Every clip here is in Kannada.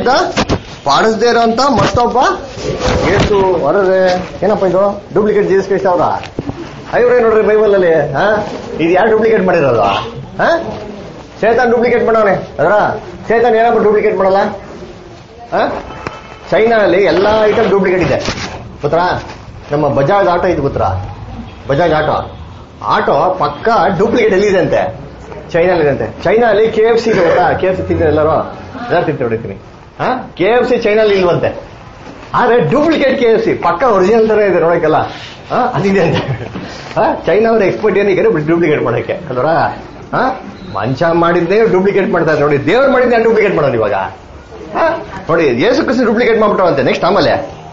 ಶಬ್ದ ಪಾಡಿಸದೇ ಇರೋಂತ ಮತ್ತೊಬ್ಬ ಏಸು ಹೊರದೆ ಏನಪ್ಪ ಇದು ಡೂಪ್ಲಿಕೇಟ್ ಜೀಸಸ್ ಕ್ರೈಸ್ಟ್ ಅವ್ರ ಐವ್ರೇ ನೋಡ್ರಿ ಬೈಬಲ್ ಅಲ್ಲಿ ಹಾ ಇದು ಯಾರು ಡೂಪ್ಲಿಕೇಟ್ ಮಾಡಿರೋದು ಹಾ ಚೇತನ್ ಡೂಪ್ಲಿಕೇಟ್ ಮಾಡವನೆ ಅದರ ಚೇತನ್ ಏನಪ್ಪ ಡೂಪ್ಲಿಕೇಟ್ ಮಾಡಲ್ಲ ಹಾ ಚೈನಾದಲ್ಲಿ ಎಲ್ಲಾ ಐಟಮ್ ಡೂಪ್ಲಿಕೇಟ್ ಇದೆ ಗೊತ್ತಾ ನಮ್ಮ ಬಜಾಜ್ ಆಟೋ ಇದು ಗೊತ್ತಾ ಬಜಾಜ್ ಆಟೋ ಆಟೋ ಪಕ್ಕ ಡೂಪ್ಲಿಕೇಟ್ ಎಲ್ಲಿದೆ ಅಂತೆ ಚೈನಲ್ಲಿ ಅಂತೆ ಚೈನಾಲಿ ಕೆ ಎಫ್ ಸಿ ಗೊತ್ತಾ ಕೆ ಎಫ್ ಸಿ ತಿಂತಾರೆ ಎಲ್ಲರೂ ಎಲ್ಲ ತಿಂತ ಹೊಡಿತೀನಿ ಹಾ ಕೆ ಎಫ್ ಸಿ ಚೈನಲ್ಲಿ ಇಲ್ವಂತೆ ಆದ್ರೆ ಡೂಪ್ಲಿಕೇಟ್ ಕೆ ಎಫ್ ಸಿ ಪಕ್ಕ ಒರಿಜಿನಲ್ ತರ ಇದೆ ನೋಡಕ್ಕೆಲ್ಲ ಹಾ ಅದಿದೆ ಅಂತೆ ಹಾ ಚೈನಾ ಅವ್ರ ಎಕ್ಸ್ಪರ್ಟ್ ಏನಿಗೆ ಡೂಪ್ಲಿಕೇಟ್ ಮಾಡಕ್ಕೆ ಅಲ್ವರ ಹಾ ಮಂಚ ಮಾಡಿದ್ದೇ ಡೂಪ್ಲಿಕೇಟ್ ಮಾಡ್ತಾರೆ ನೋಡಿ ದೇವ್ರು ಮಾಡಿದ್ದೆ ಡೂಪ್ಲಿಕೇಟ್ ಮಾಡೋದು ಇವಾಗ ಹಾ ನೋಡಿ ಯೇಸು ಕ್ರಿಸ್ತು ಡೂಪ್ಲಿಕೇಟ್ ಮಾಡ್ಬಿಟ್ಟವಂತೆ ನೆಕ್ಸ್ಟ್ ಆಮೇಲೆ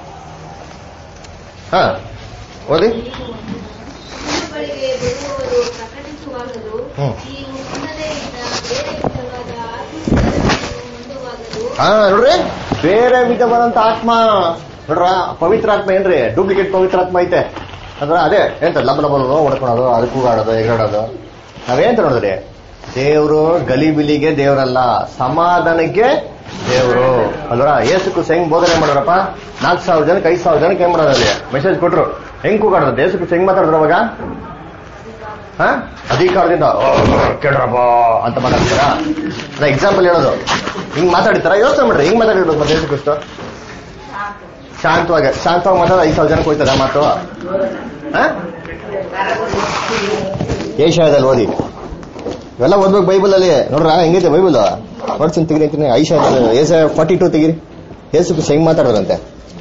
ಹಾ ಓದಿ ಬಳಿಗೆ ಬರುವವರು ಪ್ರಕಟಿಸುವಾಗಲೂ ಹ್ಮ್. ಈ ಮುನ್ನದೇ ಇದ್ದ ಬೇರೆ ವಿಧವಾದ ಆತ್ಮಗಳನ್ನು ಹೊಂದುವಾಗಲೂ ಹಾ ನೋಡ್ರಿ ಬೇರೆ ವಿಧವಾದಂತ ಆತ್ಮ ನೋಡ್ರ ಪವಿತ್ರ ಆತ್ಮ ಏನ್ರಿ ಡೂಪ್ಲಿಕೇಟ್ ಪವಿತ್ರ ಆತ್ಮ ಐತೆ ಅದ್ರ ಅದೇ ಎಂತ ಲಬ ಲಬ ಲಬ ಹೊಡ್ಕೊಳೋದು ಅದು ಕೂಗಾಡೋದು ಎಗರಾಡೋದು ನಾವೇಂತ ನೋಡಿದ್ರಿ ದೇವ್ರು ಗಲಿಬಿಲಿಗೆ ದೇವರಲ್ಲ ಸಮಾಧಾನಕ್ಕೆ ದೇವ್ರು ಅಲ್ವರ ಏಸಕ್ಕೂ ಹೆಂಗ್ ಬೋಧನೆ ಮಾಡೋರಪ್ಪ ನಾಲ್ಕು ಸಾವಿರ ಜನಕ್ಕೆ ಐದು ಸಾವಿರ ಜನಕ್ಕೆ ಏನ್ ಮಾಡೋದು ಅಲ್ಲಿ ಮೆಸೇಜ್ ಕೊಟ್ರು ಹೆಂಗ್ ಕೂಗಾಡೋದು ಏಸಕ್ಕೂ ಹೆಂಗ್ ಮಾತಾಡಿದ್ರು ಅವಾಗ ಹಾ ಅಧಿಕಾರದಿಂದ "ಓ, ಕೇಳ್ರಪ್ಪ ಅಂತ ಮಾತಾಡ್ತೀರಾ ಅದ ಎಕ್ಸಾಂಪಲ್ ಹೇಳೋದು ಹಿಂಗ್ ಮಾತಾಡ್ತಾರ ಯೋಚನೆ ಮಾಡ್ರಿ ಹಿಂಗ್ ಮಾತಾಡಿರೋದು ಮತ್ತೆ ಏಸು ಕ್ರಿಸ್ತು ಶಾಂತವಾಗಿ ಶಾಂತವಾಗಿ ಮಾತಾಡ ಐದು ಸಾವಿರ ಜನಕ್ಕೆ ಹೋಯ್ತದ ಮಾತು ಹಾ ಏಷ್ಯಾದಲ್ಲಿ ಓದಿ ಇವೆಲ್ಲ ಓದ್ಬೇಕು ಬೈಬಲ್ ಅಲ್ಲಿ ನೋಡ್ರ ಹೆಂಗೈತೆ ಬೈಬಲ್ ನೋಡ್ತೀನಿ ತೆಗಿರಿ ಅಂತೀನಿ ಐಶಾ ಏಸ ಫಾರ್ಟಿ ಟೂ ತೆಗಿರಿ ಏಸು ಕ್ರಿಸ್ತು ಹೆಂಗ್ ಮಾತಾಡೋದಂತೆ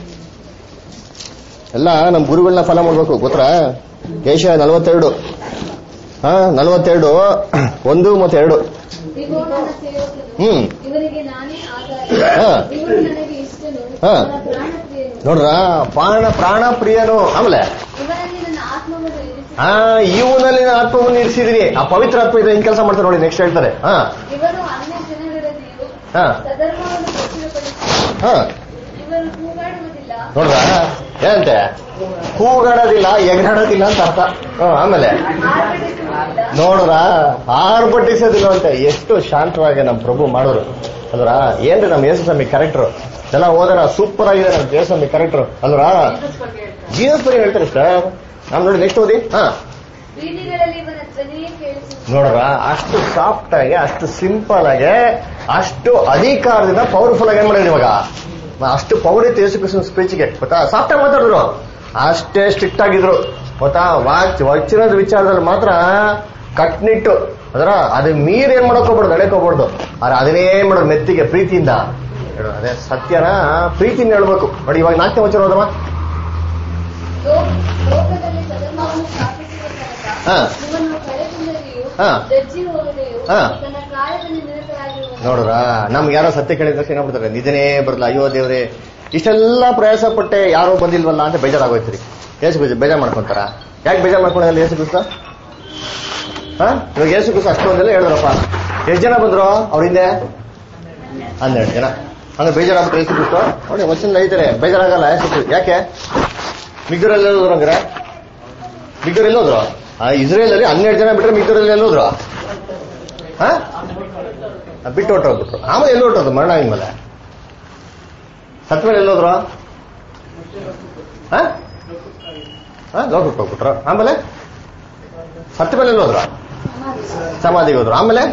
ಎಲ್ಲ ನಮ್ಮ ಗುರುಗಳನ್ನ ಫಾಲೋ ಮಾಡ್ಬೇಕು ಗೊತ್ತಾ ಏಷ್ಯಾ ನಲವತ್ತೆರಡು ಹಾ ನಲವತ್ತೆರಡು ಒಂದು ಮತ್ತೆ ಎರಡು ಇಗೋ ನನ್ನ ಸೇವಕನು ಹ್ಮ್ ಇವರಿಗೆ ನಾನೇ ಹಾ. ಆಧಾರ ಇವರು ನನಗೆ ಇಷ್ಟನು ಹಾ. ನನ್ನ ಪ್ರಾಣಪ್ರಿಯನು ನೋಡ್ರ ಪ್ರಾಣ ಪ್ರಾಣ ಪ್ರಿಯನು ಆಮೇಲೆ ಇವರಲ್ಲಿ ನನ್ನ ಆತ್ಮವನ್ನು ಇರಿಸಿ ಆ ಇವನಲ್ಲಿ ಆತ್ಮವನ್ನು ಇರಿಸಿದ್ರಿ ಆ ಪವಿತ್ರ ಆತ್ಮ ಇದ್ರೆ ಹೆಂಗ್ ಕೆಲಸ ಮಾಡ್ತಾರೆ ನೋಡಿ ನೆಕ್ಸ್ಟ್ ಹೇಳ್ತಾರೆ ಹಾ ಇವರು ಅನ್ಯ ಜನಗಳಲ್ಲಿಯೂ ಹಾ ಸಧರ್ಮವನ್ನು ಪ್ರಚುರಪಡಿಸಿ ಹಾ ಇವರು ಕೂಗಾಡುವುದಿಲ್ಲ ನೋಡ್ರ ಏನಂತೆ ಕೂಗಾಡೋದಿಲ್ಲ ಎಗರಾಡೋದಿಲ್ಲ ಅಂತ ಅರ್ಥ ಹ್ಮ್, ಆಮೇಲೆ ಆರ್ಭಟಿಸುವುದಿಲ್ಲ ನೋಡ್ರ ಆರ್ಭಟಿಸೋದಿಲ್ಲ ಅಂತ ಎಷ್ಟು ಶಾಂತವಾಗಿ ನಮ್ಮ ಪ್ರಭು ಮಾಡೋರು ಅಲ್ರ ಏನ್ರಿ ನಮ್ಮ ಯೇಸು ಸ್ವಾಮಿ ಕ್ಯಾರೆಕ್ಟರ್ ಎಲ್ಲ ಹೋದ್ರ ಸೂಪರ್ ಆಗಿದೆ ನಮ್ಮ ಯೇಸು ಸ್ವಾಮಿ ಕ್ಯಾರೆಕ್ಟರ್ ಅಲ್ರ ಜೀಸಸ್ ಬಗ್ಗೆ ಹೇಳ್ತಾರೆ ಸರ್ ನಾವ್ ನೋಡಿ ನೆಕ್ಸ್ಟ್ ಓದಿ ಹಾ ಬೀದಿಗಳಲ್ಲಿ ಇವನ ಧ್ವನಿಯೇ ಕೇಳಿಸುವುದು ನೋಡ್ರ ಅಷ್ಟು ಸಾಫ್ಟ್ ಆಗಿ ಅಷ್ಟು ಸಿಂಪಲ್ ಆಗಿ ಅಷ್ಟು ಅಧಿಕಾರದಿಂದ ಪವರ್ಫುಲ್ ಆಗಿ ಏನ್ ಮಾಡಿದ್ರು ಇವಾಗ ಅಷ್ಟು ಪವರ್ ಇತ್ತು ಯೇಸು ಕ್ರಿಸ್ತನ ಸ್ಪೀಚ್ಗೆ ಗೊತ್ತಾ ಸಾಫ್ಟ್ ಆಗಿ ಮಾತಾಡಿದ್ರು ಅಷ್ಟೇ ಸ್ಟ್ರಿಕ್ಟ್ ಆಗಿದ್ರು ಗೊತ್ತಾ ವಾಚ್ ವಚನದ ವಿಚಾರದಲ್ಲಿ ಮಾತ್ರ ಕಟ್ನಿಟ್ಟು ಅದರ ಅದು ಮೀರ್ ಏನ್ ಮಾಡಕ್ ಹೋಗ್ಬಾರ್ದು ನಡೆಯಕ್ ಹೋಗ್ಬಾರ್ದು ಆದ್ರೆ ಅದನ್ನೇ ಮಾಡೋದು ಮೆತ್ತಿಗೆ ಪ್ರೀತಿಯಿಂದ ಹೇಳು, ಅದೇ ಸತ್ಯನ ಪ್ರೀತಿಯಿಂದ ಹೇಳ್ಬೇಕು ನೋಡಿ ಇವಾಗ ನಾಲ್ಕನೇ ವಚನ ಹೋದಮ್ಮ ಲೋಕ- ಲೋಕದಲ್ಲಿ ಸಧರ್ಮವನ್ನು ಸ್ಥಾಪಿಸುವ ತನಕ ಹಾ. ಇವನು ಕಳೆದುಂದರಿಯೂ ಹಾ. ದಜ್ಜಿ ಹೋಗದೆಯೂ ಹಾ. ತನ್ನ ಕಾರ್ಯದಲ್ಲಿ ನಿರತರಾಗಿರುವನು ನೋಡ್ರ ನಮ್ಗೆ ಯಾರೋ ಸತ್ಯ ಕೇಳಿದ ತಕ್ಷಣ ಏನಾಗ್ಬಿಡ್ತಾರೆ ನಿಜನೇ ಬರಲ್ಲ ಅಯ್ಯೋ ದೇವ್ರೆ ಇಷ್ಟೆಲ್ಲ ಪ್ರಯಾಸ ಪಟ್ಟೆ ಯಾರೋ ಬಂದಿಲ್ವಲ್ಲ ಅಂತ ಬೇಜಾರಾಗೋಯ್ತು ರೀ ಯೇಸು ಕ್ರಿಸ್ತ ಬೇಜಾರ್ ಮಾಡ್ಕೊಂತಾರ ಯಾಕೆ ಬೇಜಾರ್ ಮಾಡ್ಕೊಳ್ಳಲ್ಲ ಯೇಸು ಕ್ರಿಸ್ತ ಹಾ ಇವಾಗ ಯೇಸು ಕ್ರಿಸ್ತ ಅಷ್ಟೊಂದೆಲ್ಲ ಹೇಳಿದ್ರಪ್ಪ ಎಷ್ಟು ಜನ ಬಂದ್ರು ಅವ್ರ ಹಿಂದೆ ಹನ್ನೆರಡು ಜನ ಹಂಗ ಬೇಜಾರಾಗ್ಬಿಟ್ರೆ ಯೇಸು ಕ್ರಿಸ್ತ ನೋಡಿ ವಚನ ಐತಾರೆ ಬೇಜಾರಾಗಲ್ಲ ಯೇಸು ಕ್ರಿಸ್ತ ಯಾಕೆ ಮಿಗ್ದೂರಲ್ಲಿ ಎಲ್ಲೋದ್ರು ಹಂಗಾರೆ ಮಿಗ್ದೂರ್ ಎಲ್ಲೋದ್ರು ಆ ಇಸ್ರೇಲ್ ಅಲ್ಲಿ ಹನ್ನೆರಡು ಜನ ಬಿಟ್ರೆ ಮಿಗ್ದೂರಲ್ಲಿ ಎಲ್ಲೋದ್ರು ಹಾ ಬಿಟ್ಟು ಹೊಟ್ಟೋಗ್ಬಿಟ್ರು ಆಮೇಲೆ ಎಲ್ಲಿ ಹೊಟ್ಟೋದು ಮರಣ ಆದ್ಮೇಲೆ ಸತ್ ಮೇಲೆ ಎಲ್ಲೋದ್ರು ಹಾ ಹಾ ಲೋಕಕ್ಕೆ ಹೋಗ್ಬಿಟ್ರು ಆಮೇಲೆ ಸತ್ತ ಮೇಲೆ ಎಲ್ಲೋದ್ರು ಸಮಾಧಿಗೆ ಹೋದ್ರು ಆಮೇಲೆ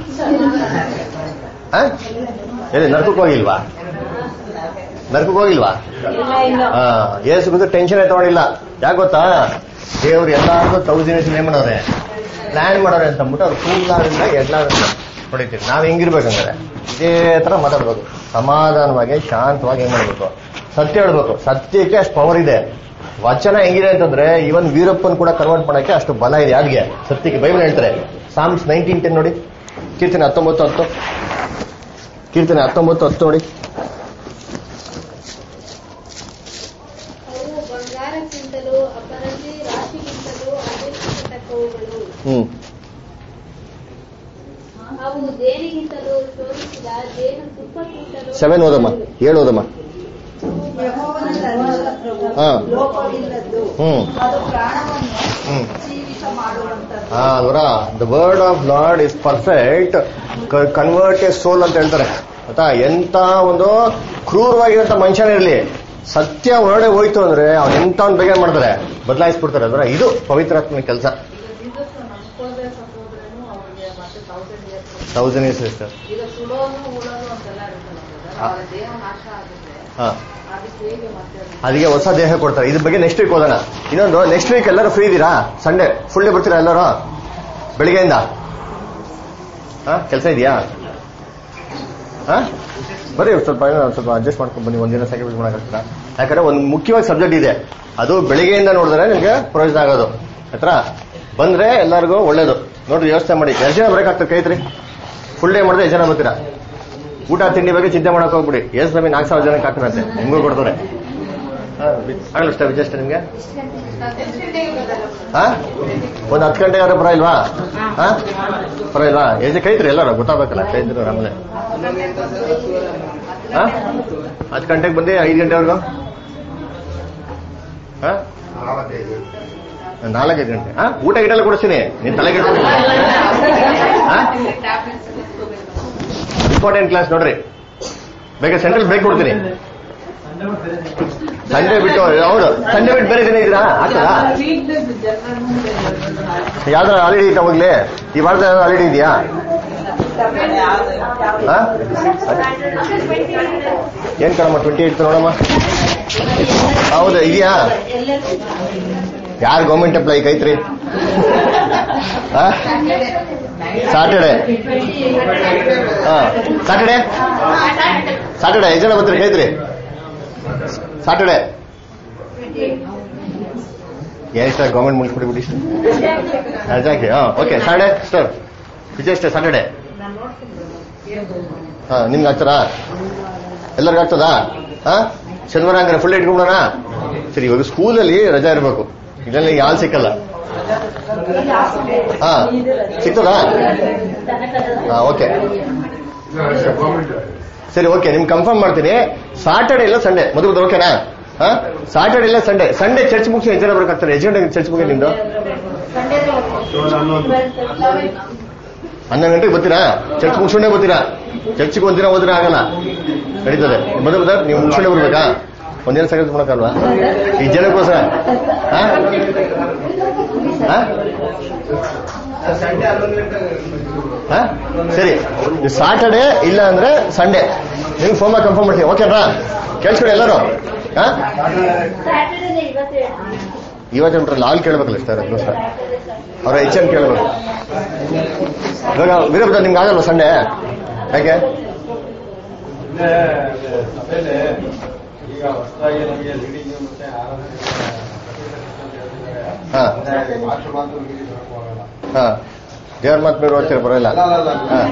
ಹಾ ಎಲ್ಲಿ ನರ್ಕಕ್ಕೆ ಹೋಗಿಲ್ವಾ ನರ್ಕಕ್ಕೆ ಹೋಗಿಲ್ವಾ ಹಾ ಏಸು ಬಿದ್ದು ಟೆನ್ಷನ್ ತಗೊಂಡಿಲ್ಲ ಯಾಕೆ ಗೊತ್ತಾ ದೇವ್ರು ಎಲ್ಲಾರ್ಗು ತೌಸಂಡ್ ಏನ್ ಮಾಡೋರೆ ಪ್ಲಾನ್ ಮಾಡೋರೆ ಅಂತ ಅಂದ್ಬಿಟ್ಟು ಅವ್ರು ಕೂಗ್ಲಾರಿಂದ ಎಡ್ಲಾರಿಂದ ಹೊಡಿತೀವಿ ನಾವ್ ಹೆಂಗಿರ್ಬೇಕಂದ್ರೆ ಇದೇ ತರ ಮಾತಾಡ್ಬೇಕು ಸಮಾಧಾನವಾಗಿ ಶಾಂತವಾಗಿ ಹೆಂಗ್ ಮಾಡ್ಬೇಕು ಸತ್ಯ ಹೇಳ್ಬೇಕು ಸತ್ಯಕ್ಕೆ ಅಷ್ಟು ಪವರ್ ಇದೆ ವಚನ ಹೆಂಗಿದೆ ಅಂತಂದ್ರೆ ಇವನ್ ವೀರಪ್ಪನ್ ಕೂಡ ಕನ್ವರ್ಟ್ ಮಾಡಕ್ಕೆ ಅಷ್ಟು ಬಲ ಇದೆ ಯಾರಿಗೆ ಸತ್ಯಕ್ಕೆ ಬೈಬಲ್ ಹೇಳ್ತಾರೆ ಸಾಮ್ಸ್ ನೈನ್ಟೀನ್ ಟೆನ್ ನೋಡಿ ಕೀರ್ತನೆ ಹತ್ತೊಂಬತ್ತು ಹತ್ತು ಕೀರ್ತನೆ ಹತ್ತೊಂಬತ್ತು ಹತ್ತು ನೋಡಿ ಅವು ಬಂಗಾರಕ್ಕಿಂತಲೂ ಅಪರಂಜಿ ರಾಶಿಗಿಂತಲೂ ಅಪೇಕ್ಷಿಸತಕ್ಕವುಗಳು ಹ್ಮ್ ಅವು ದೇನಿಗಿಂತಲೂ ಶೋಧಿಸಿದ ದೇನು ತುಪ್ಪಕ್ಕಿಂತಲೂ ಸೆವೆನ್ ಓದಮ್ಮ ಏಳು ಓದಮ್ಮ ಯೆಹೋವನ ಧರ್ಮದ ಪ್ರಭು ಹಾ. ಲೋಪವಿಲ್ಲದ್ದು ಹ್ಮ್ ಅದು ಪ್ರಾಣವನ್ನು ಹ್ಮ್ ಜೀವಿತ ಮಾಡುವಂತದ್ದು ಅದರ the word of Lord is perfect convert a soul ಅಂತ ಹೇಳ್ತಾರೆ ಆಯ್ತಾ ಎಂತ ಒಂದು ಕ್ರೂರವಾಗಿರಂತ ಮನುಷ್ಯನಿರ್ಲಿ ಸತ್ಯ ಹೊರಡೆ ಹೋಯ್ತು ಅಂದ್ರೆ ಅವ್ನು ಎಂತ ಒಂದು ಬೇಗ ಮಾಡ್ತಾರೆ ಬದಲಾಯಿಸ್ಬಿಡ್ತಾರೆ ಅಂದ್ರೆ ಇದು ಪವಿತ್ರಾತ್ಮನ ಕೆಲಸ ಜೀಸಸ್ ನಂಬ್ಕೊಳ್ಳದೆ ಸತ್ತೋದ್ರೇನು ಅವ್ರಿಗೆ ಮತ್ತೆ thousand years thousand years sir ಈಗ ಸುಡೋದು ಉಳೋದು ಅಂತೆಲ್ಲ ಇರುತ್ತಲ್ಲ brother. ಹಾ. ಅವರ ದೇಹ ನಾಶ ಆಗುತ್ತೆ ಹಾ ಅದಕ್ಕೆ ಹೇಗೆ ಮತ್ತೆ ಅದು ಅದಕ್ಕೆ ಹೊಸ ದೇಹ ಕೊಡ್ತಾರೆ ಇದ್ರ ಬಗ್ಗೆ ನೆಕ್ಸ್ಟ್ ವೀಕ್ ಓದೋಣ ಇನ್ನೊಂದು ನೆಕ್ಸ್ಟ್ ವೀಕ್ ಎಲ್ಲರೂ ಫ್ರೀ ಇದ್ದೀರಾ ಸಂಡೇ ಫುಲ್ ಡೇ ಬರ್ತೀರಾ ಎಲ್ಲರೂ ಬೆಳಿಗ್ಗೆಯಿಂದ ಹಾ ಕೆಲಸ ಇದೆಯಾ ಹಾ ಬರೀ ಸ್ವಲ್ಪ ಏನೋ ಒಂದ್ ಸ್ವಲ್ಪ ಅಡ್ಜಸ್ಟ್ ಮಾಡ್ಕೊಂಡು ಬನ್ನಿ ಒಂದಿನ ಸ್ಯಾಕ್ರಿಫೈಸ್ ಮಾಡೋಕ್ಕಾಗ್ತದ ಯಾಕಂದ್ರೆ ಒಂದು ಮುಖ್ಯವಾಗಿ ಸಬ್ಜೆಕ್ಟ್ ಇದೆ ಅದು ಬೆಳಿಗ್ಗೆಯಿಂದ ನೋಡಿದ್ರೆ ನಿಮಗೆ ಪ್ರಯೋಜನ ಆಗೋದು ಆಯ್ತಾ ಬಂದ್ರೆ ಎಲ್ಲರಿಗೂ ಒಳ್ಳೇದು ನೋಡ್ರಿ ವ್ಯವಸ್ಥೆ ಮಾಡಿ ಎಷ್ಟು ಜನ ಬರೋಕ್ಕಾಗ್ತದೆ ಕೈತ್ರಿ ಫುಲ್ ಡೇ ಮಾಡಿದ್ರೆ ಎಷ್ಟು ಜನ ಬರ್ತೀರಾ ಊಟ ತಿಂಡಿ ಬಗ್ಗೆ ಚಿಂತೆ ಮಾಡಕ್ ಹೋಗ್ಬಿಡಿ ಎಸ್ ನಮಗೆ ನಾಲ್ಕು ಸಾವಿರ ಜನಕ್ಕೆ ಹಾಕ್ತಾರಂತೆ ನಿಮಗೂ ಕೊಡ್ತಾರೆ ಆಗಲ್ಲ ಇಷ್ಟ ವಿಜಯಷ್ಟ ನಿಮ್ಗೆ ಹಾ ಒಂದು ಹತ್ತು ಗಂಟೆ ಆದ್ರೆ ಪರವಾಗಿಲ್ವಾ ಹಾ ಪರವಾಗಿಲ್ವಾ ಎಷ್ಟು ಕೈತ್ರಿ ಎಲ್ಲರೂ ಗೊತ್ತಾಗಬೇಕಲ್ಲ ಕೈತ್ರಿ ಆಮೇಲೆ ಹಾ ಹತ್ತು ಗಂಟೆಗೆ ಬಂದು ಐದು ಗಂಟೆವರೆಗೂ ಹಾ ನಾಲ್ಕೈದು ಗಂಟೆ ಹಾ ಊಟ ಗಿಟ ಎಲ್ಲ ಕೊಡಿಸ್ತೀನಿ ನೀನ್ ತಲೆ ಹಾ ಇಂಪಾರ್ಟೆಂಟ್ ಕ್ಲಾಸ್ ನೋಡ್ರಿ ಬೇಗ ಸೆಂಟ್ರಲ್ ಬ್ರೇಕ್ ಕೊಡ್ತೀನಿ ಸಂಡೇ ಬಿಟ್ಟು ಹೌದು ಸಂಡೇ ಬಿಟ್ಟು ಬೇರೆ ದಿನ ಇದ್ದೀರಾ ಆಗ್ತದಾ ಯಾವ್ದಾರ ಹಾಲಿಡೇ ಐತಾ ಹೋಗ್ಲಿ ಈ ವಾರದ ಹಾಲಿಡೇ ಇದೆಯಾ ಹಾ? ಏನ್ ಕಣಮ್ಮ ಟ್ವೆಂಟಿ ಏಟ್ ನೋಡಮ್ಮ ಹೌದು ಇದೆಯಾ ಯಾರು ಗೌರ್ಮೆಂಟ್ ಎಂಪ್ಲಾಯಿ ಕೈತ್ರಿ ಸಾಟರ್ಡೆ ಹಾ ಸಾಟರ್ಡೆ ಸಾಟರ್ಡೆ ಎಷ್ಟು ಜನ ಬರ್ತೀರಿ ಕೈತ್ರಿ ಸಾಟರ್ಡೆ ಏನ್ ಸರ್ ಗೌರ್ಮೆಂಟ್ ಮುಗಿಸ್ಬಿಡಿ ಇಷ್ಟು ರಜಾಕಿ ಹಾ ಓಕೆ ಸಾಟರ್ಡೆ ಸರ್ ವಿಜಯ್ ಅಷ್ಟೇ ಸಾಟರ್ಡೆ ಹಾ ನಿಮ್ಗೆ ಆಗ್ತದಾ ಎಲ್ಲರಿಗೂ ಆಗ್ತದಾ ಹಾ ಶನಿವಾರ ಹಂಗಾರೆ ಫುಲ್ ಇಟ್ಕೊಂಡ್ಬಿಡೋಣ ಸರಿ ಇವಾಗ ಸ್ಕೂಲಲ್ಲಿ ರಜಾ ಇರಬೇಕು ಇದರಲ್ಲಿ ಯಾರು ಸಿಕ್ಕಲ್ಲ ಹಾ ಸಿಗ್ತದಾ ಹಾ ಓಕೆ ಸರಿ ಓಕೆ ನಿಮ್ ಕನ್ಫರ್ಮ್ ಮಾಡ್ತೀನಿ ಸಾಟರ್ಡೆ ಇಲ್ಲ ಸಂಡೇ ಮೊದಲು ಓಕೆನಾ ಹಾ ಸಾಟರ್ಡೆ ಇಲ್ಲ ಸಂಡೇ ಸಂಡೇ ಚರ್ಚ್ ಮುಗಿಸಿ ಎಷ್ಟು ಜನ ಬರ್ಬೇಕಾಗ್ತಾರೆ ಎಷ್ಟು ಗಂಟೆಗೆ ಚರ್ಚ್ ಮುಗಿ ನಿಮ್ದು ಹನ್ನೊಂದು ಗಂಟೆಗೆ ಬರ್ತೀರಾ ಚರ್ಚ್ ಮುಗಿಸ್ಕೊಂಡೇ ಬರ್ತೀರಾ ಚರ್ಚ್ಗೆ ಒಂದಿನ ಹೋದ್ರೆ ಆಗಲ್ಲ ನಡೀತದೆ ಮೊದಲು ಬದರ್ ನೀವು ಮುಗಿಸ್ಕೊಂಡೇ ಬರ್ಬೇಕಾ ಒಂದಿನ ಸೆಕೆಂಡ್ ಮಾಡಕ್ಕಲ್ವಾ ಈ ಜನಕ್ಕೋಸ್ಕರ ಹಾ ಹಾ ಹಾ? ಸರಿ ಸಾಟರ್ಡೆ ಇಲ್ಲ ಅಂದ್ರೆ ಸಂಡೇ ನಿಮ್ಗೆ ಫೋನ್ ಮಾಡಿ ಕನ್ಫರ್ಮ್ ಮಾಡ್ತೀವಿ ಓಕೆನಾ ಕೇಳಿಸ್ಕೊಡಿ ಎಲ್ಲರೂ ಹಾ ಸ್ಯಾಟರ್ಡೇ ಇವತ್ತೇ ಇವತ್ತು ಬಿಟ್ರೆ ಲಾಲ್ ಕೇಳ್ಬೇಕಲ್ಲ ಸರ್ ಅದಕ್ಕೋಸ್ಕರ ಅವ್ರ ಎಚ್ ಎಂ ಕೇಳ್ಬೇಕು ಇವಾಗ ವೀರಭದ್ರ ನಿಮ್ಗೆ ಆಗಲ್ವಾ ಸಂಡೇ ಯಾಕೆ ಸಭೆಲೆ ಈಗ ಹೊಸದಾಗಿ ನಮಗೆ ಲೀಡಿಂಗ್ ಮತ್ತೆ ಹಾ ಭಾಷೆ ಮಾತ್ರ ಲೀಡಿಂಗ್ ಬರಕ್ ಹೋಗಲ್ಲ ಹಾ ದೇವ್ರ ಮಾತು ಮೇಲೆ ಓದ್ತೀರ ಬರೋಲ್ಲ ಅಲ್ಲ ಅಲ್ಲ ಅಲ್ಲ ಹಾ.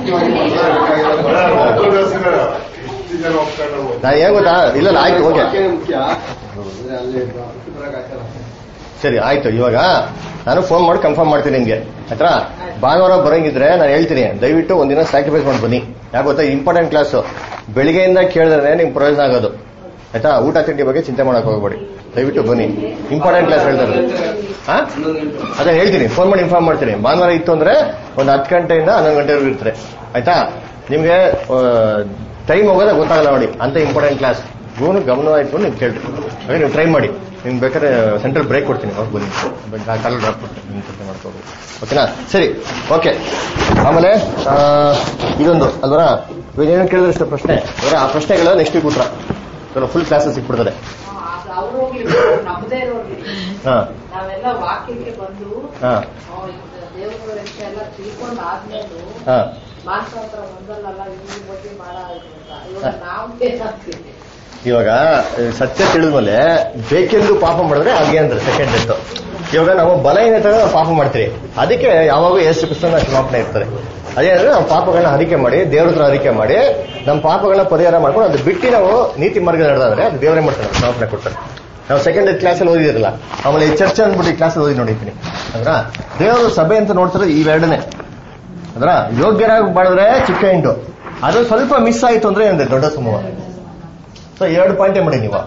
ನಾ ಏನ್ ಗೊತ್ತಾ ಇಲ್ಲ ಇಲ್ಲ, ಆಯ್ತು ಓಕೆ ವಾಕ್ಯ ಮುಖ್ಯ ಅಂದ್ರೆ ಅಲ್ಲಿ ಬರಕ್ ಆಗ್ತಲ್ಲ ಸರಿ ಆಯ್ತು ಇವಾಗ ನಾನು ಫೋನ್ ಮಾಡಿ ಕನ್ಫರ್ಮ್ ಮಾಡ್ತೀನಿ ನಿಮ್ಗೆ ಆಯ್ತಾ ಭಾನುವಾರ ಬರಂಗಿದ್ರೆ ನಾನು ಹೇಳ್ತೀನಿ ದಯವಿಟ್ಟು ಒಂದಿನ ಸ್ಯಾಕ್ರಿಫೈಸ್ ಮಾಡಿ ಬನ್ನಿ ಯಾಕೆ ಗೊತ್ತಾ ಇಂಪಾರ್ಟೆಂಟ್ ಕ್ಲಾಸ್ ಬೆಳಿಗ್ಗೆಯಿಂದ ಕೇಳಿದ್ರೆ ನಿಮ್ಗೆ ಪ್ರಯೋಜನ ಆಗೋದು ಆಯ್ತಾ ಊಟ ತಿಂಡಿ ಬಗ್ಗೆ ಚಿಂತೆ ಮಾಡಕ್ ಹೋಗ್ಬೇಡಿ ದಯವಿಟ್ಟು ಬನ್ನಿ ಇಂಪಾರ್ಟೆಂಟ್ ಕ್ಲಾಸ್ ಹೇಳ್ತಾರೆ ಹಾ ಅದೇ ಹೇಳ್ತೀನಿ ಫೋನ್ ಮಾಡಿ ಇನ್ಫಾರ್ಮ್ ಮಾಡ್ತೀನಿ ಭಾನುವಾರ ಇತ್ತು ಅಂದ್ರೆ ಒಂದು ಹತ್ತು ಗಂಟೆಯಿಂದ ಹನ್ನೊಂದು ಗಂಟೆವರೆಗೂ ಇರ್ತಾರೆ ಆಯ್ತಾ ನಿಮ್ಗೆ ಟೈಮ್ ಹೋಗೋದೇ ಗೊತ್ತಾಗಲ್ಲ ನೋಡಿ ಅಂತ ಇಂಪಾರ್ಟೆಂಟ್ ಕ್ಲಾಸ್ ಇವನು ಗಮನ ಇಟ್ಕೊಂಡು ನೀವು ಕೇಳ್ರಿ ಹಾಗೆ ನೀವು ಟ್ರೈ ಮಾಡಿ ನಿಮ್ಗೆ ಬೇಕಾದ್ರೆ ಸೆಂಟ್ರಲ್ ಬ್ರೇಕ್ ಕೊಡ್ತೀನಿ ಅವ್ರು ಬನ್ನಿ ಕಾಲ ಡ್ರಾಪ್ ಕೊಡ್ತೀನಿ ನಿಮ್ಮ ಜೊತೆ ಮಾಡ್ಕೋಬೋದು ಓಕೆನಾ ಸರಿ ಓಕೆ ಆಮೇಲೆ ಆ, ಇದೊಂದು ಅಲ್ವರ ಇವಾಗ ಏನು ಕೇಳಿದ್ರೆ ಇಷ್ಟ ಪ್ರಶ್ನೆ ಅದರ ಆ ಪ್ರಶ್ನೆಗಳ ನೆಕ್ಸ್ಟ್ ವೀಕ್ ಉತ್ತರ ಫುಲ್ ಕ್ಲಾಸಸ್ ಸಿಕ್ಬಿಡ್ತದೆ ಅವ್ರು ಹೋಗ್ಲಿ ನಮ್ಮದೇ ಇರೋರ್ಲಿ ಹಾ ನಾವೆಲ್ಲ ವಾಕ್ಯಕ್ಕೆ ಬಂದು ಹಾ ದೇವರ ವಿಷಯ ಎಲ್ಲ ತಿಳ್ಕೊಂಡು ಆದ್ಮೇಲೆ ಹಾ ಮಾನಸಾಂತರ ಒಂದಲ್ಲ ಇವ್ರ ಬಗ್ಗೆ ಮಾಡ ಇವಾಗ ನಾವು ಏನಾಗ್ತೀವಿ ಇವಾಗ ಆ, ಸತ್ಯ ತಿಳಿದ್ಮೇಲೆ ಬೇಕೆಂದು ಪಾಪ ಮಾಡಿದ್ರೆ ಹಾಗೆ ಅಂದ್ರೆ ಸೆಕೆಂಡ್ ಡೆತ್ ಇವಾಗ ನಾವು ಬಲಹೀನತೆ ಪಾಪ ಮಾಡ್ತೀವಿ ಅದಕ್ಕೆ ಯಾವಾಗ ಯೇಸು ಕ್ರಿಸ್ತನ ಕ್ಷಮಾಪಣೆ ಇರ್ತದೆ ಅದೇ ಅಂದ್ರೆ ನಾವು ಪಾಪಗಳನ್ನ ಹರಿಕೆ ಮಾಡಿ ದೇವ್ರ ಹತ್ರ ಹರಿಕೆ ಮಾಡಿ ನಮ್ಮ ಪಾಪಗಳನ್ನ ಪರಿಹಾರ ಮಾಡ್ಕೊಂಡು ಅದು ಬಿಟ್ಟು ನಾವು ನೀತಿ ಮಾರ್ಗ ನಡೆದಾದ್ರೆ ಅದು ದೇವರೇ ಮಾಡ್ತಾರೆ ಕ್ಷಮಾಪಣೆ ಕೊಡ್ತಾರೆ ನಾವು ಸೆಕೆಂಡ್ ಕ್ಲಾಸಲ್ಲಿ ಓದಿದಿರಲ್ಲ ಆಮೇಲೆ ಈ ಚರ್ಚೆ ಅಂದ್ಬಿಟ್ಟು ಈ ಕ್ಲಾಸಲ್ಲಿ ಓದಿ ನೋಡಿದ್ದೀನಿ ಅಂದ್ರ ದೇವರು ಸಭೆ ಅಂತ ನೋಡ್ತಾರೆ ಇವೆರಡನೇ ಅಂದ್ರ ಯೋಗ್ಯರಾಗಿ ಮಾಡಿದ್ರೆ ಚಿಕ್ಕ ಇಂಟು ಅದು ಸ್ವಲ್ಪ ಮಿಸ್ ಆಯ್ತು ಅಂದ್ರೆ ಏನಿದೆ ದೊಡ್ಡ ಸಮೂಹ ಸೊ ಎರಡು ಪಾಯಿಂಟೇ ಮಾಡಿ ನೀವು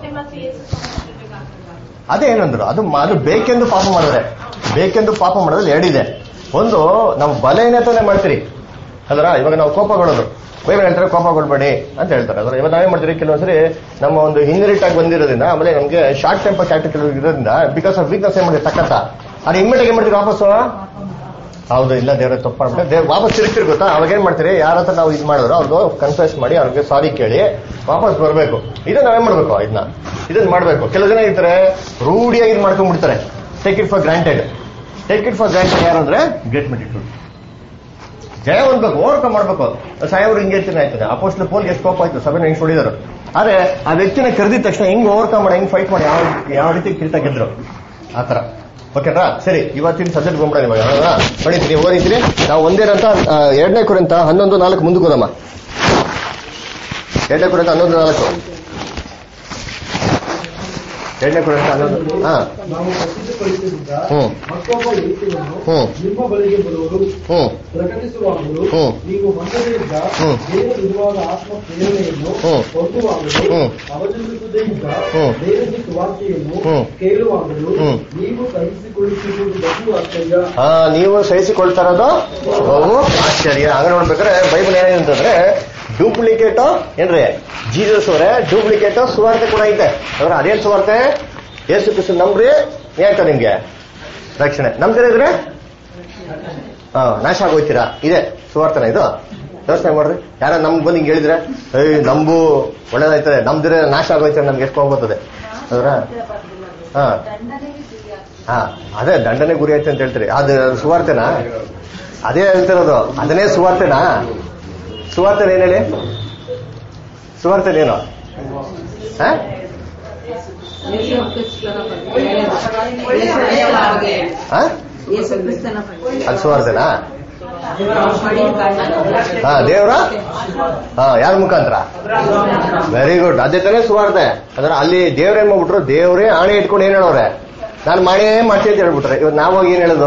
ಅದೇ ಏನಂದ್ರು ಅದು ಮ- ಅದು ಬೇಕೆಂದು ಪಾಪ ಮಾಡಿದ್ರೆ ಬೇಕೆಂದು ಪಾಪ ಮಾಡೋದ್ರಲ್ಲಿ ಎರಡಿದೆ ಒಂದು ನಾವು ಬಲಹೀನತೆನೆ ಮಾಡ್ತೀರಿ ಅದರ ಇವಾಗ ನಾವು ಕೋಪಗೊಳ್ಳೋದು ಬೈಬಲ್ ಹೇಳ್ತಾರೆ ಕೋಪಗೊಳ್ಬೇಡಿ ಅಂತ ಹೇಳ್ತಾರೆ ಅದರ ಇವಾಗ ನಾವೇನ್ ಮಾಡ್ತೀವಿ ಕೆಲವೊಂದ್ಸರಿ ನಮ್ಮ ಒಂದು ಇನ್ಹೆರಿಟ್ ಆಗಿ ಬಂದಿರೋದ್ರಿಂದ ಆಮೇಲೆ ನಮಗೆ ಶಾರ್ಟ್ ಟೆಂಪರ್ ಕ್ಯಾಟಗರಿ ಇರೋದ್ರಿಂದ ಬಿಕಾಸ್ ಆಫ್ ವೀಕ್ನೆಸ್ ಏನ್ ಮಾಡಿದ್ರೆ ತಕ್ಕಂತ ಅದು ಇಮ್ಮಿಡಿಯೇಟ್ ಏನ್ ಮಾಡ್ತೀವಿ ವಾಪಸ್ಸು ಹೌದು ಇಲ್ಲ ದೇವ್ರ ತಪ್ಪು ಮಾಡ್ಬಿಟ್ಟು ದೇವ್ ವಾಪಸ್ ತಿರುಗ್ತಿರ್ ಗೊತ್ತಾ ಅವಾಗ ಏನ್ ಮಾಡ್ತೀರಿ ಯಾರ ಹತ್ರ ನಾವು ಇದು ಮಾಡಿದ್ರು ಅವ್ರಿಗೆ ಕನ್ಫ್ಯೂಸ್ ಮಾಡಿ ಅವ್ರಿಗೆ ಸಾರಿ ಕೇಳಿ ವಾಪಸ್ ಬರಬೇಕು ಇದನ್ನ ನಾವೇನ್ ಮಾಡ್ಬೇಕು ಇದನ್ನ ಇದನ್ನ ಮಾಡ್ಬೇಕು ಕೆಲವು ಜನ ಇರ್ತಾರೆ ರೂಢಿಯಾಗಿ ಇದು ಮಾಡ್ಕೊಂಡ್ಬಿಡ್ತಾರೆ take it for granted take it for granted ಯಾರಂದ್ರೆ ಗ್ರೇಟ್ ಮೆಡಿಟ್ಯೂಡ್ ಜಯ ಹೊಂದ್ಬೇಕು ಓವರ್ಕಮ್ ಮಾಡ್ಬೇಕು ಸಾಯವ್ರು ಹಿಂಗೆ ಹೇಳ್ತೀನಿ ಆಯ್ತದೆ ಅಪೋಸ್ಟ್ ಪೋಲ್ಗೆ ಎಷ್ಟು ಕೋಪ ಆಯ್ತು ಸಭೆ ಹೆಂಗ್ ಹೊಡಿದರು ಆದ್ರೆ ಆ ವ್ಯಕ್ತಿನ ಕರೆದಿದ ತಕ್ಷಣ ಹೆಂಗ್ ಓವರ್ಕಮ್ ಮಾಡಿ ಹೆಂಗ್ ಫೈಟ್ ಮಾಡಿ ಯಾವ ಯಾವ ರೀತಿ ಕಿರೀಟ ಗೆದ್ರು ಆತರ ಓಕೆನಾ ಸರಿ ಇವತ್ತಿನ ಸಬ್ಜೆಕ್ಟ್ ಬಂದ್ಬಿಡ ಇವಾಗ ಹೌದಾ ನೋಡಿದ್ರಿ ಓದಿದ್ರಿ ನಾವು ಒಂದೇನಂತ ಆ, ಎರಡನೇ ಕುರಿತ ಹನ್ನೊಂದು ನಾಲ್ಕು ಮುಂದಕ್ಕೆ ಹೋದಮ್ಮ ಎರಡನೇ ಕುರಿತ ಹನ್ನೊಂದು ನಾಲ್ಕು ಎರಡನೇ ಕುರಿತ ಹನ್ನೊಂದು ಹಾ ನಾವು ಪ್ರಸಿದ್ಧಪಡಿಸಿದ ಹ್ಮ್ ಮತ್ತೊಬ್ಬ ಯೇಸುವನ್ನು ಹ್ಮ್ ನಿಮ್ಮ ಬಳಿಗೆ ಬರುವರು ಹ್ಮ್ ಪ್ರಕಟಿಸುವಾಗಲೂ ಹ್ಮ್. ನೀವು ಮಂದದಿಂದ ಹ್ಮ್. ಬೇರೆ ವಿಧವಾದ ಆತ್ಮ ಪ್ರೇರಣೆಯನ್ನು ಹ್ಮ್. ಹೊಂದುವಾಗಲೂ ಹ್ಮ್. ಅವಲಂಬಿಸುವುದರಿಂದ ಹ್ಮ್. ಬೇರೆ ಸುವಾರ್ತೆಯನ್ನು ಹ್ಮ್. ಕೇಳುವಾಗಲೂ ಹ್ಮ್. ನೀವು ಸಹಿಸಿಕೊಳ್ಳುತ್ತಿರುವುದು ಬಹು ಆಶ್ಚರ್ಯ ಆ, ನೀವು ಸಹಿಸಿಕೊಳ್ತಾ ಇರೋದು ಬಹು ಆಶ್ಚರ್ಯ ಹಂಗ ನೋಡ್ಬೇಕಾದ್ರೆ ಬೈಬಲ್ ಏನಿದೆ ಅಂತಂದ್ರೆ ಡೂಪ್ಲಿಕೇಟ್ ಏನ್ರಿ ಜೀಸಸ್ ಅವರೇ ಡೂಪ್ಲಿಕೇಟ್ ಸುವಾರ್ತೆ ಕೂಡ ಐತೆ ಅಂದ್ರೆ ಅದೇನ್ ಸುವಾರ್ತೆ ಯೇಸು ಕ್ರಿಸ್ತು ನಂಬ್ರಿ ಏನಾಗ್ತದೆ ನಿಮ್ಗೆ ರಕ್ಷಣೆ ನಮ್ದಿರ ಇದ್ರೆ ಹಾ ನಾಶ ಆಗೋಯ್ತೀರಾ ಇದೆ ಸುವಾರ್ತನ ಇದು ಯೋಚನೆ ಮಾಡ್ರಿ ಯಾರ ನಮ್ಗೆ ಬಂದು ಹಿಂಗೆ ಹೇಳಿದ್ರೆ ಏಯ್ ನಂಬು ಒಳ್ಳೇದಾಯ್ತದೆ ನಮ್ದಿರ ನಾಶ ಆಗೋಯ್ತಾರೆ ನಮ್ಗೆ ಎಷ್ಟು ಹೋಗ್ಬೋತದೆ ಅದರ ಹಾ ಹಾ ಅದೇ ದಂಡನೆ ಗುರಿ ಆಯ್ತು ಅಂತ ಹೇಳ್ತೀರಿ ಅದು ಸುವಾರ್ತೆನಾ ಅದೇ ಹೇಳ್ತಿರೋದು ಅದನ್ನೇ ಸುವಾರ್ತೆನಾ ಸುವಾರ್ತೆನ ಏನ್ ಹೇಳಿ ಸುವಾರ್ತೆನೇನು ಹಾ ಹಾ ಅದು ಸುವಾರ್ತೆನಾ ಹಾ ದೇವ್ರ ಹಾ ಯಾರ ಮುಖಾಂತರ ವೆರಿ ಗುಡ್ ಅದೇ ತಾನೇ ಸುವಾರ್ತೆ ಅಂದ್ರೆ ಅಲ್ಲಿ ದೇವ್ರ ಏನ್ ಮಾಡ್ಬಿಟ್ರು ದೇವ್ರೇ ಆಣೆ ಇಟ್ಕೊಂಡು ಏನ್ ಹೇಳೋರೆ ನಾನು ಮಾಡೇ ಮಾಡ್ತೀನಿ ಅಂತ ಹೇಳ್ಬಿಟ್ರೆ ಇವತ್ತು ನಾವಾಗ ಏನ್ ಹೇಳೋದು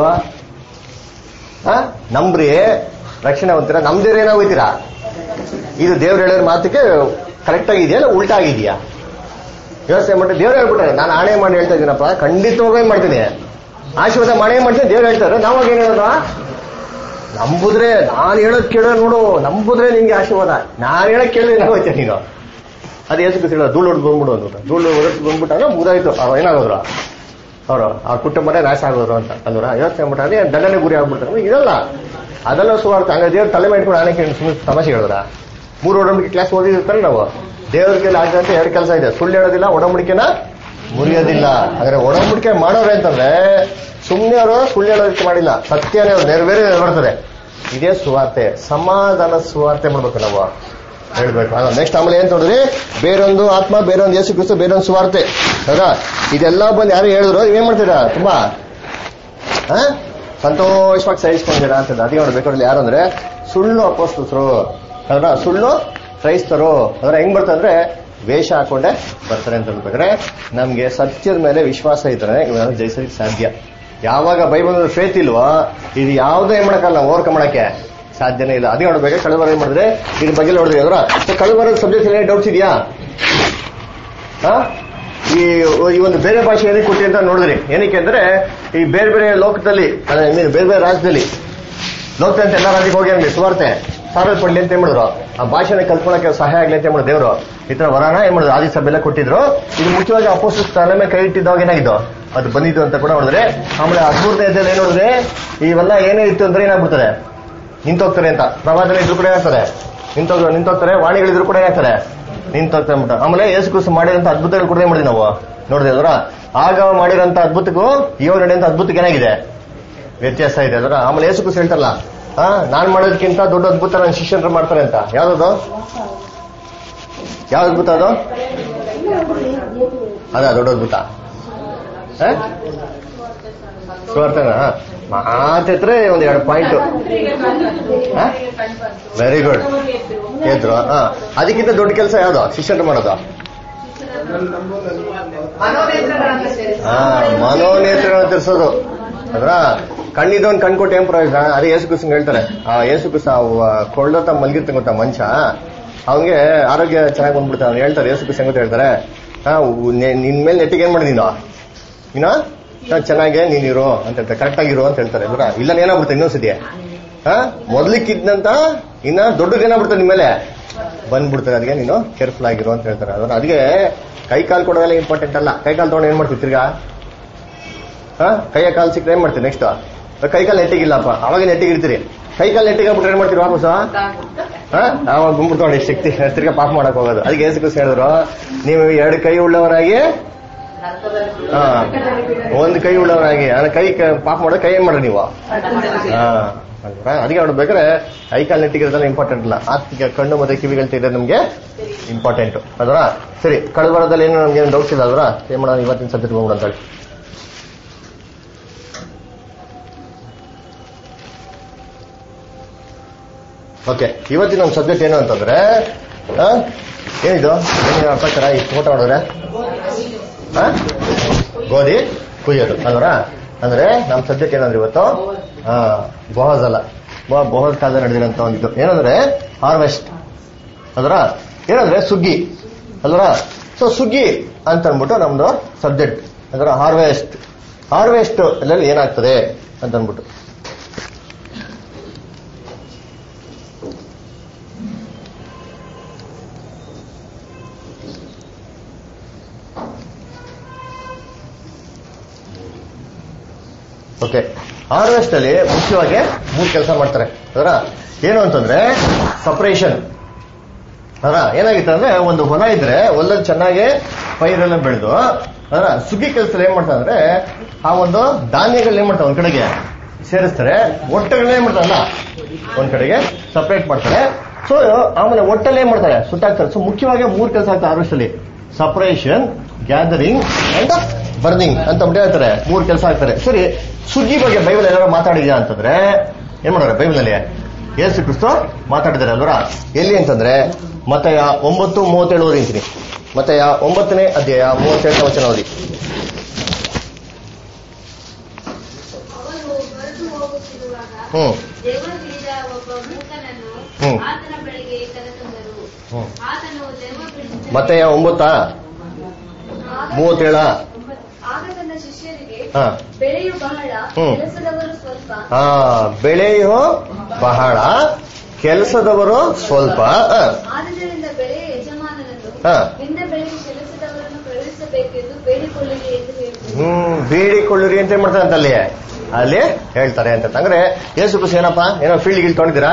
ಹಾ ನಂಬ್ರಿ ರಕ್ಷಣೆ ಹೊಂತೀರಾ ನಮ್ದೇವ್ರ ಏನಾಗೋಯ್ತೀರಾ ಇದು ದೇವ್ರು ಹೇಳಿರೋ ಮಾತಿಗೆ ಕರೆಕ್ಟ್ ಆಗಿದೆಯಾ ಇಲ್ಲ ಉಲ್ಟಾ ಆಗಿದೆಯಾ ಯೋಚನೆ ಮಾಡಿ ದೇವ್ರು ಹೇಳ್ಬಿಟ್ರೆ ನಾನು ಆಣೆ ಮಾಡಿ ಹೇಳ್ತಾ ಇದ್ದೀನಪ್ಪ ಖಂಡಿತವಾಗೂ ಏನ್ ಮಾಡ್ತೀನಿ ಆಶೀರ್ವಾದ ಮಾಡೇ ಮಾಡ್ತೀನಿ ದೇವ್ರು ಹೇಳ್ತಾರೆ ನಾವಾಗ ಏನ್ ಹೇಳೋದು ನಂಬುದ್ರೆ ನಾನು ಹೇಳೋದ್ ಕೇಳೋ ನೋಡು ನಂಬುದ್ರೆ ನಿನ್ಗೆ ಆಶೀರ್ವಾದ ನಾನು ಹೇಳಕ್ ಕೇಳಿದ್ರೆ ಏನಾಗೋಯ್ತೆ ನೀನು ಅದು ಎಷ್ಟು ಹೇಳೋದು ಧೂಳು ಹೊಡೆದು ಬಂದ್ಬಿಡು ಅಂದ್ಬಿಟ್ಟು ಧೂಳು ಹೊಡೆದು ಬಂದ್ಬಿಟ್ಟಾಗ ಮುಗಿದಾಯ್ತು ಅವ್ರು ಏನಾಗೋದ್ರು ಅವರು ಆ ಕುಟುಂಬನೇ ನಾಶ ಆಗೋದ್ರು ಅಂತ ಅಂದ್ರ ಯೋಚನೆ ಮಾಡ್ಬಿಟ್ಟಾರೆ ದಂಡನೆ ಗುರಿ ಆಗ್ಬಿಡ್ತಾರೆ ಇದಲ್ಲ ಅದೆಲ್ಲ ಸುವಾರ್ಥ ಹಂಗ ದೇವ್ರ ತಲೆ ಮಾಡ್ಕೊಂಡು ಆನೆ ಕೇಳಿ ಸುಮ್ಮನೆ ತಮಾಷೆ ಹೇಳಿದ್ರ ಮೂರು ಒಡಂಬಡಿಕೆ ಕ್ಲಾಸ್ ಓದಿರ್ತಾರೆ ನಾವು ದೇವ್ರ ಕೈಲಿ ಆಗಂತ ಎರಡು ಕೆಲಸ ಇದೆ ಸುಳ್ಳು ಹೇಳೋದಿಲ್ಲ ಒಡಂಬಡಿಕೆನ ಮುರಿಯೋದಿಲ್ಲ ಹಾಗಾದ್ರೆ ಒಡಂಬಡಿಕೆ ಮಾಡೋರೆ ಅಂತಂದ್ರೆ ಸುಮ್ಮನೆ ಅವರು ಸುಳ್ಳು ಹೇಳೋದಕ್ಕೆ ಮಾಡಿಲ್ಲ ಸತ್ಯನೇ ಅವ್ರು ನೆರವೇರಿ ನೆರವೇರ್ತದೆ ಇದೇ ಸುವಾರ್ತೆ ಸಮಾಧಾನ ಸುವಾರ್ತೆ ಮಾಡ್ಬೇಕು ನಾವು ಹೇಳ್ಬೇಕು ನೆಕ್ಸ್ಟ್ ಆಮೇಲೆ ಏನ್ ನೋಡಿದ್ರಿ ಬೇರೊಂದು ಆತ್ಮ ಬೇರೊಂದು ಯೇಸು ಕ್ರಿಸ್ತು ಬೇರೊಂದು ಸುವಾರ್ತೆ ಹೌದಾ ಇದೆಲ್ಲ ಬಂದು ಯಾರು ಹೇಳಿದ್ರು ಏನ್ ಮಾಡ್ತೀರಾ ತುಂಬಾ ಆ? ಸಂತೋಷವಾಗಿ ಸಹಿಸ್ಕೊಂಡಿರಾ ಅಂತ ಅದೇ ನೋಡ್ಬೇಕು ಯಾರು ಅಂದ್ರೆ ಸುಳ್ಳು ಅಪೋಸ್ತರು ಅದ್ರ ಸುಳ್ಳು ಕ್ರೈಸ್ತರು ಅಂದ್ರೆ ಹೆಂಗ್ ಬರ್ತಂದ್ರೆ ವೇಷ ಹಾಕೊಂಡೆ ಬರ್ತಾರೆ ಅಂತ ಹೇಳ್ಬೇಕಾದ್ರೆ ನಮ್ಗೆ ಸತ್ಯದ ಮೇಲೆ ವಿಶ್ವಾಸ ಇದ್ರೆ ಇವನ್ನ ಜಯಿಸಲಿಕ್ಕೆ ಸಾಧ್ಯ ಯಾವಾಗ ಬೈಬಲ್ ಫೇತ್ ಇಲ್ವೋ ಇದು ಯಾವುದೋ ಏನ್ ಮಾಡಕ್ಕಲ್ಲ ಓವರ್ಕಮ್ ಮಾಡಕ್ಕೆ ಸಾಧ್ಯನೇ ಇಲ್ಲ ಅದೇ ನೋಡ್ಬೇಕು ಕಳೆವರ ಏನ್ ಮಾಡಿದ್ರೆ ಇದ್ರ ಬಗ್ಗೆ ನೋಡಿದ್ರಿ ಅವರ ಕಳೆವರ ಸಬ್ಜೆಕ್ಟ್ ಏನೇ ಡೌಟ್ಸ್ ಇದೆಯಾ ಹಾ ಈ ಈ ಒಂದು ಬೇರೆ ಭಾಷೆ ಏನಕ್ಕೆ ಕೊಟ್ಟಿ ಅಂತ ನೋಡಿದ್ರಿ ಏನಕ್ಕೆ ಅಂದ್ರೆ ಈ ಬೇರೆ ಬೇರೆ ಲೋಕದಲ್ಲಿ ಅದೇ I mean ಬೇರೆ ಬೇರೆ ರಾಜ್ಯದಲ್ಲಿ ಲೋಕದಂತ ಎಲ್ಲ ರಾಜ್ಯಕ್ಕೆ ಹೋಗಿ ಹಂಗೆ ಸುವಾರ್ತೆ ಸಾರಲ್ ಪಡ್ಲಿ ಅಂತ ಏನ್ ಮಾಡಿದ್ರು ಆ ಭಾಷೆನ ಕಲ್ತ್ಕೊಳಕ್ಕೆ ಸಹಾಯ ಆಗ್ಲಿ ಅಂತ ಏನ್ ಮಾಡಿದ್ರು ದೇವರು ಈ ತರ ವರಾನ ಏನ್ ಮಾಡಿದ್ರು ಆದಿ ಸಭೆಲ್ಲ ಕೊಟ್ಟಿದ್ರು ಇದು ಮುಖ್ಯವಾಗಿ ಅಪೋಸ್ ತಲೆ ಮೇಲೆ ಕೈ ಇಟ್ಟಿದ್ದಾಗ ಏನಾಗಿದ್ದು ಅದು ಬಂದಿದ್ದು ಅಂತ ಕೂಡ ನೋಡಿದ್ರೆ ಆಮೇಲೆ ಅದ್ಭುತ ಇದ್ದಲ್ಲಿ ಏನ್ ನೋಡಿದ್ರೆ ಇವೆಲ್ಲ ಏನೇ ಇತ್ತು ಅಂದ್ರೆ ಏನಾಗ್ಬಿಡ್ತದೆ ನಿಂತೋಗ್ತಾರೆ ಅಂತ ಪ್ರವಾದನೆ ಇದ್ರು ಕೂಡ ಏನಾಗ್ತದೆ ನಿಂತೋಗ್ ನಿಂತೋಗ್ತಾರೆ ವಾಣಿಗಳಿದ್ರು ಕೂಡ ಏನಾಗ್ತಾರೆ ನಿಂತೋಗ್ತಾರೆ ಅಂದ್ಬಿಟ್ಟು ಆಮೇಲೆ ಯೇಸು ಕ್ರಿಸ್ತು ಮಾಡಿದಂತ ಅದ್ಭುತಗಳು ಕೂಡ ಏನ್ ಮಾಡಿದ್ವಿ ನಾವು ನೋಡಿದ್ವಿ ಅದರ ಆಗ ಮಾಡಿರೋಂತ ಅದ್ಭುತಕ್ಕೂ ಇವಾಗ ನಡೆಯುವಂತ ಅದ್ಭುತಕ್ಕೆ ಏನಾಗಿದೆ ವ್ಯತ್ಯಾಸ ಇದೆ ಅದರ ಆಮೇಲೆ ಯೇಸು ಕ್ರಿಸ್ತು ಹೇಳ್ತಾರಲ್ಲ ಹಾ ನಾನ್ ಮಾಡೋದಕ್ಕಿಂತ ದೊಡ್ಡ ಅದ್ಭುತ ನನ್ನ ಶಿಷ್ಯರು ಮಾಡ್ತಾರೆ ಅಂತ ಯಾವ್ದದು ಯಾವ ಅದ್ಭುತ ಅದು ಅದ ದೊಡ್ಡ ಅದ್ಭುತ ಹ? ಸುವಾರ್ತನ ಮಾತಿದ್ರೆ ಒಂದ್ ಎರಡು ಪಾಯಿಂಟ್ ವೆರಿ ಗುಡ್ ಎದ್ರು ಹಾ ಅದಕ್ಕಿಂತ ದೊಡ್ಡ ಕೆಲಸ ಯಾವ್ದು ಶಿಷ್ಯರು ಮಾಡೋದು ಮನೋನೇತ್ರಗಳನ್ನ ಸೇರಿಸಿ ಹಾ ಮನೋನೇತ್ರಗಳನ್ನ ತಿರ್ಸೋದು ಅದ್ರ ಕಣ್ಣಿದ್ದವನ್ ಕಣ್ ಕೊಟ್ಟು ಏನ್ ಪ್ರಯೋಜನ ಅದೇ ಯೇಸು ಕ್ರಿಸ್ತಂಗ್ ಹೇಳ್ತಾರೆ ಆ ಯೇಸು ಕ್ರಿಸ್ತ ಕೊಳ್ಳತ ಮಲ್ಗಿರ್ತಾನೆ ಗೊತ್ತಾ ಮನುಷ್ಯ ಅವನಿಗೆ ಆರೋಗ್ಯ ಚೆನ್ನಾಗಿ ಬಂದ್ಬಿಡ್ತಾನೆ ಅವ್ನು ಹೇಳ್ತಾರೆ ಯೇಸು ಕ್ರಿಸ್ತ ಅಂತ ಹೇಳ್ತಾರೆ ಹಾ ಉ- ನೆ- ನಿನ್ ಮೇಲೆ ನೆಟ್ಟಿಗೆ ಏನ್ ಮಾಡಿ ನೀನು ನೀನು ಹಾ, ಚೆನ್ನಾಗೆ ನೀನಿರು ಅಂತ ಹೇಳ್ತಾರೆ ಕರೆಕ್ಟ್ ಆಗಿರು ಅಂತ ಹೇಳ್ತಾರೆ ಅಲ್ವಾ ಇಲ್ಲ ಏನಾಗ್ಬಿಡುತ್ತೆ ಇನ್ನೊಂದ್ಸತಿ ಹಾ ಮೊದ್ಲಿಕ್ಕಿದ್ದಂತ ಇನ್ನ ದೊಡ್ಡದೇನಾಗ್ಬಿಡ್ತದೆ ನಿಮ್ಮ ಮೇಲೆ ಬಂದ್ಬಿಡ್ತದೆ ಅದಕ್ಕೆ ನೀನು ಕೇರ್ಫುಲ್ ಆಗಿರು ಅಂತ ಹೇಳ್ತಾರೆ ಅದನ್ನ ಅದಕ್ಕೆ ಕೈ ಕಾಲು ಕೊಡೋದೆಲ್ಲ ಇಂಪಾರ್ಟೆಂಟ್ ಅಲ್ಲ ಕೈ ಕಾಲು ತಗೊಂಡು ಏನ್ ಮಾಡ್ತೀವಿ ತಿರ್ಗಾ ಹಾ ಕೈಯ ಕಾಲು ಸಿಕ್ಕರೆ ಏನ್ ಮಾಡ್ತೀವಿ ನೆಕ್ಸ್ಟ್ ಕೈ ಕಾಲು ನೆಟ್ಟಿಗಿಲ್ಲಪ್ಪ ಅವಾಗ ನೆಟ್ಟಿಗಿರ್ತೀರಿ ಕೈ ಕಾಲು ನೆಟ್ಟಿಗೆ ಆಗ್ಬಿಟ್ರೆ ಏನ್ ಮಾಡ್ತೀರಿ ವಾಪಸ್ ಹಾ ಅವಾಗ ಗುಂಬಿಡ್ಕೊಂಡು ಎಷ್ಟು ಶಕ್ತಿ ತಿರ್ಗಾ ಪಾಪ ಮಾಡಕ್ ಹೋಗೋದು ಅದಕ್ಕೆ ಏಸು ಕ್ರಿಸ್ತ ಹೇಳಿದ್ರು ನೀವು ಎರಡು ಕೈ ಉಳ್ಳವರಾಗಿ ಹಾ ಒಂದು ಕೈ ಉಳ್ಳವರಾಗಿ ಅಂದ್ರೆ ಕೈ ಕ- ಪಾಪ ಮಾಡೋ ಕೈ ಏನ್ ಮಾಡ್ರಿ ನೀವು ಹಾ ಅಲ್ವಾ? ಅದಕ್ಕೆ ನೋಡ್ಬೇಕಾದ್ರೆ ಕೈ ಕಾಲು ನೆಟ್ಟಿಗಿರೋದೆಲ್ಲ ಇಂಪಾರ್ಟೆಂಟ್ ಇಲ್ಲ ಆತ್ಮಿಕ ಕಣ್ಣು ಮತ್ತೆ ಕಿವಿಗಳು ತೆಗೆದ್ರೆ ನಮ್ಗೆ ಇಂಪಾರ್ಟೆಂಟ್ ಅದರ ಸರಿ ಕಳೆದ ವಾರದಲ್ಲಿ ಏನು ನಮ್ಗೆ ಏನು ಡೌಟ್ಸ್ ಇಲ್ಲ ಅದರ ಏನ್ ಮಾಡೋಣ ಇವತ್ತಿನ ಸಬ್ಜೆಕ್ಟ್ ಹೋಗೋಣ ಅಂತ ಹೇಳಿ ಓಕೆ ಇವತ್ತಿನ ನಮ್ಮ ಸಬ್ಜೆಕ್ಟ್ ಏನು ಅಂತಂದ್ರೆ ಆ, ಏನಿದು ಏನು ಪ್ರಕಾರ ಈ ಫೋಟೋ ನೋಡಿದ್ರೆ ಆ? ಗೋಧಿ ಕುಯ್ಯೋದು ಅಲ್ವರ ಅಂದ್ರೆ ನಮ್ಮ ಸಬ್ಜೆಕ್ಟ್ ಏನಂದ್ರೆ ಇವತ್ತು ಹಾ ಬೋಹಜ್ ಅಲ್ಲ ಬೊ- ಬೋಹಜ್ ಕಾಲದಲ್ಲಿ ನಡೆದಿರೋಂಥ ಒಂದು ಏನಂದ್ರೆ ಹಾರ್ವೆಸ್ಟ್ ಅದರ ಏನಂದ್ರೆ ಸುಗ್ಗಿ ಅಲ್ವರ ಸೊ ಸುಗ್ಗಿ ಅಂತ ಅಂದ್ಬಿಟ್ಟು ನಮ್ದು ಸಬ್ಜೆಕ್ಟ್ ಅದರ ಹಾರ್ವೆಸ್ಟ್ ಹಾರ್ವೆಸ್ಟ್ ಅಲ್ಲಲ್ಲಿ ಏನಾಗ್ತದೆ ಅಂತ ಅಂದ್ಬಿಟ್ಟು ಓಕೆ ಹಾರ್ವೆಸ್ಟ್ ಅಲ್ಲಿ ಮುಖ್ಯವಾಗಿ ಮೂರು ಕೆಲಸ ಮಾಡ್ತಾರೆ ಅದರ ಏನು ಅಂತಂದ್ರೆ ಸಪರೇಷನ್ ಅದರ ಏನಾಗಿತ್ತು ಅಂದ್ರೆ ಒಂದು ಹೊಲ ಇದ್ರೆ ಹೊಲದಲ್ಲಿ ಚೆನ್ನಾಗಿ ಪೈರೆಲ್ಲ ಬೆಳೆದು ಅದರ ಸುಗ್ಗಿ ಕೆಲಸದಲ್ಲಿ ಏನ್ ಮಾಡ್ತಾರೆ ಅಂದ್ರೆ ಆ ಒಂದು ಧಾನ್ಯಗಳನ್ನ ಏನ್ ಮಾಡ್ತಾರೆ ಒಂದ್ ಕಡೆಗೆ ಸೇರಿಸ್ತಾರೆ ಒಟ್ಟಗಳನ್ನ ಏನ್ ಮಾಡ್ತಾರಲ್ಲ ಒಂದ್ ಕಡೆಗೆ ಸಪರೇಟ್ ಮಾಡ್ತಾರೆ ಸೊ ಆಮೇಲೆ ಒಟ್ಟಲ್ಲಿ ಏನ್ ಮಾಡ್ತಾರೆ ಸುತ್ತಾಕ್ತಾರೆ ಸೊ ಮುಖ್ಯವಾಗಿ ಮೂರು ಕೆಲಸ ಆಗ್ತದೆ ಹಾರ್ವೆಸ್ಟ್ ಅಲ್ಲಿ ಸಪರೇಷನ್ ಗ್ಯಾದರಿಂಗ್ ಅಂಡ್ ಬರ್ನಿಂಗ್ ಅಂತ ಅಂದ್ಬಿಟ್ಟು ಹೇಳ್ತಾರೆ ಮೂರು ಕೆಲಸ ಆಗ್ತಾರೆ ಸರಿ ಸುಗ್ಗಿ ಬಗ್ಗೆ ಬೈಬಲ್ ಎಲ್ಲರೂ ಮಾತಾಡಿದ್ಯಾ ಅಂತಂದ್ರೆ ಏನ್ ಮಾಡೋರು ಬೈಬಲ್ ನಲ್ಲಿ ಯೇಸು ಕ್ರಿಸ್ತು ಮಾತಾಡಿದ್ದಾರೆ ಅಲ್ವರ ಎಲ್ಲಿ ಅಂತಂದ್ರೆ ಮತ್ತೆ ಒಂಬತ್ತು ಮೂವತ್ತೇಳು ಓದಿಂತೀನಿ ಮತ್ತೆ ಒಂಬತ್ತನೇ ಅಧ್ಯಾಯ ಮೂವತ್ತೇಳನೇ ವಚನ ಓದಿ ಅವರು ಹೊರಟು ಹೋಗುತ್ತಿರುವಾಗ ಹ್ಮ್ ದೇವರು ಹಿಡಿದ ಒಬ್ಬ ಮೂಕನನ್ನು ಹ್ಮ್. ಆತನ ಬಳಿಗೆ ಕರೆತಂದರು ಹ್ಮ್. ಆತನು ದೆವ್ವ ಬಿಡಿಸಿದ ಮತ್ತೆ ಒಂಬತ್ತಾ ಮೂವತ್ತೇಳ ಆಗ ತನ್ನ ಶಿಷ್ಯರಿಗೆ ಹಾ ಬೆಳೆಯು ಬಹಳ ಹ್ಮ್. ಕೆಲಸದವರು ಸ್ವಲ್ಪ ಆ ಬೆಳೆಯು ಬಹಳ ಕೆಲಸದವರು ಸ್ವಲ್ಪ ಆ, ಆದುದರಿಂದ ಬೆಳೆಯ ಯಜಮಾನನನ್ನು ಹಾ. ನಿನ್ನ ಬೆಳೆಗೆ ಕೆಲಸದವರನ್ನು ಕಳುಹಿಸಬೇಕೆಂದು ಬೇಡಿಕೊಳ್ಳಿರಿ ಎಂದು ಹೇಳಿದರು ಹ್ಮ್ ಬೇಡಿಕೊಳ್ಳಿರಿ ಅಂತ ಏನ್ ಮಾಡ್ತಾರೆ ಅಂತ ಅಲ್ಲಿ ಅಲ್ಲಿ ಹೇಳ್ತಾರೆ ಅಂತ ಅಂದ್ರೆ ಏಸು ಕ್ರಿಸ್ತು ಏನಪ್ಪ ಏನೋ ಫೀಲ್ಡ್ ಗಿಲ್ ತೊಗೊಂಡಿದ್ದೀರಾ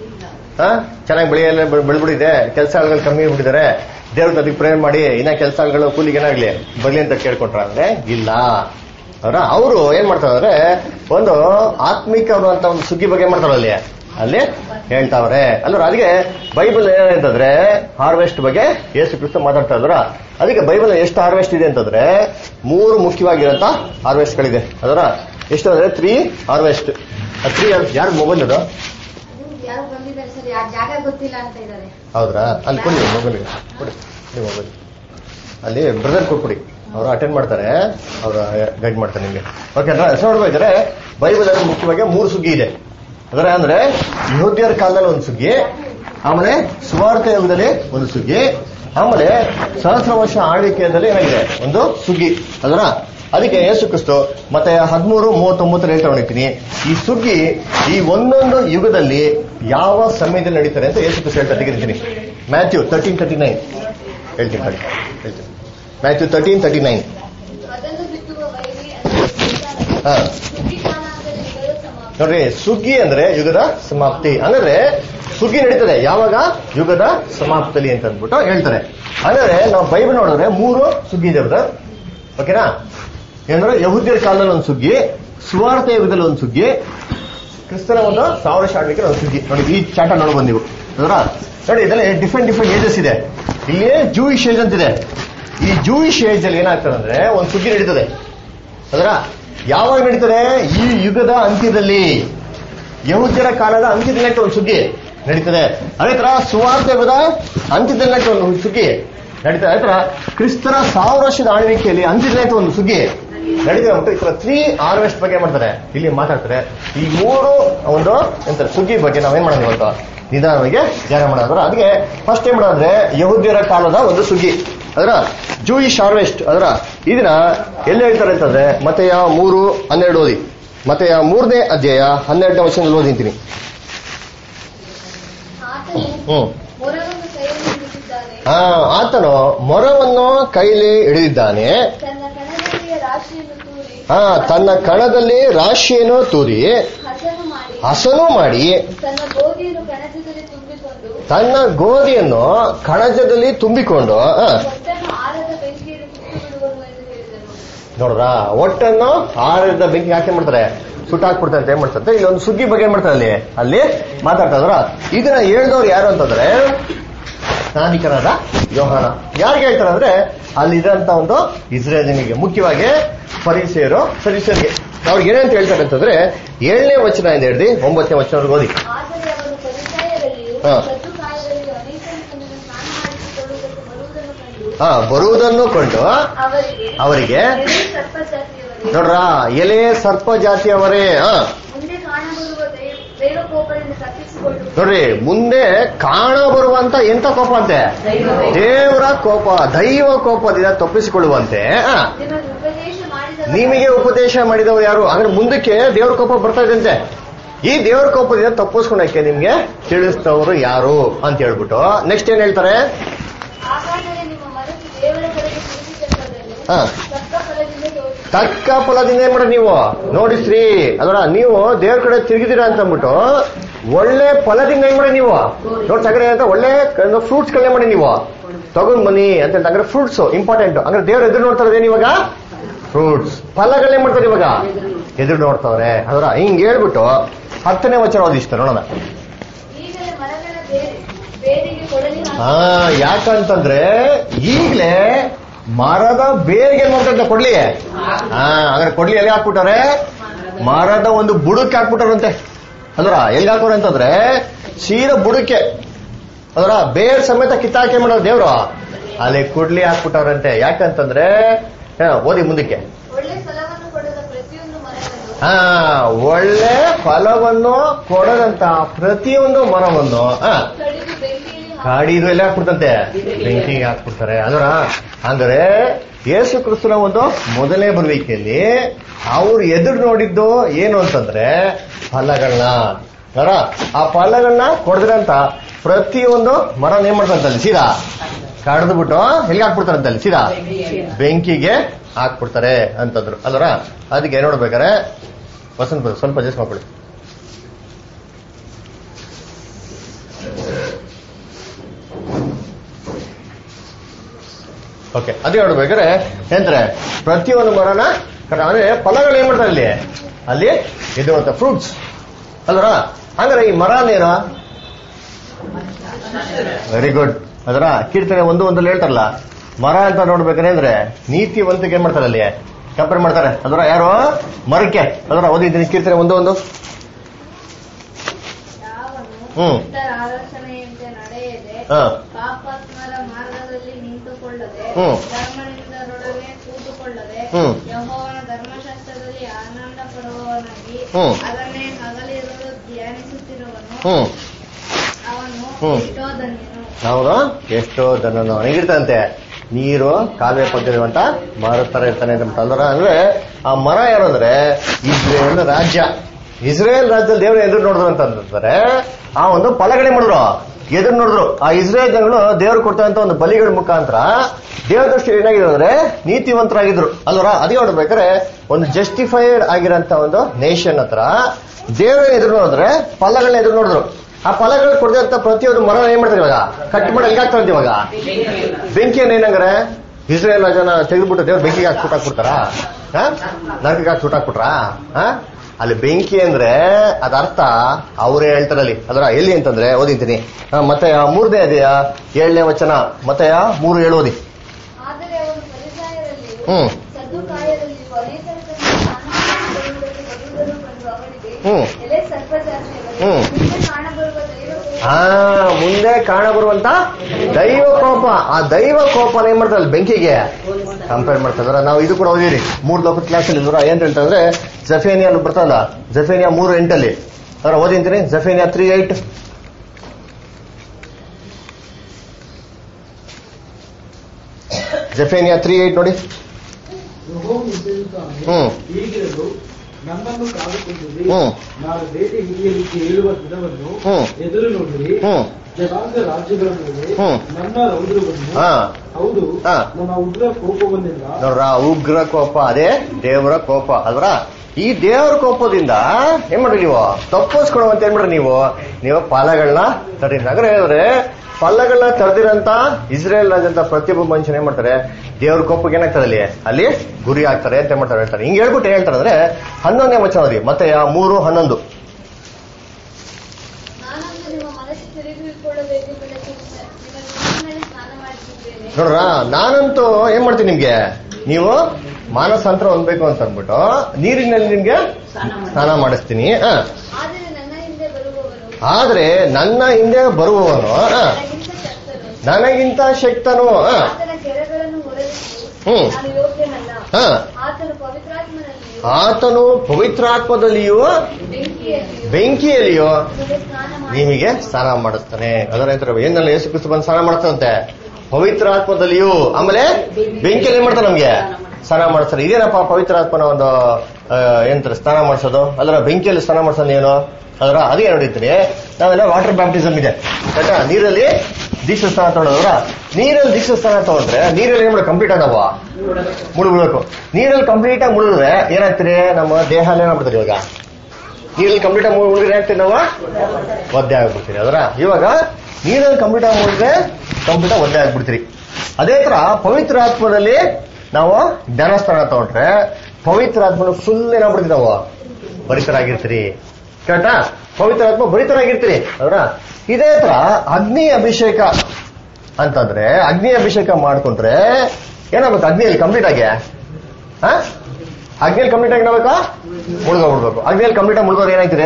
ಹಾ ಚೆನ್ನಾಗಿ ಬೆಳೆಯಲ್ಲ ಬೆಳೆದ್ಬಿಟ್ಟಿದೆ ಕೆಲಸ ಆಳುಗಳು ಕಮ್ಮಿ ಬಿಟ್ಟಿದ್ದಾರೆ ದೇವ್ರ ಅದಕ್ಕೆ ಪ್ರೇರಣೆ ಮಾಡಿ ಇನ್ನ ಕೆಲಸ ಆಳುಗಳು ಕೂಲಿಗೆ ಏನಾಗ್ಲಿ ಬರ್ಲಿ ಅಂತ ಕೇಳ್ಕೊಟ್ರ ಅಂದ್ರೆ ಇಲ್ಲ ಅವರ ಅವರು ಏನ್ ಮಾಡ್ತಾರೆ ಅಂದ್ರೆ ಒಂದು ಆತ್ಮಿಕ ಅಂತ ಒಂದು ಸುಗ್ಗಿ ಬಗ್ಗೆ ಏನ್ ಮಾಡ್ತಾರೆ ಅಲ್ಲಿ ಅಲ್ಲಿ ಹೇಳ್ತಾವ್ರೆ ಅಲ್ಲರ ಅದಕ್ಕೆ ಬೈಬಲ್ ಏನಂತಂದ್ರೆ ಹಾರ್ವೆಸ್ಟ್ ಬಗ್ಗೆ ಯೇಸು ಕ್ರಿಸ್ತ ಮಾತಾಡ್ತಾ ಇದ್ರ ಅದಕ್ಕೆ ಬೈಬಲ್ ಎಷ್ಟು ಹಾರ್ವೆಸ್ಟ್ ಇದೆ ಅಂತಂದ್ರೆ ಮೂರು ಮುಖ್ಯವಾಗಿರಂತ ಹಾರ್ವೆಸ್ಟ್ ಗಳಿದೆ ಅದರ ಎಷ್ಟು ಅಂದ್ರೆ ತ್ರೀ ಹಾರ್ವೆಸ್ಟ್ ತ್ರೀ ಯಾರು ಮೊಬೈಲ್ ಅದು ಯಾರು ಬಂದಿದ್ದಾರೆ ಸರ್ ಯಾರ ಜಾಗ ಗೊತ್ತಿಲ್ಲ ಅಂತ ಇದ್ದಾರೆ ಹೌದ್ರಾ ಅಲ್ಲಿ ಕೊಡಿ ಮೊಬೈಲ್ ಕೊಡಿ ಕೊಡಿ ಮೊಬೈಲ್ ಅಲ್ಲಿ ಬ್ರದರ್ ಕೊಟ್ಬಿಡಿ ಅವರು ಅಟೆಂಡ್ ಮಾಡ್ತಾರೆ ಅವರು ಗೈಡ್ ಮಾಡ್ತಾರೆ ನಿಮಗೆ ಓಕೆ ನೋಡ್ಬೇಕಾದ್ರೆ ಬೈಬಲ್ ಅಲ್ಲಿ ಮುಖ್ಯವಾಗಿ ಮೂರು ಸುಗ್ಗಿ ಇದೆ ಅದರ ಅಂದ್ರೆ ಯಹೂದ್ಯರ ಕಾಲದಲ್ಲಿ ಒಂದು ಸುಗ್ಗಿ ಆಮೇಲೆ ಸುವಾರ್ಥ ಯುಗದಲ್ಲಿ ಒಂದು ಸುಗ್ಗಿ ಆಮೇಲೆ ಸಹಸ್ರ ವರ್ಷ ಆಳ್ವಿಕೆಯಲ್ಲಿ ಏನಾಗಿದೆ ಒಂದು ಸುಗ್ಗಿ ಅದರ ಅದಕ್ಕೆ ಯೇಸು ಕ್ರಿಸ್ತು ಮತ್ತೆ ಹದಿಮೂರು ಮೂವತ್ತೊಂಬತ್ತರ ಹೇಳ್ತಾ ಹೊಡಿತೀನಿ ಈ ಸುಗ್ಗಿ ಈ ಒಂದೊಂದು ಯುಗದಲ್ಲಿ ಯಾವ ಸಮಯದಲ್ಲಿ ನಡೀತಾರೆ ಅಂತ ಯೇಸು ಕ್ರಿಸ್ತು ಹೇಳ್ತಾ ತೆಗೆದಿದ್ದೀನಿ ಮ್ಯಾಥ್ಯೂ ತರ್ಟೀನ್ ತರ್ಟಿ ನೈನ್ ಹೇಳ್ತೀನಿ ತಡಿ ಹೇಳ್ತೀನಿ ಮ್ಯಾಥ್ಯೂ ತರ್ಟೀನ್ ತರ್ಟಿ ನೈನ್ ಅದನ್ನು ಬಿತ್ತುವ ವೈರಿ ಹಾ ಸುಗ್ಗಿಕಾಲ ಅಂದರೆ ಯುಗದ ಸಮಾಪ್ತಿ ನೋಡ್ರಿ ಸುಗ್ಗಿ ಅಂದ್ರೆ ಯುಗದ ಸಮಾಪ್ತಿ ಅಂದ್ರೆ ಸುಗ್ಗಿ ನಡೀತದೆ ಯಾವಾಗ ಯುಗದ ಸಮಾಪ್ತಿಯಲ್ಲಿ ಅಂತ ಅಂದ್ಬಿಟ್ಟು ಹೇಳ್ತಾರೆ ಅಂದ್ರೆ ನಾವು ಬೈಬಲ್ ನೋಡಿದ್ರೆ ಮೂರು ಸುಗ್ಗಿ ಇದೆ ಬ್ರದರ್ ಓಕೆನಾ ಏನಂದ್ರೆ ಯಹುದ್ಯರ ಕಾಲದಲ್ಲಿ ಒಂದು ಸುಗ್ಗಿ ಸುವಾರ್ಥ ಯುಗದಲ್ಲಿ ಒಂದು ಸುಗ್ಗಿ ಕ್ರಿಸ್ತನ ಒಂದು ಸಾವಿರ ವರ್ಷ ಆಳ್ವಿಕೆ ಒಂದು ಸುಗ್ಗಿ ನೋಡಿ ಈ ಚಾಟ ನೋಡ್ಬೋದು ನೀವು ಅದರ ನೋಡಿ ಇದರಲ್ಲಿ ಡಿಫ್ರೆಂಟ್ ಡಿಫ್ರೆಂಟ್ ಏಜಸ್ ಇದೆ ಇಲ್ಲಿ ಜೂಯಿಶ್ ಏಜ್ ಅಂತಿದೆ ಈ ಜೂಯಿಶ್ ಏಜ್ ಅಲ್ಲಿ ಏನಾಗ್ತದೆ ಅಂದ್ರೆ ಒಂದು ಸುಗ್ಗಿ ನಡೀತದೆ ಅದರ ಯಾವಾಗ ನಡೀತದೆ ಈ ಯುಗದ ಅಂತ್ಯದಲ್ಲಿ ಯಹುದ್ಯರ ಕಾಲದ ಅಂತ್ಯದಲ್ಲಿ ಒಂದು ಸುಗ್ಗಿ ನಡೀತದೆ ಅದೇ ತರ ಸುವಾರ್ಥ ಯುಗದ ಅಂತ್ಯದಲ್ಲಿ ಒಂದು ಸುಗ್ಗಿ ನಡೀತದೆ ಅದೇ ತರ ಕ್ರಿಸ್ತನ ಸಾವಿರ ವರ್ಷದ ಆಳ್ವಿಕೆಯಲ್ಲಿ ಅಂತ್ಯದಲ್ಲಿ ಒಂದು ಸುಗ್ಗಿ ನಡೀತದೆ ಉಂಟು ಈ ತರ ತ್ರೀ ಹಾರ್ವೆಸ್ಟ್ ಬಗ್ಗೆ ಮಾಡ್ತಾರೆ ಇಲ್ಲಿ ಮಾತಾಡ್ತಾರೆ ಈ ಮೂರು ಒಂದು ಎಂತ ಸುಗ್ಗಿ ಬಗ್ಗೆ ನಾವೇನ್ ಮಾಡೋದು ಇವತ್ತು ನಿಧಾನವಾಗಿ ಧ್ಯಾನ ಮಾಡೋದ್ರ ಅದಕ್ಕೆ ಫಸ್ಟ್ ಏನ್ ಮಾಡೋದ್ರೆ ಯಹುದ್ಯರ ಕಾಲದ ಒಂದು ಸುಗ್ಗಿ ಅದರ ಜೂಯಿಶ್ ಹಾರ್ವೆಸ್ಟ್ ಅದರ ಇದನ್ನ ಎಲ್ಲಿ ಹೇಳ್ತಾರೆ ಅಂತಂದ್ರೆ ಮತ್ತೆ ಯಾವ ಮೂರು ಹನ್ನೆರಡು ಓದಿ ಮತ್ತೆ ಯಾವ ಮೂರನೇ ಅಧ್ಯಾಯ ಹನ್ನೆರಡನೇ ವರ್ಷದಲ್ಲಿ ಓದಿಂತೀನಿ ಹ್ಮ್ ಮೊರವನ್ನು ಕೈಯಲ್ಲಿ ಹಿಡಿದಿದ್ದಾನೆ ಆ ಆತನು ಮೊರವನ್ನು ಕೈಲಿ ಹಿಡಿದಿದ್ದಾನೆ ತನ್ನ ಕಣದಲ್ಲಿಯ ರಾಶಿಯನ್ನು ತೂರಿ ಆ ತನ್ನ ಕಣದಲ್ಲಿ ರಾಶಿಯನ್ನು ತೂರಿ ಹಸನು ಮಾಡಿ ಹಸನು ಮಾಡಿ ತನ್ನ ಗೋಧಿಯನ್ನು ಕಣಜದಲ್ಲಿ ತುಂಬಿಕೊಂಡು ತನ್ನ ಗೋಧಿಯನ್ನು ಕಣಜದಲ್ಲಿ ತುಂಬಿಕೊಂಡು ಆ, ಹೊಟ್ಟನ್ನು ಆರದ ಬೆಂಕಿಯಲ್ಲಿ ಸುಟ್ಟು ಬಿಡುವನು ಎಂದು ಹೇಳಿದನು ನೋಡ್ರ ಒಟ್ಟನ್ನು ಆರದ ಬೆಂಕಿ ಹಾಕಿ ಮಾಡ್ತಾರೆ ಸುಟ್ಟಾಕ್ಬಿಡ್ತಾರೆ ಅಂತ ಏನ್ ಮಾಡ್ತಾರೆ ಇಲ್ಲಿ ಒಂದು ಸುಗ್ಗಿ ಬಗ್ಗೆ ಏನ್ ಮಾಡ್ತಾರೆ ಅಲ್ಲಿ ಅಲ್ಲಿ ಮಾತಾಡ್ತಾ ಇದ್ರ ಇದನ್ನ ಹೇಳ್ದವ್ರು ಯಾರು ಅಂತಂದ್ರೆ ಸ್ನಾನಿಕನಾದ ಯೋಹಾನ ಯಾರಿಗೆ ಹೇಳ್ತಾರೆ ಅಂದ್ರೆ ಅಲ್ಲಿ ಇರೋಂತ ಒಂದು ಇಸ್ರೇಲಿನಿಗೆ ಮುಖ್ಯವಾಗಿ ಪರಿಸೆಯರು ಸರಿಸರಿಗೆ ಅವ್ರಿಗೆ ಏನಂತ ಹೇಳ್ತಾರೆ ಅಂತಂದ್ರೆ ಏಳನೇ ವಚನ ಇಂದ ಹಿಡಿದು ಒಂಬತ್ತನೇ ವಚನವರೆಗೆ ಓದಿ ಆದರೆ ಅವರು ಪರಿಸರದಲ್ಲಿಯೂ ಹಾ. ಸದ್ದುಕಾಯದಲ್ಲಿಯೂ ಅನೇಕರು ತನ್ನನ್ನು ಸ್ನಾನ ಮಾಡಿಸಿಕೊಳ್ಳುವುದಕ್ಕೆ ಬರುವುದನ್ನು ಕಂಡು ಹಾ ಬರುವುದನ್ನು ಕೊಂಡು ಅವರಿಗೆ ಅವರಿಗೆ ಎಳೆ ಸರ್ಪ ಜಾತಿಯವರೇ ನೋಡ್ರ ಎಲೆ ಸರ್ಪ ಜಾತಿಯವರೇ ಹಾ ಮುಂದೆ ಕಾಣಬರುವ ದೈವ- ದೈವಕೋಪದಿಂದ ತಪ್ಪಿಸಿಕೊಳ್ಳುವುದು ನೋಡ್ರಿ ಮುಂದೆ ಕಾಣ ಬರುವಂತ ಎಂತ ಕೋಪ ಅಂತೆ ದೇವರ ಕೋಪ ದೈವ ಕೋಪದಿಂದ ತಪ್ಪಿಸಿಕೊಳ್ಳುವಂತೆ ಆ, ನಿಮಗೆ ಉಪದೇಶ ಮಾಡಿದ ನಿಮಗೆ ಉಪದೇಶ ಮಾಡಿದವರು ಯಾರು ಅಂದ್ರೆ ಮುಂದಕ್ಕೆ ದೇವ್ರ ಕೋಪ ಬರ್ತಾ ಇದಂತೆ ಈ ದೇವ್ರ ಕೋಪದಿಂದ ತಪ್ಪಿಸ್ಕೊಳಕ್ಕೆ ನಿಮ್ಗೆ ತಿಳಿಸಿದವರು ಯಾರು ಅಂತ ಹೇಳ್ಬಿಟ್ಟು ನೆಕ್ಸ್ಟ್ ಏನ್ ಹೇಳ್ತಾರೆ ಆಕಾಶದಲ್ಲಿ ನಿಮ್ಮ ಮನಸ್ಸು ದೇವರ ಕಡೆಗೆ ತಿರುಗಿಸಲ್ಪಡಲು ಹಾ. ತಕ್ಕ ಫಲದಿಂದ ತೋರಿಸಿ ತಕ್ಕ ಫಲದಿಂದ ಏನ್ ಮಾಡಿ ನೀವು ನೋಡಿಸ್ರಿ ಅದರ ನೀವು ದೇವ್ರ ಕಡೆ ತಿರುಗಿದಿರ ಅಂತ ಅಂದ್ಬಿಟ್ಟು ಒಳ್ಳೆ ಫಲದಿಂದ ಏನ್ ಮಾಡಿ ನೀವು ನೋಡಿ ತಗಡೆ ಅಂತ ಒಳ್ಳೆ ಫ್ರೂಟ್ಸ್ ಗಳೇ ಮಾಡಿ ನೀವು ತಗೊಂಡ್ ಬನ್ನಿ ಅಂತ ಹೇಳ್ತಾ ಅಂದ್ರೆ ಫ್ರೂಟ್ಸ್ ಇಂಪಾರ್ಟೆಂಟ್ ಅಂದ್ರೆ ದೇವ್ರ ಎದುರು ನೋಡ್ತಾರೆ ಏನ್ ಇವಾಗ ಫ್ರೂಟ್ಸ್ ಫಲಗಳೇ ಮಾಡ್ತಾರೆ ಇವಾಗ ಎದುರು ನೋಡ್ತಾವ್ರೆ ಅದರ ಹಿಂಗ್ ಹೇಳ್ಬಿಟ್ಟು ಹತ್ತನೇ ವಚನ ಓದಿಸ್ತಾರೆ ನೋಡೋಣ ಈಗಲೇ ಮರಗಳ ಬೇರೆ ಬೇರಿಗೆ ಕೊಡಲಿ ಹಾ ಯಾಕಂತಂದ್ರೆ ಈಗ್ಲೇ ಮರದ ಬೇರಿಗೆ ಏನ್ ಮಾಡ್ತಾರೆ ಕೊಡ್ಲಿ ಹಾ ಅಂದ್ರೆ ಕೊಡ್ಲಿ ಎಲ್ಲಿ ಹಾಕ್ಬಿಟ್ಟಾರೆ ಮರದ ಒಂದು ಬುಡಕ್ಕೆ ಹಾಕ್ಬಿಟ್ಟಾರಂತೆ ಅಲ್ರ ಎಲ್ಲಿ ಹಾಕೋರು ಅಂತಂದ್ರೆ ಸೀದಾ ಬುಡಕ್ಕೆ ಅದರ ಬೇರ್ ಸಮೇತ ಕಿತ್ತಾಕೆ ಮಾಡೋರು ದೇವ್ರು ಅಲ್ಲಿ ಕುಡ್ಲಿ ಹಾಕ್ಬಿಟ್ಟವ್ರಂತೆ ಯಾಕಂತಂದ್ರೆ ಹಾ, ಓದಿ ಮುಂದಕ್ಕೆ ಒಳ್ಳೆ ಫಲವನ್ನು ಕೊಡದ ಪ್ರತಿಯೊಂದು ಮರವನ್ನು ಹಾ ಒಳ್ಳೆ ಫಲವನ್ನು ಕೊಡದಂತ ಪ್ರತಿಯೊಂದು ಮರವನ್ನು ಹಾ ಕಡಿದು ಬೆಂಕಿಯಲ್ಲಿ ಹಾಕಿ ಕಾಡಿದು ಎಲ್ಲ ಹಾಕ್ಬಿಡ್ತಂತೆ ಬೆಂಕಿಗೆ ಹಾಕ್ಬಿಡ್ತಾರೆ ಅದರ ಅಂದ್ರೆ ಯೇಸು ಕ್ರಿಸ್ತನ ಒಂದು ಮೊದಲನೇ ಬರುವಿಕೆಯಲ್ಲಿ ಅವ್ರು ಎದುರು ನೋಡಿದ್ದು ಏನು ಅಂತಂದ್ರೆ ಫಲಗಳನ್ನ ಅದರ ಆ ಫಲಗಳನ್ನ ಕೊಡದ್ರಂತ ಪ್ರತಿಯೊಂದು ಮರ ಏನ್ ಮಾಡ್ತಾರಂತಲ್ಲಿ ಸೀದಾ ಕಡ್ದು ಬಿಟ್ಟು ಎಲ್ಲಿಗೆ ಹಾಕ್ಬಿಡ್ತಾರಂತಲ್ಲಿ ಸೀದಾ ಬೆಂಕಿಗೆ ಹಾಕ್ಬಿಡ್ತಾರೆ ಅಂತಂದ್ರು ಅಲ್ವರ ಅದಕ್ಕೆ ನೋಡ್ಬೇಕಾರೆ ವಸಂತ ಸ್ವಲ್ಪ ಅಡ್ಜಸ್ಟ್ ಮಾಡ್ಕೊಳ್ಳಿ ಓಕೆ ಅದೇ ಹೇಳ್ಬೇಕಾದ್ರೆ ಏನಂತಾರೆ ಪ್ರತಿಯೊಂದು ಮರನ ಕಡ- ಅಂದ್ರೆ ಫಲಗಳು ಏನ್ ಮಾಡ್ತಾರೆ ಅಲ್ಲಿ ಅಲ್ಲಿ ಇದು ಅಂತ ಫ್ರೂಟ್ಸ್ ಅಲ್ವರ ಹಂಗಾರೆ ಈ ಮರ ನೇರ ವೆರಿ ಗುಡ್ ಅದರ ಕೀರ್ತನೆ ಒಂದು ಒಂದಲ್ಲಿ ಹೇಳ್ತಾರಲ್ಲ ಮರ ಅಂತ ನೋಡ್ಬೇಕಾದ್ರೆ ಅಂದ್ರೆ ನೀತಿವಂತಿಗೆ ಏನ್ ಮಾಡ್ತಾರೆ ಅಲ್ಲಿ ಕಂಪೇರ್ ಮಾಡ್ತಾರೆ ಅದರ ಯಾರು ಮರಕ್ಕೆ ಅದರ ಓದಿದ್ದೀನಿ ಕೀರ್ತನೆ ಒಂದು ಒಂದು ಯಾವನು ಹ್ಮ್. ಇತರ ಆಲೋಚನೆಯಂತೆ ನಡೆಯದೆ ಹಾ ಪಾಪಾತ್ಮರ ಮಾರ್ಗದಲ್ಲಿ ನಿಂತುಕೊಳ್ಳದೆ ಹ್ಮ್. ಧರ್ಮನಿಂದರೊಡನೆ ಕೂತುಕೊಳ್ಳದೆ ಹ್ಮ್. ಯಹೋವನ ಧರ್ಮಶಾಸ್ತ್ರದಲ್ಲಿ ಆನಂದ ಪಡುವವನಾಗಿ ಹ್ಮ್. ಅದನ್ನೇ ಹಗಲಿರುಳು ಧ್ಯಾನಿಸುತ್ತಿರುವನು ಹ್ಮ್ ಅವನು ಹ್ಮ್. ಎಷ್ಟೋ ಧನ್ಯನು ಹೌದು ಎಷ್ಟೋ ಜನನು ಹೇಗಿರ್ತಂತೆ ನೀರು ಕಾಲುವೆ ಪಕ್ಕದಿರುವಂತ ಮರ ತರ ಇರ್ತಾನೆ ಅಂತ ಅಂದ್ರ ಅಂದ್ರೆ ಆ ಮರ ಯಾರು ಅಂದ್ರೆ ಇಸ್ರೇಲ್ ರಾಜ್ಯ ಇಸ್ರೇಲ್ ರಾಜ್ಯದಲ್ಲಿ ದೇವರು ಎದುರು ನೋಡಿದ್ರು ಅಂತಂದ್ರೆ ಆ ಒಂದು ಫಲಗಳೇ ಮಾಡಿದ್ರು ಎದುರು ನೋಡಿದ್ರು ಆ ಇಸ್ರೇಲ್ ಜನಗಳು ದೇವರು ಕೊಡ್ತಂತ ಒಂದು ಬಲಿಗಳ ಮುಖಾಂತರ ದೇವರ ದೃಷ್ಟಿ ಏನಾಗಿದೆ ಅಂದ್ರೆ ನೀತಿವಂತರಾಗಿದ್ರು ಅಲ್ವರ ಅದೇ ನೋಡ್ಬೇಕಾದ್ರೆ ಒಂದು ಜಸ್ಟಿಫೈಡ್ ಆಗಿರೋಂತ ಒಂದು ನೇಷನ್ ಹತ್ರ ದೇವರ ಎದುರು ನೋಡಿದ್ರೆ ಫಲಗಳನ್ನ ಎದುರು ನೋಡಿದ್ರು ಆ ಫಲಗಳು ಕೊಡದಂತ ಪ್ರತಿಯೊಂದು ಮರ ಏನ್ ಮಾಡ್ತಾರೆ ಇವಾಗ ಕಟ್ ಮಾಡಿ ಎಲ್ಲಿ ಹಾಕ್ತಾರೆ ಇವಾಗ ಬೆಂಕಿಯನ್ನು ಏನಂದ್ರೆ ಇಸ್ರೇಲ್ ರಾಜನ ತೆಗೆದ್ಬಿಟ್ಟು ದೇವ್ರ ಬೆಂಕಿಗೆ ಹಾಕಿ ಸುಟ್ಟಾಕ್ಬಿಡ್ತಾರ ನರಕಿಗೆ ಹಾಕಿ ಸುಟ್ಟಾಕ್ಬಿಟ್ರಾ ಹಾ? ಅಲ್ಲಿ ಬೆಂಕಿ ಅಂದ್ರೆ ಅದ ಅರ್ಥ ಅವರೇ ಹೇಳ್ತಾರೆ ಅಲ್ಲಿ ಅದರ ಎಲ್ಲಿ ಅಂತಂದ್ರೆ ಓದಿದ್ದೀನಿ ಹಾ, ಮತ್ತೆ ಆ ಮೂರನೇ ಅದೇ ಏಳನೇ ವಚನ ಮತ್ತೆ ಆ ಮೂರು ಏಳು ಓದಿ ಆದರೆ ಅವನು ಫರಿಸಾಯರಲ್ಲಿಯೂ ಹ್ಮ್. ಸದ್ದುಕಾಯರಲ್ಲಿಯೂ ಅನೇಕರ ಸಂಗಡ ಸ್ನಾನಮಾಡಿಕೊಳ್ಳುವುದಕ್ಕೆ ಬರುವುದನ್ನು ಕಂಡು ಅವರಿಗೆ ಹ್ಮ್. ಎಲೆ ಸರ್ಪಜಾತಿಯವರೇ, ಹ್ಮ್. ಮುಂದೆ ಕಾಣಬರುವ ದೈವಕೋಪ ಆ ಮುಂದೆ ಕಾಣ ಬರುವಂತ ದೈವ ಕೋಪ ಆ ದೈವ ಕೋಪನ ಏನ್ ಮಾಡ್ತಾರೆ ಅಲ್ಲಿ ಬೆಂಕಿಗೆ ಕಂಪೇರ್ ಮಾಡ್ತಾರೆ ನಾವು ಇದು ಕೂಡ ಓದಿರಿ ಮೂರ್ ಲೋಕದ ಕ್ಲಾಸ್ ಅಲ್ಲಿ ಇಲ್ವರ ಏನ್ ಹೇಳ್ತಾರೆ ಜಫೇನಿಯಾ ಬರ್ತಲ್ಲ ಜಫೇನಿಯಾ ಮೂರು ಎಂಟಲ್ಲಿ ಅದರ ಓದಿಂತೀನಿ Zephaniah three eight Zephaniah three eight ನೋಡಿ ಯೆಹೋವನು ತಿಳಿಯುತ್ತಾನೆ. ಹ್ಮ್. ಹೀಗಿರಲು ನನ್ನನ್ನು ಕಾದುಕೊಂಡಿರಿ ಹ್ಮ್. ನಾನು ಬೇಟೆ ಹಿಡಿಯಲಿಕ್ಕೆ ಹೇಳುವ ದಿನವನ್ನು ಹ್ಮ್. ಎದುರು ನೋಡಿರಿ ಹ್ಮ್ ಜನಾಂಗ ರಾಜ್ಯಗಳ ಮೇಲೆ ಹ್ಮ್. ನನ್ನ ರೌದ್ರವನ್ನು ಹಾ ಹೌದು ಹಾ. ನನ್ನ ಉಗ್ರ ಕೋಪವನ್ನೆಲ್ಲ ನೋಡ್ರ ಉಗ್ರ ಕೋಪ ಅದೇ ದೇವರ ಕೋಪ ಅಲ್ವರ ಈ ದೇವರ ಕೋಪದಿಂದ ಏನ್ ಮಾಡ್ರಿ ನೀವು ತಪ್ಪಿಸ್ಕೊಳ್ಳುವಂತ ಏನ್ ಮಾಡ್ರಿ ನೀವು ನೀವು ಫಲಗಳನ್ನ ತರಿ ನಗರ ಹೇಳಿದ್ರೆ ಫಲಗಳನ್ನ ತಡೆದಿರಂತ ಇಸ್ರೇಲ್ ರಾಜ್ಯಂತ ಪ್ರತಿಯೊಬ್ಬ ಮನುಷ್ಯನ ಏನ್ ಮಾಡ್ತಾರೆ ದೇವ್ರ ಕೋಪಕ್ಕೆ ಏನಾಗ್ತದೆ ಅಲ್ಲಿ ಅಲ್ಲಿ ಗುರಿ ಆಗ್ತಾರೆ ಅಂತ ಏನ್ ಮಾಡ್ತಾರೆ ಹೇಳ್ತಾರೆ ಹಿಂಗ್ ಹೇಳ್ಬಿಟ್ಟು ಏನ್ ಹೇಳ್ತಾರೆ ಅಂದ್ರೆ ಹನ್ನೊಂದನೇ ವಚನ ಓದಿ ಮತ್ತೆ ಆ ಮೂರು ಹನ್ನೊಂದು ನಾನಂತೂ ನಿಮ್ಮ ಮನಸ್ಸು ತಿರುಗಿಕೊಳ್ಳಬೇಕೆಂಬ ನಿಮಗೆ ಸ್ನಾನ ಮಾಡಿಸಿದ್ದೇನೆ ನೋಡ್ರ ನಾನಂತೂ ಏನ್ ಮಾಡ್ತೀನಿ ನಿಮ್ಗೆ ನೀವು ಮಾನಸಾಂತರ ಹೊಂದ್ಬೇಕು ಅಂತ ಅಂದ್ಬಿಟ್ಟು ನೀರಿನಲ್ಲಿ ನಿಮ್ಗೆ ಸ್ನಾನ ಮಾಡಿಸ್ತೀನಿ ಹ. ಆದರೆ ನನ್ನ ಹಿಂದೆ ಬರುವವನು ಆದ್ರೆ ನನ್ನ ಹಿಂದೆ ಬರುವವನು ಹ, ನನಗಿಂತ ಶಕ್ತನು ನನಗಿಂತ ಶಕ್ತನು ಹ, ಆತನ ಕೆರೆಗಳನ್ನು ಮುರಿದು ಹ್ಮ್. ನಾನು ಯೋಗ್ಯನಲ್ಲ ಹ. ಆತನು ಪವಿತ್ರಾತ್ಮನಲ್ಲಿಯೂ ಆತನು ಪವಿತ್ರಾತ್ಮದಲ್ಲಿಯೂ ಬೆಂಕಿಯಲ್ಲಿಯೂ ಬೆಂಕಿಯಲ್ಲಿಯೂ ನಿಮಗೆ ಸ್ನಾನ ಮಾಡಿ ನಿಮಗೆ ಸ್ನಾನ ಮಾಡಿಸ್ತಾನೆ ಅದರ ನಂತರ ಏನಲ್ಲ ಯೇಸು ಕ್ರಿಸ್ತು ಬಂದು ಸ್ನಾನ ಮಾಡ್ತಾನಂತೆ ಪವಿತ್ರಾತ್ಮದಲ್ಲಿಯೂ ಆಮೇಲೆ ಬೆಂಕಿಯಲ್ಲಿ ಏನ್ ಮಾಡ್ತಾನೆ ನಮ್ಗೆ ಸ್ನಾನ ಮಾಡಿಸ್ತಾರೆ ಇದೇನಪ್ಪ ಪವಿತ್ರಾತ್ಮನ ಒಂದು ಆ, ಏನಂತಾರೆ ಸ್ನಾನ ಮಾಡಿಸೋದು ಅದರ ಬೆಂಕಿಯಲ್ಲಿ ಸ್ನಾನ ಮಾಡಿಸೋದು ಏನು ಅದರ ಅದೇ ನೋಡಿರ್ತೀನಿ ನಾವೆಲ್ಲ ವಾಟರ್ ಬ್ಯಾಪ್ಟಿಸಮ್ ಇದೆ ಆಯ್ತಾ ನೀರಲ್ಲಿ ದೀಕ್ಷಾ ಸ್ನಾನ ತಗೊಳ್ಳೋದ್ರ ನೀರಲ್ಲಿ ದೀಕ್ಷಾ ಸ್ನಾನ ತಗೊಂಡ್ರೆ ನೀರಲ್ಲಿ ಏನ್ ಮಾಡಿ ಕಂಪ್ಲೀಟ್ ಆಗವ ಮುಳುಗಬೇಕು ನೀರಲ್ಲಿ ಕಂಪ್ಲೀಟ್ ಆಗಿ ಮುಳುಗಿದ್ರೆ ಏನಾಗ್ತೀರಿ ನಮ್ಮ ದೇಹ ಏನಾಗ್ಬಿಡ್ತಾರೆ ಇವಾಗ ನೀರಲ್ಲಿ ಕಂಪ್ಲೀಟ್ ಆಗಿ ಮುಳುಗಿದ್ರೆ ಏನಾಗ್ತೀರಿ ನಾವು ಒದ್ದೆ ಆಗ್ಬಿಡ್ತೀರಿ ಅದರ ಇವಾಗ ನೀರಲ್ಲಿ ಕಂಪ್ಲೀಟ್ ಆಗಿ ಮುಳುಗಿದ್ರೆ ಕಂಪ್ಲೀಟ್ ಆಗಿ ಒದ್ದೆ ಆಗ್ಬಿಡ್ತೀರಿ ಅದೇ ತರ ಪವಿತ್ರ ಆತ್ಮದಲ್ಲಿ ನಾವು ಜ್ಞಾನಸ್ಥಾನ ತಗೊಂಡ್ರೆ ಪವಿತ್ರ ಆತ್ಮನ ಫುಲ್ ಏನಾಗ್ಬಿಡ್ತೀವಿ ನಾವು ಭರಿತರಾಗಿರ್ತೀರಿ ಕರೆಕ್ಟಾ ಪವಿತ್ರ ಆತ್ಮ ಭರಿತರಾಗಿರ್ತೀರಿ ಅದರ ಇದೇ ತರ ಅಗ್ನಿ ಅಭಿಷೇಕ ಅಂತಂದ್ರೆ ಅಗ್ನಿ ಅಭಿಷೇಕ ಮಾಡ್ಕೊಂಡ್ರೆ ಏನಾಗ್ಬೇಕು ಅಗ್ನಿಯಲ್ಲಿ ಕಂಪ್ಲೀಟ್ ಆಗಿ ಹಾ ಅಗ್ನಿಯಲ್ಲಿ ಕಂಪ್ಲೀಟ್ ಆಗಿ ಏನಾಗಬೇಕಾ ಮುಳುಗೋಗ್ಬಿಡ್ಬೇಕು ಅಗ್ನಿಯಲ್ಲಿ ಕಂಪ್ಲೀಟ್ ಆಗಿ ಮುಳುಗೋರು ಏನಾಯ್ತಿರಿ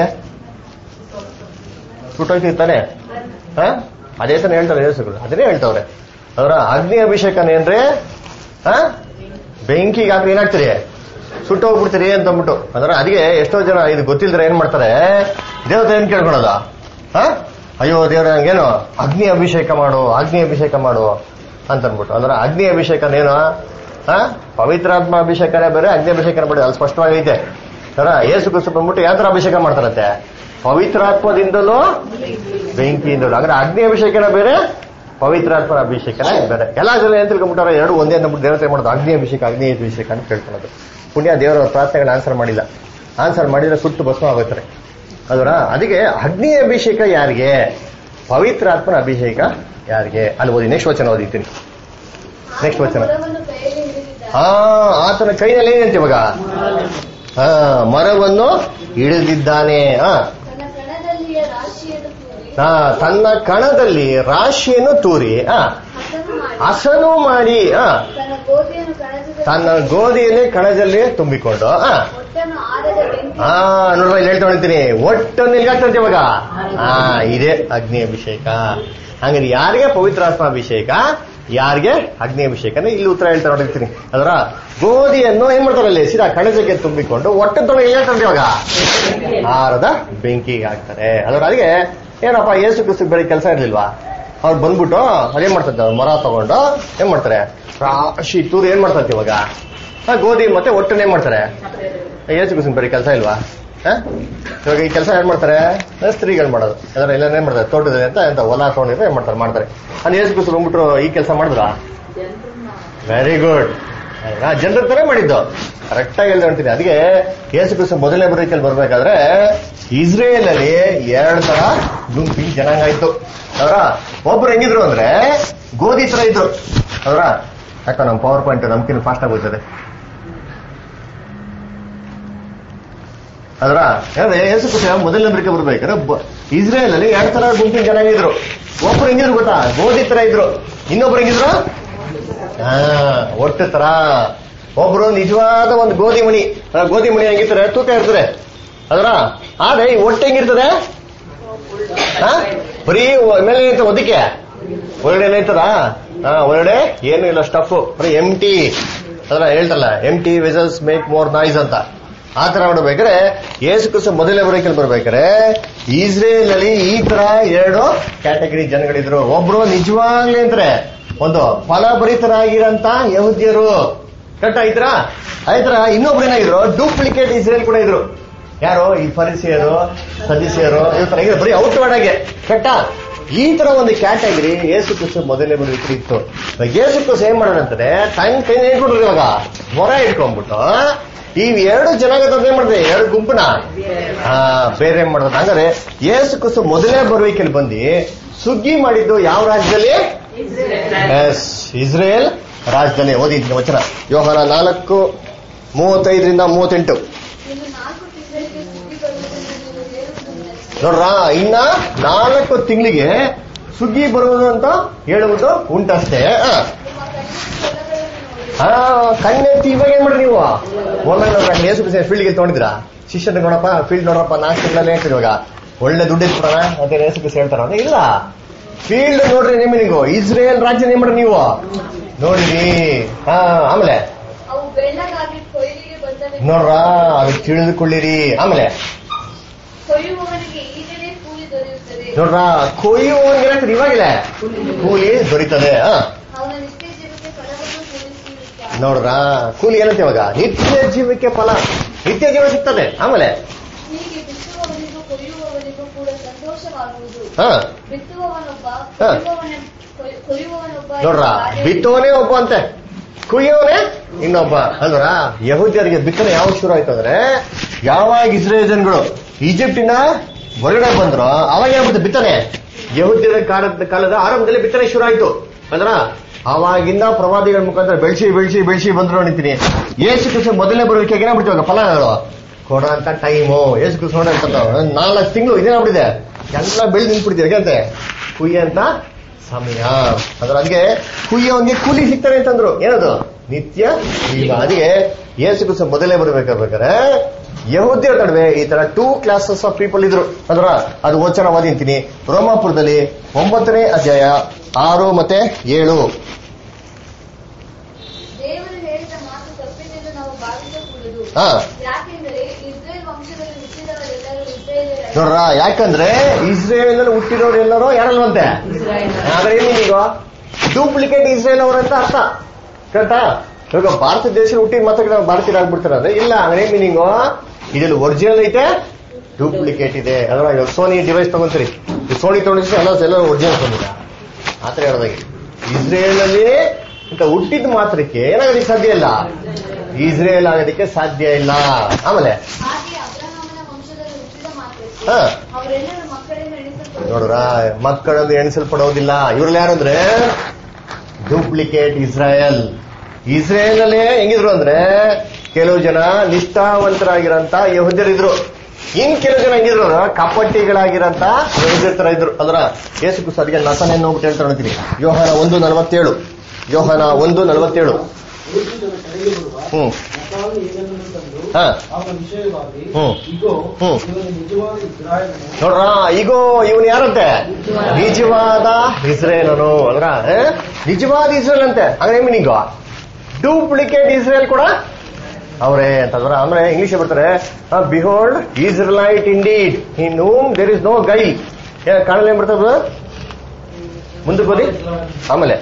ಸುಟ್ಟೋಯ್ತಿರಿ ತಾನೆ ಹಾ ಅದೇ ತಾನೇ ಹೇಳ್ತಾರೆ ಯೇಸುಗಳು ಅದನ್ನೇ ಹೇಳ್ತಾವ್ರೆ ಅವರ ಅಗ್ನಿ ಅಭಿಷೇಕನೇನ್ರಿ ಹಾ ಬೆಂಕಿಗೆ ಹಾಕ್ರಿ ಏನಾಗ್ತೀರಿ ಸುಟ್ಟು ಹೋಗ್ಬಿಡ್ತೀರಿ ಅಂತ ಅಂದ್ಬಿಟ್ಟು ಅಂದ್ರೆ ಅದಕ್ಕೆ ಎಷ್ಟೋ ಜನ ಇದು ಗೊತ್ತಿಲ್ದ್ರೆ ಏನ್ ಮಾಡ್ತಾರೆ ದೇವತೆ ಏನ್ ಕೇಳ್ಕೊಳೋದ ಹಾ ಅಯ್ಯೋ ದೇವ್ರ ನಂಗೇನು ಅಗ್ನಿ ಅಭಿಷೇಕ ಮಾಡು ಅಗ್ನಿ ಅಭಿಷೇಕ ಮಾಡು ಅಂತ ಅಂದ್ಬಿಟ್ಟು ಅಂದ್ರೆ ಅಗ್ನಿ ಅಭಿಷೇಕನೇನು ಹಾ ಪವಿತ್ರಾತ್ಮ ಅಭಿಷೇಕನೇ ಬೇರೆ ಅಗ್ನಿ ಅಭಿಷೇಕನೇ ಬೇರೆ ಅಲ್ಲಿ ಸ್ಪಷ್ಟವಾಗೈತೆ ಸರ ಏಸು ಕುಸು ಬಂದ್ಬಿಟ್ಟು ಯಾವ ತರ ಅಭಿಷೇಕ ಮಾಡ್ತಾರಂತೆ ಪವಿತ್ರಾತ್ಮದಿಂದಲೂ ಬೆಂಕಿಯಿಂದಲೂ ಅಂದ್ರೆ ಅಗ್ನಿ ಅಭಿಷೇಕನ ಬೇರೆ ಪವಿತ್ರಾತ್ಮನ ಅಭಿಷೇಕನ ಬೇರೆ ಎಲ್ಲ ಜನ ಏನ್ ತಿಳ್ಕೊಂಡ್ಬಿಟ್ಟಾರ ಎರಡು ಒಂದೇ ಅಂದ್ಬಿಟ್ಟು ದೇವತೆ ಮಾಡೋದು ಅಗ್ನಿ ಅಭಿಷೇಕ ಅಗ್ನಿ ಅಭಿಷೇಕ ಅಂತ ಕೇಳ್ಕೊಳ್ಳೋದು ಪುಣ್ಯ ದೇವರ ಪ್ರಾರ್ಥನೆಗಳ ಆನ್ಸರ್ ಮಾಡಿಲ್ಲ ಆನ್ಸರ್ ಮಾಡಿದ್ರೆ ಸುಟ್ಟು ಭಸ್ಮ ಆಗೋಯ್ತಾರೆ ಅದರ ಅದಕ್ಕೆ ಅಗ್ನಿ ಅಭಿಷೇಕ ಯಾರಿಗೆ ಪವಿತ್ರಾತ್ಮನ ಅಭಿಷೇಕ ಯಾರಿಗೆ ಅಲ್ಲಿ ಓದಿ ನೆಕ್ಸ್ಟ್ ವಚನ ಓದಿದ್ದೀನಿ Next ವಚನ. ಮರವನ್ನು ಕೈಯಲ್ಲಿ ಹಿಡಿದಿದ್ದ ಆ ಆತನ ಕೈಯಲ್ಲಿ ಏನಂತೆ ಇವಾಗ ಆ ಮರವನ್ನು ಹಿಡಿದಿದ್ದಾನೆ ಆ ತನ್ನ ಕಣದಲ್ಲಿಯ ರಾಶಿಯನ್ನು ತೂರಿ ಆ, ತನ್ನ ಕಣದಲ್ಲಿ ರಾಶಿಯನ್ನು ತೂರಿ ಆ ಹಸನು ಮಾಡಿ ಹಸನು ಮಾಡಿ ಆ ತನ್ನ ಗೋಧಿಯನ್ನು ಕಣಜದಲ್ಲಿ ತನ್ನ ಗೋಧಿಯಲ್ಲಿ ಕಣದಲ್ಲಿ ತುಂಬಿಕೊಂಡು ಆ ಒಟ್ಟನ್ನು ಆರದ ಬೆಂಕಿ ಆ ನೋಡ್ರ ಇಲ್ಲಿ ಹೇಳ್ತಾ ಹೊಡಿತೀನಿ ಒಟ್ಟನ್ನು ಎಲ್ಲಿಗಾಗ್ತಂತೆ ಇವಾಗ ಆ ಇದೇ ಅಗ್ನಿ ಅಭಿಷೇಕ ಹಂಗಾದ್ರೆ ಯಾರಿಗೆ ಪವಿತ್ರಾತ್ಮ ಅಭಿಷೇಕ ಯಾರಿಗೆ ಅಗ್ನಿ ಅಭಿಷೇಕನ ಇಲ್ಲಿ ಉತ್ತರ ಹೇಳ್ತಾ ನೋಡಿರ್ತೀನಿ ಅದರ ಗೋಧಿಯನ್ನು ಏನ್ ಮಾಡ್ತಾರಲ್ಲಿ ಸೀದಾ ಕಣಜಕ್ಕೆ ತುಂಬಿಕೊಂಡು ಒಟ್ಟದೊಳಗೆ ಏನ್ ಹೇಳ್ತಾರೆ ಇವಾಗ ಆರದ ಬೆಂಕಿಗೆ ಹಾಕ್ತಾರೆ ಅದರ ಅದಕ್ಕೆ ಏನಪ್ಪ ಏಸು ಕ್ರಿಸ್ತು ಬೇರೆ ಕೆಲಸ ಇರ್ಲಿಲ್ವಾ ಅವ್ರು ಬಂದ್ಬಿಟ್ಟು ಅದೇನ್ ಮಾಡ್ತಾರೆ ಮರ ತಗೊಂಡು ಏನ್ ಮಾಡ್ತಾರೆ ರಾಶಿ ತೂರು ಏನ್ ಮಾಡ್ತಾರೆ ಇವಾಗ ಆ, ಗೋಧಿ ಮತ್ತೆ ಒಟ್ಟನ್ನ ಏನ್ ಮಾಡ್ತಾರೆ ಏಸು ಕ್ರಿಸ್ತನ್ ಬರೀ ಕೆಲಸ ಇಲ್ವಾ ಹ? ಇವಾಗ ಈ ಕೆಲಸ ಏನ್ ಮಾಡ್ತಾರೆ ಅಂದ್ರೆ ಸ್ತ್ರೀಗಳು ಮಾಡೋದು ಅದರ ಎಲ್ಲ ಏನ್ ಮಾಡ್ತಾರೆ ತೋಟದಲ್ಲಿ ಅಂತ ಎಂತ ಹೊಲ ತಗೊಂಡಿದ್ರೆ ಏನ್ ಮಾಡ್ತಾರೆ ಮಾಡ್ತಾರೆ ಅಲ್ಲಿ ಏಸು ಕ್ರಿಸ್ತನ್ ಬಂದ್ಬಿಟ್ರು ಈ ಕೆಲಸ ಮಾಡಿದ್ರ ವೆರಿ ಗುಡ್ ಜನರ ತರ ಮಾಡಿದ್ದು ಕರೆಕ್ಟ್ ಆಗಿ ಹೇಳ್ತಾ ಹೇಳ್ತೀನಿ ಅದಕ್ಕೆ ಯೇಸು ಕ್ರಿಸ್ತ ಮೊದಲನೇ ಬರೀಕಲ್ಲಿ ಬರ್ಬೇಕಾದ್ರೆ ಇಸ್ರೇಲ್ ಅಲ್ಲಿ ಎರಡ್ ತರ ಗುಂಪಿ ಜನಾಂಗ ಇತ್ತು ಅವರ ಒಬ್ರು ಹೆಂಗಿದ್ರು ಅಂದ್ರೆ ಗೋಧಿ ತರ ಇದ್ರು ಅವರ ಯಾಕ ನಮ್ ಪವರ್ ಪಾಯಿಂಟ್ ನಮ್ಕಿನ್ ಫಾಸ್ಟ್ ಆಗಿ ಹೋಗ್ತದೆ ಅದರ ಯಾಕಂದ್ರೆ ಯೇಸು ಕ್ರಿಸ್ತ ಮೊದಲನೇ ಬರೀಕೆ ಬರ್ಬೇಕಾದ್ರೆ ಬ- ಇಸ್ರೇಲ್ ಅಲ್ಲಿ ಎರಡ್ ತರ ಗುಂಪಿನ ಜನಾಂಗ ಇದ್ರು ಒಬ್ರು ಹೆಂಗಿದ್ರು ಗೊತ್ತಾ ಗೋಧಿ ತರ ಇದ್ರು ಇನ್ನೊಬ್ರು ಹೆಂಗಿದ್ರು ಹಾ ಒಟ್ಟು ತರ ಒಬ್ರು ನಿಜವಾದ ಒಂದು ಗೋಧಿ ಮಣಿ ಆ ಗೋಧಿ ಮಣಿ ಹೆಂಗಿರ್ತಾರೆ ತೂಕ ಇರ್ತದೆ ಅದರ ಆದ್ರೆ ಈ ಒಟ್ಟು ಹೆಂಗಿರ್ತದೆ ಹಾ? ಬರೀ ಒ- ಮೇಲೆ ಏನೈತೆ ಒದಕ್ಕೆ ಒಳಗಡೆ ಏನೈತದ ಹಾ ಒಳಗಡೆ ಏನು ಇಲ್ಲ ಸ್ಟಫ್ ಬರೀ ಎಂ ಟಿ ಅದರ ಹೇಳ್ತಲ್ಲ empty vessels make more noise ಅಂತ ಆ ತರ ನೋಡ್ಬೇಕಾದ್ರೆ ಯೇಸು ಕ್ರಿಸ್ತ ಮೊದಲನೇ ಬರೋಕಲ್ಲಿ ಬರ್ಬೇಕಾದ್ರೆ ಇಸ್ರೇಲ್ ಅಲ್ಲಿ ಈ ತರ ಎರಡು ಕ್ಯಾಟಗರಿ ಜನಗಳಿದ್ರು ಒಬ್ರು ನಿಜವಾಗ್ಲೇ ಅಂದ್ರೆ ಒಂದು ಫಲಭರಿತರಾಗಿರಂತ ಯಹುದ್ಯರು ಕರೆಕ್ಟ್ ಆಯ್ತಾ ಆಯ್ತರ ಇನ್ನೊಬ್ರು ಏನಾಗಿದ್ರು ಡೂಪ್ಲಿಕೇಟ್ ಇಸ್ರೇಲ್ ಕೂಡ ಇದ್ರು ಯಾರು ಈ ಫರಿಸಿಯರು ಸದಿಸಿಯರು ಈ ತರ ಇದ್ರು ಬರೀ ಔಟ್ವರ್ಡ್ ಆಗಿ ಕರೆಕ್ಟ ಈ ತರ ಒಂದು ಕ್ಯಾಟಗರಿ ಏಸು ಕ್ರಿಸ್ತು ಮೊದಲನೇ ಬರೋದಕ್ಕೆ ಇತ್ತು ಇವಾಗ ಏಸು ಕ್ರಿಸ್ತು ಏನ್ ಮಾಡೋದಂತಾರೆ ತನ್ನ ಕೈ ಇಟ್ಬಿಟ್ರು ಇವಾಗ ಮೊರ ಇಟ್ಕೊಂಡ್ಬಿಟ್ಟು ಈ ಎರಡು ಜನಾಂಗದ ಏನ್ ಮಾಡಿದ್ರೆ ಎರಡು ಗುಂಪುನ ಆ ಬೇರೆ ಏನ್ ಮಾಡೋದು ಹಂಗಾರೆ ಏಸು ಕ್ರಿಸ್ತು ಮೊದಲನೇ ಬರುವಿಕೆಯಲ್ಲಿ ಬಂದು ಸುಗ್ಗಿ ಮಾಡಿದ್ದು ಯಾವ ರಾಜ್ಯದಲ್ಲಿ ಎಸ್ ಇಸ್ರೇಲ್ ರಾಜ್ಯದಲ್ಲಿ ಓದಿದ್ದೀನಿ ವಚನ ಯೋಹನ ನಾಲ್ಕು ಮೂವತ್ತೈದರಿಂದ ಮೂವತ್ತೆಂಟು ಇನ್ನು ನಾಲ್ಕು ತಿಂಗಳಿಗೆ ಸುದ್ದಿ ಬರುವುದನ್ನು ನೀವು ಹೇಳುವುದಿಲ್ಲ ನೋಡ್ರ ಇನ್ನ ನಾಲ್ಕು ತಿಂಗಳಿಗೆ ಸುಗ್ಗಿ ಬರುವುದು ಅಂತ ಹೇಳುವುದು ಉಂಟಷ್ಟೇ ಆ. ನಿಮ್ಮ ಕಣ್ಣಿನ ಹೊಲಗಳನ್ನು ನೋಡಿ ಆ ಕಣ್ಣೆತ್ತಿ ಇವಾಗ ಏನ್ ಮಾಡ್ರಿ ನೀವು ಒಮ್ಮೆ ನೋಡ್ರ ಏಸು ಫೀಲ್ಡ್ಗೆ ತಗೊಂಡಿದ್ರಾ ಶಿಷ್ಯನ ನೋಡಪ್ಪ ಫೀಲ್ಡ್ ನೋಡ್ರಪ್ಪ ನಾಲ್ಕು ತಿಂಗಳಲ್ಲೇ ಹೇಳ್ತೀರಿ ಇವಾಗ ಒಳ್ಳೆ ದುಡ್ಡು ಇಟ್ಬಿಡೋಣ ಅಂತ ಏಸು ಕ್ರಿಸ್ತ ಹೇಳ್ತಾರ ಅಂದ್ರೆ ಇಲ್ಲ ಫೀಲ್ಡ್ ನೋಡ್ರಿ ನಿಮ್ಮ ನೀವು ಇಸ್ರೇಲ್ ರಾಜ್ಯ ಏನ್ ಮಾಡ್ರಿ ನೀವು ನೋಡಿರಿ ಹಾ ಆಮೇಲೆ ಅವು ಬೆಳ್ಳಗಾಗಿ ಕೊಯ್ಲಿಗೆ ಬಂದವೆ ನೋಡ್ರ ಅದು ತಿಳಿದುಕೊಳ್ಳಿರಿ ಆಮೇಲೆ ಕೊಯ್ಯುವವನಿಗೆ ಈಗಲೇ ಕೂಲಿ ದೊರೆಯುತ್ತದೆ ನೋಡ್ರ ಕೊಯ್ಯುವವನಿಗೆ ಇವಾಗಿಲ್ಲ ಕೂಲಿ ದೊರೀತದೆ ಆ ಅವನ ನಿತ್ಯ ಜೀವಕ್ಕೆ ಫಲವನ್ನು ಕೂಲಿಸಿರುತ್ತಾನೆ ನೋಡ್ರ ಕೂಲಿ ಏನಂತೆ ಇವಾಗ ನಿತ್ಯ ಜೀವಕ್ಕೆ ಫಲ ನಿತ್ಯ ಜೀವ ಸಿಗ್ತದೆ ಆಮೇಲೆ ಹೀಗೆ ಬಿತ್ತುವವನಿಗೂ ಕೊಯ್ಯುವವನಿಗೂ ಕೂಡ ಸಂತೋಷವಾಗುವುದು ಹಾ ಬಿತ್ತುವವನೊಬ್ಬ ಹಾ. ಕೊಯ್ಯುವವನ ಕೊಯ್- ಕೊಯ್ಯುವವನೊಬ್ಬ ನೋಡ್ರ ಕಾರ್ಯ- ಬಿತ್ತೋನೇ ಒಬ್ಬ ಅಂತೆ ಕುಯ್ಯೋನೇ ಇನ್ನೊಬ್ಬ ಅಲ್ವರ ಯಹೂದ್ಯರಿಗೆ ಬಿತ್ತನೆ ಯಾವಾಗ ಶುರು ಆಯ್ತು ಅಂದ್ರೆ ಯಾವಾಗ ಇಸ್ರೇಲ್ ಜನಗಳು ಈಜಿಪ್ಟಿನ ಹೊರಗಡೆ ಬಂದ್ರು ಅವಾಗ ಏನಾಗ್ಬಿಟ್ಟು ಬಿತ್ತನೆ ಯಹೂದ್ಯರ ಕಾಲದ ಕಾಲದ ಆರಂಭದಲ್ಲಿ ಬಿತ್ತನೆ ಶುರು ಆಯ್ತು ಅಂದ್ರ ಅವಾಗಿಂದ ಪ್ರವಾದಿಗಳ ಮುಖಾಂತರ ಬೆಳೆಸಿ ಬೆಳೆಸಿ ಬೆಳೆಸಿ ಬಂದ್ರು ಅಂತೀನಿ ಏಸು ಕೃಷ್ಣ ಮೊದಲನೇ ಬರೋದಕ್ಕೆ ಏನಾಗ್ಬಿಡ್ತೀವಿ ಇವಾಗ ಫಲಗಳು ಕೊಡೋ ಅಂತ ಟೈಮು ಏಸು ಕೃಷ್ಣ ಅಂತ ನಾಲ್ಕು ತಿಂಗಳು ಇದೇನಾಗ್ಬಿಟ್ಟಿದೆ ಎಲ್ಲ ಬೆಳೆದು ನಿಂತ್ಬಿಡ್ತೀವಿ ಯಾಕಂತೆ ಕುಯ್ಯ ಅಂತ ಸಮಯ ಅದ್ರ ಅದಕ್ಕೆ ಕುಯ್ಯೋನ್ಗೆ ಕೂಲಿ ಸಿಗ್ತಾರೆ ಅಂತಂದ್ರು ಏನದು ನಿತ್ಯ ಜೀವ ಅದಕ್ಕೆ ಏಸು ಕ್ರಿಸ್ತ ಮೊದಲೇ ಬರ್ಬೇಕಾದ್ರೆ ಯಹೂದ್ಯರ ನಡುವೆ ಈ ತರ ಟೂ ಕ್ಲಾಸಸ್ ಆಫ್ ಪೀಪಲ್ ಇದ್ರು ಅಂದ್ರ ಅದು ವಚನ ಓದಿಂತೀನಿ ರೋಮಾಪುರದಲ್ಲಿ ಒಂಬತ್ತನೇ ಅಧ್ಯಾಯ ಆರು ಮತ್ತೆ ಏಳು ದೇವರು ಹೇಳಿದ ಮಾತು ತಪ್ಪಿದೆಂದು ನಾವು ಭಾವಿಸಕೂಡದು ಹಾ ಯಾಕೆಂದರೆ ಇಸ್ರೇಲ್ ವಂಶದಲ್ಲಿ ಹುಟ್ಟಿದವರೆಲ್ಲರೂ ಇಸ್ರೇಲರೇ ನೋಡ್ರ ಯಾಕಂದ್ರೆ ಇಸ್ರೇಲ್ ಅಲ್ಲಿ ಹುಟ್ಟಿರೋರೆಲ್ಲರೂ ಯಾರಲ್ವಂತೆ ಆದ್ರೆ ಏನ್ ಈಗ ಡೂಪ್ಲಿಕೇಟ್ ಇಸ್ರೇಲ್ ಅವರಂತ ಅರ್ಥ ಕರೆಕ್ಟಾ ಇವಾಗ ಭಾರತ ದೇಶದಲ್ಲಿ ಹುಟ್ಟಿದ ಮಾತ್ರ ನಾವು ಭಾರತೀಯರು ಆಗ್ಬಿಡ್ತಾರೆ ಅಂದ್ರೆ ಇಲ್ಲ ಅಂದ್ರೆ ಮೀನಿಂಗು ಇದ್ರಲ್ಲಿ ಒರಿಜಿನಲ್ ಐತೆ ಡೂಪ್ಲಿಕೇಟ್ ಇದೆ ಅಲ್ವಾ ಇವಾಗ ಸೋನಿ ಡಿವೈಸ್ ತಗೊಂತೀರಿ ಈ ಸೋನಿ ತಗೊಂಡಿದ್ರೆ ಎಲ್ಲ ಎಲ್ಲ ಒರಿಜಿನಲ್ ಬಂದಿದೆ ಆತರ ಹೇಳೋದಾಗಿ ಇಸ್ರೇಲ್ ಅಲ್ಲಿ ಅಂತ ಹುಟ್ಟಿದ ಮಾತ್ರಕ್ಕೆ ಏನಾಗೋದಕ್ಕೆ ಸಾಧ್ಯ ಇಲ್ಲ ಇಸ್ರೇಲ್ ಆಗೋದಕ್ಕೆ ಸಾಧ್ಯ ಇಲ್ಲ ಆಮೇಲೆ ಹಾಗೆ ಅಬ್ರಹಾಮನ ವಂಶದಲ್ಲಿ ಹುಟ್ಟಿದ ಮಾತ್ರಕ್ಕೆ ಹಾ ಅವರೆಲ್ಲರೂ ಮಕ್ಕಳಿಂದ ಎಣಿಸಲ್ಪಡುವರು ನೋಡ್ರ ಮಕ್ಕಳನ್ನು ಎಣಿಸಲ್ಪಡೋದಿಲ್ಲ ಇವ್ರಲ್ಲಿ ಯಾರು ಅಂದ್ರೆ ಡೂಪ್ಲಿಕೇಟ್ ಇಸ್ರಾಯಲ್ ಇಸ್ರೇಲ್ ಅಲ್ಲಿ ಹೆಂಗಿದ್ರು ಅಂದ್ರೆ ಕೆಲವು ಜನ ನಿಷ್ಠಾವಂತರಾಗಿರಂತ ಯಹೂದ್ಯರಿದ್ರು ಇನ್ ಕೆಲವು ಜನ ಹೆಂಗಿದ್ರು ಅಂದ್ರೆ ಕಪಟಿಗಳಾಗಿರಂತ ಯಹೂದ್ಯರ ತರ ಇದ್ರು ಅಂದ್ರ ಯೇಸು ಕ್ರಿಸ್ತ ಅದಕ್ಕೆ ನಸನೇನು ಹೋಗ್ಬಿಟ್ಟು ಹೇಳ್ತಾ ನೋಡ್ತೀನಿ ಯೋಹಾನ ಒಂದು ನಲವತ್ತೇಳು ಯೋಹಾನ ಒಂದು ನಲವತ್ತೇಳು ಯೇಸು ತನ್ನ ಕಡೆಗೆ ಬರುವ ಹ್ಮ್ ಮತಾನು ಏನನ್ನು ತಂದು ಹಾ ಅವನ ವಿಷಯವಾಗಿ ಹ್ಮ್. ಇಗೋ ಹ್ಮ್. ಇವನು ನಿಜವಾದ ಇಸ್ರಾಯೇಲನು ನೋಡ್ರ ಈಗೋ ಇವನು ಯಾರಂತೆ ನಿಜವಾದ ಇಸ್ರೇಲನು ಅಂದ್ರ ಏ? ನಿಜವಾದ ಇಸ್ರೇಲ್ ಅಂತೆ ಅಂದ್ರೆ ಮೀನಿಂಗ್ ಡೂಪ್ಲಿಕೇಟ್ ಇಸ್ರೇಲ್ ಕೂಡ ಅವರೇ ಅಂತಂದ್ರ ಅಂದ್ರೆ ಇಂಗ್ಲಿಷ್ ಬರ್ತಾರೆ behold Israelite indeed in whom there is no guile ಕಾಣಲ್ ಏನ್ ಬರ್ತದ ಮುಂದಕ್ಕೆ ಓದಿ ಆಮೇಲೆ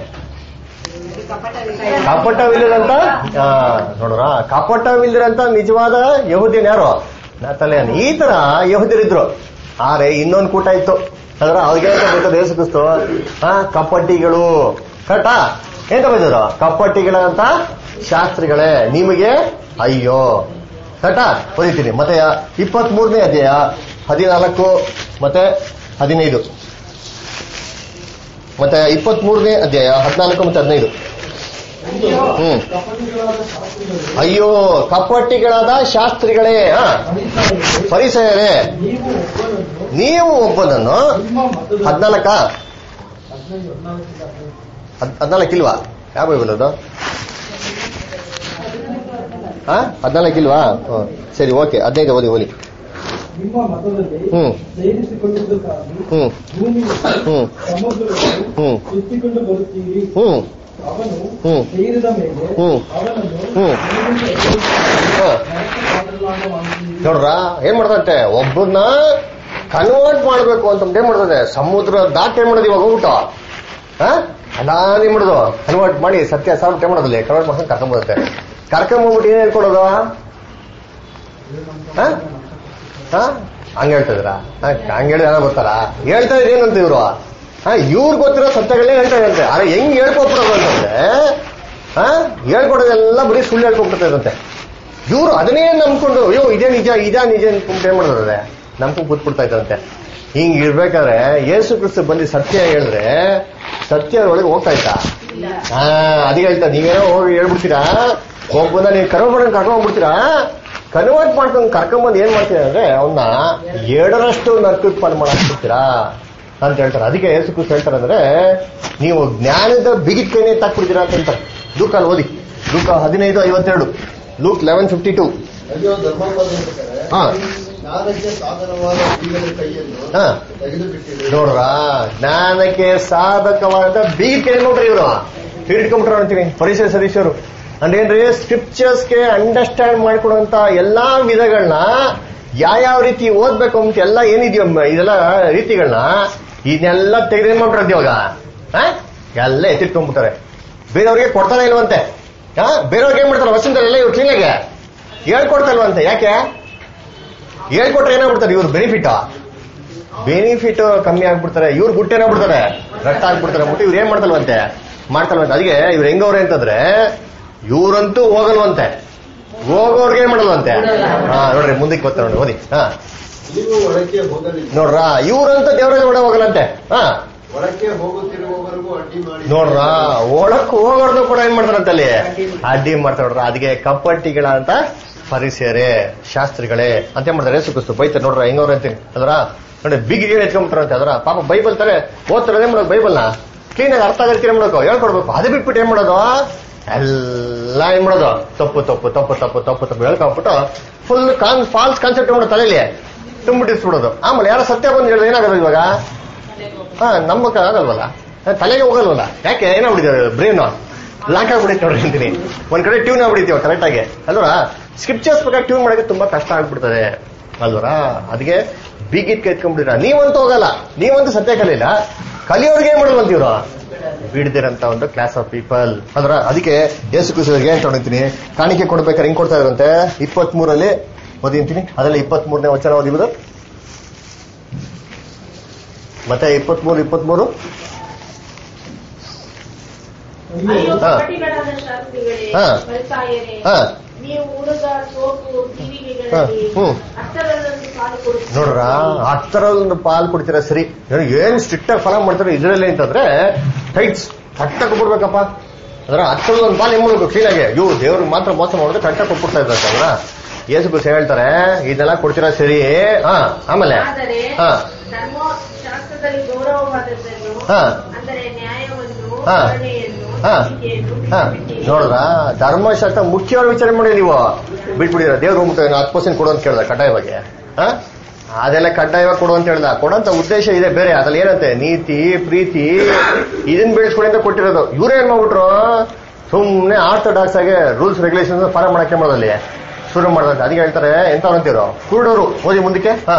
ಕಪಟವಿಲ್ಲದಂತ ಆ, ನೋಡ್ರ ಕಪಟವಿಲ್ಲದಂತ ನಿಜವಾದ ಯಹೂದ್ಯನ್ ಯಾರು ನತಲೇನ್ ಈ ತರ ಯಹೂದ್ಯರಿದ್ರು ಆದ್ರೆ ಇನ್ನೊಂದು ಕೂಟ ಇತ್ತು ಅದ್ರ ಅವ್ರಿಗೆ ಬರ್ತದೆ ಯೇಸು ಕ್ರಿಸ್ತು ಆ ಕಪಟಿಗಳು ಕರೆಕ್ಟಾ ಎಂತ ಬಂದಿದ್ರು ಕಪಟಿಗಳಂತ ಶಾಸ್ತ್ರಿಗಳೇ ನಿಮಗೆ ಅಯ್ಯೋ ಕರೆಕ್ಟಾ ಓದಿತೀನಿ ಮತ್ತೆ ಇಪ್ಪತ್ತ್ ಮೂರನೇ ಅಧ್ಯಾಯ ಹದಿನಾಲ್ಕು ಮತ್ತೆ ಹದಿನೈದು ಮತ್ತೆ ಇಪ್ಪತ್ತ್ ಮೂರನೇ ಅಧ್ಯಾಯ ಹದಿನಾಲ್ಕು ಮತ್ತೆ ಹದಿನೈದು ಹ್ಮ್ ಕಪಟಿಗಳಾದ ಶಾಸ್ತ್ರಿಗಳು ಅಯ್ಯೋ ಕಪಟಿಗಳಾದ ಶಾಸ್ತ್ರಿಗಳೇ ಆ, ಫರಿಸಾಯರೇ, ಪರಿಸರೇ ನೀವು ಒಬ್ಬನನ್ನು ನೀವು ಒಬ್ಬನನ್ನು ನಿಮ್ಮ ಮತದ ಹದ್ನಾಲ್ಕ ಹದಿನೈದು ಹದಿನಾಲ್ಕರಿಂದ ಹದಿನೈದು. ಹದ್- ಹದ್ನಾಲ್ಕಿಲ್ವಾ ಯಾವ ಬೈಬಲ್ ಅದು ಹಾ ಹದ್ನಾಲ್ಕಿಲ್ವಾ ಹ್ಮ್. ಸರಿ ಓಕೆ ಹದಿನೈದು ಓದಿ ಓದಿ ನಿಮ್ಮ ಮತದಲ್ಲಿ ಹ್ಮ್. ಸೇರಿಸಿಕೊಳ್ಳುವುದಕ್ಕಾಗಿ ಹ್ಮ್ ಭೂಮಿ ಹ್ಮ್ ಸಮುದ್ರವನ್ನು ಹ್ಮ್. ಸುತ್ತಿಕೊಂಡು ಬರುತ್ತೀರಿ ಹ್ಮ್ ಅವನು ಹ್ಮ್. ಸೇರಿದ ಮೇಲೆ ಹ್ಮ್. ಅವನನ್ನು ಹ್ಮ್. ನೀರಿನಿಂದ ಹಾ. ಪಾತ್ರನಾಗ ಮಾಡುತ್ತೀರಿ. ನೋಡ್ರ ಏನ್ ಮಾಡ್ತಂತೆ ಒಬ್ಬರನ್ನ ಕನ್ವರ್ಟ್ ಮಾಡ್ಬೇಕು ಅಂತ ಏನ್ ಮಾಡ್ತದೆ ಸಮುದ್ರ ದಾಟಿ ಏನ್ ಮಾಡೋದು ಇವಾಗ ಹೋಗ್ಬಿಟ್ಟು ಹಾ ಅದಾನಿ ಮಾಡೋದು ಕನ್ವರ್ಟ್ ಮಾಡಿ ಸತ್ಯ ಸಾವಿರ ಏನ್ ಮಾಡೋದಲ್ಲಿ ಕನ್ವರ್ಟ್ ಮಾಡ್ಕೊಂಡು ಕರ್ಕೊಂಡ್ ಬರುತ್ತೆ ಕರ್ಕೊಂಬಂದ್ಬಿಟ್ಟು ಏನ್ ಹೇಳ್ಕೊಡೋದು ಹ? ಹ? ಹಂಗ್ ಹೇಳ್ತಿದ್ರ ಹಂಗ ಹೇಳಿ ಜನ ಬರ್ತಾರ ಹೇಳ್ತಾ ಇದ್ರೆ ಏನಂತ ಇವ್ರು ಹಾ ಇವ್ರು ಗೊತ್ತಿರೋ ಸತ್ಯಗಳೇ ಹೇಳ್ತಾ ಇರಂತೆ ಅರೆ ಹೆಂಗ್ ಹೇಳ್ಕೊಬಿಡೋದು ಅಂತಂದ್ರೆ ಹಾ ಹೇಳ್ಕೊಡೋದೆಲ್ಲ ಬರೀ ಸುಳ್ಳು ಹೇಳ್ಕೊಬಿಡ್ತಾ ಇವ್ರು ಅದನ್ನೇ ನಂಬ್ಕೊಂಡು ಅಯ್ಯೋ ಇದೇ ನಿಜ ಇದೇ ನಿಜ ಅನ್ಕೊಂಡು ಏನ್ ಮಾಡಿದ್ರೆ ನಂಬ್ಕೊಂಡು ಕೂತ್ಬಿಡ್ತಾ ಇದ್ರಂತೆ ಹಿಂಗ್ ಇರ್ಬೇಕಾದ್ರೆ ಯೇಸು ಕ್ರಿಸ್ತು ಬಂದು ಸತ್ಯ ಹೇಳಿದ್ರೆ ಸತ್ಯ ಒಳಗೆ ಹೋಗ್ತಾ ಇತ್ತಾ ಹಾ ಅದಕ್ಕೆ ಹೇಳ್ತಾ ನೀವೇನೋ ಹೋಗಿ ಹೇಳ್ಬಿಡ್ತೀರಾ ಒಬ್ಬನ ನೀವು ಕರ್ಕೊಂಡ್ ಕರ್ಕೊಂಡ್ಬಿಡ್ತೀರಾ ಕನ್ವರ್ಟ್ ಮಾಡ್ಕೊಂಡು ಕರ್ಕೊಂಬಂದು ಏನ್ ಮಾಡ್ತೀರಾ ಅಂದ್ರೆ ಅವನ್ನ ಎರಡರಷ್ಟು ನರ್ಕೋತ್ಪನ್ನ ಮಾಡಾಕ್ಬಿಡ್ತೀರಾ ಅಂತ ಹೇಳ್ತಾರೆ ಅದಕ್ಕೆ ಯೇಸು ಕ್ರಿಸ್ತು ಹೇಳ್ತಾರೆ ಅಂದ್ರೆ ನೀವು ಜ್ಞಾನದ ಬಿಗಿಟ್ ಕೈನೇ ತಾಕ್ಬಿಡ್ತೀರಾ ಅಂತ ಹೇಳ್ತಾರೆ ಲೂಕಲ್ಲಿ ಓದಿ ಲೂಕ ಹದಿನೈದು ಐವತ್ತೆರಡು ಲೂಕ್ ಲೆವೆನ್ ಫಿಫ್ಟಿ ಟೂ ಅಯ್ಯೋ ಧರ್ಮೋಪದೇಶಕರೇ ಹಾ ಜ್ಞಾನಕ್ಕೆ ಸಾಧನವಾದ ಬೀಗದ ಕೈಯನ್ನು ಹಾ ತೆಗೆದು ಬಿಟ್ಟಿದೆ ನೋಡ್ರ ಜ್ಞಾನಕ್ಕೆ ಸಾಧಕವಾದ ಬೀಗ್ ಕೇಳ್ಕೊಂಡ್ರಿ ಇವರು ಹಿಡ್ಕೊಂಡ್ಬಿಟ್ರು ಅಂತೀನಿ ಪರಿಸರ ಸದಸ್ಯರು ಅಂದ್ರೇನ್ರಿ ಸ್ಕ್ರಿಪ್ಚರ್ಸ್ಗೆ ಅಂಡರ್ಸ್ಟ್ಯಾಂಡ್ ಮಾಡ್ಕೊಡುವಂತ ಎಲ್ಲಾ ವಿಧಗಳನ್ನ ಯಾವ್ಯಾವ ರೀತಿ ಓದ್ಬೇಕು ಅಂತ ಎಲ್ಲ ಏನಿದೆಯೋ ಮ- ಇದೆಲ್ಲ ರೀತಿಗಳನ್ನ ಇದನ್ನೆಲ್ಲ ತೆಗೆದೇನ್ ಮಾಡ್ಬಿಟ್ರೆ ಇವಾಗ ಆ? ಎಲ್ಲ ಎತ್ತಿಟ್ಕೊಂಡ್ಬಿಟ್ಟಾರೆ ಬೇರೆಯವ್ರಿಗೆ ಕೊಡ್ತಾನೆ ಇಲ್ವಂತೆ ಆ? ಬೇರೆಯವ್ರಿಗೆ ಏನ್ ಮಾಡ್ತಾರೆ ವಸಂತರೆಲ್ಲ ಇವ್ರು ಕ್ಲೀನಾಗೆ ಹೇಳ್ಕೊಡ್ತಾ ಇಲ್ವಂತೆ ಯಾಕೆ ಹೇಳ್ಕೊಟ್ರೆ ಏನಾಗ್ಬಿಡ್ತಾರೆ ಇವ್ರು ಬೆನಿಫಿಟ್ ಬೆನಿಫಿಟ್ ಕಮ್ಮಿ ಆಗ್ಬಿಡ್ತಾರೆ ಇವ್ರು ಗುಟ್ಟೇನಾಗ್ಬಿಡ್ತಾರೆ ರಕ್ತ ಆಗ್ಬಿಡ್ತಾರೆ ಬಿಟ್ಟು ಇವ್ರು ಏನ್ ಮಾಡ್ತಲ್ವಂತೆ ಮಾಡ್ತಲ್ವಂತೆ ಅದಕ್ಕೆ ಇವ್ರು ಹೆಂಗವ್ರೆ ಅಂತಂದ್ರೆ ಇವ್ರಂತೂ ಹೋಗಲ್ವಂತೆ ಹೋಗೋರ್ಗೆ ಏನ್ ಮಾಡಲ್ವಂತೆ ಹಾ ನೋಡ್ರಿ ಮುಂದಕ್ಕೆ ಬರ್ತಾರೆ ನೋಡಿ ಓದಿ ಹಾ ನೀವು ಒಳಕ್ಕೆ ಹೋಗಲಿಲ್ಲ ನೋಡ್ರ ಇವ್ರಂತೂ ದೇವರಾಜ ಒಳ ಹೋಗಲ್ಲಂತೆ ಹಾ ಒಳಕ್ಕೆ ಹೋಗುತ್ತಿರುವವರೆಗೂ ಅಡ್ಡಿ ಮಾಡಿ ನೋಡ್ರ ಒಳಕ್ ಹೋಗೋರ್ದು ಕೂಡ ಏನ್ ಮಾಡ್ತಾರಂತ ಅಲ್ಲಿ ಅಡ್ಡಿ ಮಾಡ್ತಾರೆ ನೋಡ್ರ ಅದಕ್ಕೆ ಕಪ್ಪಟ್ಟಿಗಳ ಅಂತ ಪರಿಸೇರೆ ಶಾಸ್ತ್ರಿಗಳೇ ಅಂತ ಏನ್ ಮಾಡ್ತಾರೆ ಸುಖಸ್ತು ಬೈತಾರೆ ನೋಡ್ರ ಹೆಂಗವ್ರ ಅಂತೀನಿ ಅದರ ನೋಡಿ ಬಿಗಿಗೆ ಎತ್ಕೊಂಡ್ಬಿಟ್ರಂತೆ ಅದರ ಪಾಪ ಬೈಬಲ್ ತಾರೆ ಓದ್ತಾರೆ ಏನ್ ಮಾಡೋದು ಬೈಬಲ್ನ ಕ್ಲೀನ್ ಆಗಿ ಅರ್ಥ ಆಗಕ್ಕೆ ಏನ್ ಮಾಡ್ಬೇಕು ಹೇಳ್ಕೊಡ್ಬೇಕು ಅದು ಬಿಟ್ಬಿಟ್ಟು ಏನ್ ಮಾಡೋದು ಎಲ್ಲ ಏನ್ ಮಾಡೋದು ತಪ್ಪು ತಪ್ಪು ತಪ್ಪು ತಪ್ಪು ತಪ್ಪು ತಪ್ಪು ಹೇಳ್ಕೊಂಡ್ಬಿಟ್ಟು ಫುಲ್ ಕಾನ್ ಫಾಲ್ಸ್ ಕಾನ್ಸೆಪ್ಟ್ ಮಾಡೋದು ತಲೆಯಲ್ಲಿ ತುಂಬಿಟ್ಟಿಸ್ಬಿಡೋದು ಆಮೇಲೆ ಯಾರೋ ಸತ್ಯ ಬಂದು ಹೇಳಿದ್ರೆ ಏನಾಗೋದು ಇವಾಗ ಹಾ ನಂಬಕ ಆಗಲ್ವಲ್ಲ ಹಾ, ತಲೆಗೆ ಹೋಗಲ್ವಲ್ಲ ಯಾಕೆ ಏನಾಗ್ಬಿಟ್ಟಿದೆ ಬ್ರೈನ್ ಲಾಕ್ ಆಗ್ಬಿಡಿತ್ತು ನೋಡ್ರಿ ಅಂತೀನಿ ಒಂದ್ ಕಡೆ ಟ್ಯೂನ್ ಆಗ್ಬಿಡಿತೀವ ಕರೆಕ್ಟ್ ಆಗಿ ಅಲ್ವಾ ಸ್ಕ್ರಿಪ್ಚರ್ಸ್ ಪ್ರಕಾರ ಟ್ಯೂನ್ ಮಾಡಕ್ಕೆ ತುಂಬಾ ಕಷ್ಟ ಆಗ್ಬಿಡ್ತದೆ ಅಲ್ವರಾ ಅದಕ್ಕೆ ಬೀಗಿಟ್ ಎತ್ಕೊಂಡ್ಬಿಟ್ಟಿರ ನೀವಂತೂ ಹೋಗಲ್ಲ ನೀವಂತೂ ಸತ್ಯ ಕಲಿಲ್ಲ ಕಲಿಯೋರ್ಗೆ ಏನ್ ಮಾಡೋದು ಇವ್ರು ಬಿಡದಿರಂತ ಒಂದು ಕ್ಲಾಸ್ ಆಫ್ ಪೀಪಲ್ ಅಂದ್ರ ಅದಕ್ಕೆ ಯೇಸು ಕ್ರಿಸ್ತರಿಗೆ ಏನ್ ತೊಗೊಂಡಿದ್ದೀನಿ ಕಾಣಿಕೆ ಕೊಡ್ಬೇಕಾದ್ರೆ ಹಿಂಗ್ ಕೊಡ್ತಾ ಇದ್ರಂತೆ ಇಪ್ಪತ್ತ್ ಮೂರಲ್ಲಿ ಓದಿಂತೀನಿ ಅದರಲ್ಲಿ ಇಪ್ಪತ್ತ್ ಮೂರನೇ ವಚನ ಓದಿಬೋದು ಮತ್ತೆ ಇಪ್ಪತ್ಮೂರು ಇಪ್ಪತ್ಮೂರು ಅಯ್ಯೋ ಹಾ. ಕಪಟಿಗಳಾದ ಶಾಸ್ತ್ರಿಗಳೇ ಹಾ. ಫರಿಸಾಯರೇ, ಹಾ. ನೀವು ಹುಡುಗ ಸೋಪು ಹಾ. ಕಿವಿಗೆಗಳಲ್ಲಿ ಹ್ಮ್. ಅಷ್ಟರಲ್ಲೊಂದು ಪಾಲು ಕೊಡುತ್ತೀರಿ. ನೋಡ್ರ ಹತ್ತರೊಂದು ಪಾಲ್ ಕೊಡ್ತೀರಾ ಸರಿ ಇವ್ರು ಏನ್ ಸ್ಟ್ರಿಕ್ಟ್ ಆಗಿ ಫಾಲೋ ಮಾಡ್ತಾರೆ ಇದ್ರಲ್ಲಿ ಅಂತಂದ್ರೆ ಟೈಟ್ಸ್ ಕಟ್ಟ ಕೊಡ್ಬೇಕಪ್ಪ ಅದ್ರ ಹತ್ತರಲ್ಲಿ ಒಂದು ಪಾಲ್ ಹೆಂಗ್ ಮಾಡ್ಬೇಕು ಕ್ಲೀನ್ ಆಗಿ ಇವು ದೇವ್ರಿಗೆ ಮಾತ್ರ ಮೋಸ ಮಾಡಿದ್ರೆ ಕಟ್ಟ ಕೊಟ್ಬಿಡ್ತಾ ಇದ್ದಾರೆ ಅಲ್ವಾ ಯೇಸು ಕ್ರಿಸ್ತ ಹೇಳ್ತಾರೆ ಇದೆಲ್ಲ ಕೊಡ್ತೀರಾ ಸರಿ ಹಾ ಆಮೇಲೆ ಆದರೆ ಹಾ ಧರ್ಮಶಾಸ್ತ್ರದಲ್ಲಿ ಗೌರವವಾದದ್ದನ್ನು ಹಾ. ಅಂದರೆ ನ್ಯಾಯವನ್ನು ಹಾ. ಕರುಣೆಯನ್ನು ಹಾ. ನಂಬಿಕೆಯನ್ನು ಹಾ ಬಿಟ್ಟುಬಿಟ್ಟಿರಿ. ನೋಡ್ರ ಧರ್ಮಶಾಸ್ತ್ರ ಮುಖ್ಯವಾಗಿ ವಿಚಾರ ಮಾಡಿ ನೀವು ಬಿಟ್ಬಿಡಿರ ದೇವ್ರ ಹೋಗ್ಬಿಟ್ಟು ಹತ್ತು ಪರ್ಸೆಂಟ್ ಕೊಡು ಅಂತ ಕೇಳ್ದ ಕಡ್ಡಾಯವಾಗಿ ಹಾ ಅದೆಲ್ಲ ಕಡ್ಡಾಯವಾಗಿ ಕೊಡು ಅಂತ ಹೇಳ್ದ ಕೊಡೋಂತ ಉದ್ದೇಶ ಇದೆ ಬೇರೆ ಅದ್ರಲ್ಲಿ ಏನಂತೆ ನೀತಿ ಪ್ರೀತಿ ಇದನ್ನ ಬೆಳೆಸ್ಕೊಡಿ ಅಂತ ಕೊಟ್ಟಿರೋದು ಇವ್ರು ಏನ್ ಮಾಡ್ಬಿಟ್ರು ಸುಮ್ನೆ ಆರ್ಥೋಡಾಕ್ಸ್ ಆಗಿ ರೂಲ್ಸ್ ರೆಗ್ಯುಲೇಷನ್ ಫಾಲೋ ಮಾಡಕ್ಕೆ ಮಾಡೋದಲ್ಲಿ ಶುರು ಮಾಡೋದಂತೆ ಅದಕ್ಕೆ ಹೇಳ್ತಾರೆ ಎಂತವ್ರಂತೀರೋ ಕುರುಡೋರು ಓದಿ ಮುಂದಕ್ಕೆ ಹಾ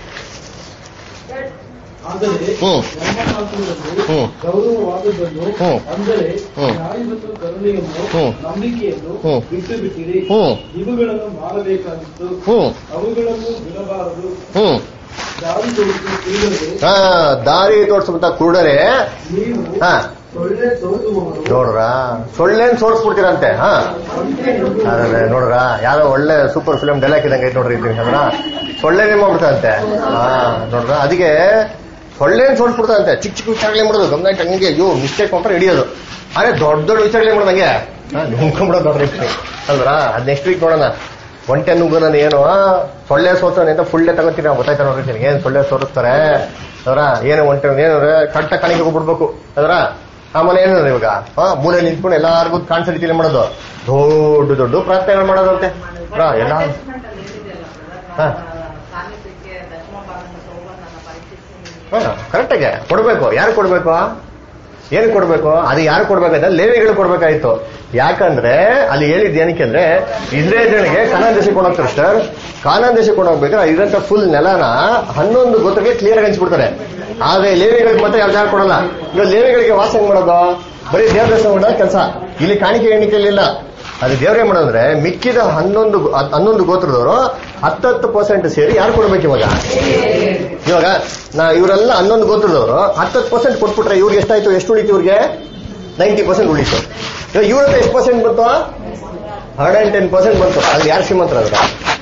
ಆದರೆ ಹ್ಮ್. ಧರ್ಮಶಾಸ್ತ್ರದಲ್ಲಿ ಹ್ಮ್. ಗೌರವವಾದದ್ದನ್ನು ಹ್ಮ್. ಅಂದರೆ ಹ್ಮ್. ನ್ಯಾಯ ಮತ್ತು ಕರುಣೆಯನ್ನು ಹ್ಮ್. ನಂಬಿಕೆಯನ್ನು ಹ್ಮ್. ಬಿಟ್ಟು ಬಿಟ್ಟಿರಿ ಹ್ಮ್. ಇವುಗಳನ್ನು ಮಾಡಬೇಕಾಗಿತ್ತು ಹ್ಮ್ ಅವುಗಳನ್ನು ಬಿಡಬಾರದು ಹ್ಮ್ ದಾರಿ ತೋರಿಸಿ ತಿಳಿದರೆ ಹಾ ದಾರಿ ತೋರಿಸುವಂತ ಕುರುಡರೇ ನೀವು ಹಾ ಸೊಳ್ಳೆ ತೋರುವವರು ನೋಡ್ರ ಸೊಳ್ಳೆನ್ ಸೋರ್ಸ್ಬಿಡ್ತೀರಂತೆ ಹಾ ಅದೇ ನೋಡ್ರ ಯಾರೋ ಒಳ್ಳೆ ಸೂಪರ್ ಫಿಲ್ಮ್ ಡೈಲಾಗ್ ಇದಂಗೆ ಐತೆ ನೋಡ್ರಿ ಇದು ಅಂದ್ರ ಸೊಳ್ಳೆನೇ ಮಾಡ್ಬಿಡ್ತಾರಂತೆ ಹಾ ನೋಡ್ರ ಅದಕ್ಕೆ ಸೊಳ್ಳೆನ್ ಸೋರ್ಸ್ಬಿಡ್ತಾರಂತೆ ಚಿಕ್ಕ ಚಿಕ್ಕ ವಿಚಾರಗಳೇ ಮಾಡೋದು ಗಮನ ಇಟ್ಟು ಹಂಗೆ ಅಯ್ಯೋ ಮಿಸ್ಟೇಕ್ ಮಾಡ್ತಾರೆ ಹಿಡಿಯೋದು ಆದ್ರೆ ದೊಡ್ಡ ದೊಡ್ಡ ವಿಚಾರಗಳೇ ಮಾಡೋದು ಹಂಗೆ ಹಾ ನುಂಗ್ಕೊಂಡ್ಬಿಡೋದು ನೋಡ್ರಿ ಅಲ್ವರಾ ಅದ್ ನೆಕ್ಸ್ಟ್ ವೀಕ್ ನೋಡೋಣ ಒಂಟೆ ನುಗ್ಗೋನ ಏನು ಸೊಳ್ಳೆ ಸೋತಾನೆ ಅಂತ ಫುಲ್ ಡೇ ತಗೋತೀನಿ ನಾವು ಗೊತ್ತಾಯ್ತಾ ನೋಡ್ರಿ ಏನ್ ಸೊಳ್ಳೆ ಸೋರಿಸ್ತಾರೆ ಅದರ ಏನು ಒಂಟೆ ಏನು ಕಟ್ಟ ಕಣಿಗೆ ಹೋಗ್ಬಿಡ್ಬೇಕು ಅದರ ಆಮೇಲೆ ಏನು ಇವಾಗ ಆ, ಮೂಲೆ ನಿಂತ್ಕೊಂಡು ಎಲ್ಲಾರ್ಗು ಕಾಣಿಸೋ ರೀತಿಯಲ್ಲಿ ಮಾಡೋದು ದೊಡ್ಡ ದೊಡ್ಡ ಪ್ರಾರ್ಥನೆಗಳು ಮಾಡೋದಂತೆ ಹಾ, ಎಲ್ಲ ಹಾ. ಸಾನ್ನಿಧ್ಯಕ್ಕೆ ದಶಮ ಭಾಗದ ಸೌಭಾಗ್ಯನ ಪರೀಕ್ಷಿಸಿ ಹಾ ಕರೆಕ್ಟಾಗೆ ಕೊಡ್ಬೇಕು ಯಾರು ಕೊಡ್ಬೇಕು ಏನು ಕೊಡ್ಬೇಕು ಅದು ಯಾರು ಕೊಡ್ಬೇಕಂದ್ರೆ ಲೇವಿಗಳು ಕೊಡ್ಬೇಕಾಯ್ತು ಯಾಕಂದ್ರೆ ಅಲ್ಲಿ ಹೇಳಿದ್ ಏನಕ್ಕೆ ಅಂದ್ರೆ ಇಸ್ರೇಲ್ ಜನರಿಗೆ ಕಾನಾನ್ ದೇಶಕ್ಕೆ ಕೊಂಡೋಗ್ತಾರೆ ಸರ್ ಕಾನಾನ್ ದೇಶಕ್ಕೆ ಕೊಂಡೋಗ್ಬೇಕಾದ್ರೆ ಇದಂತ ಫುಲ್ ನೆಲನ ಹನ್ನೊಂದು ಗೊತ್ತಿಗೆ ಕ್ಲಿಯರ್ ಆಗಿ ಹಂಚ್ಬಿಡ್ತಾರೆ ಆದ್ರೆ ಲೇವಿಗಳಿಗೆ ಮಾತ್ರ ಯಾರು ಯಾರು ಕೊಡಲ್ಲ ಈಗ ಲೇವಿಗಳಿಗೆ ವಾಸ ಹೆಂಗ್ ಮಾಡೋದು ಬರೀ ದೇವ್ರ ದರ್ಶನ ಮಾಡೋ ಕೆಲಸ ಇಲ್ಲಿ ಕಾಣಿಕೆ ಎಣಿಕೆಯಲ್ಲಿಲ್ಲ ಅದು ದೇವ್ರೇ ಮಾಡೋದ್ರೆ ಮಿಕ್ಕಿದ ಹನ್ನೊಂದು ಗೋ- ಹತ್- ಹನ್ನೊಂದು ಗೋತ್ರದವರು ಹತ್ತತ್ತು ಪರ್ಸೆಂಟ್ ಸೇರಿ ಯಾರು ಕೊಡ್ಬೇಕು ಇವಾಗ ಇವಾಗ ನಾ ಇವರೆಲ್ಲ ಹನ್ನೊಂದು ಗೋತ್ರದವರು ಹತ್ತತ್ತು ಪರ್ಸೆಂಟ್ ಕೊಟ್ಬಿಟ್ರೆ ಇವ್ರಿಗೆ ಎಷ್ಟಾಯ್ತು ಎಷ್ಟು ಉಳಿತು ಇವ್ರಿಗೆ ನೈಂಟಿ ಪರ್ಸೆಂಟ್ ಉಳಿತು ಇವಾಗ ಇವ್ರದ್ದು ಎಷ್ಟು ಪರ್ಸೆಂಟ್ ಬಂತು ಹಂಡ್ರೆಡ್ ಅಂಡ್ ಟೆನ್ ಪರ್ಸೆಂಟ್ ಬಂತು ಅದು ಯಾರು ಶ್ರೀಮಂತರಾದ್ರ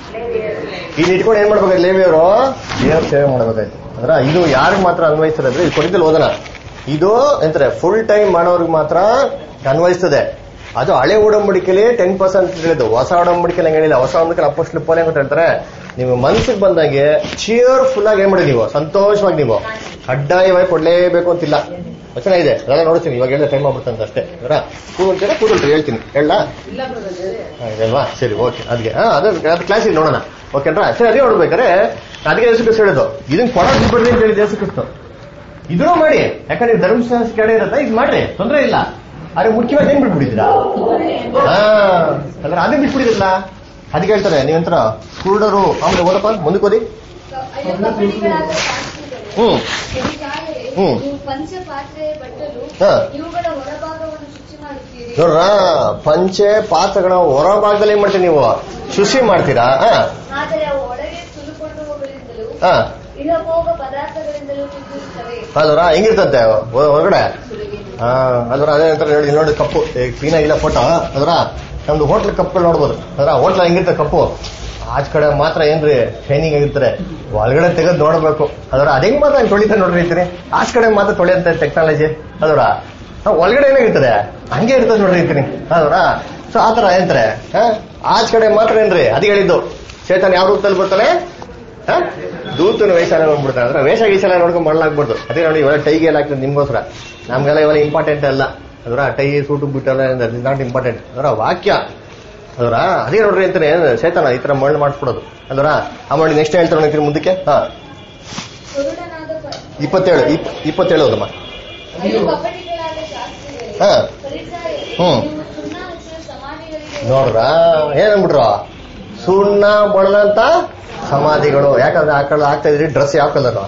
ಇದು ಇಟ್ಕೊಂಡು ಏನ್ ಮಾಡ್ಬೇಕು ಲೇವಿಯವರು ದೇವ್ರ ಸೇವೆ ಮಾಡ್ಬೇಕಾಯ್ತು ಅಂದ್ರ ಇದು ಯಾರಿಗೆ ಮಾತ್ರ ಅನ್ವಯಿಸ್ತಾರೆ ಇದು ಕೊಡಿದಲ್ಲಿ ಓದನ ಇದು ಎಂತಾರೆ ಫುಲ್ ಟೈಮ್ ಮಾಡೋರ್ಗೆ ಮಾತ್ರ ಅನ್ವಯಿಸ್ತದೆ ಅದು ಹಳೆ ಒಡಂಬಡಿಕೆಲಿ ಟೆನ್ ಪರ್ಸೆಂಟ್ ಹೇಳಿದ್ದು ಹೊಸ ಒಡಂಬಡಿಕೆ ಹಂಗೆ ಹೇಳಿಲ್ಲ ಹೊಸ ಒಡಂಬಡಿಕೆ ಅಪ್ಪಷ್ಟು ಪೋಲೆ ಅಂತ ಹೇಳ್ತಾರೆ ನೀವು ಮನ್ಸಿಗೆ ಬಂದಾಗೆ ಚಿಯರ್ಫುಲ್ ಆಗಿ ಏನ್ ಮಾಡಿ ನೀವು ಸಂತೋಷವಾಗಿ ನೀವು ಕಡ್ಡಾಯವಾಗಿ ಕೊಡ್ಲೇಬೇಕು ಅಂತಿಲ್ಲ ವಚನ ಇದೆ ಅದೆಲ್ಲ ನೋಡ್ತೀನಿ ಇವಾಗ ಹೇಳಿದ್ರೆ ಟೈಮ್ ಆಗ್ಬಿಡ್ತಂತ ಅಷ್ಟೇ ಅದರ ಕೂದಲ್ತೀರಾ ಕೂದಲ್ರಿ ಹೇಳ್ತೀನಿ ಹೇಳ ಇಲ್ಲ ಬ್ರದರ್ ಅಲ್ವಾ ಸರಿ ಓಕೆ ಅದಕ್ಕೆ ಹಾ ಅದು ಅದು ಕ್ಲಾಸಿಗೆ ನೋಡೋಣ ಓಕೆನ್ರಾ ಸರಿ ಅದೇ ನೋಡ್ಬೇಕಾರೆ ಅದಕ್ಕೆ ಯೇಸು ಕ್ರಿಸ್ತ ಹೇಳೋದು ಇದನ್ನ ಕೊಡೋದು ಬಿಡ್ರಿ ಅಂತ ಹೇಳಿದ ಯೇಸು ಕ್ರಿಸ್ತ ಇದನ್ನು ಮಾಡಿ ಯಾಕಂದ್ರೆ ಧರ್ಮಶಾಸ್ತ್ರ ಕಡೆ ಇರುತ್ತೆ ಇದು ಮಾಡ್ರಿ ತೊಂದರೆ ಇಲ್ಲ ಆದ್ರೆ ಮುಖ್ಯವಾಗಿ ಏನ್ ಬಿಟ್ಬಿಟ್ಟಿದ್ದೀರಾ ಹಾ ಅಂದ್ರೆ ಅದನ್ನ ಬಿಟ್ಬಿಟ್ಟಿದ್ರಲ್ಲ ಅದಕ್ಕೆ ಹೇಳ್ತಾರೆ ನೀವಂತರ ಕುರುಡರು ಆಮೇಲೆ ಓದಪ್ಪ ಮುಂದಕ್ಕೆ ಓದಿ ಅಯ್ಯೋ ಕಪಟಿಗಳಾದ ಶಾಸ್ತ್ರಿಗಳೇ, ಹ್ಮ್ ಹೀಗಾದರೆ ಹ್ಮ್. ನೀವು ಪಂಚಪಾತ್ರೆ ಬಟ್ಟಲು ಹಾ. ಇವುಗಳ ಹೊರಭಾಗವನ್ನು ಶುಚಿ ಮಾಡುತ್ತೀರಿ ನೋಡ್ರ ಪಂಚೆ ಪಾತ್ರಗಳ ಹೊರಭಾಗದಲ್ಲಿ ಏನ್ ಮಾಡ್ತೀರಿ ನೀವು ಶುಚಿ ಮಾಡ್ತೀರಾ ಹಾ ಆದರೆ ಅವು ಒಳಗೆ ಸುಲುಕೊಂಡುವುಗಳಿಂದಲೂ ಹಾ ಇಹಭೋಗ ಪದಾರ್ಥಗಳಿಂದಲೂ ತುಂಬಿರುತ್ತವೆ ಅಲ್ವರ ಹೆಂಗಿರ್ತಂತೆ ಹೊ- ಹೊರಗಡೆ ಹಾ ಅಲ್ವರ ಅದೇ ಅಂತಾರೆ ನೋಡಿ ಇಲ್ಲಿ ನೋಡಿ ಕಪ್ಪು ಕ್ಲೀನ್ ಆಗಿಲ್ಲ ಫೋಟೋ ಅದ್ರ ನಮ್ದು ಹೋಟ್ಲ್ ಕಪ್ಗಳು ನೋಡ್ಬೋದು ಅದ್ರ ಹೋಟ್ಲ್ ಹೆಂಗಿರ್ತದೆ ಕಪ್ಪು ಆಚ ಕಡೆ ಮಾತ್ರ ಏನ್ರಿ ಶೈನಿಂಗ್ ಆಗಿರ್ತಾರೆ ಒಳಗಡೆ ತೆಗೆದು ನೋಡ್ಬೇಕು ಅದರ ಅದ್ ಹೆಂಗ್ ಮಾತ್ರ ಹಂಗ್ ತೊಳಿತಾರೆ ನೋಡ್ರಿ ಇರ್ತೀನಿ ಆಚ ಕಡೆ ಮಾತ್ರ ತೊಳೆಯಂತ ಟೆಕ್ನಾಲಜಿ ಅದರ ಒಳಗಡೆ ಏನಾಗಿರ್ತದೆ ಹಂಗೆ ಇರ್ತದೆ ನೋಡ್ರಿ ಇರ್ತೀನಿ ಅದರ ಸೊ ಆತರ ಏನಂತಾರೆ ಆಚ ಕಡೆ ಮಾತ್ರ ಏನ್ರಿ ಅದ್ ಹೇಳಿದ್ದು ಚೇತನ್ ಯಾವ ರೂಪದಲ್ಲಿ ಬರ್ತಾನೆ ಹ? ದೂತನ ವೇಷ ಎಲ್ಲ ಬಂದ್ಬಿಡ್ತಾರೆ ಅಂದ್ರೆ ವೇಷ ಗೀಷ ಎಲ್ಲ ನೋಡ್ಕೊಂಡು ಮಾಡಲಾಗ್ಬಾರ್ದು ಅದೇ ನೋಡಿ ಇವೆಲ್ಲ ಟೈಗೆ ಎಲ್ಲ ಹಾಕ್ತದೆ ನಿಮ್ಗೋಸ್ಕರ ನಮ್ಗೆಲ್ಲ ಇವೆಲ್ಲ ಇಂಪಾರ್ಟೆಂಟ್ ಅಲ್ಲ ಅದರ ಟೈ ಸೂಟು ಬಿಟ್ಟೆಲ್ಲ ನಾಟ್ ಇಂಪಾರ್ಟೆಂಟ್ ಅದರ ವಾಕ್ಯ ಅದರ ಅದೇ ನೋಡ್ರಿ ಅಂತಾನೆ ಸೇತನ ಈ ತರ ಮಣ್ಣು ಮಾಡಿಸ್ಬಿಡೋದು ಅದರ ಆ ಮಾಡಿ ನೆಕ್ಸ್ಟ್ ಹೇಳ್ತಾರೆ ನೋಡ್ತೀನಿ ಮುಂದಕ್ಕೆ ಹಾ ಕುರುಡನಾದ ಪ- ಇಪ್ಪತ್ತೇಳು ಇಪ್- ಇಪ್ಪತ್ತೇಳು ಹೌದಮ್ಮ ಅಯ್ಯೋ ಕಪಟಿಗಳಾದ ಶಾಸ್ತ್ರಿಗಳೇ, ಹಾ. ಫರಿಸಾಯರೇ, ಹ್ಮ್. ನೀವು ಸುಣ್ಣ ಹಚ್ಚಿದ ಸಮಾಧಿಗಳಿಗೆ ನೋಡ್ರ ಏನಂದ್ಬಿಟ್ರು ಸುಣ್ಣ ಬಳದಂತ ಸಮಾಧಿಗಳು ಯಾಕಂದ್ರೆ ಆ ಕಡೆ ಆಗ್ತಾ ಇದ್ರಿ ಡ್ರೆಸ್ ಯಾವ ಕಲರ್